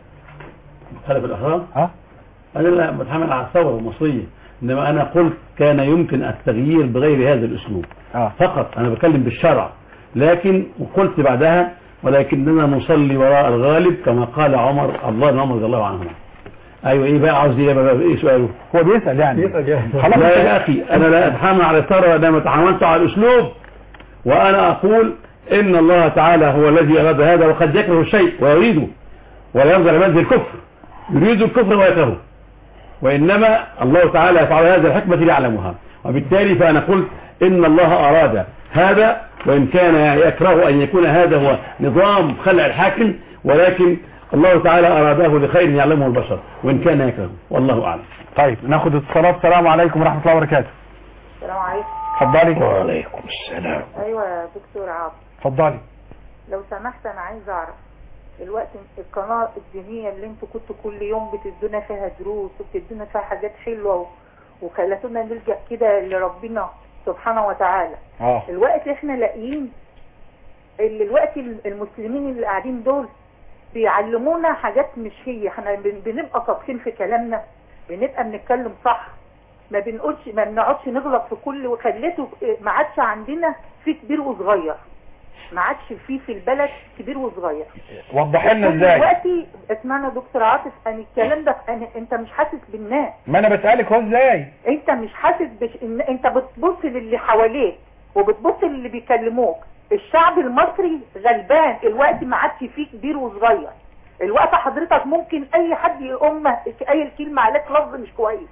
خلف الاهرام ها انا لا بتحمل على الثوره المصريه انما انا قلت كان يمكن التغيير بغير هذا الاسلوب آه. فقط انا بتكلم بالشرع لكن وقلت بعدها ولكننا نصلي وراء الغالب كما قال عمر الله بن عمر رضي الله عنهما ايوه ايه بقى عاوز ايه بقى ايه سؤاله هو بيسال يعني خلاص لا يا اخي انا لا اتحامل على الثوره انما تحاملت على الاسلوب وانا اقول ان الله تعالى هو الذي اراد هذا وقد يكره الشيء ويريده ولا يرضى لمنزل الكفر يريد الكفر ويكرهه وإنما الله تعالى يفعل هذا الحكمة ليعلمها وبالتالي فأنا قلت إن الله أراد هذا وإن كان يكره أن يكون هذا هو نظام خلع الحاكم ولكن الله تعالى أراده لخير يعلمه البشر وإن كان يكره والله أعلم طيب ناخد اتصالات السلام عليكم ورحمه الله وبركاته السلام عليكم اتفضلي وعليكم السلام ايوه يا دكتور عاطف اتفضلي لو سمحت انا عايز اعرف الوقت القناة الدينية اللي انتوا كنتوا كل يوم بتدونا فيها دروس وبتدونا فيها حاجات حلوة و- وخلتونا نلجأ كده لربنا سبحانه وتعالى اه الوقت احنا لاقيين اللي الوقت المسلمين اللي قاعدين دول بيعلمونا حاجات مش هي احنا بن- بنبقى صادقين في كلامنا بنبقى بنتكلم صح ما بنقولش ما بنقعدش نغلط في كل وخليته ما عادش عندنا في كبير وصغير ما عادش في في البلد كبير وصغير وضح لنا كل ازاي دلوقتي اسمعنا دكتور عاطف ان الكلام ده أنا انت مش حاسس بالناس ما انا بسالك هو ازاي انت مش حاسس بش... ان انت بتبص للي حواليك وبتبص للي بيكلموك الشعب المصري غلبان الوقت ما عادش فيه كبير وصغير الوقت حضرتك ممكن اي حد يقوم اي كلمه عليك لفظ مش كويس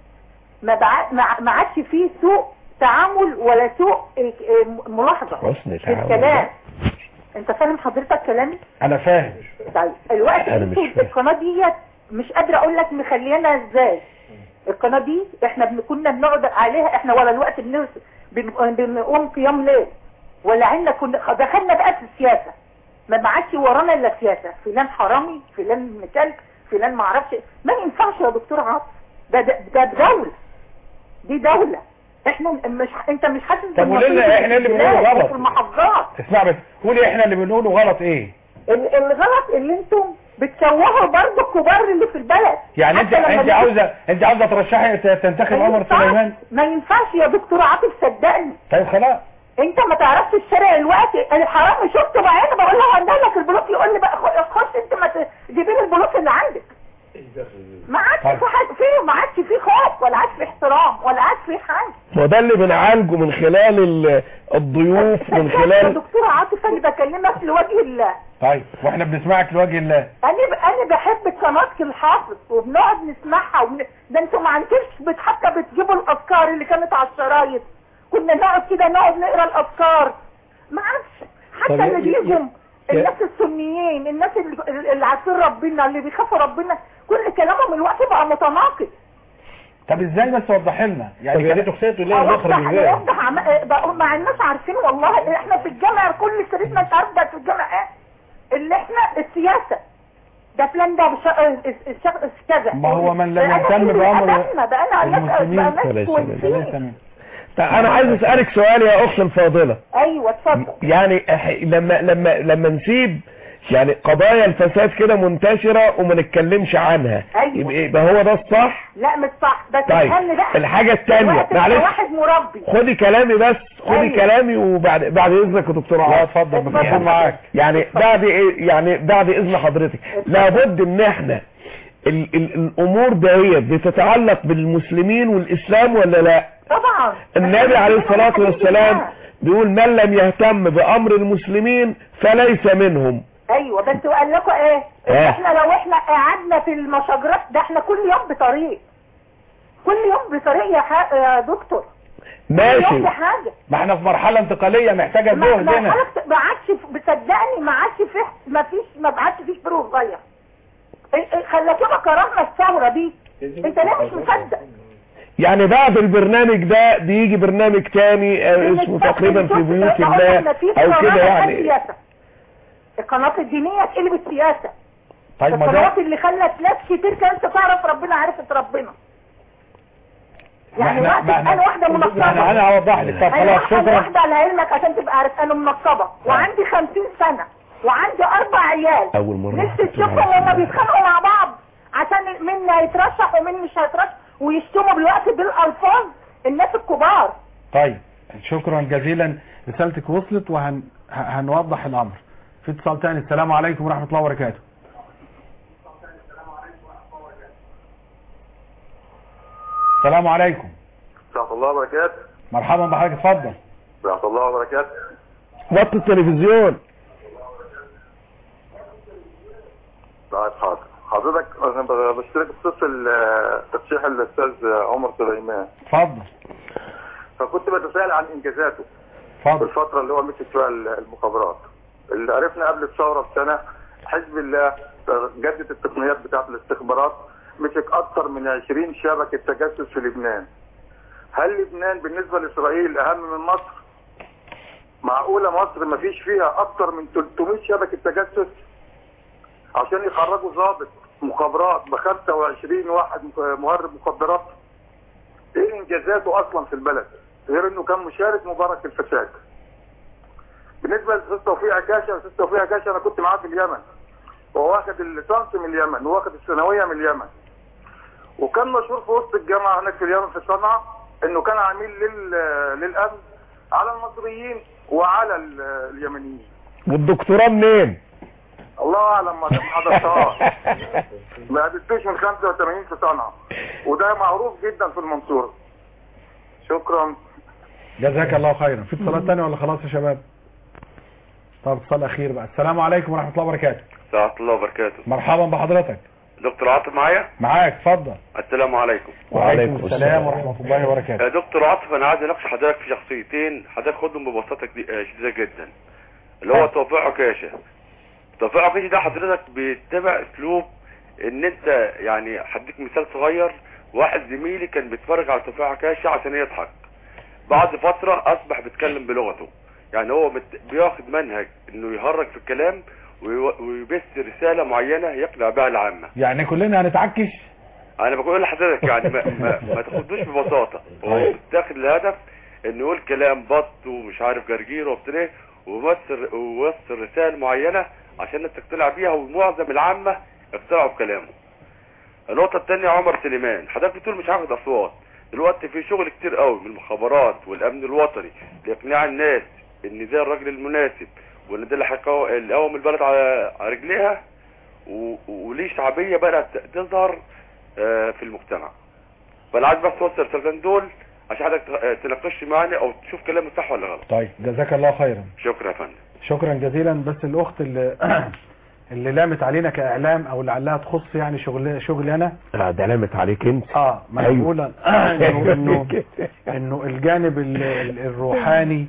ما بع... ما ما عادش فيه سوء تعامل ولا سوء اه، اه، ملاحظه حسن في تعامل. الكلام انت فاهم حضرتك كلامي انا فاهم طيب الوقت أنا مش انتوا فاهم. القناه ديت مش قادره اقول لك مخليانا ازاي القناه دي احنا بن- كنا بنقعد عليها احنا ولا الوقت بن- بن- بنقوم قيام ليل ولا عندنا كنا دخلنا بقى في السياسه ما معادش ورانا الا سياسه فلان حرامي فلان ابن كلب فلان ما اعرفش ما ينفعش يا دكتور عاطف ده ده, ده دوله دي دوله احنا مش انت مش حاسس طب قولي لنا بالمصير احنا اللي في بنقوله البلاد غلط. وفي المحافظات اسمع بس قولي احنا اللي بنقوله غلط ايه ال- الغلط اللي انتم بتشوهوا برضه الكبار اللي في البلد يعني انت حتى لما انت بيجي- عاوزه انت عاوزه ترشحي ت- تنتخب ما عمر ينفعش- سليمان ما ينفعش يا دكتور عاطف صدقني طيب خلاص انت ما تعرفش الشارع الوقت الحرام شفته بعيني بقول له عندها لك البلوك يقول لي بقى خ- خش انت ما ت- جيبي لي البلوك اللي عندك ما عادش طيب. في حاجه فيه ما عادش في خوف ولا عادش في احترام ولا عادش في حاجه وده اللي بنعالجه من خلال ال- الضيوف من يا خلال دكتور عاطف انا بكلمك لوجه الله طيب واحنا بنسمعك لوجه الله انا ب... انا بحب قناه الحافظ وبنقعد نسمعها وبن... ده انتوا ما عندكش بت... حتى بتجيبوا الاذكار اللي كانت على الشرايط كنا نقعد كده نقعد نقرا الاذكار ما عادش حتى طب اللي ي- ي- بيجوا ي- الناس السنيين الناس اللي, اللي عارفين ربنا اللي بيخافوا ربنا كل كلامهم الوقت بقى متناقض طب ازاي بس وضح لنا طب يا ريت اختي تقول لنا المخرج اوضح ازاي اوضح عم... بقى مع الناس عارفين والله احنا في الجامع كل سيرتنا انت عارف ده في الجامع ايه اللي احنا السياسه ده فلان ده بش... الشخص كذا ما هو من لم بقى يهتم اللي بأمر أمامنا، بقى أنا ناس- المسلمين بقى ناس فليس كويسين. من- طب انا عايز اسالك سؤال يا اخت الفاضله ايوه اتفضل يعني إح- لما لما لما نسيب يعني قضايا الفساد كده منتشرة وما نتكلمش عنها أيوة. يبقى, يبقى هو ده الصح لا مش صح بس طيب الفن بقى الحاجة التانية الوقت أنت معلش واحد مربي خدي كلامي بس خدي أيوة. كلامي وبعد بعد اذنك يا دكتور عاطف لا اتفضل ميكروفون معاك يعني بعد إيه- يعني بعد اذن حضرتك لابد ان احنا ال ال الامور دهيت بتتعلق بالمسلمين والاسلام ولا لا طبعا النبي عليه الصلاة والسلام بيقول من لم يهتم بامر المسلمين فليس منهم ايوه بس وقال لكم ايه إيه؟ احنا لو احنا قعدنا في المشاجرات ده احنا كل يوم بطريق كل يوم بطريق يا, ح... يا دكتور كل ماشي يوم بحاجه ما احنا في مرحلة انتقالية محتاجة ما جهد ما هنا حضرتك ما عادش بتصدقني ما عادش في ما فيش ما عادش فيش بروح صغير إيه- إيه خلتونا كرهنا الثوره دي انت ليه مش مصدق يعني بعد البرنامج ده بيجي برنامج تاني آه، اسمه تقريبا في بيوت الله او كده يعني سياسة. القناة الدينية اتقلبت سياسة طيب ما القنوات ده اللي خلت ناس كتير كانت تعرف ربنا عرفت ربنا يعني ما إحنا- وقت ما إحنا- انا واحده منقبه انا انا هوضح لك طب انا خلاص واحده شكرا واحده لعلمك عشان تبقى عارف انا منقبه وعندي 50 سنه وعندي اربع عيال اول مره نفسي تشوفهم وهم بيتخانقوا مع بعض عشان مين هيترشح ومين مش هيترشح ويشتموا بالوقت بالالفاظ الناس الكبار طيب شكرا جزيلا رسالتك وصلت وهن ه- هنوضح الامر في اتصال تاني السلام عليكم ورحمه الله وبركاته السلام عليكم ورحمة الله وبركاته مرحبا بحضرتك اتفضل ورحمة الله وبركاته وطي التلفزيون طيب حاضر حضرتك انا ب- بشترك بخصوص ال- ترشيح الاستاذ عمر سليمان اتفضل فكنت بتساءل عن انجازاته اتفضل في الفترة اللي هو مسك فيها ال- المخابرات اللي عرفنا قبل الثورة بسنة حزب الله جدد التقنيات بتاعت الاستخبارات مسك اكثر من 20 شبكة تجسس في لبنان هل لبنان بالنسبة لاسرائيل اهم من مصر معقولة مصر ما فيش فيها اكثر من 300 شبكة تجسس عشان يخرجوا ضابط مخابرات ب 25 واحد مخ- مهرب مخدرات ايه انجازاته اصلا في البلد غير انه كان مشارك مبارك في الفساد بالنسبه للاستاذ توفيق عكاشه الاستاذ توفيق عكاشه انا كنت معاه في اليمن وهو واخد الليسانس من اليمن وواخد الثانويه من اليمن وكان مشهور في وسط الجامعه هناك في اليمن في صنعاء انه كان عميل لل... للامن على المصريين وعلى ال- اليمنيين والدكتوراه منين الله اعلم ما ما حضرتهاش ما قابلتوش من 85 في صنعاء وده معروف جدا في المنصوره شكرا جزاك الله خيرا في اتصالات تانية ولا خلاص يا شباب طب اتصال اخير بقى السلام عليكم ورحمه الله وبركاته ورحمة الله وبركاته مرحبا بحضرتك دكتور عاطف معايا معاك اتفضل السلام عليكم وعليكم السلام ورحمه الله وبركاته يا دكتور عاطف انا عايز اناقش حضرتك في شخصيتين حضرتك خدهم ببساطه جدي- آه، شديده جدا اللي هو توفيق عكاشه توفيق عكاشه ده حضرتك بيتبع اسلوب ان انت يعني هديك مثال صغير واحد زميلي كان بيتفرج على توفيق عكاشه عشان يضحك بعد فتره اصبح بيتكلم بلغته يعني هو مت- بياخد منهج انه يهرج في الكلام ويو- ويبث رساله معينه يقنع بها العامه يعني كلنا هنتعكش انا بقول لحضرتك يعني ما, ما, ما تاخدوش ببساطه هو بتاخد الهدف انه يقول كلام بط ومش عارف جرجير وبتاع ويوصل ويوصل رسائل معينه عشان الناس تقتنع بيها ومعظم العامه اقتنعوا بكلامه النقطه الثانيه عمر سليمان حضرتك بتقول مش هاخد اصوات دلوقتي في شغل كتير قوي من المخابرات والامن الوطني لاقناع الناس ان ده الراجل المناسب وان ده اللي هيقو- اللي قوم البلد على على رجليها و- وليه شعبيه بدات تظهر آه، في المجتمع فانا عايز بس اوصل الرسالتين دول عشان حضرتك ت- تناقش معانا او تشوف كلامي صح ولا غلط طيب جزاك الله خيرا شكرا يا فندم شكرا جزيلا بس الاخت اللي اللي لامت علينا كاعلام او لعلها تخص يعني شغل شغلي انا لا ده لامت عليك انت اه ما انا أيوه. بقول انه انه انه الجانب ال- ال- الروحاني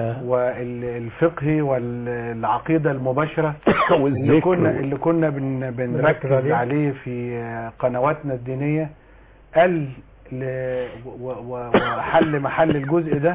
والفقهي والعقيده المباشره اللي والذكر. كنا اللي كنا بن بنركز عليه. عليه في قنواتنا الدينيه قل ل- و- و- وحل محل الجزء ده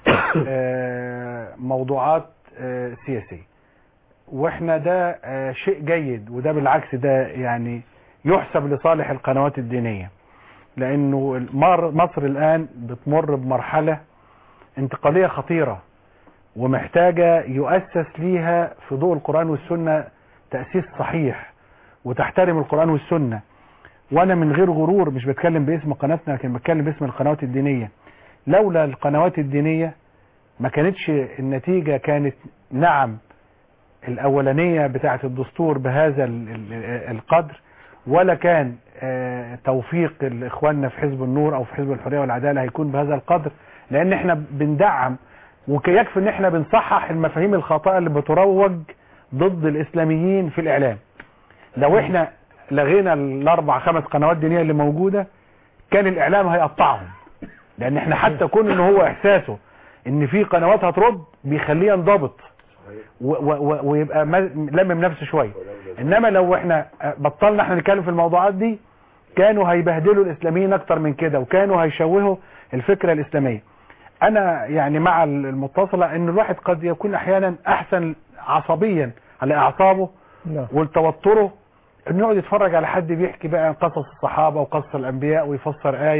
آه، موضوعات آه، سياسيه واحنا ده آه، شيء جيد وده بالعكس ده يعني يحسب لصالح القنوات الدينيه لانه مر- مصر الان بتمر بمرحله انتقاليه خطيره ومحتاجه يؤسس ليها في ضوء القران والسنه تاسيس صحيح وتحترم القران والسنه وانا من غير غرور مش بتكلم باسم قناتنا لكن بتكلم باسم القنوات الدينيه لولا القنوات الدينيه ما كانتش النتيجه كانت نعم الاولانيه بتاعه الدستور بهذا ال- ال- القدر ولا كان آه، توفيق اخواننا في حزب النور او في حزب الحريه والعداله هيكون بهذا القدر لان احنا بندعم ويكفي ان احنا بنصحح المفاهيم الخاطئه اللي بتروج ضد الاسلاميين في الاعلام لو احنا لغينا الاربع خمس قنوات دينيه اللي موجوده كان الاعلام هيقطعهم لان احنا حتى كون ان هو احساسه ان في قنوات هترد بيخليه ينضبط و- و- و- ويبقى ما- لمم نفسه شويه انما لو احنا بطلنا احنا نتكلم في الموضوعات دي كانوا هيبهدلوا الاسلاميين اكتر من كده وكانوا هيشوهوا الفكره الاسلاميه انا يعني مع المتصله ان الواحد قد يكون احيانا احسن عصبيا على اعصابه والتوتره انه يقعد يتفرج على حد بيحكي بقى عن قصص الصحابه وقصص الانبياء ويفسر ايه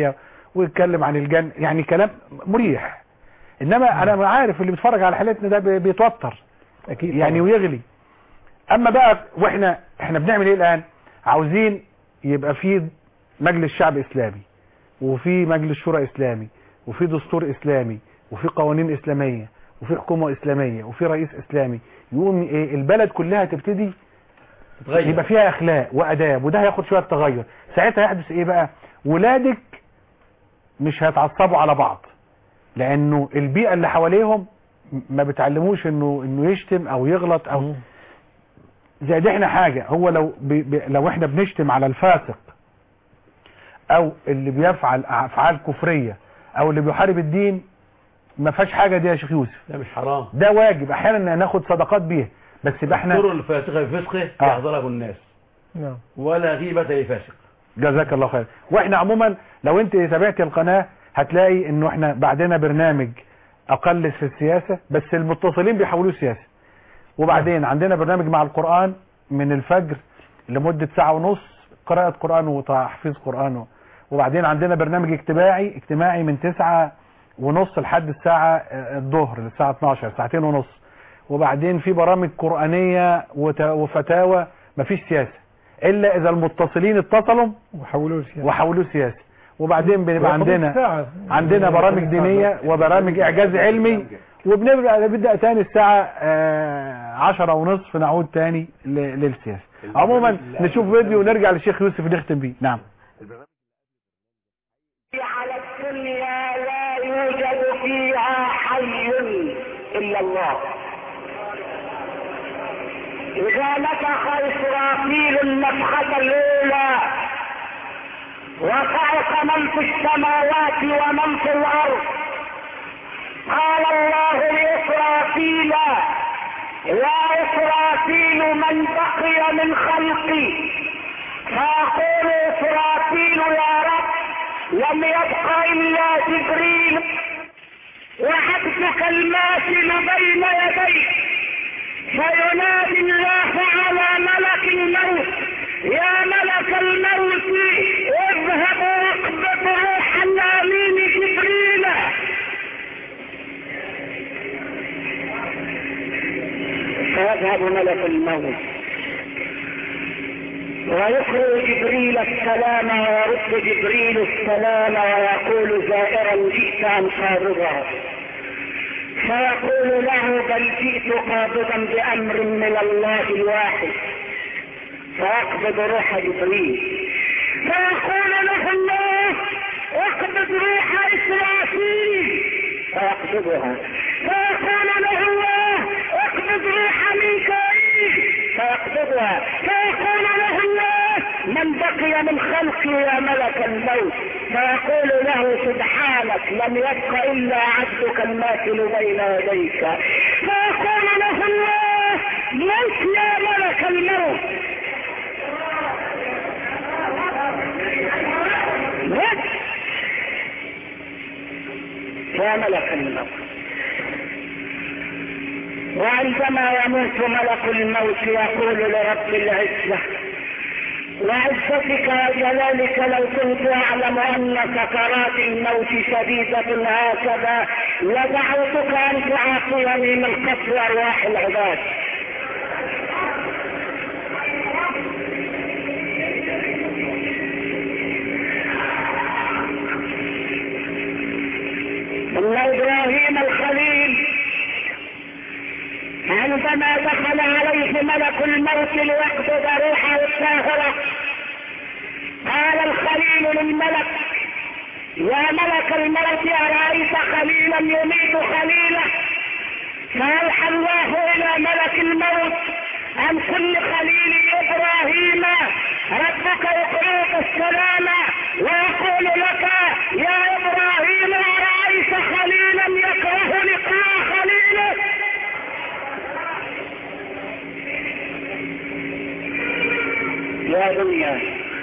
ويتكلم عن الجنة يعني كلام مريح انما انا عارف اللي بيتفرج على حلقتنا ده بي- بيتوتر اكيد يعني طبعاً. ويغلي اما بقى واحنا احنا بنعمل ايه الان عاوزين يبقى في مجلس شعب اسلامي وفي مجلس شورى اسلامي وفي دستور اسلامي وفي قوانين اسلاميه وفي حكومه اسلاميه وفي رئيس اسلامي يقوم ايه البلد كلها تبتدي تتغير. يبقى فيها اخلاق واداب وده هياخد شويه تغير ساعتها يحدث ايه بقى ولادك مش هيتعصبوا على بعض لانه البيئه اللي حواليهم ما بتعلموش انه انه يشتم او يغلط او زائد احنا حاجه هو لو بي بي لو احنا بنشتم على الفاسق او اللي بيفعل افعال كفريه او اللي بيحارب الدين ما فيهاش حاجه دي يا شيخ يوسف ده مش حرام ده واجب احيانا ناخد صدقات بيه بس يبقى احنا الطرق الفاسقة في فسقه آه. يحضره الناس نعم ولا غيبة لفاسق جزاك الله خير واحنا عموما لو انت تابعت القناة هتلاقي انه احنا بعدنا برنامج اقلس في السياسة بس المتصلين بيحولوه سياسة وبعدين عندنا برنامج مع القرآن من الفجر لمدة ساعة ونص قراءة قرآن وتحفيظ قرآن وبعدين عندنا برنامج اجتماعي اجتماعي من تسعة ونص لحد الساعة آه، الظهر للساعة 12 ساعتين ونص وبعدين في برامج قرآنية وت- وفتاوى مفيش سياسة الا اذا المتصلين اتصلوا وحولوه سياسة وحولوه سياسة وبعدين بنبقى وياخدوا عندنا ساعة. عندنا يعني برامج ساعة دينية بس. وبرامج اعجاز علمي وبنبدأ نبدأ تاني الساعة آه، عشرة ونصف نعود تاني ل- للسياسة عموما نشوف فيديو ونرجع للشيخ يوسف نختم بيه نعم على الدنيا لا يوجد فيها حي إلا الله إذا نفخ إسرافيل النفخة الأولى وصعق من في السماوات ومن في الأرض قال الله لإسرافيل يا إسرافيل من بقي من خلقي فيقول إسرافيل يا رب لم يبق إلا جبريل وعبدك الماثل بين يديك فينادي الله على ملك الموت يا ملك الموت اذهب واقبض روح الامين جبريل فيذهب ملك الموت ويخرج جبريل السلام ويرد جبريل السلام ويقول زائرا جئت ام قابضا فيقول له بل جئت قابضا بامر من الله الواحد فيقبض روح جبريل فيقول له الله اقبض روح اسرافيل فيقبضها فيقول له الله اقبض روح ميكائيل فيقبضها فيقول له الله من بقي من خلقي يا ملك الموت فيقول له سبحانك لم يبق الا عبدك الماثل بين يديك فيقول له الله موت يا ملك الموت موت يا ملك الموت وعندما يموت ملك الموت يقول لرب العزة وعزتك وجلالك لو كنت اعلم ان سكرات الموت شديدة هكذا لدعوتك ان تعافيني من قتل ارواح العباد ان ابراهيم الخليل عندما دخل عليه ملك الموت ليقبض روحه الطاهرة قال الخليل للملك يا ملك الموت أرأيت خليلا يميت خليله فأوحى الله إلى ملك الموت عن كل خليل إبراهيم ربك يقرئك السلام ويقول لك يا إبراهيم أرأيت خليلا يكره لقاء خليله يا دنيا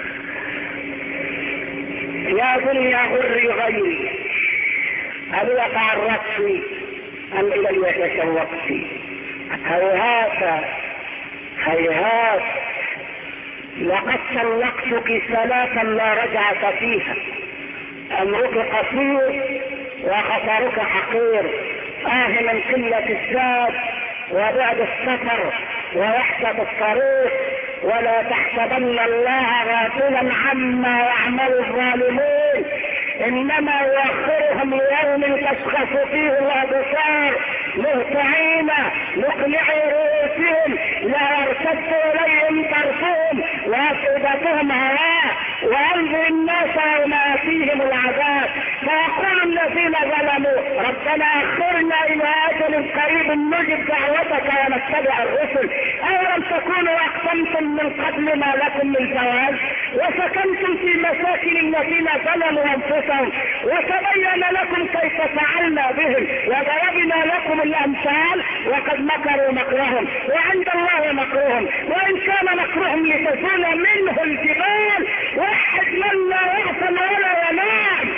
يا دنيا غري غيري هل تعرضت ام الي تشوقت هيهات هيهات لقد طلقتك ثلاثا لا رجعة فيها عمرك قصير وخطرك حقير آه من قلة الزاد وبعد السفر ووحدة الطريق ولا تحسبن الله غافلا عما يعمل الظالمون انما يؤخرهم ليوم تشخص فيه الابصار مهطعين مقنعي رؤوسهم لا يرتد اليهم طرفهم وافئدتهم هواء وانظر الناس يوم ياتيهم العذاب فيقول الذين ظلموا ربنا اخرنا الى اجل قريب نجب دعوتك ونتبع الرسل اولم تكونوا اقسمتم من قبل ما لكم من زواج وسكنتم في مساكن الذين ظلموا انفسهم وتبين لكم كيف فعلنا بهم وضربنا لكم الامثال وقد مكروا مكرهم وعند الله مكرهم وان كان مكرهم لتزول منه الجبال وحد من لا يعصم ولا ينام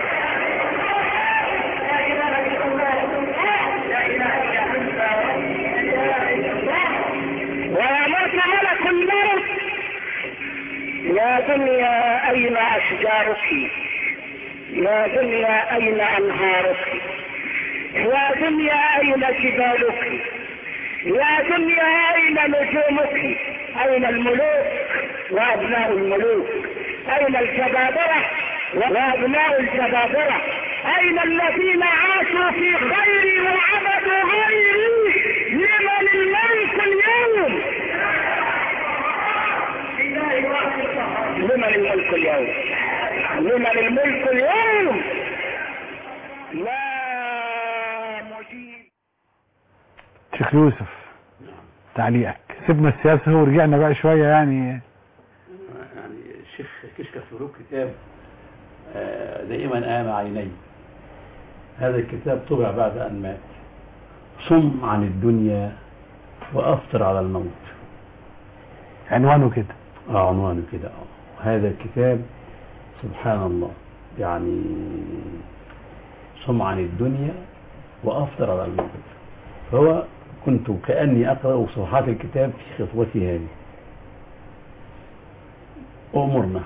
ويموت ملك الموت يا دنيا اين اشجارك يا دنيا اين انهارك يا دنيا اين جبالك يا دنيا اين نجومك اين الملوك وابناء الملوك اين الجبابرة وابناء الجبابرة اين الذين عاشوا في خيري وعبدوا غيري لمن الملك اليوم لمن الملك اليوم لمن الملك اليوم لا مجيب شيخ يوسف تعليقك سيبنا السياسة ورجعنا بقى شوية يعني يعني الشيخ كشك فاروق كتاب آه، دائما آم عيني هذا الكتاب طبع بعد أن مات صم عن الدنيا وأفطر على الموت عنوانه كده اه عنوانه كده اه هذا الكتاب سبحان الله يعني صم عن الدنيا وأفطر على الموت فهو كنت كأني أقرأ صفحات الكتاب في خطوتي هذه أمرنا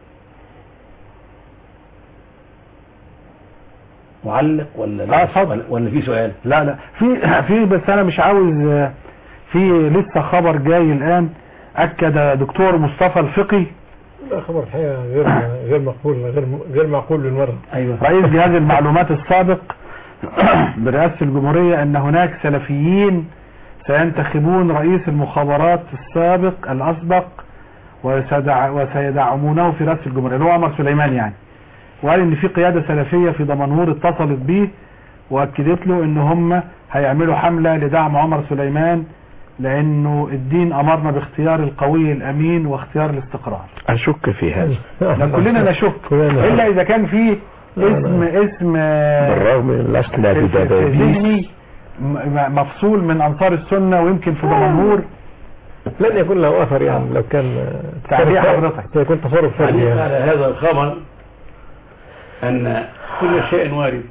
معلق ولا لا ولا, ولا في سؤال لا لا في في بس انا مش عاوز في لسه خبر جاي الان اكد دكتور مصطفى الفقي لا خبر الحقيقة غير غير مقبول غير غير معقول بالمرة ايوه رئيس جهاز المعلومات السابق برئاسة الجمهورية ان هناك سلفيين سينتخبون رئيس المخابرات السابق الاسبق وسيدع وسيدعمونه في رئاسة الجمهورية اللي هو عمر سليمان يعني وقال ان في قيادة سلفية في دمنهور اتصلت بيه واكدت له ان هم هيعملوا حملة لدعم عمر سليمان لانه الدين امرنا باختيار القوي الامين واختيار الاستقرار اشك في هذا لا كلنا نشك الا اذا كان في اسم اسم بالرغم من لسنا بدبابيس ذهني م- مفصول من انصار السنة ويمكن في دمنهور لن يكون له اثر يعني لو كان تعليق تصرف- حضرتك. سيكون تصرف فردي تعليق يعني. على هذا الخبر أن كل شيء وارد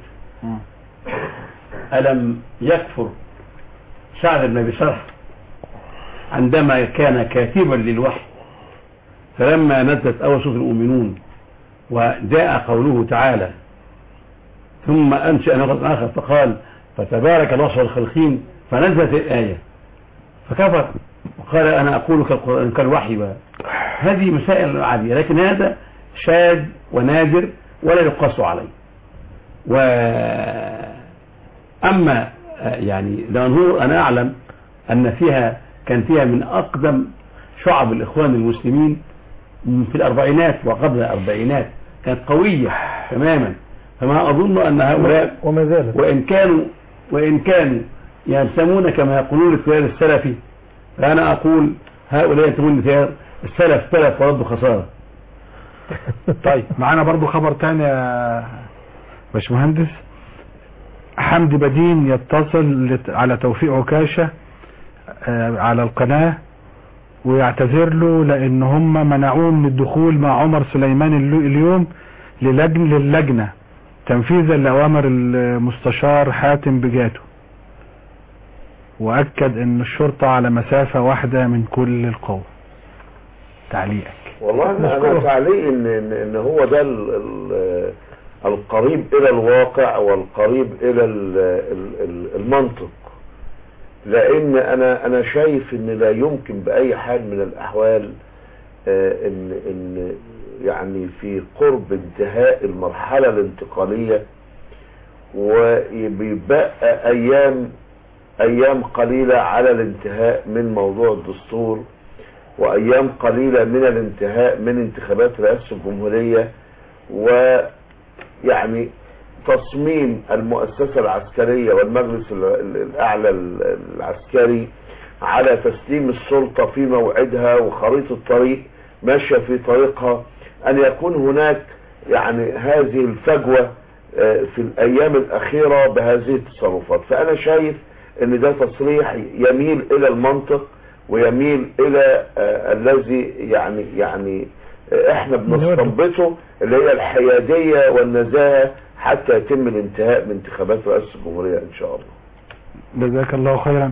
ألم يكفر سعد بن أبي سرح عندما كان كاتبا للوحي فلما نزلت أول سورة المؤمنون وجاء قوله تعالى ثم أنشأ نقطة آخر فقال فتبارك الله خير الخالقين فنزلت الآية فكفر وقال أنا أقول كالقرآن كالوحي هذه مسائل عادية لكن هذا شاذ ونادر ولا يقاس عليه و أما آه، يعني دمنهور أنا أعلم أن فيها كان فيها من أقدم شعب الإخوان المسلمين في الأربعينات وقبل الأربعينات كانت قوية تماما فما أظن أن هؤلاء وما زالت وإن كانوا وإن كانوا ينتمون كما يقولون التيار السلفي فأنا أقول هؤلاء ينتمون للتيار السلف سلف ورد خسارة طيب معانا برضو خبر تاني يا باشمهندس حمدي بدين يتصل لت- على توفيق عكاشة آه، على القناة ويعتذر له لان هم منعوه من الدخول مع عمر سليمان الل- اليوم للجن للجنة تنفيذا لأوامر المستشار حاتم بجاتو وأكد ان الشرطة على مسافة واحدة من كل القوة تعليقك والله انا أنا تعليق ان ان إن هو ده ال- ال- القريب الى الواقع والقريب الى ال- ال- ال- المنطق لان انا انا شايف ان لا يمكن باي حال من الاحوال آه، ان ان يعني في قرب انتهاء المرحله الانتقاليه وبيبقى ايام ايام قليله على الانتهاء من موضوع الدستور وايام قليله من الانتهاء من انتخابات رئاسه الجمهوريه ويعني تصميم المؤسسه العسكريه والمجلس ال- ال- الاعلى ال- العسكري على تسليم السلطه في موعدها وخريطه طريق ماشيه في طريقها ان يكون هناك يعني هذه الفجوه آه، في الايام الاخيره بهذه التصرفات فانا شايف ان ده تصريح يميل الى المنطق ويميل الى آه، الذي يعني يعني آه، احنا بنستنبطه اللي هي الحياديه والنزاهه حتى يتم الانتهاء من انتخابات رئاسه الجمهوريه ان شاء الله جزاك الله خيرا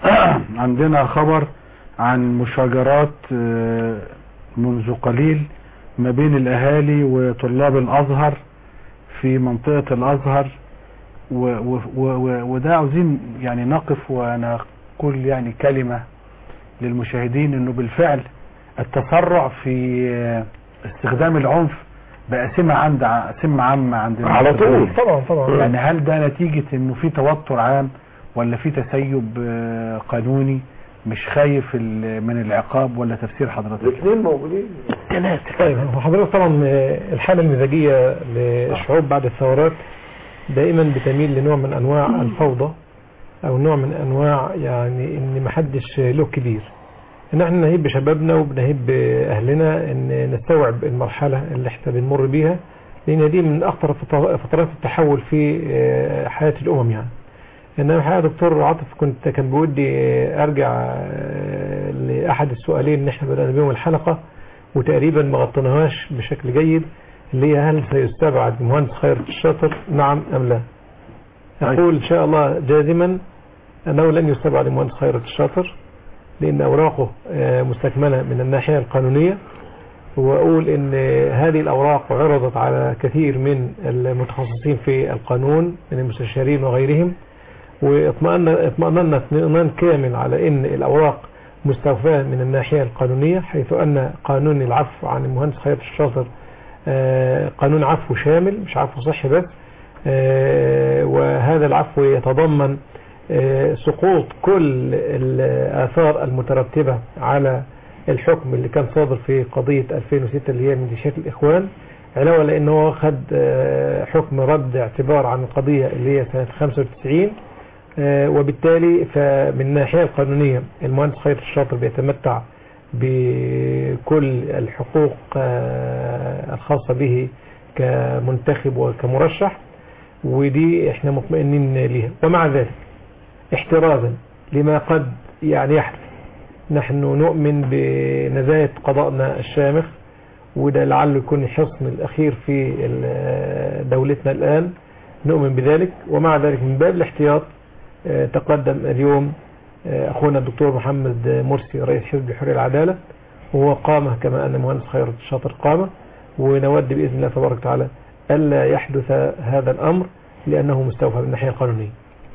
عندنا خبر عن مشاجرات آه، منذ قليل ما بين الاهالي وطلاب الازهر في منطقة الازهر و و و و وده عاوزين يعني نقف ونقول يعني كلمة للمشاهدين انه بالفعل التسرع في آه، استخدام العنف بقى سمة عند ع- سمة عامة عند على طول. المسلمين. طبعا طبعا. يعني هل ده نتيجة انه في توتر عام ولا في تسيب آه، قانوني مش خايف ال- من العقاب ولا تفسير حضرتك الاثنين موجودين طيب هو حضرتك طبعا آه، الحالة المزاجية للشعوب بعد الثورات دائما بتميل لنوع من انواع الفوضى او نوع من انواع يعني ان محدش له كبير ان احنا نهيب بشبابنا وبنهيب باهلنا ان نستوعب المرحلة اللي احنا بنمر بيها لان دي من اخطر فط- فترات التحول في آه، حياة الامم يعني انما الحقيقه دكتور عاطف كنت كان بودي آه، ارجع آه، لاحد السؤالين اللي احنا بدأنا بيهم الحلقة وتقريبا ما غطيناهاش بشكل جيد اللي هي هل سيستبعد مهندس خيرت الشاطر نعم ام لا اقول ان شاء الله جازما انه لن يستبعد مهندس خيرت الشاطر لان اوراقه آه، مستكملة من الناحية القانونية واقول ان هذه الاوراق عرضت على كثير من المتخصصين في القانون من المستشارين وغيرهم واطمأنا اطمأننا اطمئنان كامل على ان الاوراق مستوفاة من الناحية القانونية حيث ان قانون العفو عن المهندس خيرت الشاطر آه، قانون عفو شامل مش عفو صحي بس آه، وهذا العفو يتضمن آه، سقوط كل الآثار المترتبة على الحكم اللي كان صادر في قضية 2006 اللي هي ميليشيات الإخوان علاوة لأنه هو خد آه، حكم رد اعتبار عن القضية اللي هي سنة 95 آه، وبالتالي فمن الناحية القانونية المهندس خيرت الشاطر بيتمتع بكل الحقوق آه، الخاصة به كمنتخب وكمرشح ودي احنا مطمئنين ليها ومع ذلك احترازا لما قد يعني يحدث نحن نؤمن بنزاهة قضائنا الشامخ وده لعله يكون الحصن الأخير في ال- دولتنا الآن نؤمن بذلك ومع ذلك من باب الاحتياط آه، تقدم اليوم آه، أخونا الدكتور محمد مرسي رئيس حزب الحرية والعدالة وهو قامة كما أن مهندس خيرت الشاطر قامة ونود بإذن الله تبارك وتعالى ألا يحدث هذا الأمر لأنه مستوفى من الناحية القانونية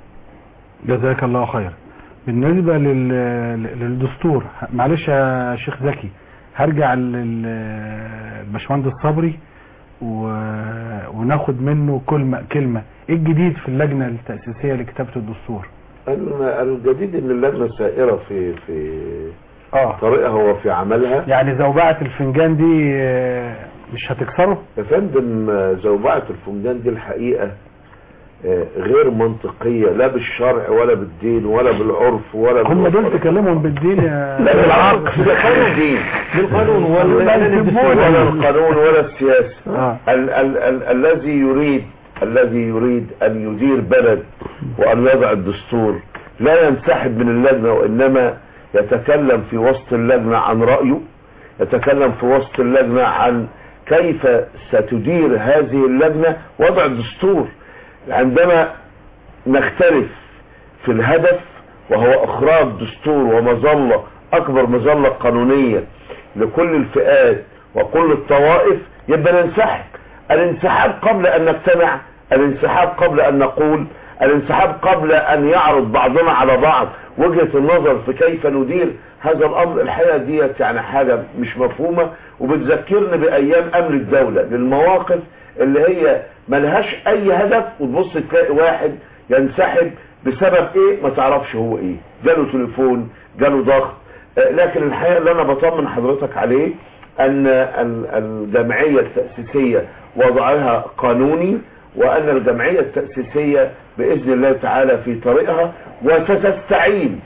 جزاك الله خير بالنسبة لل- للدستور معلش يا شيخ زكي هرجع للباشمهندس صبري و... وناخد منه كلمة كلمة ايه الجديد في اللجنة التأسيسية لكتابة الدستور ال- الجديد ان اللجنه سائره في في اه طريقها وفي عملها يعني زوبعة الفنجان دي آه، مش هتكسره يا فندم آه، زوبعه الفنجان دي الحقيقه آه، غير منطقيه لا بالشرع ولا بالدين ولا بالعرف ولا هم دول بالوطن. تكلمهم بالدين يا لا بالعقل ده الدين بالقانون ولا ولا القانون ولا السياسة آه. ال ال ال الذي يريد الذي يريد أن يدير بلد وأن يضع الدستور لا ينسحب من اللجنة وإنما يتكلم في وسط اللجنة عن رأيه يتكلم في وسط اللجنة عن كيف ستدير هذه اللجنة وضع الدستور عندما نختلف في الهدف وهو اخراج دستور ومظلة اكبر مظلة قانونية لكل الفئات وكل الطوائف يبقى ننسحب الانسحاب قبل ان نجتمع الانسحاب قبل ان نقول الانسحاب قبل ان يعرض بعضنا على بعض وجهة النظر في كيف ندير هذا الامر الحقيقة ديت يعني حاجة مش مفهومة وبتذكرني بايام امن الدولة للمواقف اللي هي ملهاش اي هدف وتبص تلاقي واحد ينسحب بسبب ايه ما تعرفش هو ايه جاله تليفون جاله ضغط آه، لكن الحقيقة اللي انا بطمن حضرتك عليه ان ال- الجمعية التأسيسية وضعها قانوني وان الجمعية التأسيسية باذن الله تعالى في طريقها وستستعين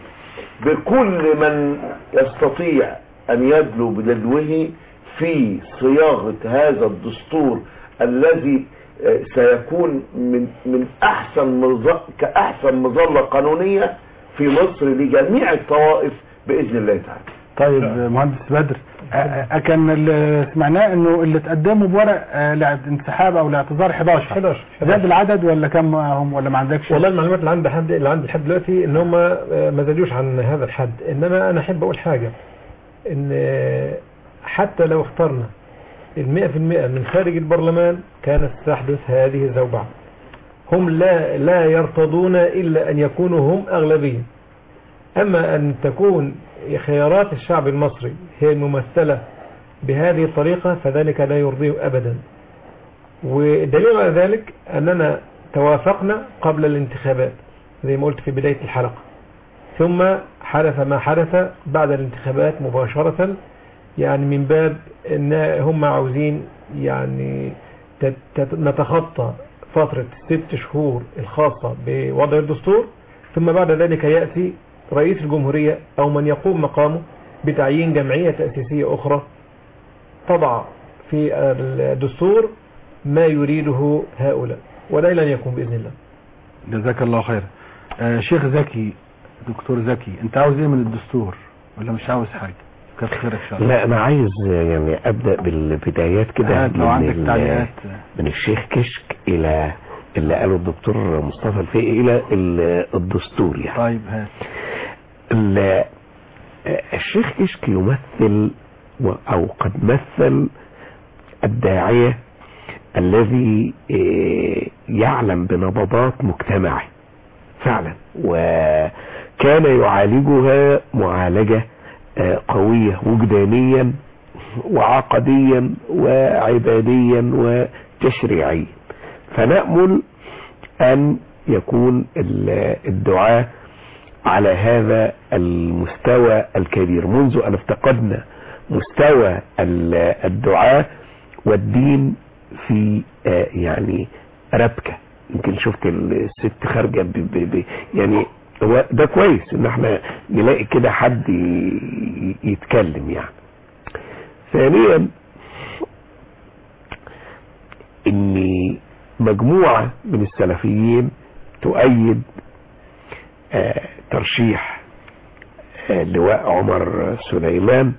بكل من يستطيع ان يدلو بدلوه في صياغة هذا الدستور الذي آه، سيكون من من احسن مظ- كاحسن مظلة قانونية في مصر لجميع الطوائف باذن الله تعالى طيب مهندس بدر آه، آه، كان اللي سمعناه انه اللي تقدموا بورق آه، لانسحاب او لاعتذار 11 11 زاد العدد ولا كم هم ولا ما عندكش والله المعلومات اللي عندي حد اللي عندي لحد دلوقتي ان هم آه، ما زادوش عن هذا الحد انما انا احب اقول حاجه ان آه، حتى لو اخترنا المئة في المئة من خارج البرلمان كانت تحدث هذه الزوبعة هم لا لا يرتضون إلا أن يكونوا هم أغلبية أما أن تكون خيارات الشعب المصري هي الممثلة بهذه الطريقة فذلك لا يرضيه أبدا والدليل على ذلك أننا توافقنا قبل الانتخابات زي ما قلت في بداية الحلقة ثم حدث ما حدث بعد الانتخابات مباشرة يعني من باب ان هم عاوزين يعني تت- تت- نتخطى فترة ست شهور الخاصة بوضع الدستور ثم بعد ذلك يأتي رئيس الجمهورية او من يقوم مقامه بتعيين جمعية تأسيسية اخرى تضع في الدستور ما يريده هؤلاء ولا لن يكون بإذن الله جزاك الله خير آه شيخ زكي دكتور زكي انت عاوز ايه من الدستور ولا مش عاوز حاجة كتر خيرك ان شاء الله لا انا عايز يعني ابدا بالبدايات كده هات لو من عندك ال- تعليقات. من الشيخ كشك الى اللي قاله الدكتور مصطفى الفقي الى ال- الدستور يعني طيب هات ال- الشيخ كشك يمثل و- او قد مثل الداعية الذي آه، يعلم بنبضات مجتمعه فعلا وكان يعالجها معالجة آه، قوية وجدانيا وعقديا وعباديا وتشريعيا فنأمل أن يكون ال- الدعاء على هذا المستوى الكبير منذ أن افتقدنا مستوى ال- الدعاء والدين في آه، يعني ربكة يمكن شفت الست خارجة ب- ب- ب- يعني هو ده كويس ان احنا نلاقي كده حد ي- يتكلم يعني ثانيا ان مجموعة من السلفيين تؤيد آه، ترشيح آه، لواء عمر سليمان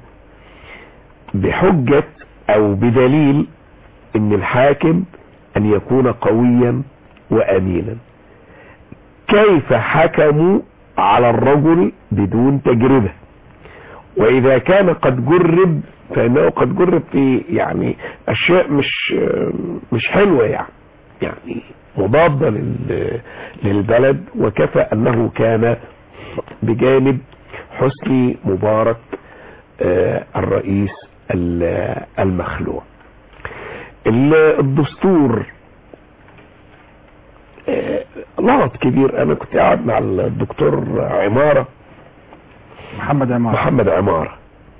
بحجة او بدليل ان الحاكم ان يكون قويا وامينا كيف حكموا على الرجل بدون تجربة واذا كان قد جرب فانه قد جرب في يعني اشياء مش مش حلوة يعني يعني مضادة لل- للبلد وكفى انه كان بجانب حسني مبارك آه، الرئيس ال- المخلوع ال- الدستور آه، لغط كبير انا كنت قاعد مع الدكتور عمارة محمد عمارة محمد عمارة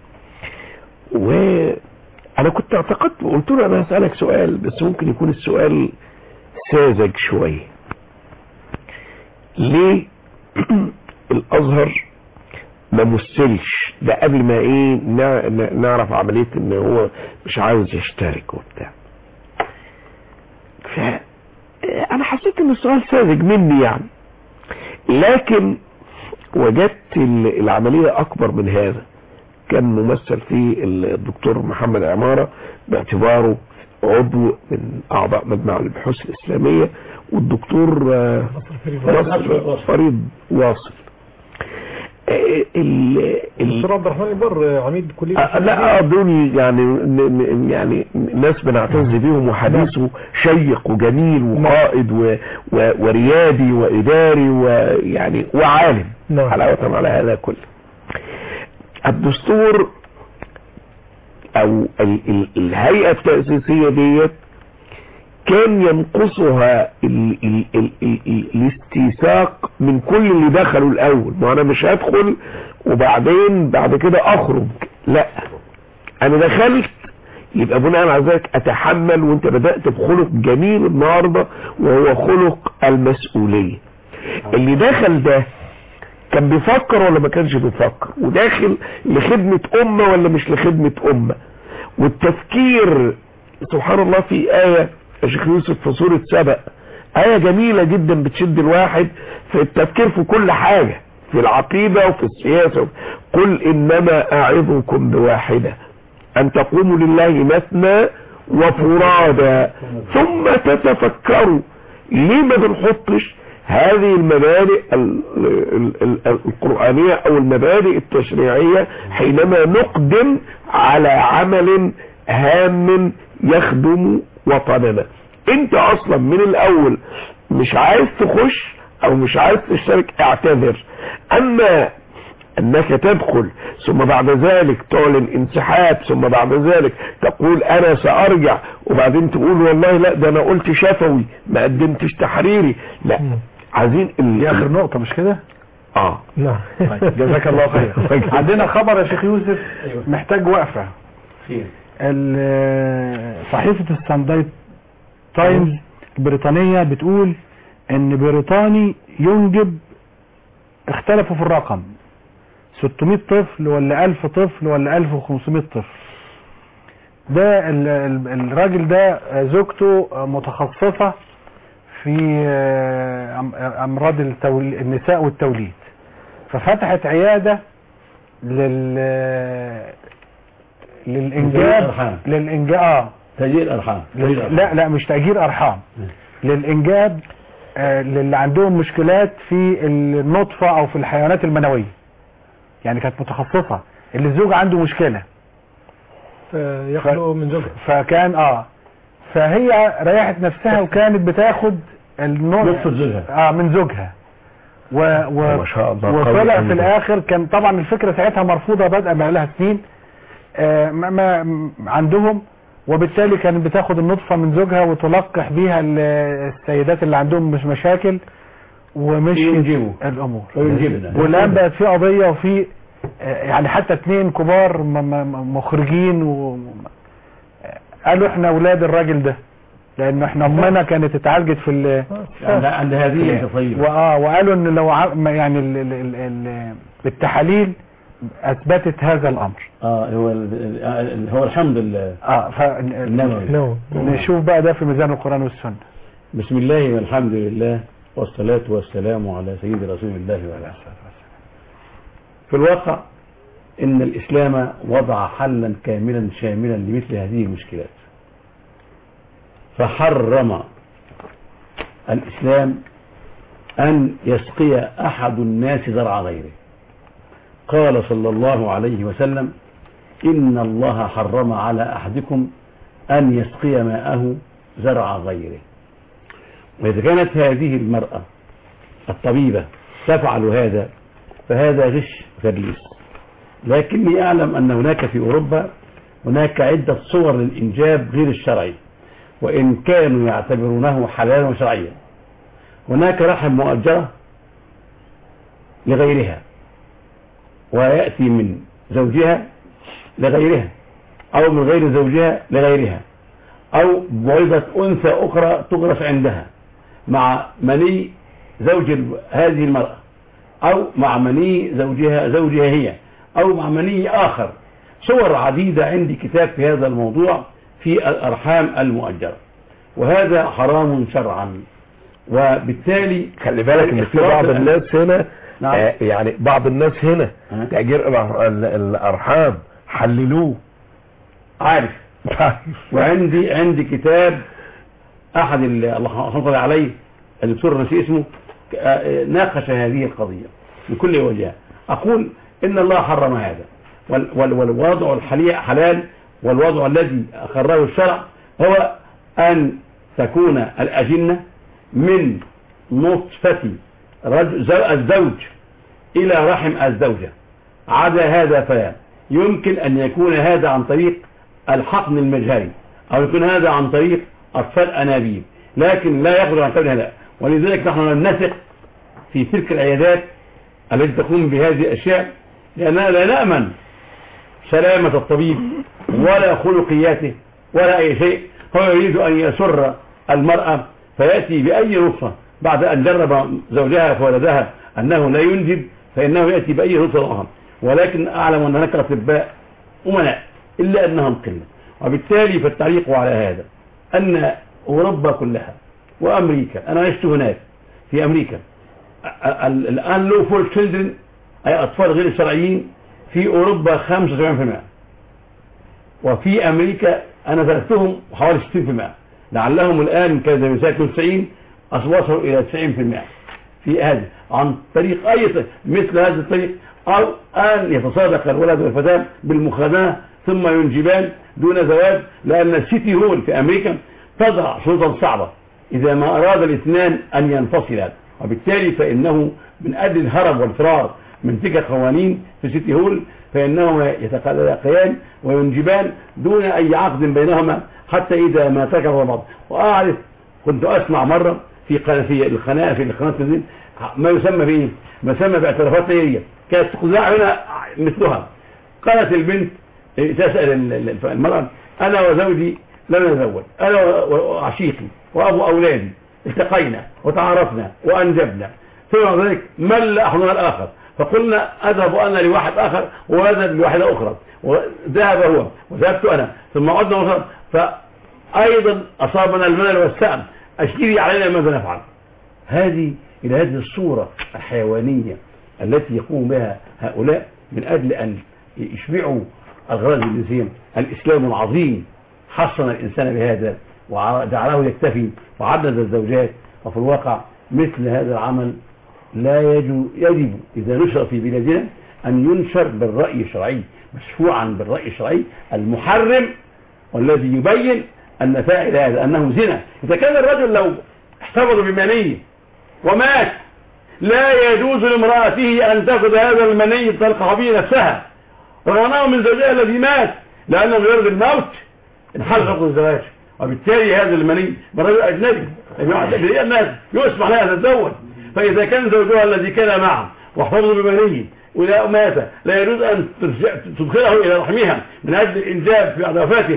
وانا كنت اعتقدت وقلت له انا هسألك سؤال بس ممكن يكون السؤال ساذج شوية ليه الازهر ما مسلش ده قبل ما ايه نع- نع- نعرف عملية ان هو مش عاوز يشترك وبتاع ف انا حسيت ان السؤال ساذج مني يعني لكن وجدت ال- العملية اكبر من هذا كان ممثل فيه الدكتور محمد عمارة باعتباره عضو من اعضاء مجمع البحوث الاسلامية والدكتور آه، نصر فريد واصل آه، ال دكتور عبد الرحمن البر عميد كلية آه، لا دول يعني ن- ن- يعني ناس بنعتز بيهم وحديثه شيق وجميل وقائد و و وريادي وإداري ويعني وعالم نعم. حلاوة على هذا كله الدستور او ال ال الهيئة التأسيسية ديت كان ينقصها ال ال ال ال ال الاستيثاق من كل اللي دخلوا الاول ما انا مش هدخل وبعدين بعد كده اخرج لا انا دخلت يبقى بناء على ذلك اتحمل وانت بدأت بخلق جميل النهاردة وهو خلق المسؤولية اللي دخل ده كان بيفكر ولا ما كانش بيفكر وداخل لخدمة امة ولا مش لخدمة امة والتفكير سبحان الله في آية يا شيخ يوسف في سورة سبأ آية جميلة جدا بتشد الواحد في التفكير في كل حاجة في العقيدة وفي السياسة قل إنما أعظكم بواحدة أن تقوموا لله مثنى وفرادا ثم تتفكروا ليه ما بنحطش هذه المبادئ ال- ال- ال- القرآنية او المبادئ التشريعية حينما نقدم على عمل هام يخدم وطننا انت اصلا من الاول مش عايز تخش او مش عايز تشترك اعتذر اما انك تدخل ثم بعد ذلك تعلن انسحاب ثم بعد ذلك تقول انا سارجع وبعدين تقول والله لا ده انا قلت شفوي ما قدمتش تحريري لا عايزين دي اخر نقطة مش كده اه نعم طيب، جزاك الله خير عندنا خبر يا شيخ يوسف محتاج وقفة ال- صحيفة السانداي تايمز البريطانية بتقول ان بريطاني ينجب اختلفوا في الرقم 600 طفل ولا 1000 طفل ولا 1500 طفل ده ال- ال- الراجل ده زوجته متخصصة في أم- امراض التول... النساء والتوليد ففتحت عيادة لل تأجير للانجاب أرحام. للانجاب اه تأجير أرحام تأجير أرحام. لا لا مش تأجير ارحام للانجاب آه، للي عندهم مشكلات في النطفة او في الحيوانات المنوية يعني كانت متخصصة اللي الزوج عنده مشكلة يخلو من زوجها فكان اه فهي ريحت نفسها وكانت بتاخد النطفة نطفة زوجها. اه من زوجها و و ما شاء الله قوي وطلع أوي في ده. الاخر كان طبعا الفكره ساعتها مرفوضه بدءا من لها سنين آه، ما ما م- عندهم وبالتالي كانت بتاخد النطفه من زوجها وتلقح بيها ال- السيدات اللي عندهم مش مشاكل ومش ينجبوا. الامور وينجبنا. والان بقت في قضيه وفي آه، يعني حتى اتنين كبار م- م- مخرجين و قالوا احنا اولاد الراجل ده لان احنا امنا كانت اتعالجت في ال عند عند هذه التصيب واه وقالوا ان لو ع- ما يعني ال ال ال ال بالتحاليل اثبتت هذا الامر اه هو ال- ال- هو الحمد لله اه النووي نشوف بقى ده في ميزان القران والسنه بسم الله والحمد لله والصلاة والسلام على سيد رسول الله وعلى آله في الواقع ان الاسلام وضع حلا كاملا شاملا لمثل هذه المشكلات فحرم الاسلام ان يسقي احد الناس زرع غيره قال صلى الله عليه وسلم ان الله حرم على احدكم ان يسقي ماءه زرع غيره وإذا كانت هذه المرأة الطبيبة تفعل هذا فهذا غش وتدليس لكني أعلم أن هناك في أوروبا هناك عدة صور للإنجاب غير الشرعي وإن كانوا يعتبرونه حلالا وشرعيا هناك رحم مؤجرة لغيرها ويأتي من زوجها لغيرها أو من غير زوجها لغيرها أو بعوضة أنثى أخرى تغرس عندها مع مني زوج ال- هذه المرأة أو مع مني زوجها زوجها هي أو مع مني آخر صور عديدة عندي كتاب في هذا الموضوع في الأرحام المؤجرة وهذا حرام شرعا وبالتالي خلي بالك ان في بعض الناس هنا نعم. آه يعني بعض الناس هنا تأجير الأر- ال- الارحام حللوه عارف وعندي عندي كتاب احد ال- الله صل عليه الدكتور نسي اسمه آه، ناقش هذه القضية من كل وجهها أقول إن الله حرم هذا وال- وال- والوضع الحلي- حلال والوضع الذي أقره الشرع هو أن تكون الأجنة من نطفة رجل زو- الزوج إلى رحم الزوجة عدا هذا فلا يمكن أن يكون هذا عن طريق الحقن المجهري أو يكون هذا عن طريق أطفال أنابيب لكن لا يقدر عن كون هذا ولذلك نحن لم نثق في تلك العيادات التي تقوم بهذه الأشياء لأننا لا نأمن سلامة الطبيب ولا خلقياته ولا أي شيء هو يريد أن يسر المرأة فيأتي بأي نصرة بعد أن جرب زوجها فولدها أنه لا ينجب فإنه يأتي بأي نصرة أخرى ولكن أعلم أن هناك أطباء أمناء إلا أنهم قلة وبالتالي فالتعليق على هذا أن أوروبا كلها وأمريكا أنا عشت هناك في أمريكا ال- الآن لو فور تشيلدرن أي أطفال غير شرعيين في أوروبا 75% وفي أمريكا أنا درستهم حوالي 60% لعلهم الآن كان من سنة 90 وصلوا إلى 90% في هذا عن طريق أي طريق مثل هذا الطريق أو أن يتصادق الولد والفتاة بالمخادنة ثم ينجبان دون زواج لأن السيتي هول في أمريكا تضع شروطا صعبة إذا ما أراد الاثنان أن ينفصلا وبالتالي فإنه من أجل الهرب والفرار من تلك القوانين في سيتي هول فإنهما يتلاقيان وينجبان دون أي عقد بينهما حتى إذا ما تركوا بعض وأعرف كنت أسمع مرة في قناة في القناة في القناة التلفزيون ما يسمى بإيه؟ ما يسمى باعترافات ليلية كانت تذاع هنا مثلها قالت البنت تسأل ال- ال- المرأة أنا وزوجي لم نتزوج أنا و- وعشيقي وأبو أولادي التقينا وتعارفنا وأنجبنا ثم بعد ذلك مل أحدنا الآخر فقلنا أذهب أنا لواحد آخر وأذهب لواحدة أخرى وذهب هو وذهبت أنا ثم عدنا مرة فأيضا أصابنا الملل والسأم أشتري علينا ماذا نفعل هذه إلى هذه الصورة الحيوانية التي يقوم بها هؤلاء من أجل أن يشبعوا الغرض الجنسية الإسلام العظيم حصن الإنسان بهذا وجعله يكتفي وعدد الزوجات وفي الواقع مثل هذا العمل لا يجو يجب إذا نشر في بلادنا أن ينشر بالرأي الشرعي مشفوعا بالرأي الشرعي المحرم والذي يبين أن فاعل هذا أنه زنا إذا كان الرجل لو احتفظ بمنيه ومات لا يجوز لامرأته أن تأخذ هذا المني تلقى به نفسها رغمه من زوجها الذي مات لأنه بغرض الموت انحل عقد الزواج وبالتالي هذا المني من رجل أجنبي يعني الناس يسمح لها أن تتزوج فإذا كان زوجها الذي كان معه واحتفظ بمنيه ولا مات لا يجوز أن ترجع تدخله إلى رحمها من أجل الإنجاب في بعد وفاته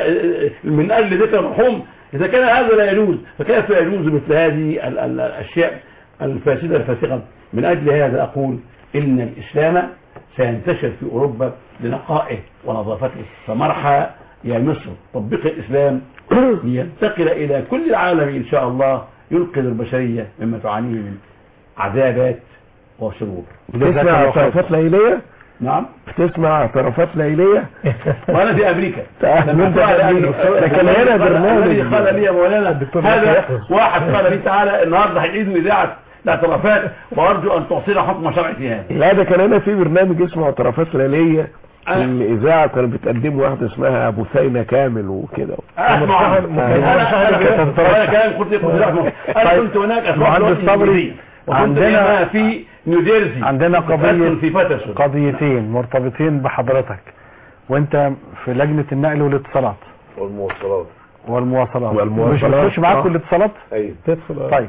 من أجل ذكر المرحوم إذا كان هذا لا يجوز فكيف يجوز مثل هذه ال- ال- الأشياء الفاسدة الفاسقة من أجل هذا أقول إن الإسلام سينتشر في أوروبا لنقائه ونظافته فمرحى يا مصر طبق الإسلام لينتقل إلى كل العالم إن شاء الله ينقذ البشرية مما تعانيه من عذابات وشرور بتسمع اعترافات ليلية نعم بتسمع اعترافات ليلية وأنا في أمريكا لما لما قال لي- لكن هنا برنامج الذي قال لي يا مولانا الدكتور هذا يحيى. واحد قال لي تعالى النهارده هيعيدوا إذاعة الاعترافات وأرجو أن تعطينا حكم شرعي في هذا لا ده كان هنا في برنامج اسمه اعترافات ليلية أنا- الإذاعة كانت بتقدم واحدة اسمها أبو ثينة كامل وكده اسمع عنه. انا انا انا كلام كنت كنت انا كنت هناك أخوات مهندس دلوقتي صبري إنجليزيين. وكنت عندنا أيامها في نيوجيرسي عندنا قضية في باترسون قضيتين مرتبطين بحضرتك وانت في لجنة النقل والاتصالات والمواصلات والمواصلات والمواصلات. مش بتخش معاك آه. كل الاتصالات ايوه تدخل طيب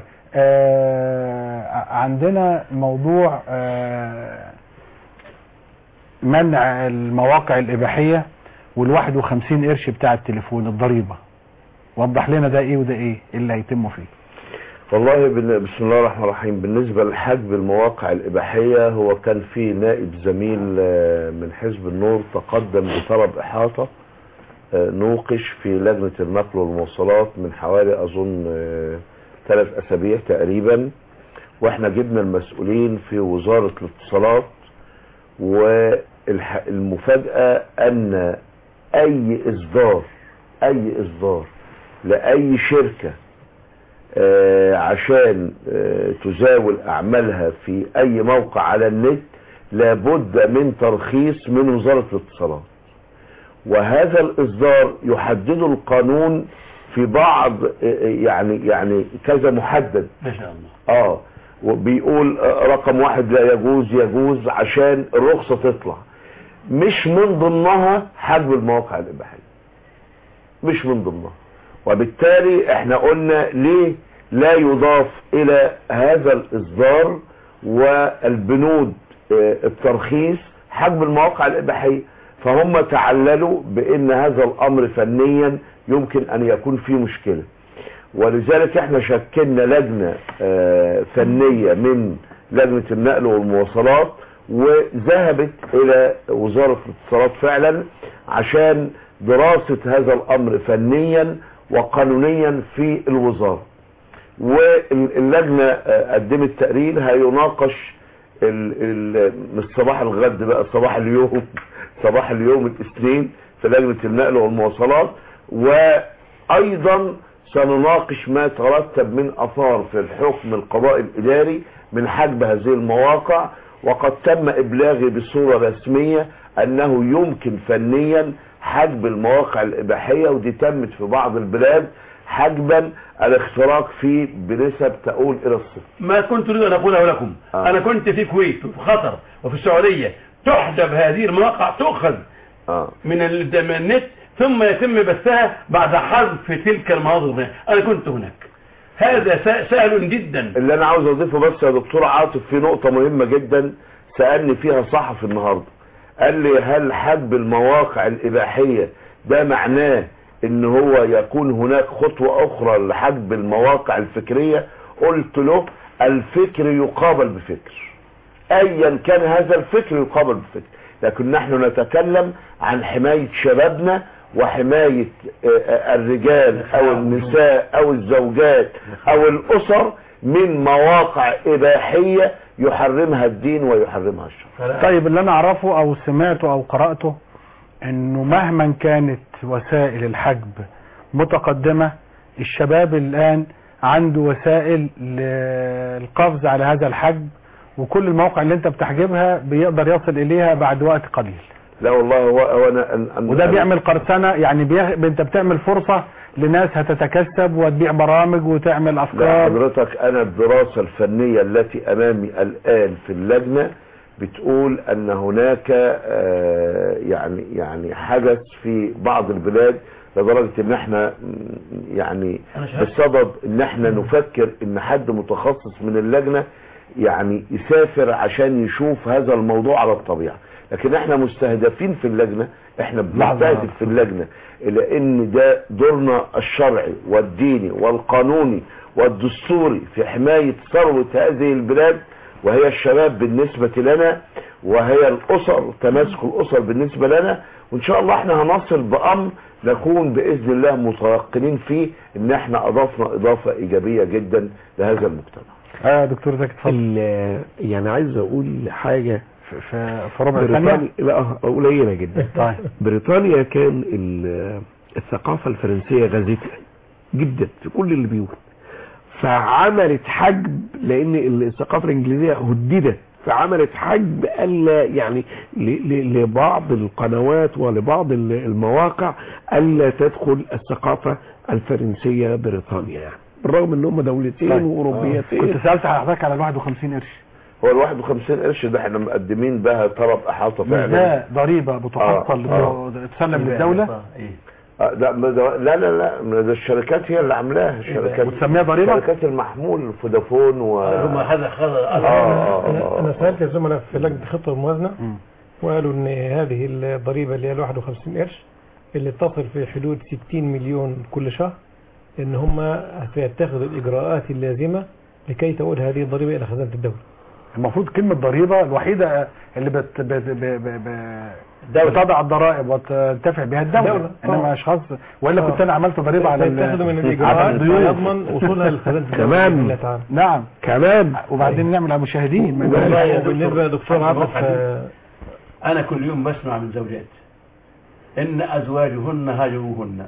آه عندنا موضوع آه منع المواقع الإباحية والواحد وخمسين قرش بتاع التليفون الضريبة وضح لنا ده ايه وده ايه إيه اللي هيتم فيه والله بن- بسم الله الرحمن الرحيم بالنسبة لحجب المواقع الإباحية هو كان في نائب زميل آه، من حزب النور تقدم بطلب إحاطة آه، نوقش في لجنة النقل والمواصلات من حوالي أظن آه، ثلاث أسابيع تقريبا واحنا جبنا المسؤولين في وزارة الاتصالات والمفاجأة أن أي إصدار أي إصدار لأي شركة آه، عشان آه، تزاول أعمالها في أي موقع على النت لابد من ترخيص من وزارة الاتصالات وهذا الإصدار يحدده القانون في بعض يعني يعني كذا محدد ما شاء الله اه وبيقول آه، رقم واحد لا يجوز يجوز عشان الرخصة تطلع مش من ضمنها حجب المواقع الإباحية مش من ضمنها وبالتالي احنا قلنا ليه لا يضاف الى هذا الاصدار والبنود آه، الترخيص حجب المواقع الاباحيه فهم تعللوا بان هذا الامر فنيا يمكن ان يكون فيه مشكله ولذلك احنا شكلنا لجنه آه، فنيه من لجنه النقل والمواصلات وذهبت الى وزاره الاتصالات فعلا عشان دراسه هذا الامر فنيا وقانونيا في الوزاره واللجنه آه، قدمت تقرير هيناقش ال- ال- مش صباح الغد بقى صباح اليوم صباح اليوم الاثنين في لجنه النقل والمواصلات وايضا سنناقش ما ترتب من اثار في الحكم القضائي الاداري من حجب هذه المواقع وقد تم ابلاغي بصوره رسميه انه يمكن فنيا حجب المواقع الاباحيه ودي تمت في بعض البلاد حجبا الاختراق فيه بنسب تؤول الى الصفر ما كنت اريد ان اقوله لكم آه. انا كنت في الكويت وفي قطر وفي السعوديه تحجب هذه المواقع تؤخذ آه. من ال- من النت ثم يتم بثها بعد حذف تلك المناظر انا كنت هناك هذا س- سهل جدا اللي انا عاوز اضيفه بس يا دكتور عاطف في نقطة مهمة جدا سألني فيها صحفي النهاردة قال لي هل حجب المواقع الاباحية ده معناه ان هو يكون هناك خطوة اخرى لحجب المواقع الفكرية قلت له الفكر يقابل بفكر ايا كان هذا الفكر يقابل بفكر لكن نحن نتكلم عن حماية شبابنا وحماية آه، آه، الرجال او النساء او الزوجات او الاسر من مواقع اباحية يحرمها الدين ويحرمها الشرع طيب اللي انا اعرفه او سمعته او قرأته انه مهما كانت وسائل الحجب متقدمة الشباب الان عنده وسائل للقفز على هذا الحجب وكل المواقع اللي انت بتحجبها بيقدر يصل اليها بعد وقت قليل لا والله هو, هو انا أن- أن- وده أن- بيعمل قرصنة يعني بيغ... انت بتعمل فرصة لناس هتتكسب وتبيع برامج وتعمل لا افكار حضرتك انا الدراسة الفنية التي امامي الان في اللجنة بتقول ان هناك آه، يعني يعني حدث في بعض البلاد لدرجة ان احنا م، يعني أنا شاهدت. بصدد ان احنا نفكر ان حد متخصص من اللجنة يعني يسافر عشان يشوف هذا الموضوع على الطبيعة لكن احنا مستهدفين في اللجنة احنا بنستهدف في اللجنة الى ان ده دورنا الشرعي والديني والقانوني والدستوري في حماية ثروة هذه البلاد وهي الشباب بالنسبة لنا وهي الاسر تماسك الاسر بالنسبة لنا وان شاء الله احنا هنصل بامر نكون باذن الله متيقنين فيه ان احنا اضفنا اضافة ايجابية جدا لهذا المجتمع اه دكتور زكي اتفضل يعني عايز اقول حاجة في في, في ربع بريطانيا ثانية لا قليلة جدا طيب بريطانيا كان ال- الثقافة الفرنسية غزتها جدا في كل البيوت فعملت حجب لان الثقافة الانجليزية هددت فعملت حجب الا يعني ل- ل- لبعض القنوات ولبعض ال- المواقع الا تدخل الثقافة الفرنسية بريطانيا يعني بالرغم ان هم دولتين طيب. واوروبيتين كنت سألت حضرتك على ال 51 قرش هو ال 51 قرش ده احنا مقدمين بها طلب احاطة فعلا ده ضريبة بتحصل آه. تسلم للدولة آه، لا ما ده- لا لا لا ده الشركات هي اللي عاملاها الشركات وتسميها ضريبة؟ شركات المحمول فودافون و هم هذا آه، انا آه، انا آه. سالت الزملاء في لجنه الخطه والموازنه وقالوا ان هذه الضريبه اللي هي ال 51 قرش اللي تصل في حدود 60 مليون كل شهر ان هم سيتخذوا الاجراءات اللازمه لكي تعود هذه الضريبه الى خزانه الدوله المفروض كلمة ضريبة الوحيدة اللي بت بت ب ب ب بتضع الضرائب وتنتفع بها الدولة دولة. انما آه. اشخاص والا كنت آه. انا عملت ضريبة على ال- سيتخذوا من على الاجراءات الضيوف. يضمن وصولها لخزانه الدوله كمان. بإذن الله تعالى نعم كمان وبعدين نعمل على المشاهدين ما والله يا يبقاش- دكتور، بالنسبه لدكتور حسب عاطف الواقع دي. آه، انا كل يوم بسمع من زوجات ان ازواجهن هاجروهن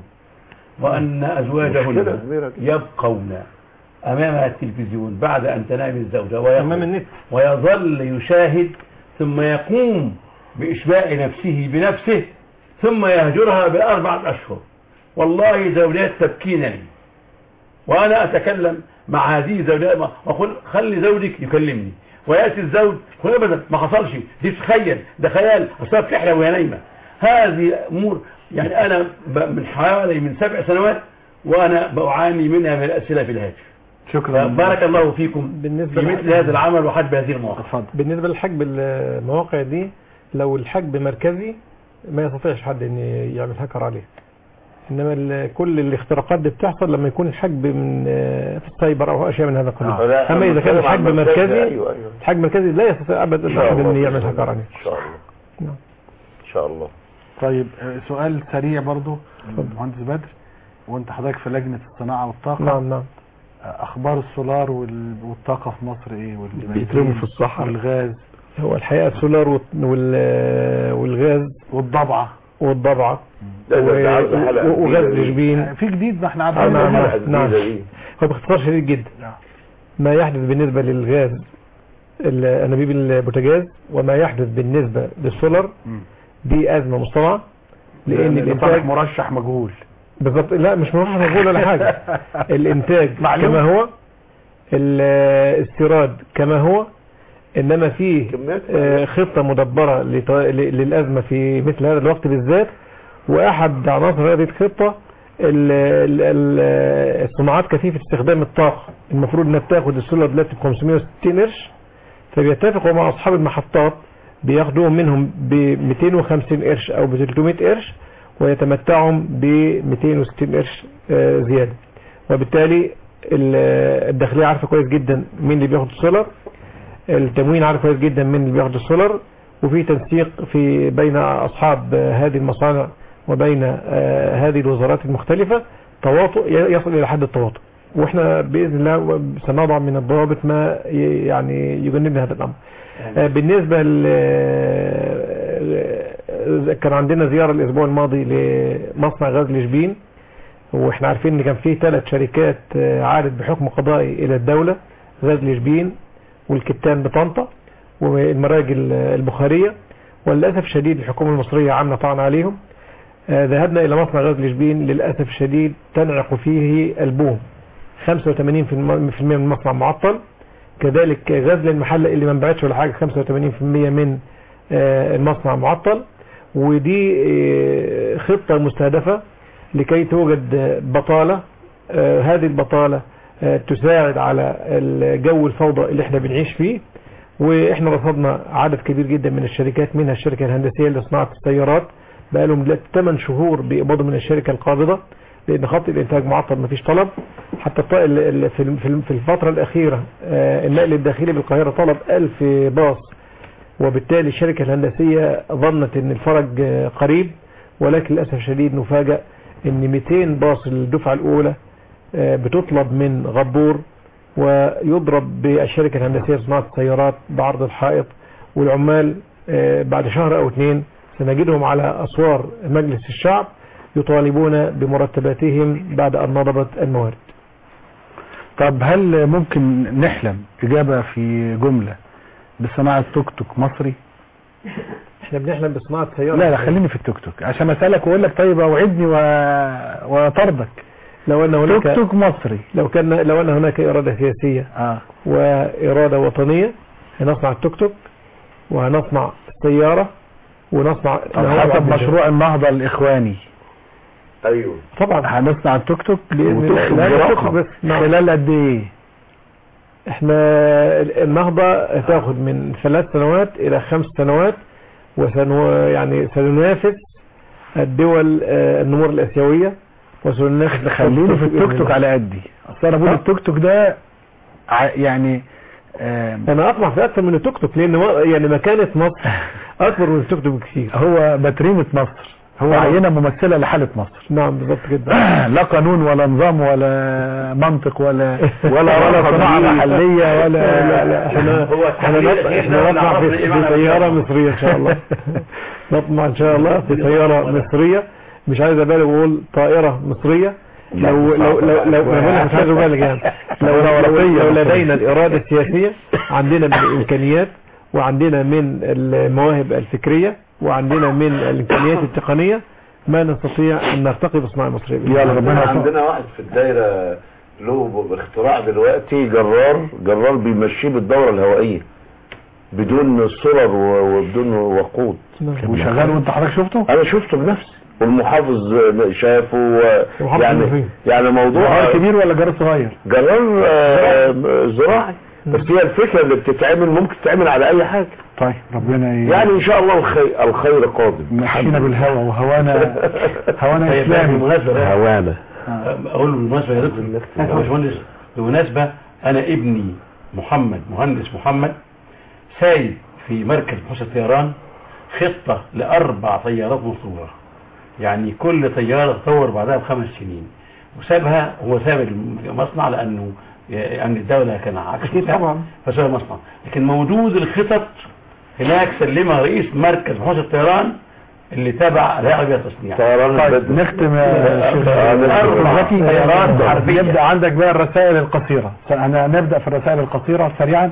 وان مشكلة ازواجهن كبيرة جدا. يبقون امام التلفزيون بعد ان تنام الزوجه ويخرج امام النت ويظل يشاهد ثم يقوم بإشباع نفسه بنفسه ثم يهجرها بأربعة أشهر والله زوجات تبكينني وأنا أتكلم مع هذه زوجات وأقول خلي زوجك يكلمني ويأتي الزوج يقول أبدا ما حصلش دي تخيل ده خيال أصلا بتحلم وهي نايمة هذه أمور يعني أنا ب- من حوالي من سبع سنوات وأنا بعاني منها من الأسئلة في الهاتف شكرا بارك الله فيكم بالنسبة في مثل هذا العمل وحجب هذه المواقف بالنسبة للحجب المواقع دي لو الحجب مركزي ما يستطيعش حد ان يعمل هاكر عليه انما ال- كل الاختراقات دي بتحصل لما يكون الحجب من آه، في السايبر او اشياء من هذا القبيل آه. لا، اما اذا كان بتكلم عن الحجب مركزي، مركزي أيوة، أيوة. الحجب مركزي لا يستطيع ابدا إن شاء احد ان الله يعمل بإذن هاكر الله. عليه ان شاء الله نعم. ان شاء الله طيب آه، سؤال سريع برضو مهندس بدر وانت حضرتك في لجنة الصناعة والطاقة نعم نعم آه، اخبار السولار وال- والطاقة في مصر ايه والبنزين بيترموا في الصحراء. والغاز هو الحقيقة السولار وال- وال- والغاز والضبعة والضبعة ده- ده- ده و- عاوز حلقة و- وغاز جديدة دي. الجبين في جديد ما احنا آه، عارفين نعم حلقة نعم نعم جديدة دي. هو باختصار شديد جدا ما يحدث بالنسبة للغاز الأنابيب البوتاجاز وما يحدث بالنسبة للسولار دي أزمة مصطنعة لأن الإنتاج مرشح مجهول بالظبط لا مش مرشح مجهول ولا حاجة الإنتاج معلوم. كما هو الاستيراد كما هو إنما فيه آه، خطة مدبرة لط- ل- للأزمة في مثل هذا الوقت بالذات وأحد عناصر هذه الخطة ال- ال- ال- الصناعات كثيفة استخدام الطاقة المفروض انها بتاخد السولار دلوقتي ب 560 قرش فبيتفقوا مع اصحاب المحطات بياخدوا منهم ب 250 قرش او ب 300 قرش ويتمتعوا ب 260 قرش آه، زيادة وبالتالي ال- الداخلية عارفة كويس جدا مين اللي بياخد السولار التموين عارف كويس جدا مين اللي بياخد السولار وفي تنسيق في بين اصحاب آه، هذه المصانع وبين آه، هذه الوزارات المختلفة تواطؤ ي- يصل الى حد التواطؤ واحنا باذن الله سنضع من الضوابط ما ي- يعني يجنبنا هذا الامر آه، بالنسبة ل آه، كان عندنا زيارة الاسبوع الماضي لمصنع غاز لشبين واحنا عارفين ان كان في ثلاث شركات آه، عادت بحكم قضائي الى الدولة غاز لشبين والكتان بطنطا والمراجل آه، البخارية وللأسف الشديد الحكومة المصرية عاملة طعن عليهم آه، ذهبنا إلى مصنع غاز لشبين للأسف الشديد تنعق فيه البوم 85% من المصنع معطل كذلك غاز للمحلة اللي ما انبعتش ولا حاجة 85% من آه، المصنع معطل ودي آه، خطة مستهدفة لكي توجد آه، بطالة آه، هذه البطالة آه، تساعد على الجو الفوضى اللي احنا بنعيش فيه واحنا رصدنا عدد كبير جدا من الشركات منها الشركة الهندسية لصناعة السيارات بقى لهم 8 شهور بيقبضوا من الشركة القابضة لان خط الانتاج معطل مفيش طلب حتى الط- ال- ال- في الم- في الم- في الفترة الاخيرة آه، النقل الداخلي بالقاهرة طلب 1000 باص وبالتالي الشركة الهندسية ظنت ان الفرج آه، قريب ولكن للأسف الشديد نفاجأ ان 200 باص الدفعة الاولى آه، بتطلب من غبور ويضرب بالشركة الهندسية لصناعة السيارات بعرض الحائط والعمال آه، بعد شهر او اثنين سنجدهم على اسوار مجلس الشعب يطالبون بمرتباتهم بعد ان نضبت الموارد طب هل ممكن نحلم إجابة في جملة بصناعة توك توك مصري احنا بنحلم بصناعة سيارة لا لا خليني في التوك توك عشان اسالك واقول لك طيب اوعدني و... وطردك لو ان هناك توك توك مصري لو كان لو ان هناك اراده سياسيه اه واراده وطنيه هنصنع التوك توك وهنصنع السياره ونصنع طب حسب مشروع النهضة الإخواني ايوه طبعا هنصنع التوك توك بإذن الله. وتوك لا، لا، توك توك برقم بس. نعم. خلال قد ايه احنا النهضة تاخد من ثلاث سنوات الى خمس سنوات وسنو يعني سننافس الدول آه، النمور الاسيوية وسننافس خليني في التوك توك على قدي اصل انا بقول آه. التوك توك ده ع- يعني آم، انا اطمع في اكثر من التوك توك لان ما- يعني مكانة مصر اكبر من التوك توك بكثير هو باترينة مصر هو آه. عينة ممثلة لحالة مصر نعم بالضبط كده لا قانون ولا نظام ولا منطق ولا ولا ولا رقم صناعة جديد. محلية ولا لا لا احنا هو احنا التحليل نطمع الأخير احنا ده نطمع في, نعرف إيه في معنى سيارة الكلام. مصرية ان شاء الله نطمع ان شاء الله في سيارة مصرية مش عايز ابالغ واقول طائرة مصرية لو لو لو لو أنا مش عايز ابالغ يعني لو لو, لو, لو لدينا الإرادة السياسية عندنا من الإمكانيات وعندنا من المواهب الفكرية وعندنا من الإمكانيات التقنية ما نستطيع أن نرتقي بالصناعة المصرية عندنا, عندنا واحد في الدايرة له اختراع دلوقتي جرار جرار بيمشيه بالدورة الهوائية بدون سرر و- وبدون وقود وشغال وانت حضرتك شفته؟ انا شفته بنفسي والمحافظ شافه و- محافظ يعني فين؟ يعني موضوع جرار كبير ولا جرار صغير؟ جرار آه، زراعي بس هي الفكرة اللي بتتعمل ممكن تتعمل على اي حاجة طيب ربنا ي... يعني ان شاء الله الخير, الخير قادم مشينا بالهوى وهوانا هوانا طيب اسلامي بالمناسبة بقى، هوانا اقول له بالمناسبة يا دكتور يا باشمهندس بالمناسبة انا ابني محمد مهندس محمد سايب في مركز بحوث الطيران خطة لاربع طيارات مصورة يعني كل طيارة تطور بعدها بخمس سنين وسابها هو ساب المصنع لانه يعني الدولة كان عكس طبعا فساب المصنع لكن موجود الخطط هناك سلمها رئيس مركز بحوث الطيران اللي تابع الهيئة للتصنيع طيب نختم يا شيخ زكي طيارات حربية نبدا عندك بقى الرسائل القصيره انا نبدا في الرسائل القصيره سريعا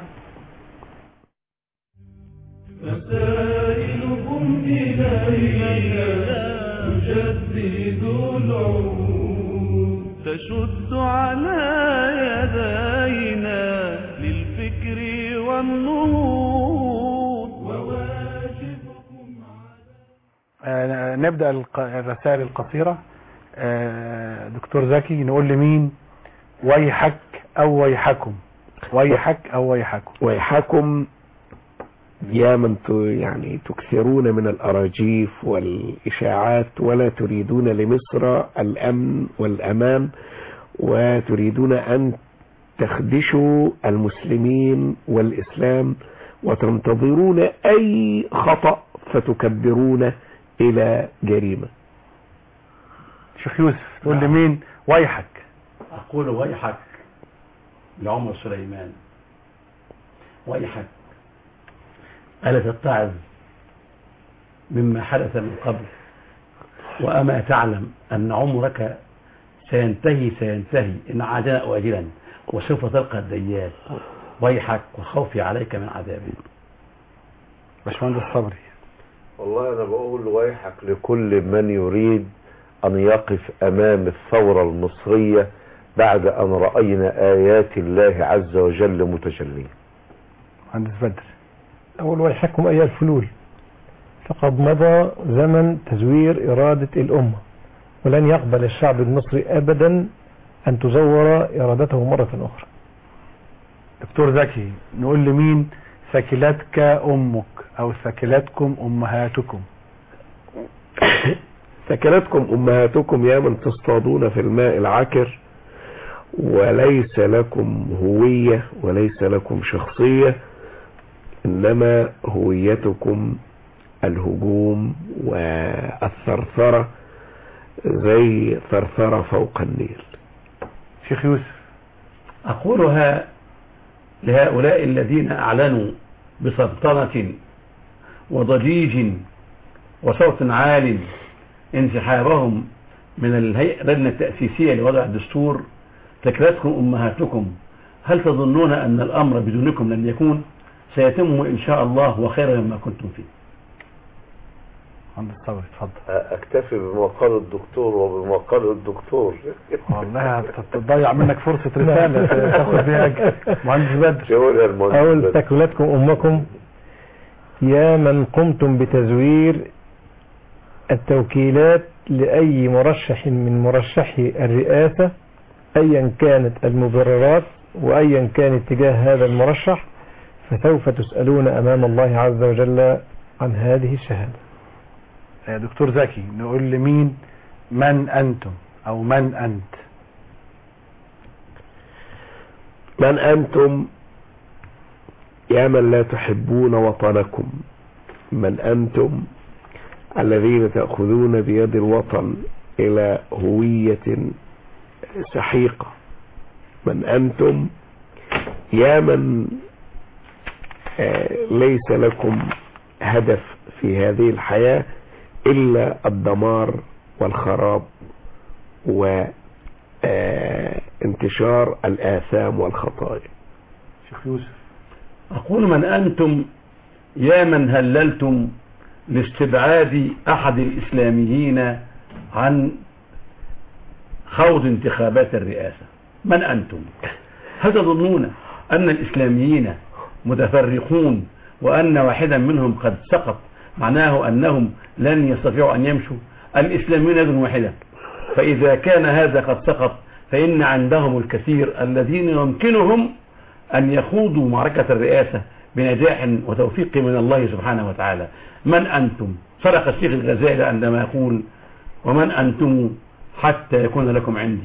رسائلكم إلينا تجدد العهود تشد على يدينا للفكر والنهوض وواجبكم آه، نبدا الق- الرسائل القصيره آه، دكتور زكي نقول لمين ويحك او ويحكم ويحك او ويحكم ويحكم يا من ت- يعني تكثرون من الأراجيف والإشاعات ولا تريدون لمصر الأمن والأمان وتريدون أن تخدشوا المسلمين والإسلام وتنتظرون أي خطأ فتكبرون إلى جريمة شيخ يوسف تقول لمين ويحك أقول ويحك لعمر سليمان ويحك ألا تتعظ مما حدث من قبل وأما تعلم أن عمرك سينتهي سينتهي إن عاجلا أو أجلا وسوف تلقى الديان ويحك وخوفي عليك من عذابه باشمهندس صبري والله انا بقول ويحك لكل من يريد ان يقف امام الثورة المصرية بعد ان رأينا ايات الله عز وجل متجلية مهندس بدر أول ويحكم أيها الفلول فقد مضى زمن تزوير إرادة الأمة ولن يقبل الشعب المصري أبدا أن تزور إرادته مرة أخرى دكتور زكي نقول لمين ثكلتك امك او ثكلتكم امهاتكم سكنتكم أمهاتكم يا من تصطادون في الماء العكر وليس لكم هوية وليس لكم شخصية إنما هويتكم الهجوم والثرثرة زي ثرثرة فوق النيل شيخ يوسف أقولها لهؤلاء الذين أعلنوا بسلطنة وضجيج وصوت عال انسحابهم من الهيئة اللجنة التأسيسية لوضع الدستور تكلتكم أمهاتكم هل تظنون أن الأمر بدونكم لن يكون سيتم إن شاء الله وخيرا مما كنتم فيه مهندس صبري اتفضل اكتفي بما قال الدكتور وبما قال الدكتور والله تضيع منك فرصة رسالة تاخد بيها أجر. مهندس بدر أول تكلتكم أمكم يا من قمتم بتزوير التوكيلات لأي مرشح من مرشحي الرئاسة أيا كانت المبررات وأيا كان اتجاه هذا المرشح فسوف تسألون أمام الله عز وجل عن هذه الشهادة يا دكتور زكي نقول لمين من أنتم أو من أنت من أنتم يا من لا تحبون وطنكم من أنتم الذين تأخذون بيد الوطن إلى هوية سحيقة من أنتم يا من آه، ليس لكم هدف في هذه الحياة إلا الدمار والخراب وانتشار الآثام والخطايا شيخ يوسف أقول من أنتم يا من هللتم لاستبعاد أحد الإسلاميين عن خوض انتخابات الرئاسة من أنتم هل تظنون أن الإسلاميين متفرقون وأن واحدا منهم قد سقط معناه أنهم لن يستطيعوا أن يمشوا الإسلاميون يد واحدة فإذا كان هذا قد سقط فإن عندهم الكثير الذين يمكنهم أن يخوضوا معركة الرئاسة بنجاح وتوفيق من الله سبحانه وتعالى من أنتم صدق الشيخ الغزالي عندما يقول ومن أنتم حتى يكون لكم عندي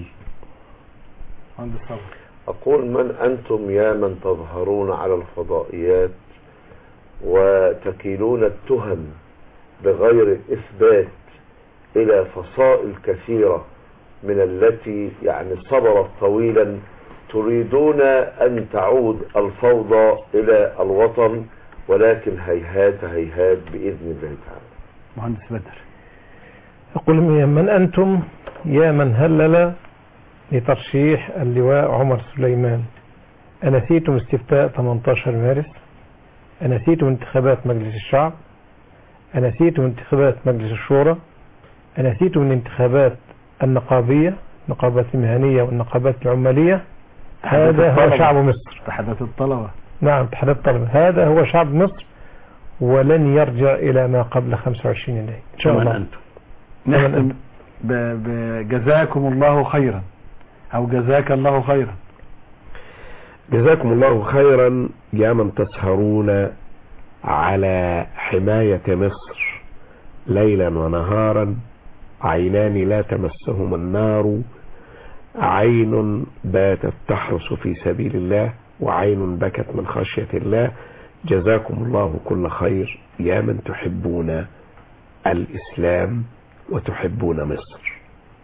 عند الصبر أقول من أنتم يا من تظهرون على الفضائيات وتكيلون التهم بغير إثبات إلى فصائل كثيرة من التي يعني صبرت طويلا تريدون أن تعود الفوضى إلى الوطن ولكن هيهات هيهات بإذن الله تعالى مهندس بدر أقول من أنتم يا من هلل لترشيح اللواء عمر سليمان أنسيتم استفتاء 18 مارس أنسيتم انتخابات مجلس الشعب أنسيتم انتخابات مجلس الشورى أنسيتم الانتخابات النقابية النقابات المهنية والنقابات العمالية هذا هو الطلبة. شعب مصر اتحادات الطلبة نعم اتحاد الطلبة هذا هو شعب مصر ولن يرجع إلى ما قبل 25 يناير إن شاء ومن الله أنتم نختم ب- بجزاكم الله خيرا أو جزاك الله خيرا جزاكم الله خيرا يا من تسهرون على حماية مصر ليلا ونهارا عينان لا تمسهما النار عين باتت تحرس في سبيل الله وعين بكت من خشية الله جزاكم الله كل خير يا من تحبون الإسلام وتحبون مصر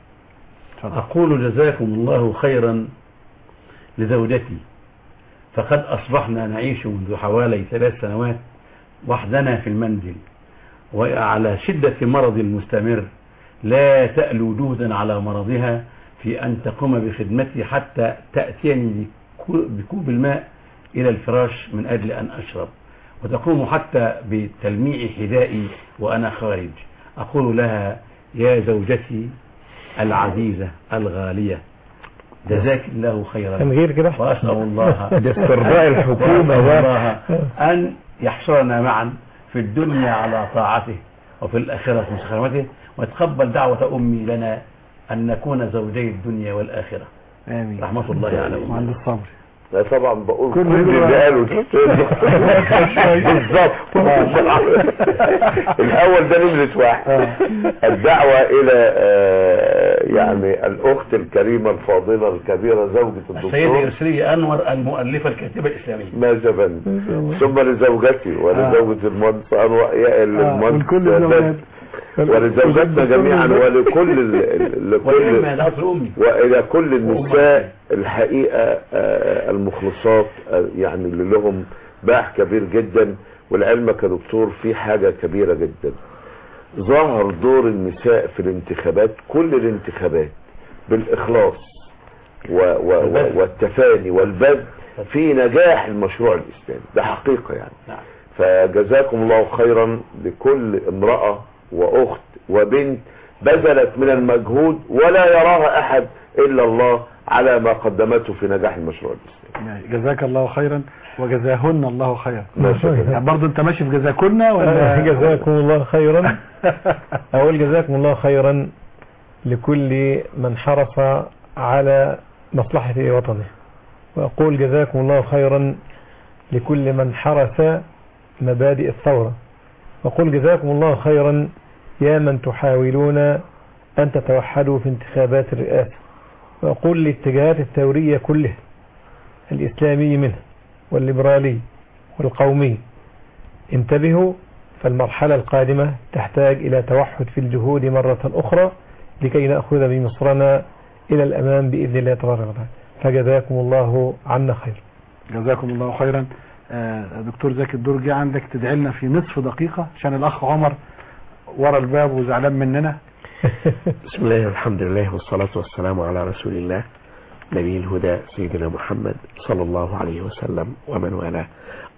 أقول جزاكم الله خيرا لزوجتي فقد أصبحنا نعيش منذ حوالي ثلاث سنوات وحدنا في المنزل وعلى شدة مرض المستمر لا تألو جهدا على مرضها في أن تقوم بخدمتي حتى تأتيني بكو- بكوب الماء إلى الفراش من أجل أن أشرب وتقوم حتى بتلميع حذائي وأنا خارج أقول لها يا زوجتي العزيزة الغالية جزاك الله خيرا من غير كده وأسأل الله ده استرضاء الحكومة وأسأل ده. الله أن يحشرنا معا في الدنيا على طاعته وفي الآخرة في مسخرمته ويتقبل دعوة أمي لنا أن نكون زوجي الدنيا والآخرة آمين رحمة الله عليكم وعند الصبر لا طبعا بقول كل كل اللي دول- قاله بالظبط الاول ده نمرة واحد الدعوة الى آه، يعني الاخت الكريمة الفاضلة الكبيرة زوجة السيدة الدكتور إرسلية أنور المؤلفة الكاتبة الإسلامية ما زبن ثم لزوجتي ولزوجة المهندس انور يا المهندس ولكل الزوجات. ولزوجاتنا جميعا ولكل ال- ال- والعلم لكل هذا أصل أمي والى كل النساء الحقيقة آه، المخلصات آه، يعني اللي لهم باع كبير جدا والعلم كدكتور في حاجة كبيرة جدا ظهر دور النساء في الانتخابات كل الانتخابات بالاخلاص و و و والتفاني والبذل في نجاح المشروع الاسلامي ده حقيقة يعني نعم. فجزاكم الله خيرا لكل امرأة واخت وبنت بذلت من المجهود ولا يراها احد الا الله على ما قدمته في نجاح المشروع الاسلامي جزاك الله خيرا وجزاهن الله خيرا ما شاء الله. يعني برضه انت ماشي في جزاكن ولا جزاكم الله خيرا أقول جزاكم الله خيرا لكل من حرص على مصلحة وطنه وأقول جزاكم الله خيرا لكل من حرس مبادئ الثورة وأقول جزاكم الله خيرا يا من تحاولون أن تتوحدوا في انتخابات الرئاسة وأقول للاتجاهات الثورية كلها الإسلامي منها والليبرالي والقومي انتبهوا فالمرحلة القادمة تحتاج إلى توحد في الجهود مرة أخرى لكي نأخذ بمصرنا إلى الأمام بإذن الله تبارك وتعالى فجزاكم الله عنا خير جزاكم الله خيرا آه، دكتور زكي الدرجي عندك تدعي لنا في نصف دقيقة عشان الأخ عمر ورا الباب وزعلان مننا بسم الله الحمد لله والصلاة والسلام على رسول الله نبي الهدى سيدنا محمد صلى الله عليه وسلم ومن والاه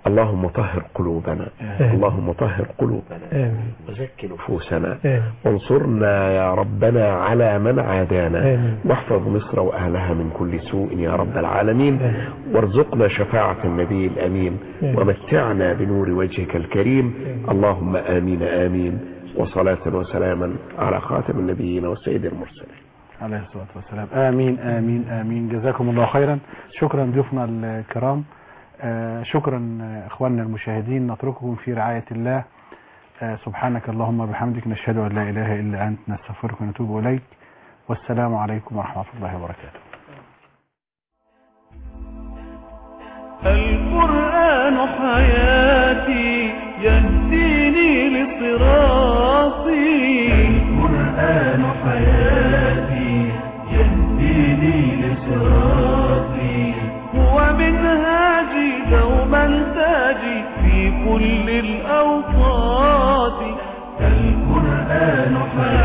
اللهم طهر قلوبنا اللهم طهر قلوبنا آمين وزك نفوسنا آمين وانصرنا يا ربنا على من عادانا آمين. واحفظ مصر وأهلها من كل سوء يا رب العالمين وارزقنا شفاعة النبي الأمين آمين. ومتعنا بنور وجهك الكريم اللهم آمين آمين وصلاة وسلاما على خاتم النبيين والسيد المرسلين عليه الصلاة والسلام آمين آمين آمين جزاكم الله خيرا شكرا ضيوفنا الكرام آه، شكرا آه، إخواننا المشاهدين نترككم في رعاية الله آه، سبحانك اللهم وبحمدك نشهد أن لا إله إلا أنت نستغفرك ونتوب إليك والسلام عليكم ورحمة الله وبركاته القرآن حياتي يهديني لصراطي القرآن حياتي يهديني لصراطي هو منهاجي دوما تاجي في كل الأوقات القرآن حياتي